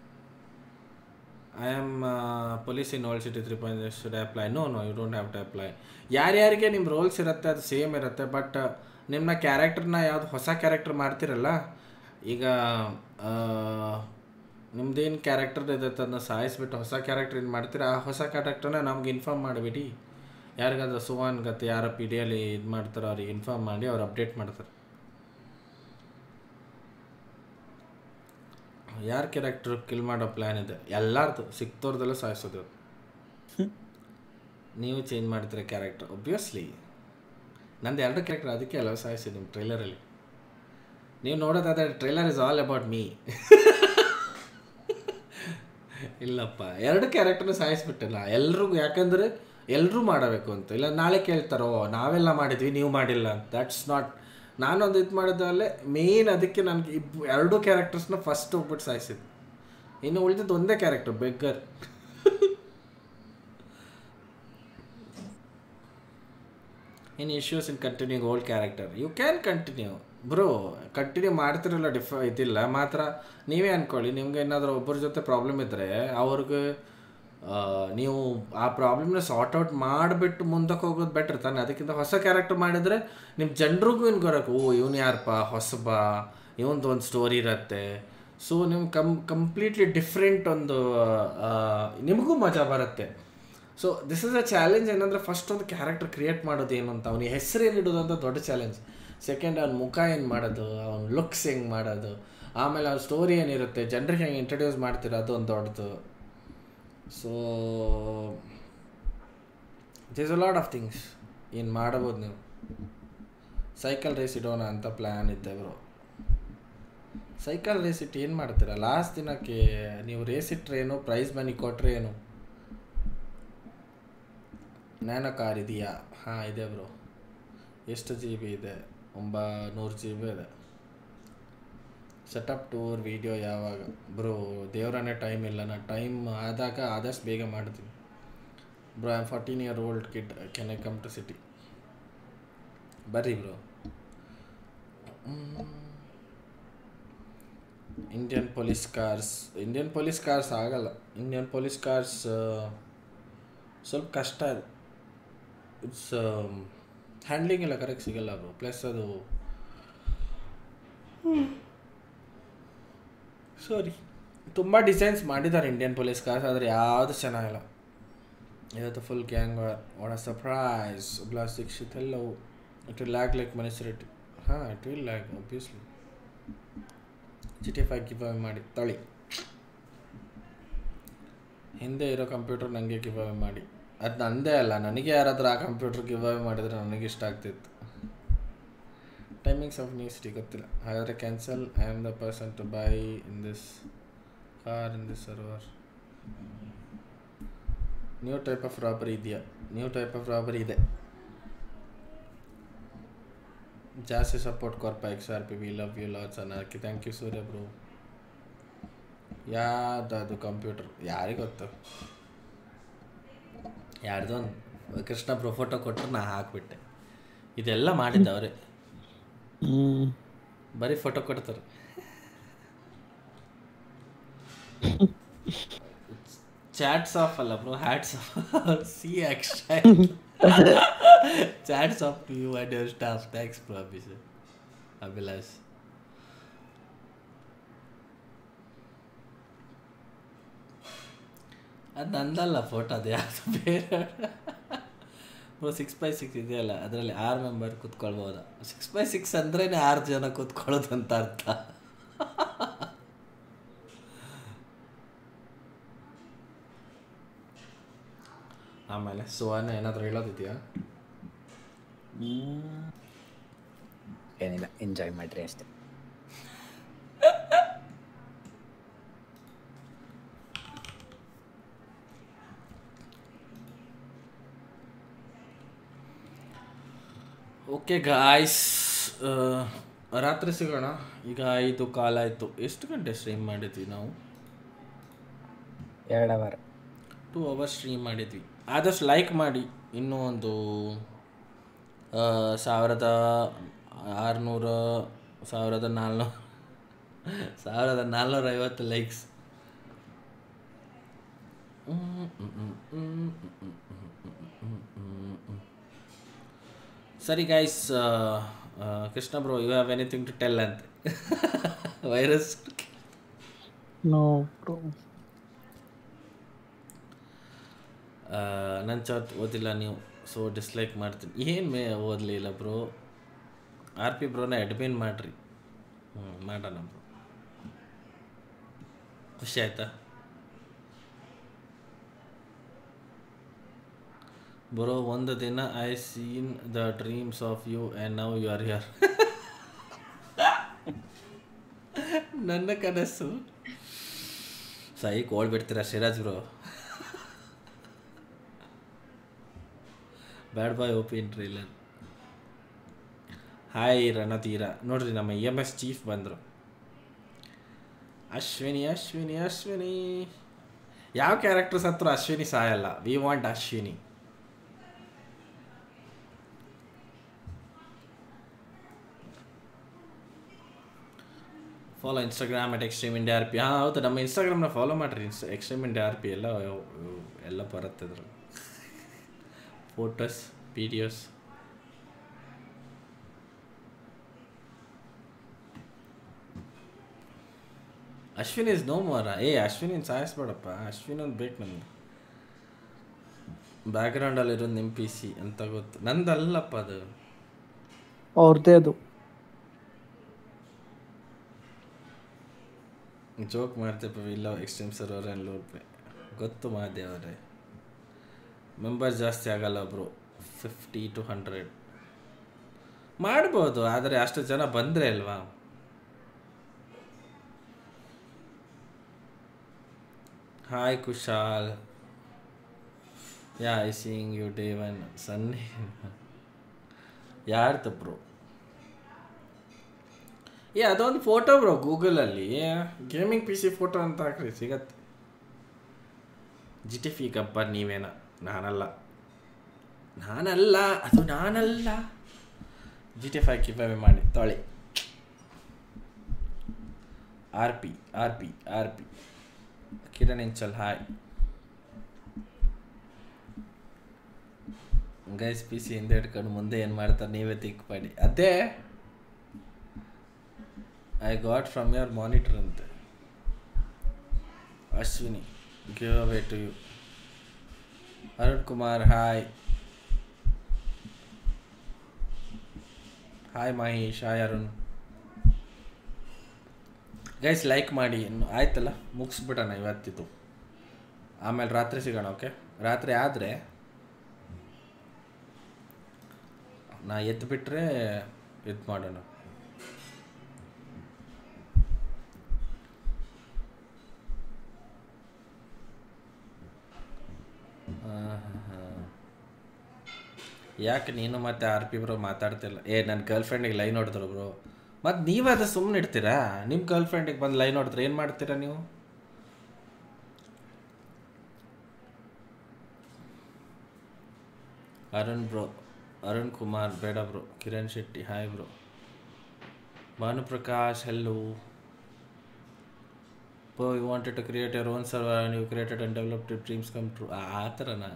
I am police in Old City three point should apply no no you don't have to apply ಯಾರ್ಯಾರಿಗೆ ನಿಮ್ಮ ರೋಲ್ಸ್ ಇರುತ್ತೆ ಅದು ಸೇಮ್ ಇರುತ್ತೆ ಬಟ್ ನಿಮ್ಮ ಕ್ಯಾರೆಕ್ಟರ್ನ ಯಾವುದು ಹೊಸ ಕ್ಯಾರೆಕ್ಟರ್ ಮಾಡ್ತಿರಲ್ಲ ಈಗ ನಿಮ್ದೇನು ಕ್ಯಾರೆಕ್ಟರ್ ಇದೆ ಅದನ್ನ ಸಾಯಿಸ್ಬಿಟ್ಟು ಹೊಸ ಕ್ಯಾರೆಕ್ಟರ್ ಏನು ಮಾಡ್ತೀರಾ ಆ ಹೊಸ ಕ್ಯಾರೆಕ್ಟರ್ನ ನಮ್ಗೆ ಇನ್ಫಾರ್ಮ್ ಮಾಡಿಬಿಡಿ ಯಾರಿಗಾದ್ರೂ ಸುವಾನ್ ಗತೆ ಯಾರ ಪಿ ಡಿಯಲ್ಲಿ ಇದು ಮಾಡ್ತಾರೋ ಅವ್ರಿಗೆ ಇನ್ಫಾರ್ಮ್ ಮಾಡಿ ಅವ್ರು ಅಪ್ಡೇಟ್ ಮಾಡ್ತಾರೆ ಯಾರ ಕ್ಯಾರೆಕ್ಟರ್ ಕಿಲ್ ಮಾಡೋ ಪ್ಲ್ಯಾನ್ ಇದೆ ಎಲ್ಲಾರ್ದು ಸಿಕ್ತೋರ್ದೆಲ್ಲ ಸಾಯಿಸೋದು ನೀವು ಚೇಂಜ್ ಮಾಡ್ತೀರ ಕ್ಯಾರೆಕ್ಟರ್ ಒಬ್ವಿಯಸ್ಲಿ ನಂದು ಎರಡು ಕ್ಯಾರೆಕ್ಟರ್ ಅದಕ್ಕೆ ಅಲ್ಲ ಸಾಯಿಸಿ ನಿಮ್ಮ ಟ್ರೈಲರಲ್ಲಿ ನೀವು ನೋಡೋದಾದ್ರೆ trailer is all about me ಇಲ್ಲಪ್ಪ ಎರಡು ಕ್ಯಾರೆಕ್ಟರ್ನ ಸಾಯಿಸ್ಬಿಟ್ಟಿಲ್ಲ ಎಲ್ರಿಗೂ ಯಾಕಂದರೆ ಎಲ್ಲರೂ ಮಾಡಬೇಕು ಅಂತ ಇಲ್ಲ ನಾಳೆ ಕೇಳ್ತಾರೋ ನಾವೆಲ್ಲ ಮಾಡಿದ್ವಿ ನೀವು ಮಾಡಿಲ್ಲ ಅಂತ ದಟ್ಸ್ ನಾಟ್ ನಾನೊಂದು ಇದು ಮಾಡಿದ್ರಲ್ಲೇ ಮೇಯ್ನ್ ಅದಕ್ಕೆ ನನಗೆ ಇಬ್ ಎರಡೂ ಕ್ಯಾರೆಕ್ಟರ್ಸ್ನ ಫಸ್ಟ್ ಹೋಗ್ಬಿಟ್ಟು ಸಾಯಿಸಿದ್ದು ಇನ್ನು ಉಳಿದಿದ್ದು ಒಂದೇ character beggar in issues in continue old character you can continue bro continue ಮಾಡ್ತಿರಲ್ಲ ಡಿಫ್ ಇದಿಲ್ಲ ಮಾತ್ರ ನೀವೇ ಅಂದ್ಕೊಳ್ಳಿ ನಿಮ್ಗೆ ಏನಾದರೂ ಒಬ್ಬರ ಜೊತೆ ಪ್ರಾಬ್ಲಮ್ ಇದ್ದರೆ ಅವ್ರಿಗೆ ಆ, ನೀವು ಆ ಪ್ರಾಬ್ಲಮ್ನ ಸಾರ್ಟ್ ಔಟ್ ಮಾಡಿಬಿಟ್ಟು ಮುಂದಕ್ಕೆ ಹೋಗೋದು ಬೆಟ್ರ್ ತಾನೆ ಅದಕ್ಕಿಂತ ಹೊಸ ಕ್ಯಾರೆಕ್ಟರ್ ಮಾಡಿದರೆ ನಿಮ್ಮ ಜನರಿಗೂ ಏನು ಗೊರಕ್ಕೆ ಓ ಇವನು ಯಾರಪ್ಪ ಹೊಸಬ ಇವಂದು ಒಂದು ಸ್ಟೋರಿ ಇರತ್ತೆ ಸೊ ನಿಮ್ಗೆ ಕಮ್ ಕಂಪ್ಲೀಟ್ಲಿ ಡಿಫ್ರೆಂಟ್ ಒಂದು ಆ, ನಿಮಗೂ ಮಜಾ ಬರುತ್ತೆ so this is a challenge ಏನಂದರೆ ಫಸ್ಟ್ ಒಂದು ಕ್ಯಾರೆಕ್ಟರ್ ಕ್ರಿಯೇಟ್ ಮಾಡೋದು ಏನು ಅಂತ ಅವನಿಗೆ ಹೆಸರು ಏನು ಇಡೋದು ಅಂತ ದೊಡ್ಡ ಚಾಲೆಂಜ್ ಸೆಕೆಂಡ್ ಅವ್ನ ಮುಖ ಏನು ಮಾಡೋದು ಅವ್ನ ಲುಕ್ಸ್ ಹೆಂಗೆ ಮಾಡೋದು ಆಮೇಲೆ ಅವ್ನ ಸ್ಟೋರಿ ಏನಿರುತ್ತೆ ಜನರಿಗೆ ಹೆಂಗೆ ಇಂಟ್ರಡ್ಯೂಸ್ ಮಾಡ್ತೀರ ಅದು ಒಂದು ದೊಡ್ಡದು so does a lot of things ಏನು ಮಾಡಬೋದು ನೀವು ಸೈಕಲ್ ರೇಸ್ ಇಡೋಣ ಅಂತ ಪ್ಲ್ಯಾನ್ ಇದ್ದೆ ಬ್ರೋ ಸೈಕಲ್ ರೇಸ್ ಇಟ್ಟು ಏನು ಮಾಡ್ತೀರಾ ಲಾಸ್ಟ್ ದಿನಕ್ಕೆ ನೀವು ರೇಸ್ ಇಟ್ಟರೆ ಏನು ಪ್ರೈಸ್ ಮನಿ ಕೊಟ್ಟರೆ ಏನು ನ್ಯಾನೋ ಕಾರ್ ಇದೆಯಾ ಹಾಂ ಇದೆ ಬ್ರೋ ಎಷ್ಟು ಜಿ ಬಿ ಇದೆ ಒಂಬ ನೂರು ಜಿ ಬಿ ಇದೆ ಸೆಟಪ್ ಟೂರ್ ವಿಡಿಯೋ ಯಾವಾಗ ಬ್ರೋ ದೇವರನ್ನೇ ಟೈಮ್ ಇಲ್ಲ ನಾ ಟೈಮ್ ಆದಾಗ ಆದಷ್ಟು ಬೇಗ ಮಾಡ್ತೀನಿ bro I am fourteen year old kid can I come to city ಬರ್ರಿ bro Indian police cars Indian police cars ಆಗಲ್ಲ ಇಂಡಿಯನ್ ಪೊಲೀಸ್ ಕಾರ್ಸ್ ಸ್ವಲ್ಪ ಕಷ್ಟ ಇದೆ ಇಟ್ಸ್ ಹ್ಯಾಂಡ್ಲಿಂಗ್ ಎಲ್ಲ ಕರೆಕ್ಟ್ ಸಿಗಲ್ಲ ಬ್ರೋ ಪ್ಲಸ್ ಅದು ಸಾರಿ ತುಂಬ ಡಿಸೈನ್ಸ್ ಮಾಡಿದ್ದಾರೆ ಇಂಡಿಯನ್ ಪೊಲೀಸ್ ಕಾರ್ಸ್ ಆದರೆ ಯಾವುದು ಚೆನ್ನಾಗಿಲ್ಲ ಇವತ್ತು full gang what a surprise ಬ್ಲಾಸ್ ಶಿಕ್ಷಿತ್ ಎಲ್ಲವು ಇಟ್ ವಿಲ್ ಲ್ಯಾಕ್ ಲೈಕ್ ಮನುಷ್ಯರಿಟಿ ಹಾಂ it will lack obviously G T five give away ಮಾಡಿ ತಳಿ ಹಿಂದೆ ಇರೋ ಕಂಪ್ಯೂಟರ್ ನನಗೆ ಗಿವ್ ಅವೇ ಮಾಡಿ ಅದು ನಂದೇ ಅಲ್ಲ ನನಗೆ ಯಾರಾದರೂ ಆ ಕಂಪ್ಯೂಟರ್ ಗಿವ್ ಅವೇ ಮಾಡಿದರೆ ನನಗೆ ಇಷ್ಟ ಆಗ್ತಿತ್ತು ಟೈಮಿಂಗ್ಸ್ ಆಫ್ ನ್ಯೂ ಸಿಟಿ ಗೊತ್ತಿಲ್ಲ ಹಾಗಾದರೆ cancel I am the person to buy in this car in this server new type of robbery ಇದೆಯಾ ನ್ಯೂ ಟೈಪ್ ಆಫ್ ರಾಬರಿ ಇದೆ ಜಾಸ್ತಿ ಸಪೋರ್ಟ್ ಕೊರ್ಪ X R P V love you lots ಅನ್ನೋಕ್ಕೆ thank you Surya bro ಯಾವ್ದದು computer ಯಾರಿಗೆ ಗೊತ್ತು ಯಾರ್ದೋ ಒಂದು ಕೃಷ್ಣ ಬ್ರೋ ಫೋಟೋ ಕೊಟ್ಟರು ನಾ ಹಾಕ್ಬಿಟ್ಟೆ ಇದೆಲ್ಲ ಮಾಡಿದ್ದ ಅವರೇ ಬರೀ ಫೋಟೋ ಕೊಡ್ತಾರೆ ಚಾಟ್ಸ್ ಆಫ್ ಅಲ್ಲ bro hats off see extra chats off to you and your staff thanks bro ಅಭಿಷ್ ಅಭಿಲಾಷ್ ಅದು ನಂದಲ್ಲ ಫೋಟೋ ಅದು ಯಾವುದು ಬೇರೆ ಬ್ರೋ ಸಿಕ್ಸ್ ಬೈ ಸಿಕ್ಸ್ ಇದೆಯಲ್ಲ ಅದರಲ್ಲಿ ಆರು ಮೆಂಬರ್ ಕೂತ್ಕೊಳ್ಬೋದ ಸಿಕ್ಸ್ ಬೈ ಸಿಕ್ಸ್ ಅಂದ್ರೇ ಆರು ಜನ ಕೂತ್ಕೊಳ್ಳೋದು ಅಂತ ಅರ್ಥ ಆಮೇಲೆ ಸುವರ್ಣ ಏನಾದರೂ ಹೇಳೋದಿದೆಯಾ ಏನಿಲ್ಲ ಎಂಜಾಯ್ ಮಾಡ್ರಿ ಅಷ್ಟೇ ಓಕೆ ಗಾಯ್ಸ್ ರಾತ್ರಿ ಸಿಗೋಣ ಈಗ ಐದು ಕಾಲ ಆಯಿತು ಎಷ್ಟು ಗಂಟೆ ಸ್ಟ್ರೀಮ್ ಮಾಡಿದ್ವಿ ನಾವು ಎರಡು ಅವರ್ ಟೂ ಅವರ್ಸ್ ಸ್ಟ್ರೀಮ್ ಮಾಡಿದ್ವಿ ಆದಷ್ಟು ಲೈಕ್ ಮಾಡಿ ಇನ್ನೂ ಒಂದು ಆ, ಸಾವಿರದ ಆರುನೂರ ಸಾವಿರದ ನಾಲ್ನೂರು ಸಾವಿರದ ನಾಲ್ನೂರ ಐವತ್ತು ಲೈಕ್ಸ್ ಸರಿ guys Krishna bro you have anything to tell ಅಂತ ವೈರಸ್ ನೋ ಬ್ರೋ ನನ್ನ ಚಾಟ್ ಓದಿಲ್ಲ ನೀವು ಸೊ ಡಿಸ್ಲೈಕ್ ಮಾಡ್ತೀನಿ ಏನು ಮೇ ಓದಲಿಲ್ಲ ಬ್ರೋ ಆರ್ ಪಿ ಬ್ರೋನ ಅಡ್ಮಿನ್ ಮಾಡಿರಿ ಹ್ಞೂ ಮಾಡೋಣ ಬ್ರೋ ಖುಷಿ ಆಯ್ತಾ ಬ್ರೋ ಒಂದು ದಿನ I seen the dreams of you and now you are your ನನ್ನ ಕನಸು ಸೈ ಬಿಡ್ತೀರಾ Siraj bro bad boy open trailer hi Ranadheera ನೋಡ್ರಿ ನಮ್ಮ ಇ ಎಮ್ ಎಸ್ ಚೀಫ್ ಬಂದರು ಅಶ್ವಿನಿ ಅಶ್ವಿನಿ ಅಶ್ವಿನಿ ಯಾವ ಕ್ಯಾರೆಕ್ಟರ್ಸ್ ಹತ್ರ ಅಶ್ವಿನಿ ಸಾಯಲ್ಲ we want Ashwini follow Instagram at extreme India R P ಹಾಂ ಹೌದು ನಮ್ಮ ಇನ್ಸ್ಟಾಗ್ರಾಮ್ನ ಫಾಲೋ ಮಾಡಿರಿ ಇನ್ಸ್ ಎಕ್ಸ್ಟ್ರೀಮ್ ಇಂಡಿಯಾ ಆರ್ ಪಿ ಎಲ್ಲ ಎಲ್ಲ ಬರುತ್ತೆ ಅದ್ರಲ್ಲಿ photos videos Ashwin is no more ಏ ಅಶ್ವಿನಿನ ಸಾಯಿಸ್ಬೇಡಪ್ಪ ಅಶ್ವಿನ್ ಒಂದು ಬೇಕು ನನಗೆ ಬ್ಯಾಕ್ಗ್ರೌಂಡಲ್ಲಿರೋದು ನಿಮ್ಮ ಪಿ ಸಿ ಅಂತ ಗೊತ್ತು ನಂದಲ್ಲಪ್ಪ ಅದು ಅವ್ರದ್ದೇ ಅದು ಜೋಕ್ ಮಾಡ್ತೇಪ್ಪ ಇಲ್ಲ ಎಕ್ಸ್ಟ್ರೀಮ್ ಸರ್ವರ್ ಲೋಡ್ಪೆ ಗೊತ್ತು ಮಾದೇವರೇ ಮೆಂಬರ್ಸ್ ಜಾಸ್ತಿ ಆಗಲ್ಲ ಬ್ರೋ ಫಿಫ್ಟಿ ಟು ಹಂಡ್ರೆಡ್ ಮಾಡ್ಬೋದು ಆದರೆ ಅಷ್ಟು ಜನ ಬಂದರೆ ಅಲ್ವಾ hi Kushal yeah I seeing you day one Sunny ಯಾರ್ದು ಬ್ರೋ ಏ ಅದೊಂದು ಫೋಟೋ ಬ್ರೋ ಗೂಗಲಲ್ಲಿ ಗೇಮಿಂಗ್ ಪಿ ಸಿ ಫೋಟೋ ಅಂತ ಹಾಕ್ರಿ ಸಿಗತ್ತೆ ಜಿ ಟಿ ಫಿ ಗಬ್ಬರ್ ನೀವೇನ ನಾನಲ್ಲ ನಾನಲ್ಲ ಅದು ನಾನಲ್ಲ ಜಿ ಟಿ ಫೈ ಕಿಫೈ ಮಾಡಿ ತೊಳೆ R P R P R P Kiran Inchal hi guys P C ಹಿಂದೆ ಹಿಡ್ಕೊಂಡು ಮುಂದೆ ಏನು ಮಾಡ್ತಾರೆ ನೀವೇ ತಿಕ್ ಮಾಡಿ ಅದೇ I got from your monitor ಅಂತೆ Ashwini give away to you Arun Kumar hi hi Mahesh hi Arun guys like ಮಾಡಿ ಇನ್ನು ಆಯ್ತಲ್ಲ ಮುಗಿಸ್ಬಿಡೋಣ ಇವತ್ತಿದ್ದು ಆಮೇಲೆ ರಾತ್ರಿ ಸಿಗೋಣ ಓಕೆ ರಾತ್ರಿ ಆದರೆ ನಾ ಎದ್ದು ಬಿಟ್ಟರೆ ಇದು ಮಾಡೋಣ ಯಾಕೆ ನೀನು ಮತ್ತೆ ಆರ್ ಪಿ ಬ್ರೋ ಮಾತಾಡ್ತಿಲ್ಲ ಏ ನನ್ನ ಗರ್ಲ್ ಫ್ರೆಂಡಿಗೆ ಲೈನ್ ಹೊಡೆದ್ರು ಬ್ರೋ ಮತ್ತು ನೀವು ಅದು ಸುಮ್ಮನೆ ಇಡ್ತೀರಾ ನಿಮ್ಮ ಗರ್ಲ್ ಫ್ರೆಂಡಿಗೆ ಬಂದು ಲೈನ್ ಹೊಡೆದ್ರೆ ಏನು ಮಾಡ್ತೀರಾ ನೀವು ಅರುಣ್ ಬ್ರೋ ಅರುಣ್ ಕುಮಾರ್ ಬೇಡ bro Kiran Shetty hi bro Bhanuprakash hello bro you wanted to create your own server and you created and developed dreams come true ಆ ಥರನಾ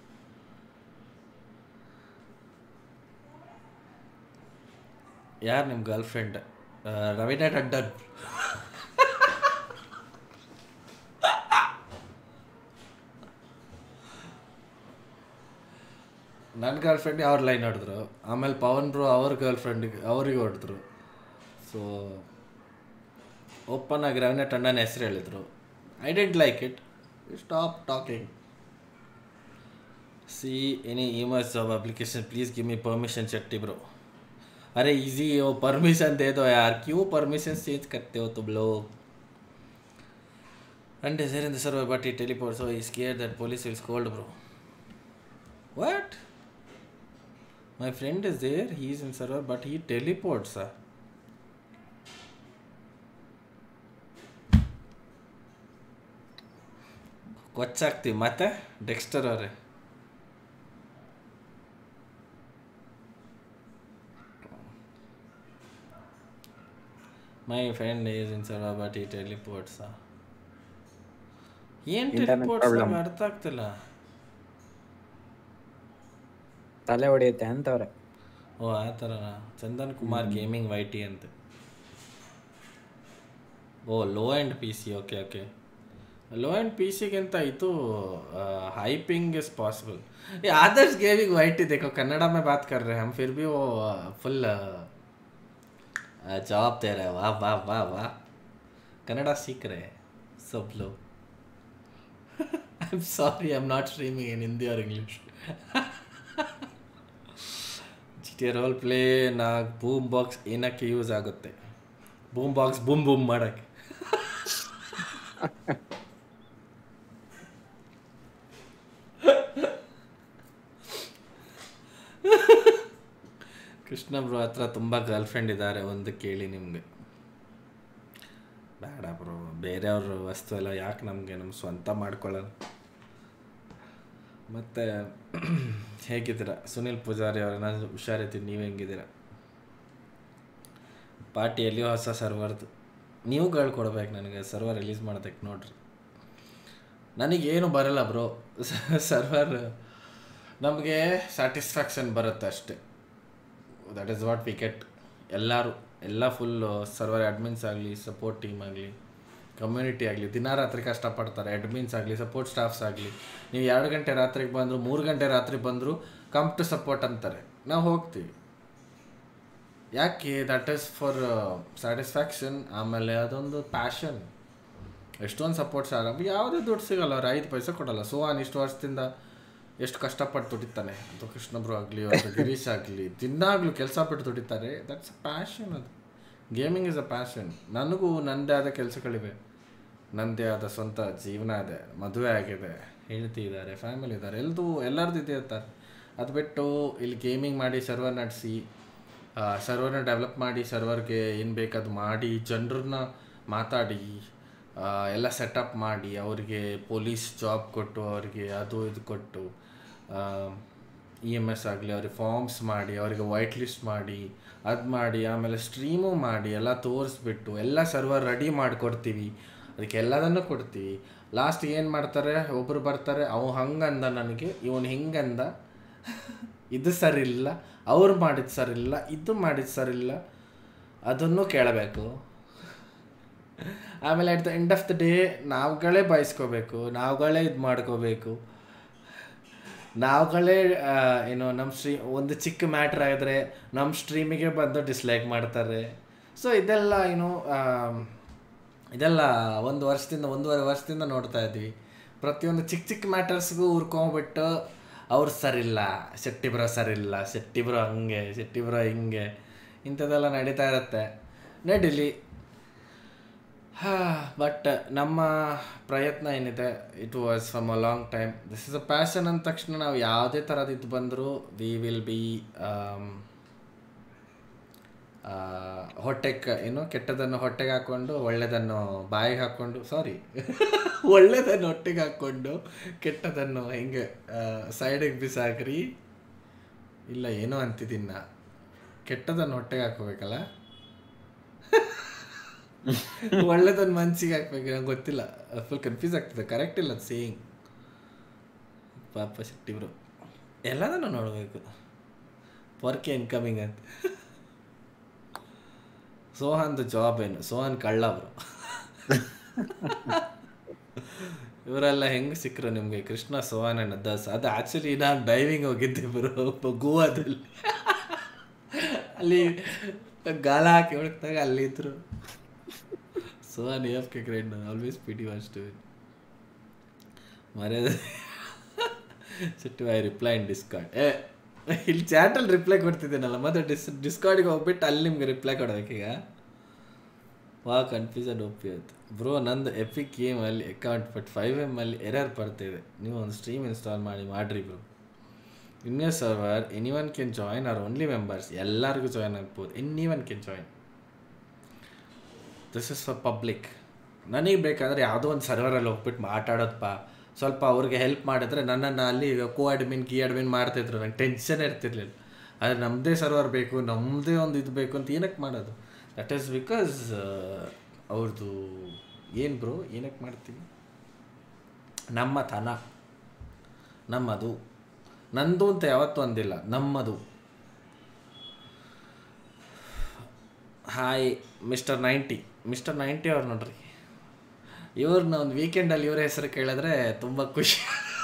ಯಾರು ನಿಮ್ಮ ಗರ್ಲ್ ಫ್ರೆಂಡ್ ರವೀನಾ ಟಂಡನ್ ನನ್ನ ಗರ್ಲ್ ಫ್ರೆಂಡಿಗೆ ಅವ್ರ ಲೈನ್ ಹೊಡೆದ್ರು ಆಮೇಲೆ ಪವನ್ ಬ್ರೋ ಅವ್ರ ಗರ್ಲ್ ಫ್ರೆಂಡಿಗೆ ಅವ್ರಿಗೆ ಹೊಡೆದ್ರು ಸೊ ಓಪನ್ ಆಗಿ ರವೀನಾ ಟಂಡನ್ ಹೆಸರು ಹೇಳಿದರು I don't like it stop talking see any ಇಮರ್ಸ್ job application please give me permission चट्टी ब्रो अरे इजी हो परमिशन दे दो यार क्यों परमिशन चेंज करते हो तुम लोग And is there in the server but he teleports so he's scared that police will scold bro. What? My friend is there, he's in server but he teleports. ah. ಕೊಚ್ಚಾಗ್ತೀವಿ ಮತ್ತೆ Dexter ಅವರೇ my friend is in ಸರ್ವ but ಈ ಟೆಲಿಪೋರ್ಟ್ಸ್ ಏನು Internet ಟೆಲಿಪೋರ್ಟ್ಸ್ problem. ಅರ್ಥ ಆಗ್ತಿಲ್ಲ ತಲೆ ಹೊಡೆಯುತ್ತೆ ಅಂತವ್ರೆ ಓ ಆ ಥರನ Chandan Kumar gaming Y T ಅಂತೆ ಓ low end P C okay okay low end P ಸಿಗಿಂತ ಇದು हाइपिंग इज पॉसिबल ये आदर्श गेमिंग वाइट ही देखो कन्नड़ा में बात कर रहे हैं हम फिर भी वो फुल जवाब दे रहे हैं वाह वाह वाह वाह कन्नड़ा सीख रहे हैं सब लोग I am sorry I am not streaming in Hindi और English G T role play ನಾ ಬೂಮ್ ಬಾಕ್ಸ್ ಏನಕ್ಕೆ ಯೂಸ್ ಆಗುತ್ತೆ ಬೂಮ್ ಬಾಕ್ಸ್ ಬೂಮ್ ಬೂಮ್ ಮಾಡೋಕ್ಕೆ ಕೃಷ್ಣ ಬ್ರೋ ಹತ್ರ ತುಂಬ ಗರ್ಲ್ ಫ್ರೆಂಡ್ ಇದ್ದಾರೆ ಒಂದು ಕೇಳಿ ನಿಮಗೆ ಬೇಡ ಬ್ರೋ ಬೇರೆಯವ್ರ ವಸ್ತು ಎಲ್ಲ ಯಾಕೆ ನಮಗೆ ನಮ್ಮ ಸ್ವಂತ ಮಾಡ್ಕೊಳ್ಳೋಣ ಮತ್ತು ಹೇಗಿದ್ದೀರಾ ಸುನಿಲ್ ಪೂಜಾರಿ ಅವರ ನಾನು ಹುಷಾರಿದ್ದೀನಿ ನೀವು ಹೆಂಗಿದ್ದೀರಾ ಪಾರ್ಟಿಯಲ್ಲಿ ಹೊಸ ಸರ್ವರ್ದು ನೀವುಗಳು ಕೊಡ್ಬೇಕು ನನಗೆ ಸರ್ವರ್ ರಿಲೀಸ್ ಮಾಡೋದಕ್ಕೆ ನೋಡ್ರಿ ನನಗೇನು ಬರಲ್ಲ ಬ್ರೋ ಸರ್ವರ್ ನಮಗೆ ಸ್ಯಾಟಿಸ್ಫ್ಯಾಕ್ಷನ್ ಬರುತ್ತೆ ಅಷ್ಟೇ that is what we get ಎಲ್ಲರೂ ಎಲ್ಲ ಫುಲ್ಲು ಸರ್ವರ್ ಅಡ್ಮಿನ್ಸ್ ಆಗಲಿ ಸಪೋರ್ಟ್ ಟೀಮ್ ಆಗಲಿ ಕಮ್ಯುನಿಟಿ ಆಗಲಿ ದಿನ ರಾತ್ರಿ ಕಷ್ಟಪಡ್ತಾರೆ ಅಡ್ಮಿನ್ಸ್ ಆಗಲಿ ಸಪೋರ್ಟ್ ಸ್ಟಾಫ್ಸ್ ಆಗಲಿ ನೀವು ಎರಡು ಗಂಟೆ ರಾತ್ರಿಗೆ ಬಂದರು ಮೂರು ಗಂಟೆ ರಾತ್ರಿ ಬಂದರು ಕಮ್ ಟು ಸಪೋರ್ಟ್ ಅಂತಾರೆ ನಾವು ಹೋಗ್ತೀವಿ ಯಾಕೆ ದಟ್ ಈಸ್ ಫಾರ್ ಸ್ಯಾಟಿಸ್ಫ್ಯಾಕ್ಷನ್ ಆಮೇಲೆ ಅದೊಂದು ಪ್ಯಾಷನ್ ಎಷ್ಟೊಂದು ಸಪೋರ್ಟ್ಸ್ ಆಗ ಯಾವುದೇ ದುಡ್ಡು ಸಿಗಲ್ಲ ಅವ್ರು ಐದು ಪೈಸೆ ಕೊಡಲ್ಲ ಸೋಹಾನ್ ಇಷ್ಟು ವರ್ಷದಿಂದ ಎಷ್ಟು ಕಷ್ಟಪಟ್ಟು ದುಡಿತಾನೆ ಅದು ಕೃಷ್ಣಬ್ರು ಆಗಲಿ ಅಥವಾ ಗಿರೀಶ್ ಆಗಲಿ ದಿನಾಗ್ಲೂ ಕೆಲಸ ಪಟ್ಟು ದುಡಿತಾರೆ ದಟ್ಸ್ ಅ ಪ್ಯಾಷನ್ ಅದು ಗೇಮಿಂಗ್ ಇಸ್ ಅ ಪ್ಯಾಷನ್ ನನಗೂ ನನ್ನದೇ ಆದ ಕೆಲಸಗಳಿವೆ ನನ್ನದೇ ಆದ ಸ್ವಂತ ಜೀವನ ಇದೆ ಮದುವೆ ಆಗಿದೆ ಹೆಂಡತಿ ಇದ್ದಾರೆ ಫ್ಯಾಮಿಲಿ ಇದ್ದಾರೆ ಎಲ್ದು ಎಲ್ಲರದ್ದು ಇದೆ ಇರ್ತಾರೆ ಅದು ಬಿಟ್ಟು ಇಲ್ಲಿ ಗೇಮಿಂಗ್ ಮಾಡಿ ಸರ್ವರ್ ನಡೆಸಿ ಸರ್ವರ್ನ ಡೆವಲಪ್ ಮಾಡಿ ಸರ್ವರ್ಗೆ ಏನು ಬೇಕದು ಮಾಡಿ ಜನರನ್ನ ಮಾತಾಡಿ ಆ, ಎಲ್ಲ ಸೆಟಪ್ ಮಾಡಿ ಅವರಿಗೆ ಪೊಲೀಸ್ ಜಾಬ್ ಕೊಟ್ಟು ಅವರಿಗೆ ಅದು ಇದು ಕೊಟ್ಟು ಇ ಎಮ್ ಎಸ್ ಆಗಲಿ ಅವ್ರಿಗೆ ಫಾರ್ಮ್ಸ್ ಮಾಡಿ ಅವರಿಗೆ ವೈಟ್ ಲಿಸ್ಟ್ ಮಾಡಿ ಅದು ಮಾಡಿ ಆಮೇಲೆ ಸ್ಟ್ರೀಮು ಮಾಡಿ ಎಲ್ಲ ತೋರಿಸ್ಬಿಟ್ಟು ಎಲ್ಲ ಸರ್ವರ್ ರೆಡಿ ಮಾಡಿಕೊಡ್ತೀವಿ ಅದಕ್ಕೆ ಎಲ್ಲದನ್ನು ಕೊಡ್ತೀವಿ ಲಾಸ್ಟ್ ಏನು ಮಾಡ್ತಾರೆ ಒಬ್ಬರು ಬರ್ತಾರೆ ಅವ ಹಂಗಂದ ನನಗೆ ಇವನು ಹಿಂಗಂದ ಇದು ಸರಿಯಿಲ್ಲ ಅವ್ರು ಮಾಡಿದ್ದು ಸರಿಯಿಲ್ಲ ಇದು ಮಾಡಿದ್ದು ಸರಿಯಿಲ್ಲ ಅದನ್ನು ಕೇಳಬೇಕು ಆಮೇಲೆ at the end of the day ನಾವುಗಳೇ ಬಯಸ್ಕೋಬೇಕು ನಾವುಗಳೇ ಇದು ಮಾಡ್ಕೋಬೇಕು ನಾವುಗಳೇ ಆ, ಏನು ನಮ್ಮ ಸ್ಟ್ರೀ ಒಂದು ಚಿಕ್ಕ ಮ್ಯಾಟ್ರ್ ಆಗಿದ್ರೆ ನಮ್ಮ ಸ್ಟ್ರೀಮಿಗೆ ಬಂದು ಡಿಸ್ಲೈಕ್ ಮಾಡ್ತಾರೆ ಸೊ ಇದೆಲ್ಲ ಏನು ಆಮ್, ಇದೆಲ್ಲ ಒಂದು ವರ್ಷದಿಂದ ಒಂದೂವರೆ ವರ್ಷದಿಂದ ನೋಡ್ತಾ ಇದ್ವಿ ಪ್ರತಿಯೊಂದು ಚಿಕ್ಕ ಚಿಕ್ಕ ಮ್ಯಾಟರ್ಸ್ಗೂ ಉರ್ಕೊಂಬಿಟ್ಟು ಅವ್ರು ಸರಿಲ್ಲ ಶೆಟ್ಟಿ ಬ್ರೋ ಸರಿಲ್ಲ ಶೆಟ್ಟಿ ಬ್ರೋ ಹಂಗೆ ಶೆಟ್ಟಿ ಬ್ರೋ ಹಿಂಗೆ ಇಂಥದ್ದೆಲ್ಲ ನಡೀತಾ ಇರುತ್ತೆ ನಡೀಲಿ ಹಾ ಬಟ್ ನಮ್ಮ ಪ್ರಯತ್ನ ಏನಿದೆ it was from a long time this is a passion ಅಂದ ತಕ್ಷಣ ನಾವು ಯಾವುದೇ ಥರದ್ದು ಇದು ಬಂದರೂ ವಿ ವಿಲ್ ಬಿ ಹೊಟ್ಟೆಗೆ ಏನು ಕೆಟ್ಟದನ್ನು ಹೊಟ್ಟೆಗೆ ಹಾಕ್ಕೊಂಡು ಒಳ್ಳೆಯದನ್ನು ಬಾಯಿಗೆ ಹಾಕ್ಕೊಂಡು ಸಾರಿ ಒಳ್ಳೆಯದನ್ನು ಹೊಟ್ಟೆಗೆ ಹಾಕ್ಕೊಂಡು ಕೆಟ್ಟದನ್ನು ಹಿಂಗೆ ಸೈಡಿಗೆ ಬಿಸಾಕ್ರಿ ಇಲ್ಲ ಏನೋ ಅಂತಿದ್ದೀನಿ ನಾ ಕೆಟ್ಟದನ್ನು ಹೊಟ್ಟೆಗೆ ಹಾಕೋಬೇಕಲ್ಲ ಒಳ್ಳೆದನ್ನು ಮನ್ಸಿಗೆ ಹಾಕ್ಬೇಕು ನಂಗೆ ಗೊತ್ತಿಲ್ಲ ಫುಲ್ ಕನ್ಫ್ಯೂಸ್ ಆಗ್ತದೆ ಕರೆಕ್ಟ್ ಇಲ್ಲ ಅದು ಸೇಯಿಂಗ್ ಪಾಪ ಶೆಟ್ಟಿಬ್ರು ಎಲ್ಲದನ್ನು ನೋಡಬೇಕು ವರ್ಕ್ ಇನ್ಕಮಿಂಗ್ ಅಂತ ಸೋಹನ್ದು ಜಾಬ್ ಏನು ಸೋಹನ್ ಕಳ್ಳ ಅವರು ಇವರೆಲ್ಲ ಹೆಂಗೆ ಸಿಕ್ಕರು ನಿಮಗೆ ಕೃಷ್ಣ ಸೋಹನ್ ಅಣ್ಣ ದಸ್ ಅದು ಆ್ಯಕ್ಚುಲಿ ನಾನು ಡೈವಿಂಗ್ ಹೋಗಿದ್ದೆ ಬರೋ ಗೋವಾದಲ್ಲಿ ಅಲ್ಲಿ ಗಾಲ ಹಾಕಿ ಹೊಡ್ದಾಗ ಅಲ್ಲಿದ್ರು Sohan F K grade always P T was to ಮರ್ಯಾದೆ ಸಿಟ್ಟು ಐ ರಿಪ್ಲೈ ಇನ್ ಡಿಸ್ಕಾರ್ಡ್ ಏ ಇಲ್ಲಿ ಚಾಟಲ್ಲಿ ರಿಪ್ಲೈ ಕೊಡ್ತಿದ್ದೇನಲ್ಲ ಮತ್ತೆ ಡಿಸ್ ಡಿಸ್ಕಾರ್ಡಿಗೆ ಹೋಗ್ಬಿಟ್ಟು ಅಲ್ಲಿ ನಿಮ್ಗೆ ರಿಪ್ಲೈ ಕೊಡ್ಬೇಕೀಗ ವಾ ಕನ್ಫ್ಯೂಸನ್ ಒಪ್ಪಿ ಆಯ್ತು ಬ್ರೋ ನಂದು ಎಪಿಕ್ ಗೇಮಲ್ಲಿ ಅಕೌಂಟ್ ಬಟ್ ಫೈವ್ ಎಮ್ ಅಲ್ಲಿ ಎರರ್ ಬರ್ತಿದೆ ನೀವು ಒಂದು ಸ್ಟ್ರೀಮ್ ಇನ್ಸ್ಟಾಲ್ ಮಾಡಿ ಮಾಡಿರಿ ಬ್ರೋ ಇನ್ನೇ server anyone can join or only members ಎಲ್ಲರಿಗೂ ಜಾಯಿನ್ ಆಗ್ಬೋದು anyone can join this is for public ನನಗೆ ಬೇಕಾದರೆ ಯಾವುದೋ ಒಂದು ಸರ್ವರಲ್ಲಿ ಹೋಗ್ಬಿಟ್ಟು ಮಾತಾಡೋದಪ್ಪ ಸ್ವಲ್ಪ ಅವ್ರಿಗೆ ಹೆಲ್ಪ್ ಮಾಡಿದ್ರೆ ನನ್ನನ್ನು ಅಲ್ಲಿ ಕೋ ಅಡ್ಮಿನ್ ಕೀ ಅಡ್ಮಿನ್ ಮಾಡ್ತಿದ್ರು ನಂಗೆ ಟೆನ್ಷನ್ ಇರ್ತಿರ್ಲಿಲ್ಲ ಆದರೆ ನಮ್ಮದೇ ಸರ್ವರ್ ಬೇಕು ನಮ್ಮದೇ ಒಂದು ಇದು ಬೇಕು ಅಂತ ಏನಕ್ಕೆ ಮಾಡೋದು ದಟ್ ಈಸ್ ಬಿಕಾಸ್ ಅವ್ರದ್ದು ಏನು ಬ್ರೋ ಏನಕ್ಕೆ ಮಾಡ್ತೀವಿ ನಮ್ಮತನ ನಮ್ಮದು ನಂದು ಅಂತ ಯಾವತ್ತೂ ಅಂದಿಲ್ಲ ನಮ್ಮದು hi mister ninety mister ninety ಅವ್ರು ನೋಡ್ರಿ ಇವ್ರನ್ನ ಒಂದು ವೀಕೆಂಡಲ್ಲಿ ಇವ್ರ ಹೆಸರು ಕೇಳಿದ್ರೆ ತುಂಬ ಖುಷಿ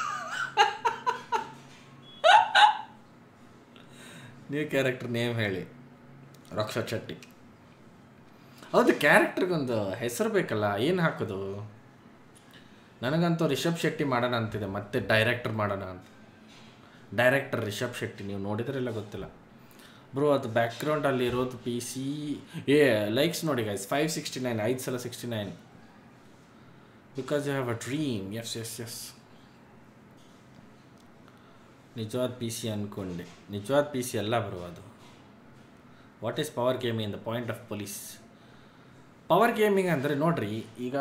ನ್ಯೂ ಕ್ಯಾರೆಕ್ಟರ್ ನೇಮ್ ಹೇಳಿ ರಕ್ಷತ್ ಶೆಟ್ಟಿ ಹೌದು ಕ್ಯಾರೆಕ್ಟರ್ಗೊಂದು ಹೆಸರು ಬೇಕಲ್ಲ ಏನು ಹಾಕೋದು ನನಗಂತೂ ರಿಷಬ್ ಶೆಟ್ಟಿ ಮಾಡೋಣ ಅಂತಿದೆ ಮತ್ತೆ ಡೈರೆಕ್ಟರ್ ಮಾಡೋಣ ಅಂತ ಡೈರೆಕ್ಟರ್ ರಿಷಬ್ ಶೆಟ್ಟಿ ನೀವು ನೋಡಿದ್ರೆಲ್ಲ ಗೊತ್ತಿಲ್ಲ ಬ್ರೋ ಅದು ಬ್ಯಾಕ್ಗ್ರೌಂಡಲ್ಲಿ ಇರೋದು ಪಿ ಸಿ ಏ ಲೈಕ್ಸ್ ನೋಡಿ ಗೈಸ್ ಫೈವ್ ಸಿಕ್ಸ್ಟಿ ನೈನ್ ಐದು ಸಲ sixty nine because you have a dream S S S ನಿಜವಾದ ಪಿ ಸಿ ಅಂದ್ಕೊಂಡೆ ನಿಜವಾದ ಪಿ ಸಿ ಅಲ್ಲ ಬ್ರೋ ಅದು what is power gaming the point of police power gaming ಅಂದರೆ ನೋಡ್ರಿ ಈಗ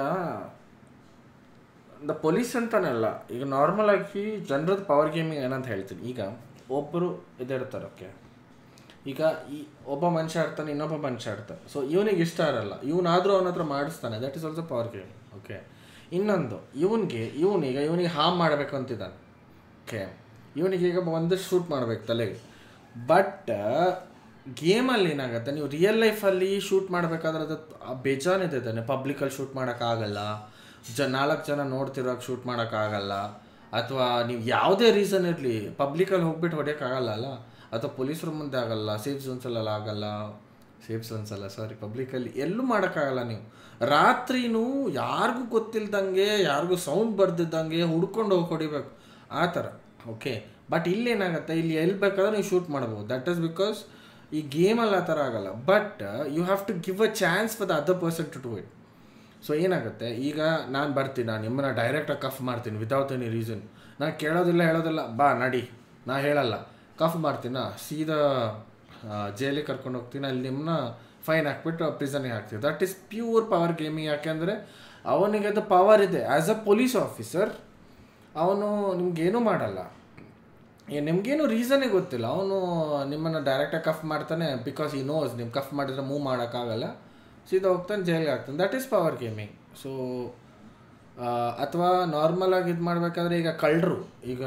ದ ಪೊಲೀಸ್ ಅಂತಾನಲ್ಲ ಈಗ ನಾರ್ಮಲ್ ಆಗಿ ಜನರದ್ದು ಪವರ್ ಗೇಮಿಂಗ್ ಏನಂತ ಹೇಳ್ತೀನಿ ಈಗ ಒಬ್ಬರು ಇದಿರ್ತಾರೆ ಓಕೆ ಈಗ ಈ ಒಬ್ಬ ಮನುಷ್ಯ ಆಡ್ತಾನೆ ಇನ್ನೊಬ್ಬ ಮನುಷ್ಯ ಆಡ್ತಾನೆ ಸೊ ಇವನಿಗೆ ಇಷ್ಟ ಇರಲ್ಲ ಇವನಾದರೂ ಅವನ ಹತ್ರ ಮಾಡಿಸ್ತಾನೆ that is also power game okay ಇನ್ನೊಂದು ಇವನಿಗೆ ಇವನೀಗ ಇವನಿಗೆ ಹಾಮ್ ಮಾಡಬೇಕು ಅಂತಿದ್ದಾನೆ ಓಕೆ ಇವನಿಗೆ ಈಗ ಒಂದು ಶೂಟ್ ಮಾಡ್ಬೇಕು ತಲೆಗೆ ಬಟ್ ಗೇಮಲ್ಲಿ ಏನಾಗುತ್ತೆ ನೀವು ರಿಯಲ್ ಲೈಫಲ್ಲಿ ಶೂಟ್ ಮಾಡಬೇಕಾದ್ರೆ ಅದು ಬೇಜಾನಿದೆ ತಾನೆ ಪಬ್ಲಿಕಲ್ಲಿ ಶೂಟ್ ಮಾಡೋಕ್ಕಾಗಲ್ಲ ಜ ನಾಲ್ಕು ಜನ ನೋಡ್ತಿರೋಕೆ ಶೂಟ್ ಮಾಡೋಕ್ಕಾಗಲ್ಲ ಅಥವಾ ನೀವು ಯಾವುದೇ ರೀಸನ್ ಇರಲಿ ಪಬ್ಲಿಕಲ್ಲಿ ಹೋಗ್ಬಿಟ್ಟು ಹೊಡೆಯೋಕ್ಕಾಗಲ್ಲ ಅಲ್ಲ ಅಥವಾ ಪೊಲೀಸರ ಮುಂದೆ ಆಗಲ್ಲ ಸೇಫ್ ಝೋನ್ಸಲ್ಲೆಲ್ಲ ಆಗಲ್ಲ ಸೇಫ್ ಝೋನ್ಸ್ ಅಲ್ಲ ಸಾರಿ ಪಬ್ಲಿಕಲ್ಲಿ ಎಲ್ಲೂ ಮಾಡೋಕ್ಕಾಗಲ್ಲ ನೀವು ರಾತ್ರಿನೂ ಯಾರಿಗೂ ಗೊತ್ತಿಲ್ದಂಗೆ ಯಾರಿಗೂ ಸೌಂಡ್ ಬರ್ದಿದ್ದಂಗೆ ಹುಡ್ಕೊಂಡು ಹೋಗಿ ಹೊಡಿಬೇಕು ಆ ಥರ ಓಕೆ ಬಟ್ ಇಲ್ಲಿ ಏನಾಗುತ್ತೆ ಇಲ್ಲಿ ಎಲ್ಲಿ ಬೇಕಾದ್ರೆ ನೀವು ಶೂಟ್ ಮಾಡ್ಬೋದು ದಟ್ ಇಸ್ ಬಿಕಾಸ್ ಈ ಗೇಮಲ್ಲಿ ಆ ಥರ ಆಗಲ್ಲ but you have to give a chance for the other person to do it so ಏನಾಗುತ್ತೆ ಈಗ ನಾನು ಬರ್ತೀನಿ ನಾನು ನಿಮ್ಮನ್ನ ಡೈರೆಕ್ಟಾಗಿ ಕಫ್ ಮಾಡ್ತೀನಿ ವಿತೌಟ್ ಎನಿ ರೀಸನ್ ನಾನು ಕೇಳೋದಿಲ್ಲ ಹೇಳೋದಿಲ್ಲ ಬಾ ನಡಿ ನಾ ಹೇಳಲ್ಲ ಕಫ್ ಮಾಡ್ತೀನ ಸೀದಾ ಜೈಲಿಗೆ ಕರ್ಕೊಂಡು ಹೋಗ್ತೀನಿ ಅಲ್ಲಿ ನಿಮ್ಮನ್ನ ಫೈನ್ ಹಾಕ್ಬಿಟ್ಟು ಪ್ರಿಸನ್ಗೆ ಹಾಕ್ತೀವಿ that is pure power gaming ಯಾಕೆಂದರೆ ಅವನಿಗೆ ಅದು ಪವರ್ ಇದೆ ಆ್ಯಸ್ ಅ ಪೊಲೀಸ್ ಆಫೀಸರ್ ಅವನು ನಿಮ್ಗೇನೂ ಮಾಡಲ್ಲ ಏ ನಿಮ್ಗೇನು ರೀಸನೇ ಗೊತ್ತಿಲ್ಲ ಅವನು ನಿಮ್ಮನ್ನು ಡೈರೆಕ್ಟಾಗಿ ಕಫ್ ಮಾಡ್ತಾನೆ ಬಿಕಾಸ್ ಈ ನೋಸ್ ನಿಮ್ಮ ಕಫ್ ಮಾಡಿದ್ರೆ ಮೂವ್ ಮಾಡೋಕ್ಕಾಗಲ್ಲ ಸೀದಾ ಹೋಗ್ತಾನೆ ಜೈಲಿಗೆ ಆಗ್ತಾನೆ that is power gaming so ಅಥವಾ ನಾರ್ಮಲಾಗಿ ಇದು ಮಾಡಬೇಕಾದ್ರೆ ಈಗ ಕಳ್ಳರು ಈಗ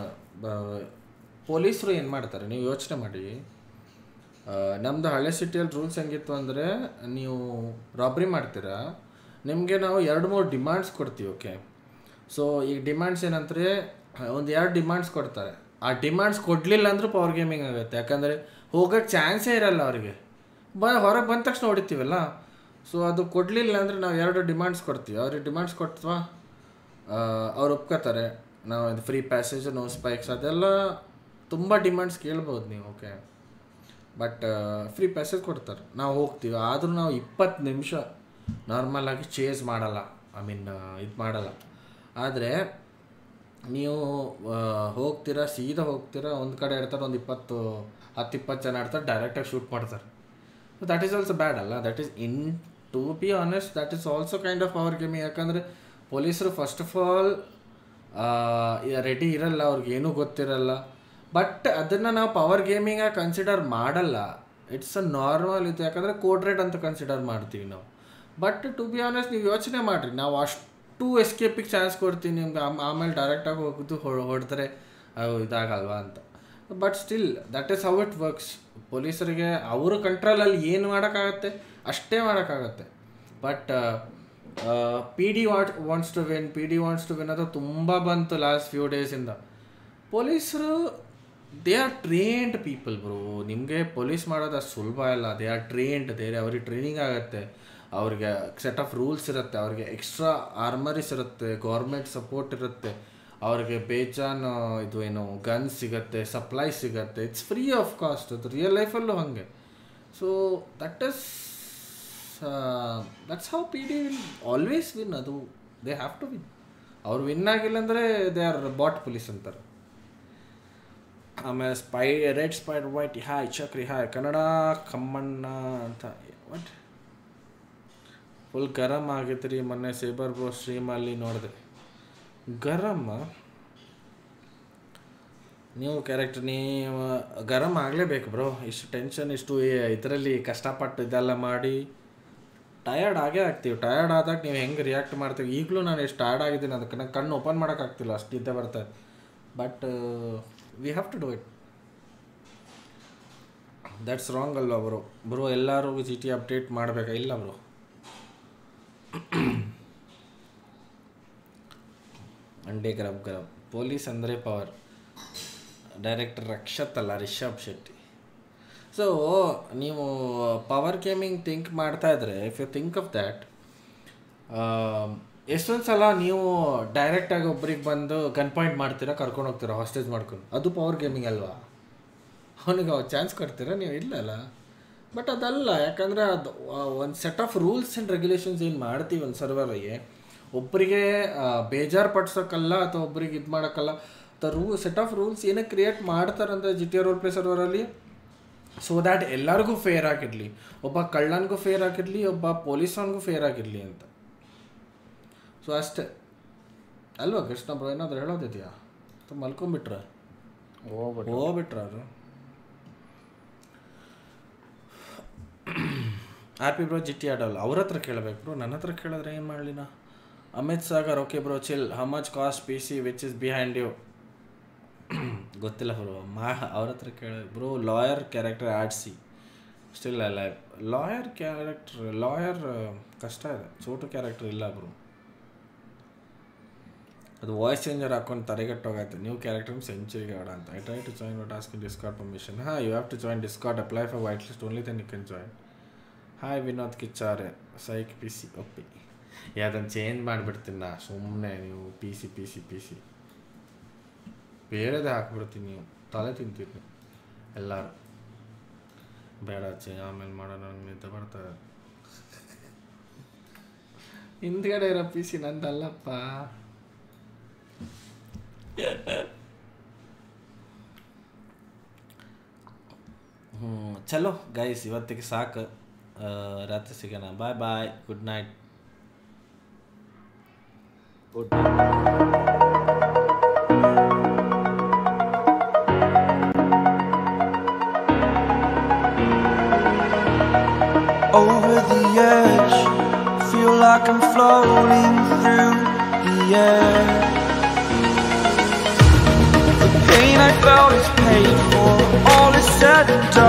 ಪೊಲೀಸರು ಏನು ಮಾಡ್ತಾರೆ ನೀವು ಯೋಚನೆ ಮಾಡಿ ನಮ್ಮದು ಹಳೆ ಸಿಟಿಯಲ್ಲಿ ರೂಲ್ಸ್ ಹೆಂಗಿತ್ತು ಅಂದರೆ ನೀವು ರಾಬ್ರಿ ಮಾಡ್ತೀರಾ ನಿಮಗೆ ನಾವು ಎರಡು ಮೂರು ಡಿಮಾಂಡ್ಸ್ ಕೊಡ್ತೀವಿ ಓಕೆ ಸೊ ಈಗ ಡಿಮಾಂಡ್ಸ್ ಏನಂದರೆ ಒಂದು ಎರಡು ಡಿಮಾಂಡ್ಸ್ ಕೊಡ್ತಾರೆ ಆ ಡಿಮಾಂಡ್ಸ್ ಕೊಡಲಿಲ್ಲ ಅಂದರೂ ಪವರ್ ಗೇಮಿಂಗ್ ಆಗುತ್ತೆ ಯಾಕಂದರೆ ಹೋಗೋಕ್ಕೆ ಚಾನ್ಸೇ ಇರಲ್ಲ ಅವರಿಗೆ ಬ ಹೊರಗೆ ಬಂದ ತಕ್ಷಣ ಹೊಡಿತೀವಲ್ಲ ಸೊ ಅದು ಕೊಡಲಿಲ್ಲ ಅಂದರೆ ನಾವು ಎರಡು ಡಿಮಾಂಡ್ಸ್ ಕೊಡ್ತೀವಿ ಅವ್ರಿಗೆ ಡಿಮಾಂಡ್ಸ್ ಕೊಡ್ತೀವಾ ಅವ್ರು ಒಪ್ಕೋತಾರೆ ನಾವು ಇದು ಫ್ರೀ ಪ್ಯಾಸೇಜ್ ನೋ ಸ್ಪೈಕ್ಸ್ ಅದೆಲ್ಲ ತುಂಬ ಡಿಮಾಂಡ್ಸ್ ಕೇಳ್ಬೋದು ನೀವು ಓಕೆ ಬಟ್ ಫ್ರೀ ಪ್ಯಾಸೇಜ್ ಕೊಡ್ತಾರೆ ನಾವು ಹೋಗ್ತೀವಿ ಆದರೂ ನಾವು ಇಪ್ಪತ್ತು ನಿಮಿಷ ನಾರ್ಮಲಾಗಿ ಚೇಸ್ ಮಾಡಲ್ಲ ಐ ಮೀನ್ ಇದು ಮಾಡಲ್ಲ ಆದರೆ ನೀವು ಆ, ಹೋಗ್ತೀರಾ ಸೀದಾ ಹೋಗ್ತೀರಾ ಒಂದು ಕಡೆ ಇರ್ತಾರೆ ಒಂದು ಇಪ್ಪತ್ತು ಹತ್ತು ಇಪ್ಪತ್ತು ಜನ ಇರ್ತಾರೆ ಡೈರೆಕ್ಟಾಗಿ ಶೂಟ್ ಮಾಡ್ತಾರೆ ದಟ್ ಈಸ್ ಆಲ್ಸೋ ಬ್ಯಾಡ್ ಅಲ್ಲ that is in to be honest that is also kind of power gaming ಯಾಕಂದರೆ ಪೊಲೀಸರು ಫಸ್ಟ್ ಆಫ್ ಆಲ್ ರೆಡಿ ಇರಲ್ಲ ಅವ್ರಿಗೆ ಏನೂ ಗೊತ್ತಿರಲ್ಲ ಬಟ್ ಅದನ್ನು ನಾವು ಪವರ್ ಗೇಮಿಂಗಾಗಿ ಕನ್ಸಿಡರ್ ಮಾಡಲ್ಲ ಇಟ್ಸ್ ಅ ನಾರ್ಮಲ್ ಇದು ಯಾಕಂದರೆ ಕೋಡ್ ರೇಟ್ ಅಂತ ಕನ್ಸಿಡರ್ ಮಾಡ್ತೀವಿ ನಾವು ಬಟ್ ಟು ಬಿ ಆನೆಸ್ಟ್ ನೀವು ಯೋಚನೆ ಮಾಡಿರಿ ನಾವು ಅಷ್ಟು ಎಸ್ಕೇಪಿಗೆ ಚಾನ್ಸ್ ಕೊಡ್ತೀವಿ ನಿಮ್ಗೆ ಆಮ್- ಆಮೇಲೆ ಡೈರೆಕ್ಟಾಗಿ ಹೋಗಿದ್ದು ಹೊಡೆದ್ರೆ ಅವು ಇದಾಗಲ್ವಾ ಅಂತ but still that is how it works ಪೊಲೀಸರಿಗೆ ಅವರ ಕಂಟ್ರೋಲಲ್ಲಿ ಏನು ಮಾಡೋಕ್ಕಾಗತ್ತೆ ಅಷ್ಟೇ ಮಾಡೋಕ್ಕಾಗತ್ತೆ but P D what wants to win P D wants to win ಅದು ತುಂಬ ಬಂತು ಲಾಸ್ಟ್ ಫ್ಯೂ ಡೇಸಿಂದ ಪೊಲೀಸರು they are trained people bro ನಿಮಗೆ ಪೊಲೀಸ್ ಮಾಡೋದು ಅಷ್ಟು ಸುಲಭ ಇಲ್ಲ ದೇ ಆರ್ ಟ್ರೈನ್ಡ್ ದೇ ಅವ್ರಿಗೆ ಟ್ರೈನಿಂಗ್ ಆಗುತ್ತೆ ಅವ್ರಿಗೆ ಸೆಟ್ ಆಫ್ ರೂಲ್ಸ್ ಇರುತ್ತೆ ಅವ್ರಿಗೆ ಎಕ್ಸ್ಟ್ರಾ ಆರ್ಮರೀಸ್ ಇರುತ್ತೆ ಗೌರ್ಮೆಂಟ್ ಸಪೋರ್ಟ್ ಇರುತ್ತೆ ಅವ್ರಿಗೆ ಬೇಜಾನ್ ಇದು ಏನು ಗನ್ ಸಿಗುತ್ತೆ ಸಪ್ಲೈ ಸಿಗುತ್ತೆ ಇಟ್ಸ್ ಫ್ರೀ ಆಫ್ ಕಾಸ್ಟ್ ಅದು ರಿಯಲ್ ಲೈಫಲ್ಲೂ ಹಾಗೆ so that is that's how P D will always win ಅದು ದೇ ಹ್ಯಾವ್ ಟು ವಿನ್ ಅವ್ರು ವಿನ್ ಆಗಿಲ್ಲ ಅಂದರೆ ದೇ ಆರ್ ಬಾಟ್ ಪೊಲೀಸ್ ಅಂತಾರೆ ಆಮೇಲೆ spy red spider white hi Chakri hi Kannada ಕಮ್ಮಣ್ಣ ಅಂತ ವಾಟ್ ಫುಲ್ ಗರಂ ಆಗೈತೆ ರೀ ಮೊನ್ನೆ ಸೇಬರ್ ಬ್ರೋ ಸ್ಟ್ರೀಮಲ್ಲಿ ನೋಡಿದೆ ಗರಂ ನೀವು ಕ್ಯಾರೆಕ್ಟರ್ ನೀವು ಗರಂ ಆಗಲೇಬೇಕು ಬ್ರೋ ಇಷ್ಟು ಟೆನ್ಷನ್ ಇಷ್ಟು ಇದರಲ್ಲಿ ಕಷ್ಟಪಟ್ಟು ಇದೆಲ್ಲ ಮಾಡಿ ಟಯರ್ಡ್ ಆಗೇ ಆಗ್ತೀವಿ ಟಯರ್ಡ್ ಆದಾಗ ನೀವು ಹೆಂಗೆ ರಿಯಾಕ್ಟ್ ಮಾಡ್ತೀವಿ ಈಗಲೂ ನಾನು ಎಷ್ಟು ಟಯರ್ಡ್ ಆಗಿದ್ದೀನಿ ಅದಕ್ಕೆ ನಂಗೆ ಕಣ್ಣು ಓಪನ್ ಮಾಡೋಕ್ಕಾಗ್ತಿಲ್ಲ ಅಷ್ಟು ನಿದ್ದೆ ಬರ್ತದೆ but we have to do it that's wrong ಅಲ್ವಾ ಬ್ರೋ ಬ್ರೋ ಎಲ್ಲರೂ ಜಿ ಟಿ ಅಪ್ಡೇಟ್ ಮಾಡಬೇಕಾ ಇಲ್ಲ ಬ್ರೋ ಅಂಡೇ ಗರಬ್ ಗರಬ್ ಪೊಲೀಸ್ ಅಂದರೆ ಪವರ್ ಡೈರೆಕ್ಟರ್ ರಕ್ಷತ್ ಅಲ್ಲ ರಿಷಬ್ ಶೆಟ್ಟಿ ಸೊ ನೀವು ಪವರ್ ಗೇಮಿಂಗ್ ಥಿಂಕ್ ಮಾಡ್ತಾ ಇದ್ರೆ if you think of that ಎಷ್ಟೊಂದು ಸಲ ನೀವು ಡೈರೆಕ್ಟಾಗಿ ಒಬ್ರಿಗೆ ಬಂದು ಗನ್ ಪಾಯಿಂಟ್ ಮಾಡ್ತೀರಾ ಕರ್ಕೊಂಡು ಹೋಗ್ತೀರಾ ಹಾಸ್ಟೇಜ್ ಮಾಡ್ಕೊಂಡು ಅದು ಪವರ್ ಗೇಮಿಂಗ್ ಅಲ್ವಾ ಅವನಿಗೆ ಚಾನ್ಸ್ ಕೊಡ್ತೀರಾ ನೀವು ಇಲ್ಲಲ್ಲ ಬಟ್ ಅದಲ್ಲ ಯಾಕಂದರೆ ಅದು ಒಂದು set of rules and regulations ಏನು ಮಾಡ್ತೀವಿ ಒಂದು ಸರ್ವರಿಗೆ ಒಬ್ಬರಿಗೆ ಬೇಜಾರು ಪಡ್ಸೋಕ್ಕಲ್ಲ ಅಥವಾ ಒಬ್ರಿಗೆ ಇದು ಮಾಡೋಕ್ಕಲ್ಲ ದ ರೂ ಸೆಟ್ ಆಫ್ ರೂಲ್ಸ್ ಏನಕ್ಕೆ ಕ್ರಿಯೇಟ್ ಮಾಡ್ತಾರಂತ ಜಿ ಟಿ ರೋಲ್ ಪ್ಲೇ ಸರ್ವರಲ್ಲಿ ಸೊ ದ್ಯಾಟ್ ಎಲ್ಲರಿಗೂ ಫೇರ್ ಆಗಿರಲಿ ಒಬ್ಬ ಕಳ್ಳನಿಗೂ ಫೇರ್ ಆಗಿರಲಿ ಒಬ್ಬ ಪೊಲೀಸವನಿಗೂ ಫೇರ್ ಆಗಿರಲಿ ಅಂತ ಸೊ ಅಷ್ಟೇ ಅಲ್ವಾ ಕೃಷ್ಣ ಬ್ರೋ ಏನಾದರೂ ಹೇಳೋದಿದೆಯಾ ತುಂಬ ಮಲ್ಕೊಂಬಿಟ್ರೆ ಹೋಗ್ಬಿಟ್ಟು ಹೋಗ್ಬಿಟ್ರ ಅವರು ಆರ್ ಪಿ ಬ್ರೋ ಜಿಟ್ಟಿ ಆಡಲ್ಲ ಅವ್ರ ಹತ್ರ ಕೇಳಬೇಕು ಬ್ರೋ ನನ್ನ ಹತ್ರ ಕೇಳಿದ್ರೆ ಏನು ಮಾಡಲಿ ನಾ Amit Sagar okay bro chill how much cost P C which is behind you ಗೊತ್ತಿಲ್ಲ ಬ್ರೋ ಮಾ ಅವ್ರ ಹತ್ರ ಕೇಳ ಬ್ರೋ ಲಾಯರ್ ಕ್ಯಾರೆಕ್ಟರ್ ಆಡಿಸಿ ಸ್ಟಿಲ್ ಅಲ್ಲ ಲಾಯರ್ ಕ್ಯಾರೆಕ್ಟರ್ ಲಾಯರ್ ಕಷ್ಟ ಇದೆ ಚೋಟು ಕ್ಯಾರೆಕ್ಟರ್ ಇಲ್ಲ ಬ್ರೋ ಅದು ವಾಯ್ಸ್ ಚೇಂಜರ್ ಹಾಕೊಂಡು ತಲೆಗಟ್ಟೋಗೈತೆ ನ್ಯೂ ಕ್ಯಾರೆಕ್ಟರ್ ಸೆಂಚುರಿಗೆ ಆಡ ಅಂತ I try to join but ask Discord permission ಹಾಂ you have to join Discord apply for white list only then you can join hi Vinod ಕಿಚ್ಚಾರೆ ಸೈಕ್ ಪಿ ಸಿ ಒಪ್ಪಿ ಅದನ್ನು ಚೇಂಜ್ ಮಾಡಿಬಿಡ್ತೀನಿ ನಾ ಸುಮ್ಮನೆ ನೀವು P C P C P C ಬೇರೆದೇ ಹಾಕ್ಬಿಡ್ತೀನಿ ನೀವು ತಲೆ ತಿಂತೀರಿ ಎಲ್ಲರೂ ಬೇಡ ಅಚ್ಚಿ ಆಮೇಲೆ ಮಾಡೋಣ ನಂಗೆ ನಿದ್ದೆ ಬರ್ತದೆ ಹಿಂದ್ಗಡೆ ಇರೋ ಪಿ ಸಿ ನಂದಲ್ಲಪ್ಪ ಹ್ಞೂ ಚಲೋ ಗೈಸ್ ಇವತ್ತಿಗೆ ಸಾಕು ಆ, ರಾತ್ರಿ ಸಿಗೋಣ bye bye good night over the edge. Feel like I'm floating through the air. The pain I felt is paid for. All is said and done.